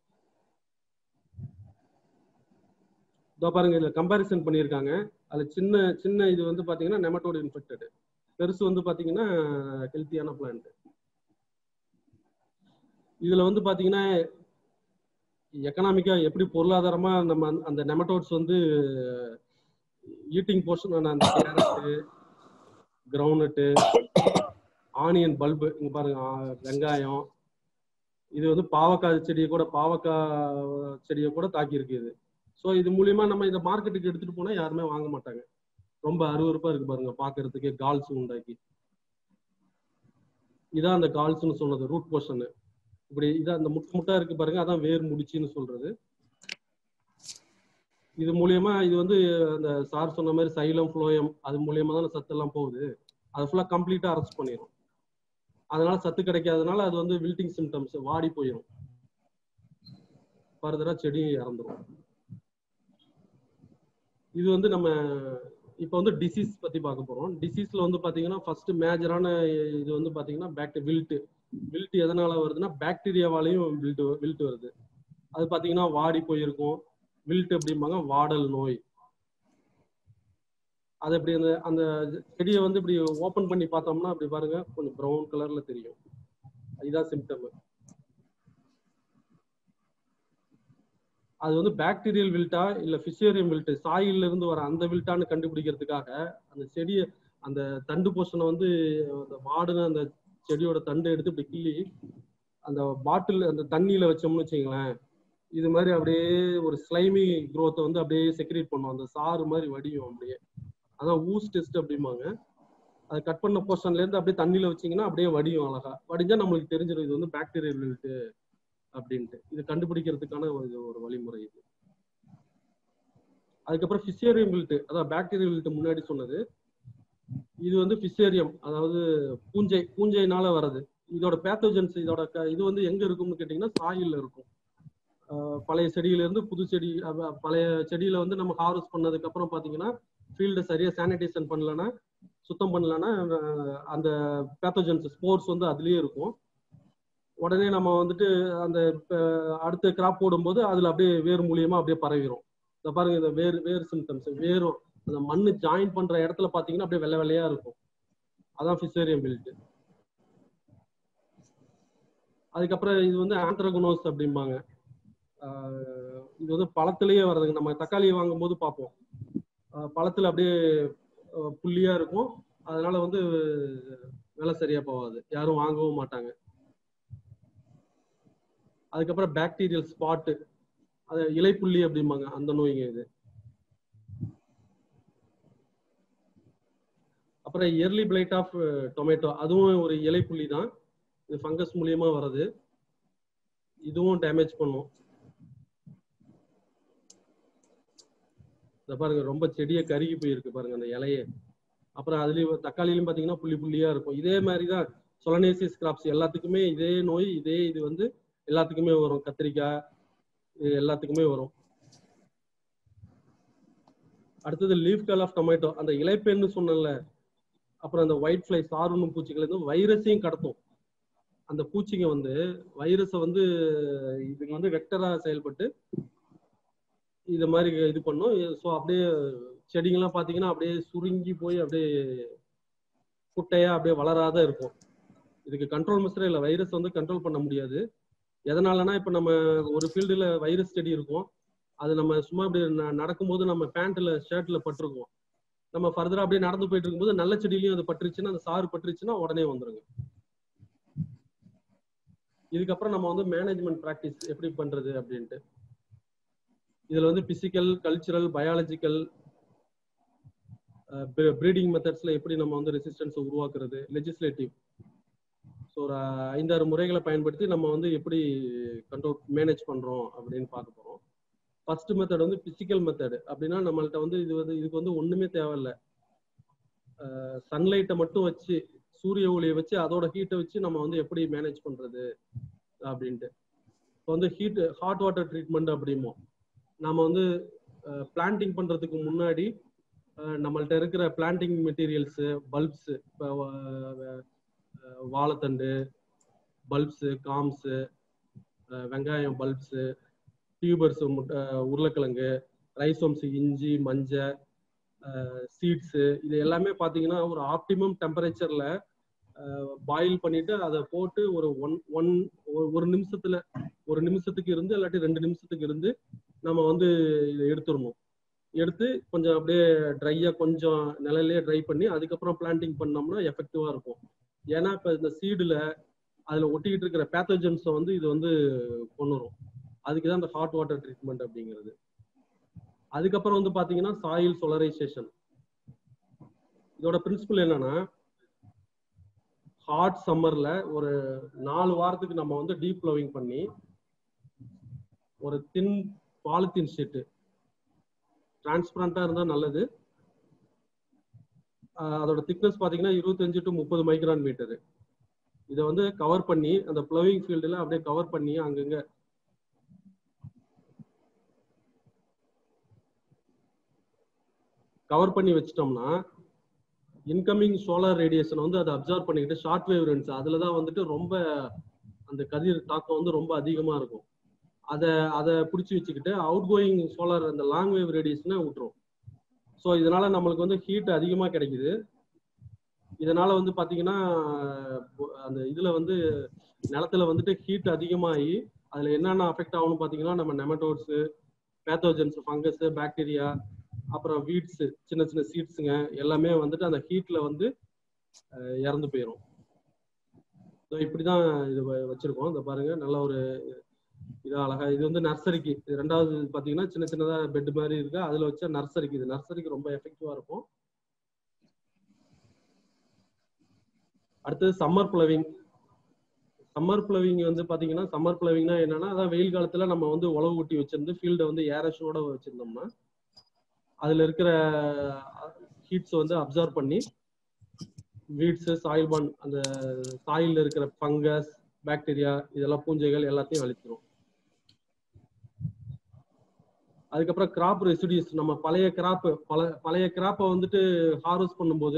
இதோ பாருங்க இதுல கம்பாரிசன் பண்ணியிருக்காங்க அதுல சின்ன சின்ன இது வந்து பாத்தீங்கன்னா நெமட்டோடு இன்ஃபெக்டட் பெருசு வந்து பாத்தீங்கன்னா ஹெல்த்தியான பிளான்ட் இதுல வந்து பாத்தீங்கன்னா எக்கனாமிக்கா எப்படி பொருளாதாரமா நம்ம அந்த- அந்த நெமட்டோட்ஸ் வந்து ஈட்டிங் போர்ஷன் அந்த கேரட்டு கிரவுண்ட்நட்டு ஆனியன் பல்பு இங்க பாருங்க ஆ, வெங்காயம் இது வந்து பாவக்காய் செடியை கூட பாவக்காய் செடியை கூட தாக்கி இருக்கு இது ஸோ இது மூலியமா நம்ம இந்த மார்க்கெட்டுக்கு எடுத்துட்டு போனா யாருமே வாங்க மாட்டாங்க ரொம்ப அருவருப்பா இருக்கு பாருங்க பாக்குறதுக்கே கால்ஸ் உண்டாக்கி இதான் அந்த கால்ஸ்னு சொன்னது ரூட் போர்ஷன் இப்படி இதான் அந்த முட்டை முட்டா இருக்கு பாருங்க அதான் வேர் முடிச்சுன்னு சொல்றது இது மூலியமா இது வந்து அந்த சார் சொன்ன மாதிரி சைலம் ஃப்ளோயம் அது மூலியமா தான் சத்தெல்லாம் போகுது அது ஃபுல்லா கம்ப்ளீட்டா அரெஸ்ட் பண்ணிடும் அதனால சத்து கிடைக்காதனால அது வந்து வில்டிங் சிம்டம்ஸ் வாடி போயிடும் ஃபர்தரா செடி இறந்துரும் இது வந்து நம்ம இப்போ வந்து டிசீஸ் பத்தி பார்க்க போறோம் டிசீஸ்ல வந்து பாத்தீங்கன்னா ஃபர்ஸ்ட் மேஜரான இது வந்து பாத்தீங்கன்னா பேக்ட் வில்ட் வில்ட் எதனால வருதுன்னா பாக்டீரியாவாலையும் வில்ட் வில்ட் வருது அது பாத்தீங்கன்னா வாடி போயிருக்கும் வில்ட் அப்படிம்பாங்க வாடல் நோய் அது இப்படி அந்த அந்த செடியை வந்து இப்படி ஓபன் பண்ணி பார்த்தோம்னா அப்படி பாருங்க கொஞ்சம் ப்ரௌன் கலர்ல தெரியும் இதுதான் சிம்டம் அது வந்து பாக்டீரியல் வில்ட்டா இல்ல பிசியரியம் வில்ட் சாயில்ல இருந்து வர அந்த வில்ட்டான்னு கண்டுபிடிக்கிறதுக்காக அந்த செடியை அந்த தண்டு போஷனை வந்து அந்த வாடுன அந்த செடியோட தண்டை எடுத்து இப்படி கிள்ளி அந்த பாட்டில் அந்த தண்ணியில வச்சோம்னு வச்சுங்களேன் இது மாதிரி அப்படியே ஒரு ஸ்லைமி growth வந்து அப்படியே செக்ரேட் பண்ணும் அந்த சாறு மாதிரி வடியும் அப்படியே அதான் ஊஸ் டெஸ்ட் அப்படிம்பாங்க அது கட் பண்ண போர்ஷன்ல இருந்து அப்படியே தண்ணியில வச்சீங்கன்னா அப்படியே வடியும் அழகா வடிஞ்சா நம்மளுக்கு தெரிஞ்சிடும் இது வந்து பாக்டீரியல் வில்ட் அப்படின்ட்டு இது கண்டுபிடிக்கிறதுக்கான ஒரு இது ஒரு வழிமுறை இது அதுக்கப்புறம் ஃபிசேரியம் வில்ட் அதான் பாக்டீரியல் வில்ட் முன்னாடி சொன்னது இது வந்து ஃபிசேரியம் அதாவது பூஞ்சை பூஞ்சைனால வர்றது இதோட பேத்தோஜன்ஸ் இதோட க- இது வந்து எங்க இருக்கும்னு கேட்டீங்கன்னா சாயில்ல இருக்கும் ஆஹ் பழைய செடியில இருந்து புது செடி அப்ப பழைய செடியில வந்து நம்ம ஹார்வெஸ்ட் பண்ணதுக்கு அப்புறம் பாத்தீங்கன்னா ஃபீல்டை சரியா சானிடைசேஷன் பண்ணலன்னா சுத்தம் பண்ணலன்னா ஆஹ் அந்த பேத்தோஜன்ஸ் ஸ்போர்ஸ் வந்து அதுலயே இருக்கும் உடனே நம்ம வந்துட்டு அந்த இப்ப அடுத்த கிராப் போடும்போது அதுல அப்படியே வேர் மூலியமா அப்படியே பரவிடும் இந்த பாருங்க இந்த வேர் வேர் சிம்டம்ஸ் வேரும் அந்த மண்ணு ஜாயின் பண்ற இடத்துல பாத்தீங்கன்னா அப்படியே வெள்ளை வெள்ளையா இருக்கும் அதான் ஃபிசேரியம் பில்ட் அதுக்கப்புறம் இது வந்து ஆந்த்ரகுனோஸ் அப்படிம்பாங்க ஆஹ் இது வந்து பழத்திலேயே வர்றதுங்க நம்ம தக்காளி வாங்கும் போது பார்ப்போம் ஆஹ் பழத்துல அப்படியே ஆஹ் புள்ளியா இருக்கும் அதனால வந்து விலை சரியா போகாது யாரும் வாங்கவும் மாட்டாங்க அதுக்கப்புறம் பாக்டீரியல் ஸ்பாட்டு அது இலைப்புள்ளி அப்படிம்பாங்க அந்த நோய்ங்க இது அப்புறம் இயர்லி பிளைட் ஆஃப் டொமேட்டோ அதுவும் ஒரு இலைப்புள்ளி தான் இது ஃபங்கஸ் மூலியமா வர்றது இதுவும் டேமேஜ் பண்ணும் இத பாருங்க ரொம்ப செடியை கருகி போயிருக்கு பாருங்க அந்த இலையே அப்புறம் அதுலயும் தக்காளியிலும் பாத்தீங்கன்னா புள்ளி புள்ளியா இருக்கும் இதே மாதிரி தான் சொலனேசிஸ் கிராப்ஸ் எல்லாத்துக்குமே இதே நோய் இதே இது வந்து எல்லாத்துக்குமே வரும் கத்திரிக்காய் இது எல்லாத்துக்குமே வரும் அடுத்தது லீஃப் கல் ஆஃப் டொமேட்டோ அந்த இலைப்பெண்ணு சொன்னேன்ல அப்புறம் அந்த ஒயிட் ஃபிளை சாருன்னு பூச்சிகள் வந்து வைரஸையும் கடத்தும் அந்த பூச்சிங்க வந்து வைரஸை வந்து இதுங்க வந்து வெக்டரா செயல்பட்டு இது மாதிரி இது பண்ணும் ஸோ அப்படியே செடிங்கெல்லாம் பார்த்தீங்கன்னா அப்படியே சுருங்கி போய் அப்படியே குட்டையா அப்படியே வளராத இருக்கும் இதுக்கு கண்ட்ரோல் மெஷரே இல்லை வைரஸ் வந்து கண்ட்ரோல் பண்ண முடியாது எதனாலனா இப்போ நம்ம ஒரு ஃபீல்டில் வைரஸ் செடி இருக்கும் அது நம்ம சும்மா அப்படி ந- நடக்கும்போது நம்ம பேண்ட்ல ஷர்ட்ல பட்டிருக்கோம் நம்ம ஃபர்தரா அப்படியே நடந்து போயிட்டு இருக்கும்போது நல்ல செடியிலையும் அது பட்டுருச்சுன்னா அந்த சாறு பட்டுருச்சுன்னா உடனே வந்துருங்க இதுக்கப்புறம் நம்ம வந்து மேனேஜ்மெண்ட் ப்ராக்டிஸ் எப்படி பண்றது அப்படின்ட்டு இதுல வந்து பிசிக்கல் கல்ச்சுரல் பயாலஜிக்கல் ப்ரீடிங் மெத்தட்ஸ்ல எப்படி நம்ம வந்து ரெசிஸ்டன்ஸை உருவாக்குறது லெஜிஸ்லேட்டிவ் ஸோ ஒரு ஐந்தாறு முறைகளை பயன்படுத்தி நம்ம வந்து எப்படி கண்ட்ரோல் மேனேஜ் பண்றோம் அப்படின்னு பார்க்க போறோம் ஃபர்ஸ்ட் மெத்தட் வந்து பிசிக்கல் மெத்தட் அப்படின்னா நம்மள்ட்ட வந்து இது வந்து இதுக்கு வந்து ஒண்ணுமே தேவையில்ல சன்லைட்டை மட்டும் வச்சு சூரிய ஒளியை வச்சு அதோட ஹீட்டை வச்சு நம்ம வந்து எப்படி மேனேஜ் பண்றது அப்படின்ட்டு இப்போ வந்து ஹீட் ஹாட் வாட்டர் ட்ரீட்மெண்ட் அப்படிமோ நாம வந்து பிளான்டிங் பண்றதுக்கு முன்னாடி அஹ், நம்மள்ட்ட இருக்கிற பிளான்டிங் மெட்டீரியல்ஸு பல்ப்ஸு இப்போ வாழைத்தண்டு பல்ப்ஸு காம்ஸு வெங்காயம் பல்ப்ஸு டியூபர்ஸ் உருளைக்கிழங்கு ரைசோம்ஸ் இஞ்சி மஞ்சள் சீட்ஸு இது எல்லாமே பார்த்தீங்கன்னா ஒரு ஆப்டிமம் டெம்பரேச்சரில் பாயில் பண்ணிட்டு அதை போட்டு ஒரு ஒன் ஒன் ஒரு நிமிஷத்துல ஒரு நிமிஷத்துக்கு இருந்து இல்லாட்டி ரெண்டு நிமிஷத்துக்கு இருந்து நம்ம வந்து இதை எடுத்துடணும் எடுத்து கொஞ்சம் அப்படியே ட்ரையா கொஞ்சம் நிலையிலேயே ட்ரை பண்ணி அதுக்கப்புறம் பிளான்டிங் பண்ணோம்னா எஃபெக்டிவா இருக்கும் ஏன்னா இப்போ இந்த சீடுல அதுல ஒட்டிக்கிட்டு இருக்கிற பேத்தோஜன்ஸை வந்து இது வந்து கொண்டுரும் அதுக்கு தான் இந்த ஹாட் வாட்டர் ட்ரீட்மெண்ட் அப்படிங்கிறது அதுக்கப்புறம் வந்து பாத்தீங்கன்னா சாயில் சொலரைசேஷன் இதோட பிரின்சிபல் என்னன்னா ஹாட் சம்மர்ல ஒரு நாலு வாரத்துக்கு நம்ம வந்து டீப் ப்ளவிங் பண்ணி ஒரு தின் பாலித்தீன் ஷீட்டு டிரான்ஸ்பரண்டா இருந்தா நல்லது ஆஹ் அதோட திக்னஸ் பாத்தீங்கன்னா இருபத்தஞ்சு டு முப்பது மைக்ரான் மீட்டர் இதை வந்து கவர் பண்ணி அந்த ப்ளவிங் ஃபீல்டுல அப்படியே கவர் பண்ணி அங்கங்க கவர் பண்ணி வச்சிட்டோம்னா இன்கமிங் சோலார் ரேடியேஷன் வந்து அதை அப்சர்வ் பண்ணிக்கிட்டு ஷார்ட் வேவ் ரென்ஸ் அதுல தான் வந்துட்டு ரொம்ப அந்த கதிர் தாக்கம் வந்து ரொம்ப அதிகமா இருக்கும் அதை அதை பிடிச்சி வச்சுக்கிட்டு அவுட் கோயிங் சோலார் அந்த லாங் வேவ் ரேடியேஷனை விட்டுரும் ஸோ இதனால நம்மளுக்கு வந்து ஹீட் அதிகமாக கிடைக்குது இதனால வந்து பாத்தீங்கன்னா அந்த இதுல வந்து நிலத்துல வந்துட்டு ஹீட் அதிகமாகி அதுல என்னென்ன அஃபெக்ட் ஆகும்னு பாத்தீங்கன்னா நம்ம நெமட்டோட்ஸ் பேத்தோஜன்ஸ் ஃபங்கஸ் பாக்டீரியா அப்புறம் வீட்ஸ் சின்ன சின்ன சீட்ஸுங்க எல்லாமே வந்துட்டு அந்த ஹீட்ல வந்து அஹ், இறந்து போயிடும் ஸோ இப்படிதான் இது வ- வச்சிருக்கோம் இந்த பாருங்க நல்ல ஒரு இது அழகா இது வந்து நர்சரிக்கு இது ரெண்டாவது பாத்தீங்கன்னா சின்ன சின்னதா பெட் மாதிரி இருக்கு அதுல வச்ச நர்சரிக்கு இது நர்சரிக்கு ரொம்ப எஃபெக்டிவா இருக்கும் அடுத்தது சம்மர் பிளவிங் சம்மர் பிளவிங் வந்து பாத்தீங்கன்னா சம்மர் பிளவிங்னா என்னன்னா அதான் வெயில் காலத்துல நம்ம வந்து உழவு ஊட்டி வச்சிருந்து ஃபீல்டை வந்து ஏரஷோட வச்சிருந்தோம்னா அதுல இருக்கிற ஹீட்ஸ் வந்து அப்சர்வ் பண்ணி வீட்ஸ் சாயில் பான் அந்த சாயில்ல இருக்கிற ஃபங்கஸ் பாக்டீரியா இதெல்லாம் பூஞ்சைகள் எல்லாத்தையும் அழிச்சிரும் அதுக்கப்புறம் கிராப் ரெசிடியூஸ் நம்ம பழைய கிராப் பல பழைய கிராப்பை வந்துட்டு ஹார்வெஸ்ட் பண்ணும்போது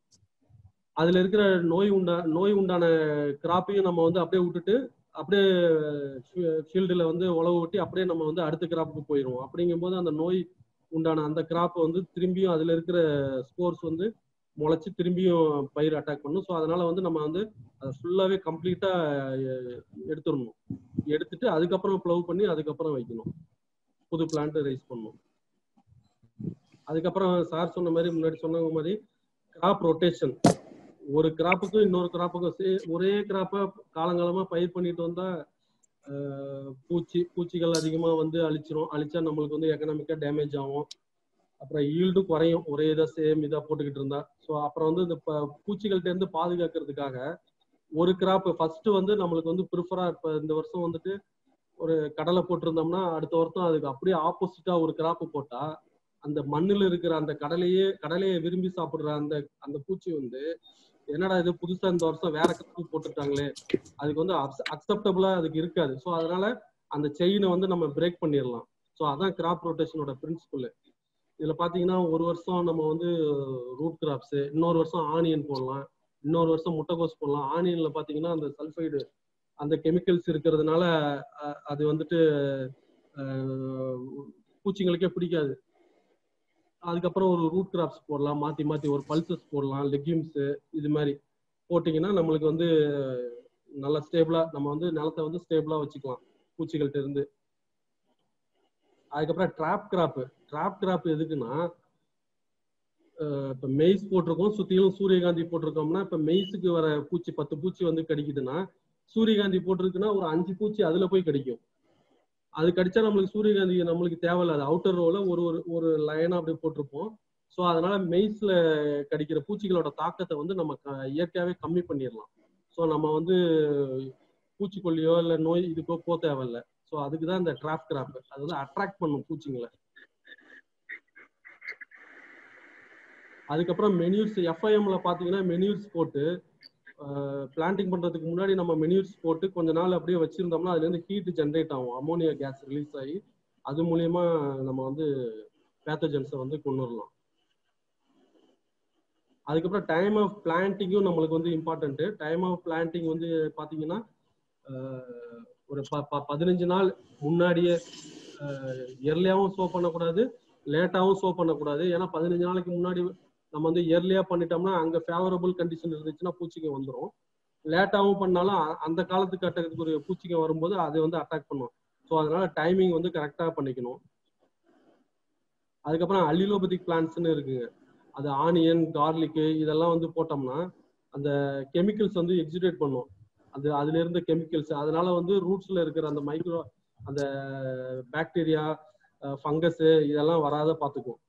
அதுல இருக்கிற நோய் உண்டா நோய் உண்டான கிராப்பையும் நம்ம வந்து அப்படியே விட்டுட்டு அப்படியே ஃபீல்டுல வந்து உழவு ஓட்டி அப்படியே நம்ம வந்து அடுத்த கிராப்புக்கு போயிடுவோம் அப்படிங்கும்போது அந்த நோய் உண்டான அந்த கிராப் வந்து திரும்பியும் அதுல இருக்கிற ஸ்போர்ஸ் வந்து முளைச்சு திரும்பியும் பயிர் அட்டாக் பண்ணும் ஸோ அதனால வந்து நம்ம வந்து அதை ஃபுல்லாவே கம்ப்ளீட்டா எடுத்துடணும் எடுத்துட்டு அதுக்கப்புறம் ப்ளவ் பண்ணி அதுக்கப்புறம் வைக்கணும் புது பிளான்ட் ரைஸ் பண்ணணும் அதுக்கப்புறம் சார் சொன்ன மாதிரி முன்னாடி சொன்ன மாதிரி கிராப் ரொட்டேஷன் ஒரு கிராப்புக்கும் இன்னொரு கிராப்புக்கும் சே- ஒரே கிராப்பை காலங்காலமா பயிர் பண்ணிட்டு வந்தா ஆஹ், பூச்சி பூச்சிகள் அதிகமா வந்து அழிச்சிரும் அழிச்சா நம்மளுக்கு வந்து எக்கனாமிக்கா டேமேஜ் ஆகும் அப்புறம் ஈல்டும் குறையும் ஒரே இதா சேம் இதா போட்டுக்கிட்டு இருந்தா ஸோ அப்புறம் வந்து இந்த ப- பூச்சிகள்ட்ட இருந்து பாதுகாக்கிறதுக்காக ஒரு கிராப் ஃபர்ஸ்ட் வந்து நம்மளுக்கு வந்து ப்ரிஃபரா இப்ப இந்த வருஷம் வந்துட்டு ஒரு கடலை போட்டிருந்தோம்னா அடுத்த வருஷம் அதுக்கு அப்படியே ஆப்போசிட்டா ஒரு கிராப் போட்டா அந்த மண்ணுல இருக்கிற அந்த கடலையே கடலையை விரும்பி சாப்பிடுற அந்த அந்த பூச்சி வந்து என்னடா இது புதுசா இந்த வருஷம் வேற கிராப் போட்டுட்டாங்களே அதுக்கு வந்து அக்செப்டபிளா அதுக்கு இருக்காது ஸோ அதனால அந்த செயினை வந்து நம்ம பிரேக் பண்ணிடலாம் ஸோ அதான் கிராப் ரொட்டேஷனோட பிரின்சிபல் இதுல பாத்தீங்கன்னா ஒரு வருஷம் நம்ம வந்து ரூட் கிராப்ஸ் இன்னொரு வருஷம் ஆனியன் போடலாம் இன்னொரு வருஷம் முட்டைகோஸ் போடலாம் ஆனியன்ல பாத்தீங்கன்னா அந்த சல்ஃபைடு அந்த கெமிக்கல்ஸ் இருக்கிறதுனால அஹ், அது வந்துட்டு அஹ், பூச்சிங்களுக்கே பிடிக்காது அதுக்கப்புறம் ஒரு ரூட் கிராப்ஸ் போடலாம் மாத்தி மாத்தி ஒரு பல்சஸ் போடலாம் லெக்யூம்ஸ் இது மாதிரி போட்டிங்கன்னா நம்மளுக்கு வந்து நல்லா ஸ்டேபிளா நம்ம வந்து நிலத்தை வந்து ஸ்டேபிளா வச்சுக்கலாம் பூச்சிகள்ட்ட இருந்து அதுக்கப்புறம் ட்ராப் கிராப் ட்ராப் கிராப் எதுக்குன்னா அஹ் இப்ப மெய்ஸ் போட்டிருக்கோம் சுத்திலும் சூரியகாந்தி போட்டிருக்கோம்னா இப்ப மெய்ஸுக்கு வர பூச்சி பத்து பூச்சி வந்து கடிக்குதுன்னா சூரியகாந்தி போட்டிருக்குன்னா ஒரு அஞ்சு பூச்சி அதுல போய் கடிக்கும் அது கடிச்சா நம்மளுக்கு சூரியகாந்தி நம்மளுக்கு தேவையில்ல அது அவுட்டர் ரோல ஒரு ஒரு ஒரு லைனா அப்படி போட்டிருப்போம் ஸோ அதனால மெய்ஸ்ல கடிக்கிற பூச்சிகளோட தாக்கத்தை வந்து நம்ம க- இயற்கையாவே கம்மி பண்ணிடலாம் ஸோ நம்ம வந்து பூச்சிக்கொல்லியோ இல்லை நோய் இதுக்கோ போக தேவையில்ல ஸோ அதுக்கு தான் இந்த ட்ராப் கிராப் அது வந்து அட்ராக்ட் பண்ணும் பூச்சிங்களை அதுக்கப்புறம் மெனியூர்ஸ் எஃப்ஐஎம்ல பாத்தீங்கன்னா மெனியூர்ஸ் போட்டு பிளான்டிங் பண்றதுக்கு முன்னாடி நம்ம மெனியூர்ஸ் போட்டு கொஞ்ச நாள் அப்படியே வச்சிருந்தோம்னா அதுல இருந்து ஹீட் ஜென்ரேட் ஆகும் அமோனியா கேஸ் ரிலீஸ் ஆகி அது மூலியமா நம்ம வந்து பேத்தோஜன்ஸை வந்து கொண்டு வரலாம் அதுக்கப்புறம் டைம் ஆஃப் பிளான்டிங்கும் நம்மளுக்கு வந்து இம்பார்ட்டன்ட் டைம் ஆஃப் பிளான்டிங் வந்து பாத்தீங்கன்னா அஹ், ஒரு ப ப- பதினஞ்சு நாள் முன்னாடியே இயர்லியாவும் சோ பண்ணக்கூடாது லேட்டாவும் சோ பண்ணக்கூடாது ஏன்னா பதினஞ்சு நாளைக்கு முன்னாடி நம்ம வந்து இயர்லியா பண்ணிட்டோம்னா அங்க ஃபேவரபிள் கண்டிஷன் இருந்துச்சுன்னா பூச்சிங்க வந்துடும் லேட்டாவும் பண்ணாலும் அ- அந்த காலத்துக்கு அட்டத்துக்கு ஒரு பூச்சிங்க வரும்போது அது வந்து அட்டாக் பண்ணும் ஸோ அதனால டைமிங் வந்து கரெக்டா பண்ணிக்கணும் அதுக்கப்புறம் அல்லிலோபதிக் பிளான்ட்ஸ்னு இருக்குங்க அது ஆனியன் கார்லிக்கு இதெல்லாம் வந்து போட்டோம்னா அந்த கெமிக்கல்ஸ் வந்து எக்ஸிடேட் பண்ணும் அது அதுல இருந்த கெமிக்கல்ஸ் அதனால வந்து ரூட்ஸ்ல இருக்கிற அந்த மைக்ரோ அந்த பாக்டீரியா ஃபங்கஸ் இதெல்லாம் வராத பார்த்துக்கும்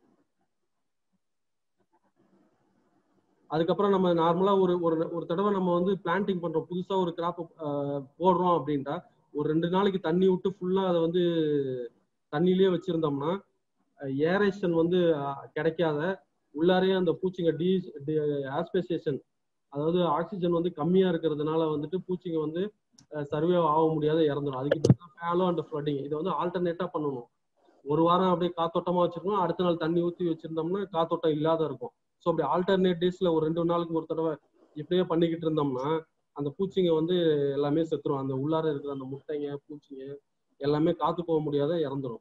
அதுக்கப்புறம் நம்ம நார்மலா ஒரு ஒரு ஒரு தடவை நம்ம வந்து பிளான்டிங் பண்றோம் புதுசா ஒரு கிராப் போடுறோம் அப்படின்ட்டா ஒரு ரெண்டு நாளைக்கு தண்ணி விட்டு ஃபுல்லா அதை வந்து தண்ணியிலேயே வச்சிருந்தோம்னா ஏரேஷன் வந்து அஹ், கிடைக்காத உள்ளாரையே அந்த பூச்சிங்க டி ஆஸ்பெசேஷன் அதாவது ஆக்சிஜன் வந்து கம்மியா இருக்கிறதுனால வந்துட்டு பூச்சிங்க வந்து சர்வே ஆக முடியாத இறந்துடும் அதுக்கு பேர் தான் ஃபேலோ அண்ட் ஃப்ளட்டிங் இதை வந்து ஆல்டர்னேட்டா பண்ணணும் ஒரு வாரம் அப்படியே காத்தோட்டமா வச்சிருக்கணும் அடுத்த நாள் தண்ணி ஊற்றி வச்சிருந்தோம்னா காத்தோட்டம் இல்லாத இருக்கும் ஸோ அப்படி ஆல்டர்னேட் டேஸ்ல ஒரு ரெண்டு நாளுக்கு ஒரு தடவை இப்படியே பண்ணிக்கிட்டு இருந்தோம்னா அந்த பூச்சிங்க வந்து எல்லாமே செத்துரும் அந்த உள்ளார இருக்கிற அந்த முட்டைங்க பூச்சிங்க எல்லாமே காத்து போக முடியாத இறந்துரும்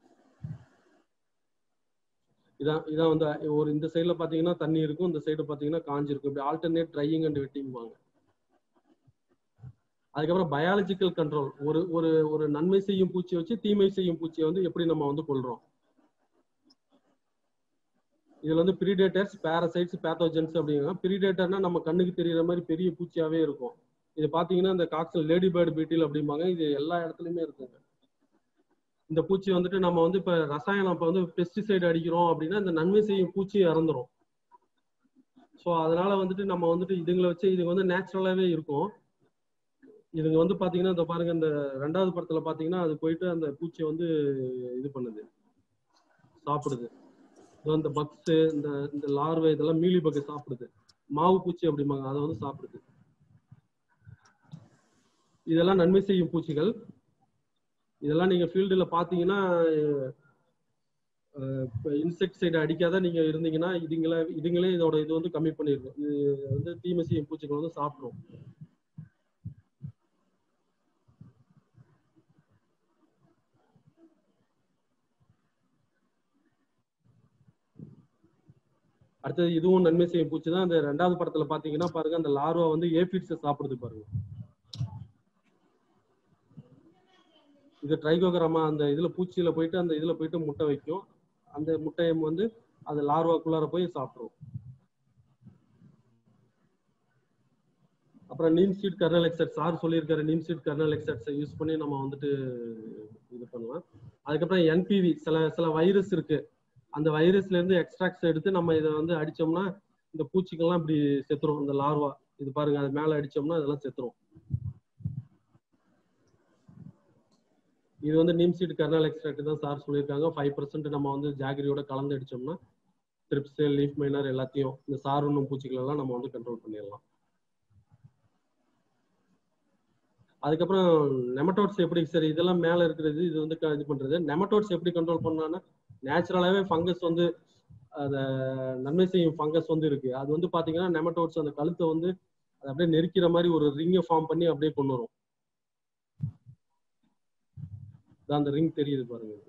இதான் இதான் வந்து ஒரு இந்த சைடுல பாத்தீங்கன்னா தண்ணி இருக்கும் இந்த சைடு பாத்தீங்கன்னா காஞ்சிருக்கும் இப்படி ஆல்டர்னேட் ட்ரையிங் அண்ட் வெட்டிங்பாங்க அதுக்கப்புறம் பயாலஜிக்கல் கண்ட்ரோல் ஒரு ஒரு ஒரு நன்மை செய்யும் பூச்சியை வச்சு தீமை செய்யும் பூச்சியை வந்து எப்படி நம்ம வந்து கொள்றோம் இதுல வந்து பிரிடேட்டர்ஸ் பேரசைட்ஸ் பேத்தோஜென்ஸ் அப்படிங்கிறாங்க பிரிடேட்டர்னா நம்ம கண்ணுக்கு தெரியற மாதிரி பெரிய பூச்சியாவே இருக்கும் இது பாத்தீங்கன்னா இந்த காக்சல் லேடி பேர்டு பீட்டில் அப்படிம்பாங்க இது எல்லா இடத்துலயுமே இருக்குங்க இந்த பூச்சி வந்துட்டு நம்ம வந்து இப்ப ரசாயனம் இப்ப வந்து பெஸ்டிசைடு அடிக்கிறோம் அப்படின்னா இந்த நன்மை செய்யும் பூச்சி இறந்துரும் ஸோ அதனால வந்துட்டு நம்ம வந்துட்டு இதுங்களை வச்சு இது வந்து நேச்சுரலாவே இருக்கும் இதுங்க வந்து பாத்தீங்கன்னா இந்த பாருங்க இந்த ரெண்டாவது படத்துல பாத்தீங்கன்னா அது போயிட்டு அந்த பூச்சியை வந்து இது பண்ணுது சாப்பிடுது இதோ இந்த பக்ஸ் இந்த இந்த லார்வை இதெல்லாம் மீலி பக்கு சாப்பிடுது மாவு பூச்சி அப்படிம்பாங்க அதை வந்து சாப்பிடுது இதெல்லாம் நன்மை செய்யும் பூச்சிகள் இதெல்லாம் நீங்க ஃபீல்டுல பாத்தீங்கன்னா இன்செக்டிசைடு அடிக்காத நீங்க இருந்தீங்கன்னா இதுங்களே இதுங்களே இதோட இது வந்து கம்மி பண்ணிருக்கும் இது வந்து தீமை செய்யும் பூச்சிகள் வந்து சாப்பிடும் அடுத்தது இதுவும் நன்மை செய்யும் பூச்சி தான் அந்த ரெண்டாவது படத்துல பாத்தீங்கன்னா பாருங்க அந்த லார்வா வந்து ஏபிட்ஸை சாப்பிடுது பாருங்க இது ட்ரைகோகிராமா அந்த இதுல பூச்சியில போயிட்டு அந்த இதுல போயிட்டு முட்டை வைக்கும் அந்த முட்டையை வந்து அது லார்வாக்குள்ளார போய் சாப்பிடும் அப்புறம் neem seed kernel extract sir சொல்லியிருக்காரு நீம் சீட் கர்னல் எக்ஸட்ஸை யூஸ் பண்ணி நம்ம வந்துட்டு இது பண்ணலாம் அதுக்கப்புறம் என்பிவி சில சில வைரஸ் இருக்கு அந்த வைரஸ்ல இருந்து எக்ஸ்ட்ராக்ட்ஸ் எடுத்து நம்ம இதை வந்து அடிச்சோம்னா இந்த பூச்சிக்கெல்லாம் இப்படி செத்துரும் இந்த லார்வா இது பாருங்க அது மேல அடிச்சோம்னா அதெல்லாம் செத்துரும் இது வந்து நீம் சீட் கர்னல் எக்ஸ்ட்ராக்ட் தான் சார் சொல்லியிருக்காங்க ஃபைவ் பர்சன்ட் நம்ம வந்து ஜாகிரியோட கலந்து அடிச்சோம்னா ட்ரிப்ஸ் லீஃப் மைனர் எல்லாத்தையும் இந்த சாருண்ணும் பூச்சிகள் எல்லாம் நம்ம வந்து கண்ட்ரோல் பண்ணிடலாம் அதுக்கப்புறம் நெமட்டோட்ஸ் எப்படி சரி இதெல்லாம் மேல இருக்கிறது இது வந்து க- இது பண்றது நெமட்டோட்ஸ் எப்படி கண்ட்ரோல் பண்ணலாம்னா நேச்சுரலாவே ஃபங்கஸ் வந்து அத நன்மை செய்யும் ஃபங்கஸ் வந்து இருக்கு அது வந்து பாத்தீங்கன்னா நெமட்டோட்ஸ் அந்த கழுத்தை வந்து அது அப்படியே நெரிக்கிற மாதிரி ஒரு ரிங்கை ஃபார்ம் பண்ணி அப்படியே கொண்டு வரும் இதான் அந்த ரிங் தெரியுது பாருங்க இது.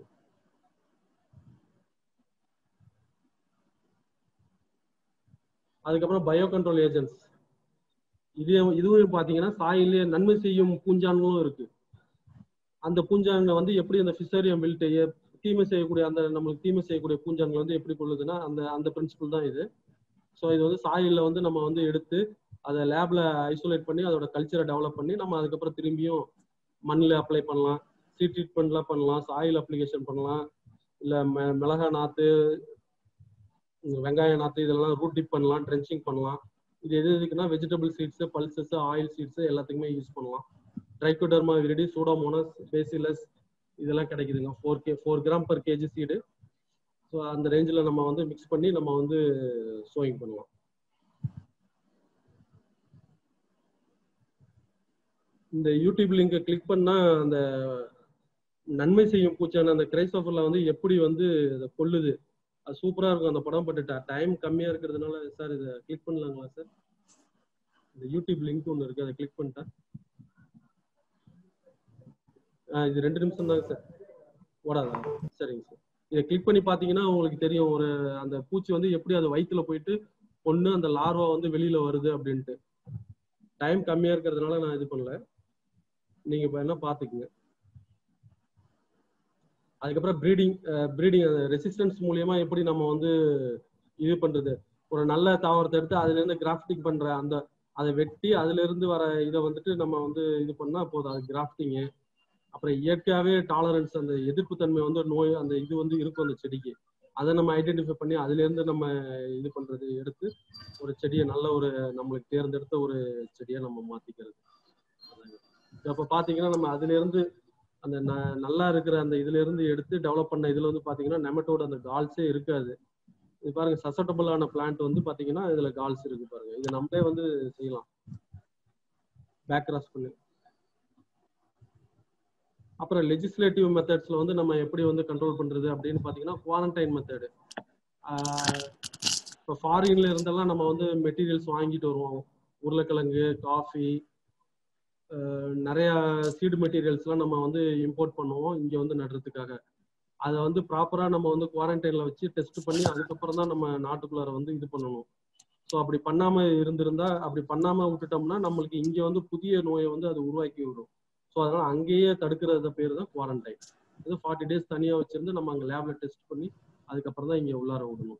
அதுக்கப்புறம் பயோ கண்ட்ரோல் ஏஜென்ட்ஸ் இது இதுவும் பாத்தீங்கன்னா சாயிலே நன்மை செய்யும் பூஞ்சான்களும் இருக்கு அந்த பூஞ்சான்களை வந்து எப்படி அந்த ஃபிசரியம் பில்ட்டையே தீமை செய்யக்கூடிய அந்த நம்மளுக்கு தீமை செய்யக்கூடிய பூஞ்சான்கள் வந்து எப்படி கொள்ளுதுன்னா அந்த அந்த பிரின்சிபல் தான் இது ஸோ இது வந்து சாயில்ல வந்து நம்ம வந்து எடுத்து அதை லேப்ல ஐசோலேட் பண்ணி அதோட கல்ச்சரை டெவலப் பண்ணி நம்ம அதுக்கப்புறம் திரும்பியும் மண்ணில் அப்ளை பண்ணலாம் சீட் ட்ரீட்மெண்ட்லாம் பண்ணலாம் சாயில் அப்ளிகேஷன் பண்ணலாம் இல்லை மெ மிளகா நாற்று உம் வெங்காய நாற்று இதெல்லாம் ரூட் டிப் பண்ணலாம் ட்ரென்ச்சிங் பண்ணலாம் இது எது எதுக்குன்னா vegetable seeds pulses oil seeds எல்லாத்துக்குமே யூஸ் பண்ணலாம் ட்ரைகோடர்மா விரிடி சூடோமோனஸ் பேசிலஸ் இதெல்லாம் கிடைக்குதுங்க four K four gram per KG seed so அந்த ரேஞ்சில் நம்ம வந்து மிக்ஸ் பண்ணி நம்ம வந்து சோயிங் பண்ணலாம் இந்த யூடியூப் லிங்கை கிளிக் பண்ணா அந்த நன்மை செய்யும் பூச்சான அந்த கிரைஸ்டோஃபர்ல வந்து எப்படி வந்து அதை கொல்லுது அது சூப்பரா இருக்கும் அந்த படம் பட் டைம் கம்மியா இருக்கிறதுனால சார் இதை கிளிக் பண்ணலாங்களா சார் இந்த யூடியூப் லிங்க் ஒன்று இருக்கு அதை கிளிக் பண்ணிட்டா ஆ, இது ரெண்டு நிமிஷம் தாங்க சார் ஓடாதா சரிங்க சார் இதை கிளிக் பண்ணி பார்த்தீங்கன்னா உங்களுக்கு தெரியும் ஒரு அந்த பூச்சி வந்து எப்படி அது வயிற்றுல போயிட்டு ஒன்று அந்த லார்வா வந்து வெளியில வருது அப்படின்ட்டு டைம் கம்மியா இருக்கிறதுனால நான் இது பண்ணல நீங்க இப்போ என்ன பார்த்துக்குங்க அதுக்கப்புறம் ப்ரீடிங் ப்ரீடிங் ரெசிஸ்டன்ஸ் மூலியமா எப்படி நம்ம வந்து இது பண்றது ஒரு நல்ல தாவரத்தை எடுத்து அதுல இருந்து கிராஃப்டிங் பண்ற அந்த அதை வெட்டி அதுல இருந்து வர இதை வந்துட்டு நம்ம வந்து இது பண்ணா போதும் அது கிராஃப்டிங்கு அப்புறம் இயற்கையாவே டாலரன்ஸ் அந்த எதிர்ப்பு தன்மை வந்து நோய் அந்த இது வந்து இருக்கும் அந்த செடிக்கு அதை நம்ம ஐடென்டிஃபை பண்ணி அதுல இருந்து நம்ம இது பண்றது எடுத்து ஒரு செடியை நல்ல ஒரு நம்மளுக்கு தேர்ந்தெடுத்த ஒரு செடியை நம்ம மாத்திக்கிறது அப்ப பாத்தீங்கன்னா நம்ம அதுல இருந்து அந்த ந- நல்லா இருக்கிற அந்த இதுல இருந்து எடுத்து டெவலப் பண்ண இதுல வந்து பாத்தீங்கன்னா நெமட்டோட அந்த கால்ஸே இருக்காது இது பாருங்க சசட்டபிளான பிளான்ட் வந்து பாத்தீங்கன்னா இதுல கால்ஸ் இருக்கு பாருங்க இது நம்மளே வந்து செய்யலாம் பேக் கிராஸ் பண்ணி அப்புறம் லெஜிஸ்லேட்டிவ் மெத்தட்ஸ்ல வந்து நம்ம எப்படி வந்து கண்ட்ரோல் பண்றது அப்படின்னு பாத்தீங்கன்னா குவாரண்டைன் மெத்தடு இப்போ ஃபாரின்ல இருந்தெல்லாம் நம்ம வந்து மெட்டீரியல்ஸ் வாங்கிட்டு வருவோம் உருளைக்கிழங்கு காஃபி நிறைய சீடு மெட்டீரியல்ஸ்லாம் நம்ம வந்து இம்போர்ட் பண்ணுவோம் இங்க வந்து நடுறதுக்காக அதை வந்து ப்ராப்பரா நம்ம வந்து குவாரண்டைன்ல வச்சு டெஸ்ட் பண்ணி அதுக்கப்புறம் தான் நம்ம நாட்டுக்குள்ளார வந்து இது பண்ணணும் ஸோ அப்படி பண்ணாம இருந்திருந்தா அப்படி பண்ணாம விட்டுட்டோம்னா நம்மளுக்கு இங்க வந்து புதிய நோயை வந்து அது உருவாக்கி விடும் ஸோ அதனால அங்கேயே தடுக்கிறது பேர் தான் குவாரண்டைன் இது ஃபார்ட்டி டேஸ் தனியா வச்சிருந்து நம்ம அங்க லேப்ல டெஸ்ட் பண்ணி அதுக்கப்புறம் தான் இங்க உள்ளார விடணும்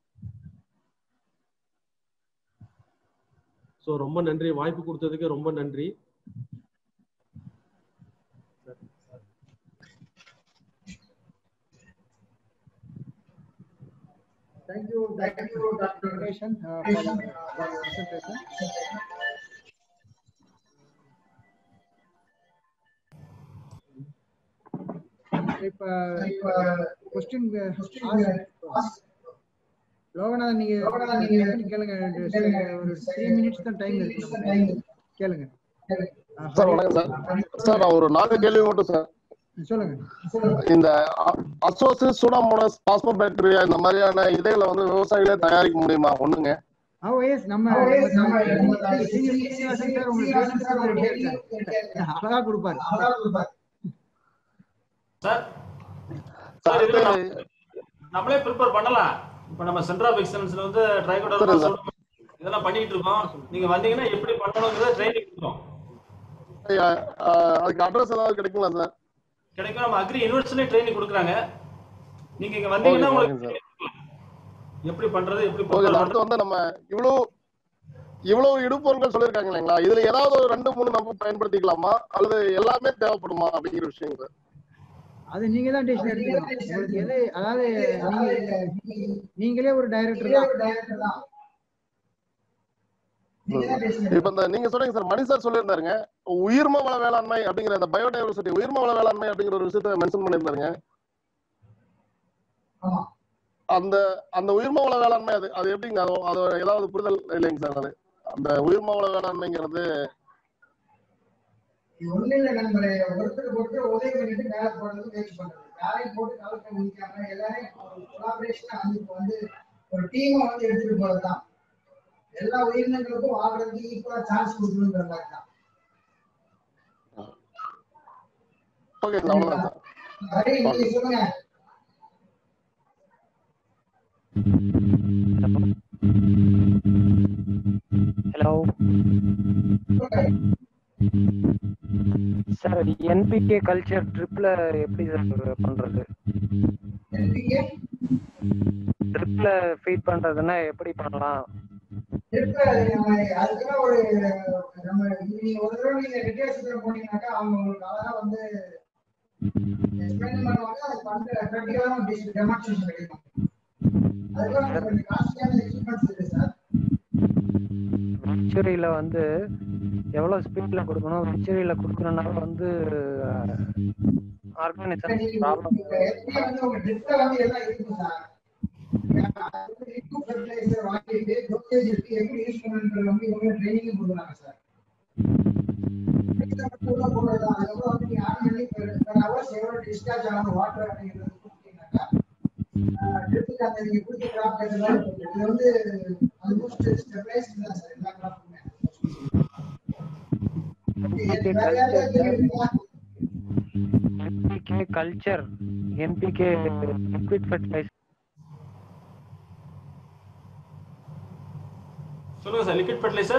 ஸோ ரொம்ப நன்றி வாய்ப்பு கொடுத்ததுக்கு ரொம்ப நன்றி Thank you, thank you, Dr. Ganeshan, uh, for the for the presentation. இப்ப கொஸ்டின் லோகநாதன் நீங்க டக்குனு கேளுங்க ஒரு த்ரீ மினிட்ஸ் தான் டைம் இருக்கு நமக்கு. கேளுங்க ஆ, சார் ஹரி. வணக்கம் சார் சார் நான் ஒரு நாலு கேள்வி மட்டும் சார் சொல்லுங்க இந்த அசோசு சூடாமோனஸ் பாஸ்மோபாக்டீரியா இந்த மாதிரியான இதைகளை வந்து விவசாயிகளே தயாரிக்க முடியுமா ஒண்ணுங்க ஓ எஸ் நம்ம நம்ம சீனியர் சீனிவாசன் சார் உங்களுக்கு பேசுறதுக்கு ரெடியா இருக்காரு அழகா கொடுப்பாரு சார் சார் இதுல நம்ம- நம்மளே ப்ரிப்பேர் பண்ணலாம் இப்போ நம்ம சென்டர் ஆஃப் எக்ஸலன்ஸ்ல வந்து ட்ரைகோடர்மா சார். இதெல்லாம் பண்ணிட்டு இருக்கோம் நீங்க வந்தீங்கன்னா எப்படி பண்ணணுங்கிறத ட்ரைனிங் கொடுத்தோம் அஹ் அஹ் அதுக்கு அட்ரஸ் ஏதாவது கிடைக்குங்களா சார் கிடைக்கும் நம்ம அக்ரி யூனிவர்சிட்டி ட்ரைனிங் கொடுக்குறாங்க நீங்க இங்க வந்தீங்கன்னா ஓகே, உங்களுக்கு ஓகே எப்படி பண்றது எப்படி ஓகே prepare சார். பண்றது அடுத்து வந்து நம்ம இவ்வளவு இவ்வளவு இடுபொருட்கள் சொல்லியிருக்காங்க இல்லைங்களா இதுல ஏதாவது ஒரு ரெண்டு மூணு நம்ம பயன்படுத்திக்கலாமா அல்லது எல்லாமே தேவைப்படுமா அப்படிங்கிற விஷயம் சார் அது நீங்க தான் டெசிஷன் எடுத்துக்கணும் உங்களுக்கு எது அதாவது நீங்க நீங்களே ஒரு டைரக்டர் தான் இப்ப இந்த நீங்க சொல்றீங்க சார் மணி சார் சொல்லியிருந்தாருங்க உயிர்ம வள வேளாண்மை அப்படிங்கிற இந்த பயோடைவர்சிட்டி உயிர்ம வள வேளாண்மை அப்படிங்கிற ஒரு விஷயத்த மென்ஷன் பண்ணியிருந்தாருங்க அந்த அந்த உயிர்ம வள வேளாண்மை அது அது எப்படிங்க அது அது ஏதாவது புரிதல் இல்லைங்க சார் அது அந்த உயிர்ம வள வேளாண்மைங்கிறது இது ஒண்ணு இல்ல நண்பரே ஒருத்தருக்கு ஒருத்தர் உதவி பண்ணிட்டு மேல போறதுக்கு முயற்சி பண்றது யாரையும் போட்டு கலக்க முடிக்காம எல்லாரையும் கொலாபரேஷனா வந்து இப்ப வந்து ஒரு டீமை வந்து எடுத்துட்டு போறதுதான் எல்லா உயிரினங்களுக்கும் வாழ்றதுக்கு ஈக்குவலா சான்ஸ் கொடுக்கணுங்கிற மாதிரி தான் ஓகே சார் அவ்வளவுதான் சார் ஹரி நீங்க சொல்லுங்க ஹலோ சார் என்பிகே கல்ச்சர் ட்ரிப்ல எப்படி சார் பண்றது ட்ரிப்ல ஃபீட் பண்றதுன்னா எப்படி பண்ணலாம் இருக்க நம்ம அதுக்கெல்லாம் ஒரு நம்ம நீங்க ஒரு தடவை நீங்க வித்தியாசத்துல போனீங்கன்னாக்கா அவங்க உங்களுக்கு அழகா வந்து எக்ஸ்பிளைன் பண்ணுவாங்க அது பண்ற ப்ராக்டிகலான டெமான்ஸ்ட்ரேஷன் கிடைக்கும் அதுக்கெல்லாம் நமக்கு கொஞ்சம் காஸ்ட்லியான எக்யூப்மெண்ட்ஸ் இருக்கு சார் விச்சுரியில வந்து எவ்வளவு ஸ்பீட்ல கொடுக்கணும் விச்சுரியில கொடுக்கறதுனால வந்து ஆர்கானிசம் ப்ராப்ளம் எப்படியும் வந்து உங்க ட்ரிப்ல வந்து எல்லாம் இருக்கு சார் லிக்விட் ஃபெர்டிலைசர் வாங்கிட்டு டோசேஜ் இருக்கு எப்படி யூஸ் பண்ணணுன்றது வந்து இவங்க ட்ரைனிங் கொடுக்குறாங்க சார் உள்ள போடுறது அதுக்கப்புறம் வந்து நீங்க ஆன் பண்ணி per hours எவ்வளவு டிஸ்சார்ஜ் ஆகணும் வாட்டர் அப்படிங்கிறது கொடுத்தீங்கன்னாக்கா ட்ரிப்புக்கு அந்த நீங்க கொடுத்த கிராப் இதெல்லாம் இது வந்து ஆல்மோஸ்ட் ஸ்டெபிலைஸ்ட் தான் சார் எல்லா கிராப்புமே வேற யாராவது தெரியுங்களா NPK culture, NPK liquid fertilizer. சொல்லுங்க சார் லிக்விட் ஃபர்டிலைசர்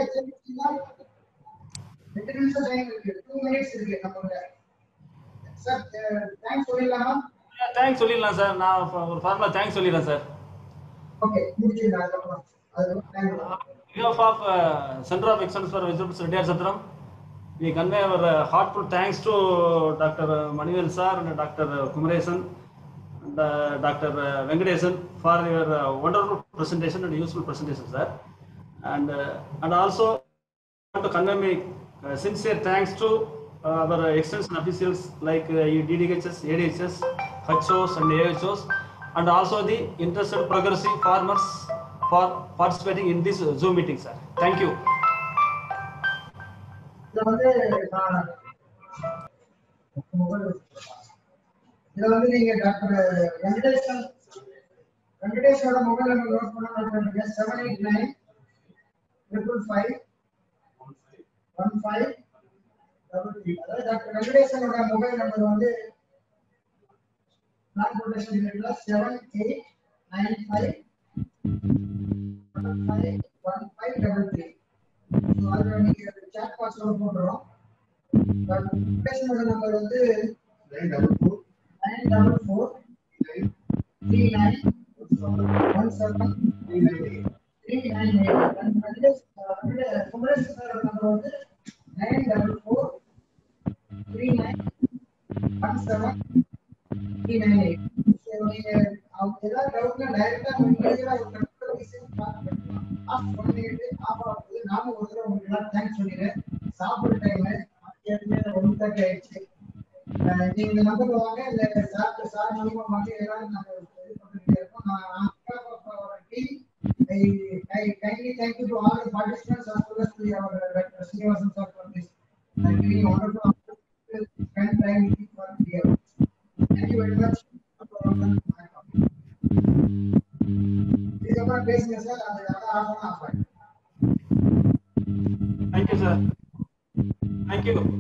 ரெண்டு நிமிஷம் டைம் இருக்கு டூ மினிட்ஸ் இருக்கு நம்மளோட சார் தேங்க்ஸ் சொல்லிடலாமா தேங்க்ஸ் சொல்லிடலாம் சார் நான் ஃப- ஒரு ஃபார்முலா தேங்க்ஸ் சொல்லிடுறேன் சார் ஓகே முடிச்சிடலாம் அதுக்கப்புறம் அதுக்கப்புறம் thanks behalf of uh, Center of Excellence for Vegetables Reddyar Satram, we convey our uh, heartfelt thanks to Dr. Manivel sir and Dr. Kumaresan and uh, Dr. Venkatesan for your uh, wonderful presentation and useful presentation, sir. And uh, and also want to convey my uh, sincere thanks to uh, our extension officials like uh, DDHS, ADHS, HOs and AHOs, and also the interested progressive farmers for participating in this uh, Zoom meeting, sir. Thank you. இதுல வந்து நான் இதுல வந்து நீங்க டாக்டர் வெங்கடேசன் வெங்கடேஷோட மொபைல் நம்பர் நோட் பண்ண நோட் பண்ணுங்க seven eight nine triple five one five double three அதாவது டாக்டர் வெங்கடேசனோட மொபைல் நம்பர் வந்து நான் ப்ரொடெக்ஷன் யூனிட்ல seven eight nine five five one five double three அதுல நீங்க சாட் பாக்ஸ்ல போடுறோம் பேஷனோட நம்பர் வந்து nine double four nine double four three nine one seven three nine three nine eight Kumaresh sir number வந்து nine double four three nine one seven three nine eight நீங்க அவங்க ஏதாவது டவுட்னா டைரக்டா இண்டிவிஜுவலா ஒரு கம்ப்யூட்டர் மெசேஜ் ஆஃப் பண்ணிட்டு ஆஃப் ஆகுது நானும் ஒரு தடவை உங்களுக்கு எல்லாம் தேங்க்ஸ் சொல்லிடுறேன் சாப்பிடுற டைம் ஒன் தேர்ட்டி ஆயிடுச்சு அஹ் நீங்க இந்த நம்பர்ல வாங்க இல்ல சார் சார் மூலியமா வாங்க ஏதாவது நாங்க இது பண்ணிட்டே இருக்கோம் நான் team I, I kindly thank you to all the participants as well as to our Dr. Srinivasan sir for this uh, giving wonderful opportunity to spend time with you for three hours. Thank you very much. இதுக்கப்புறம் பேசுங்க சார் அது அதான் ஆகணும் off Thank you, sir. Thank you.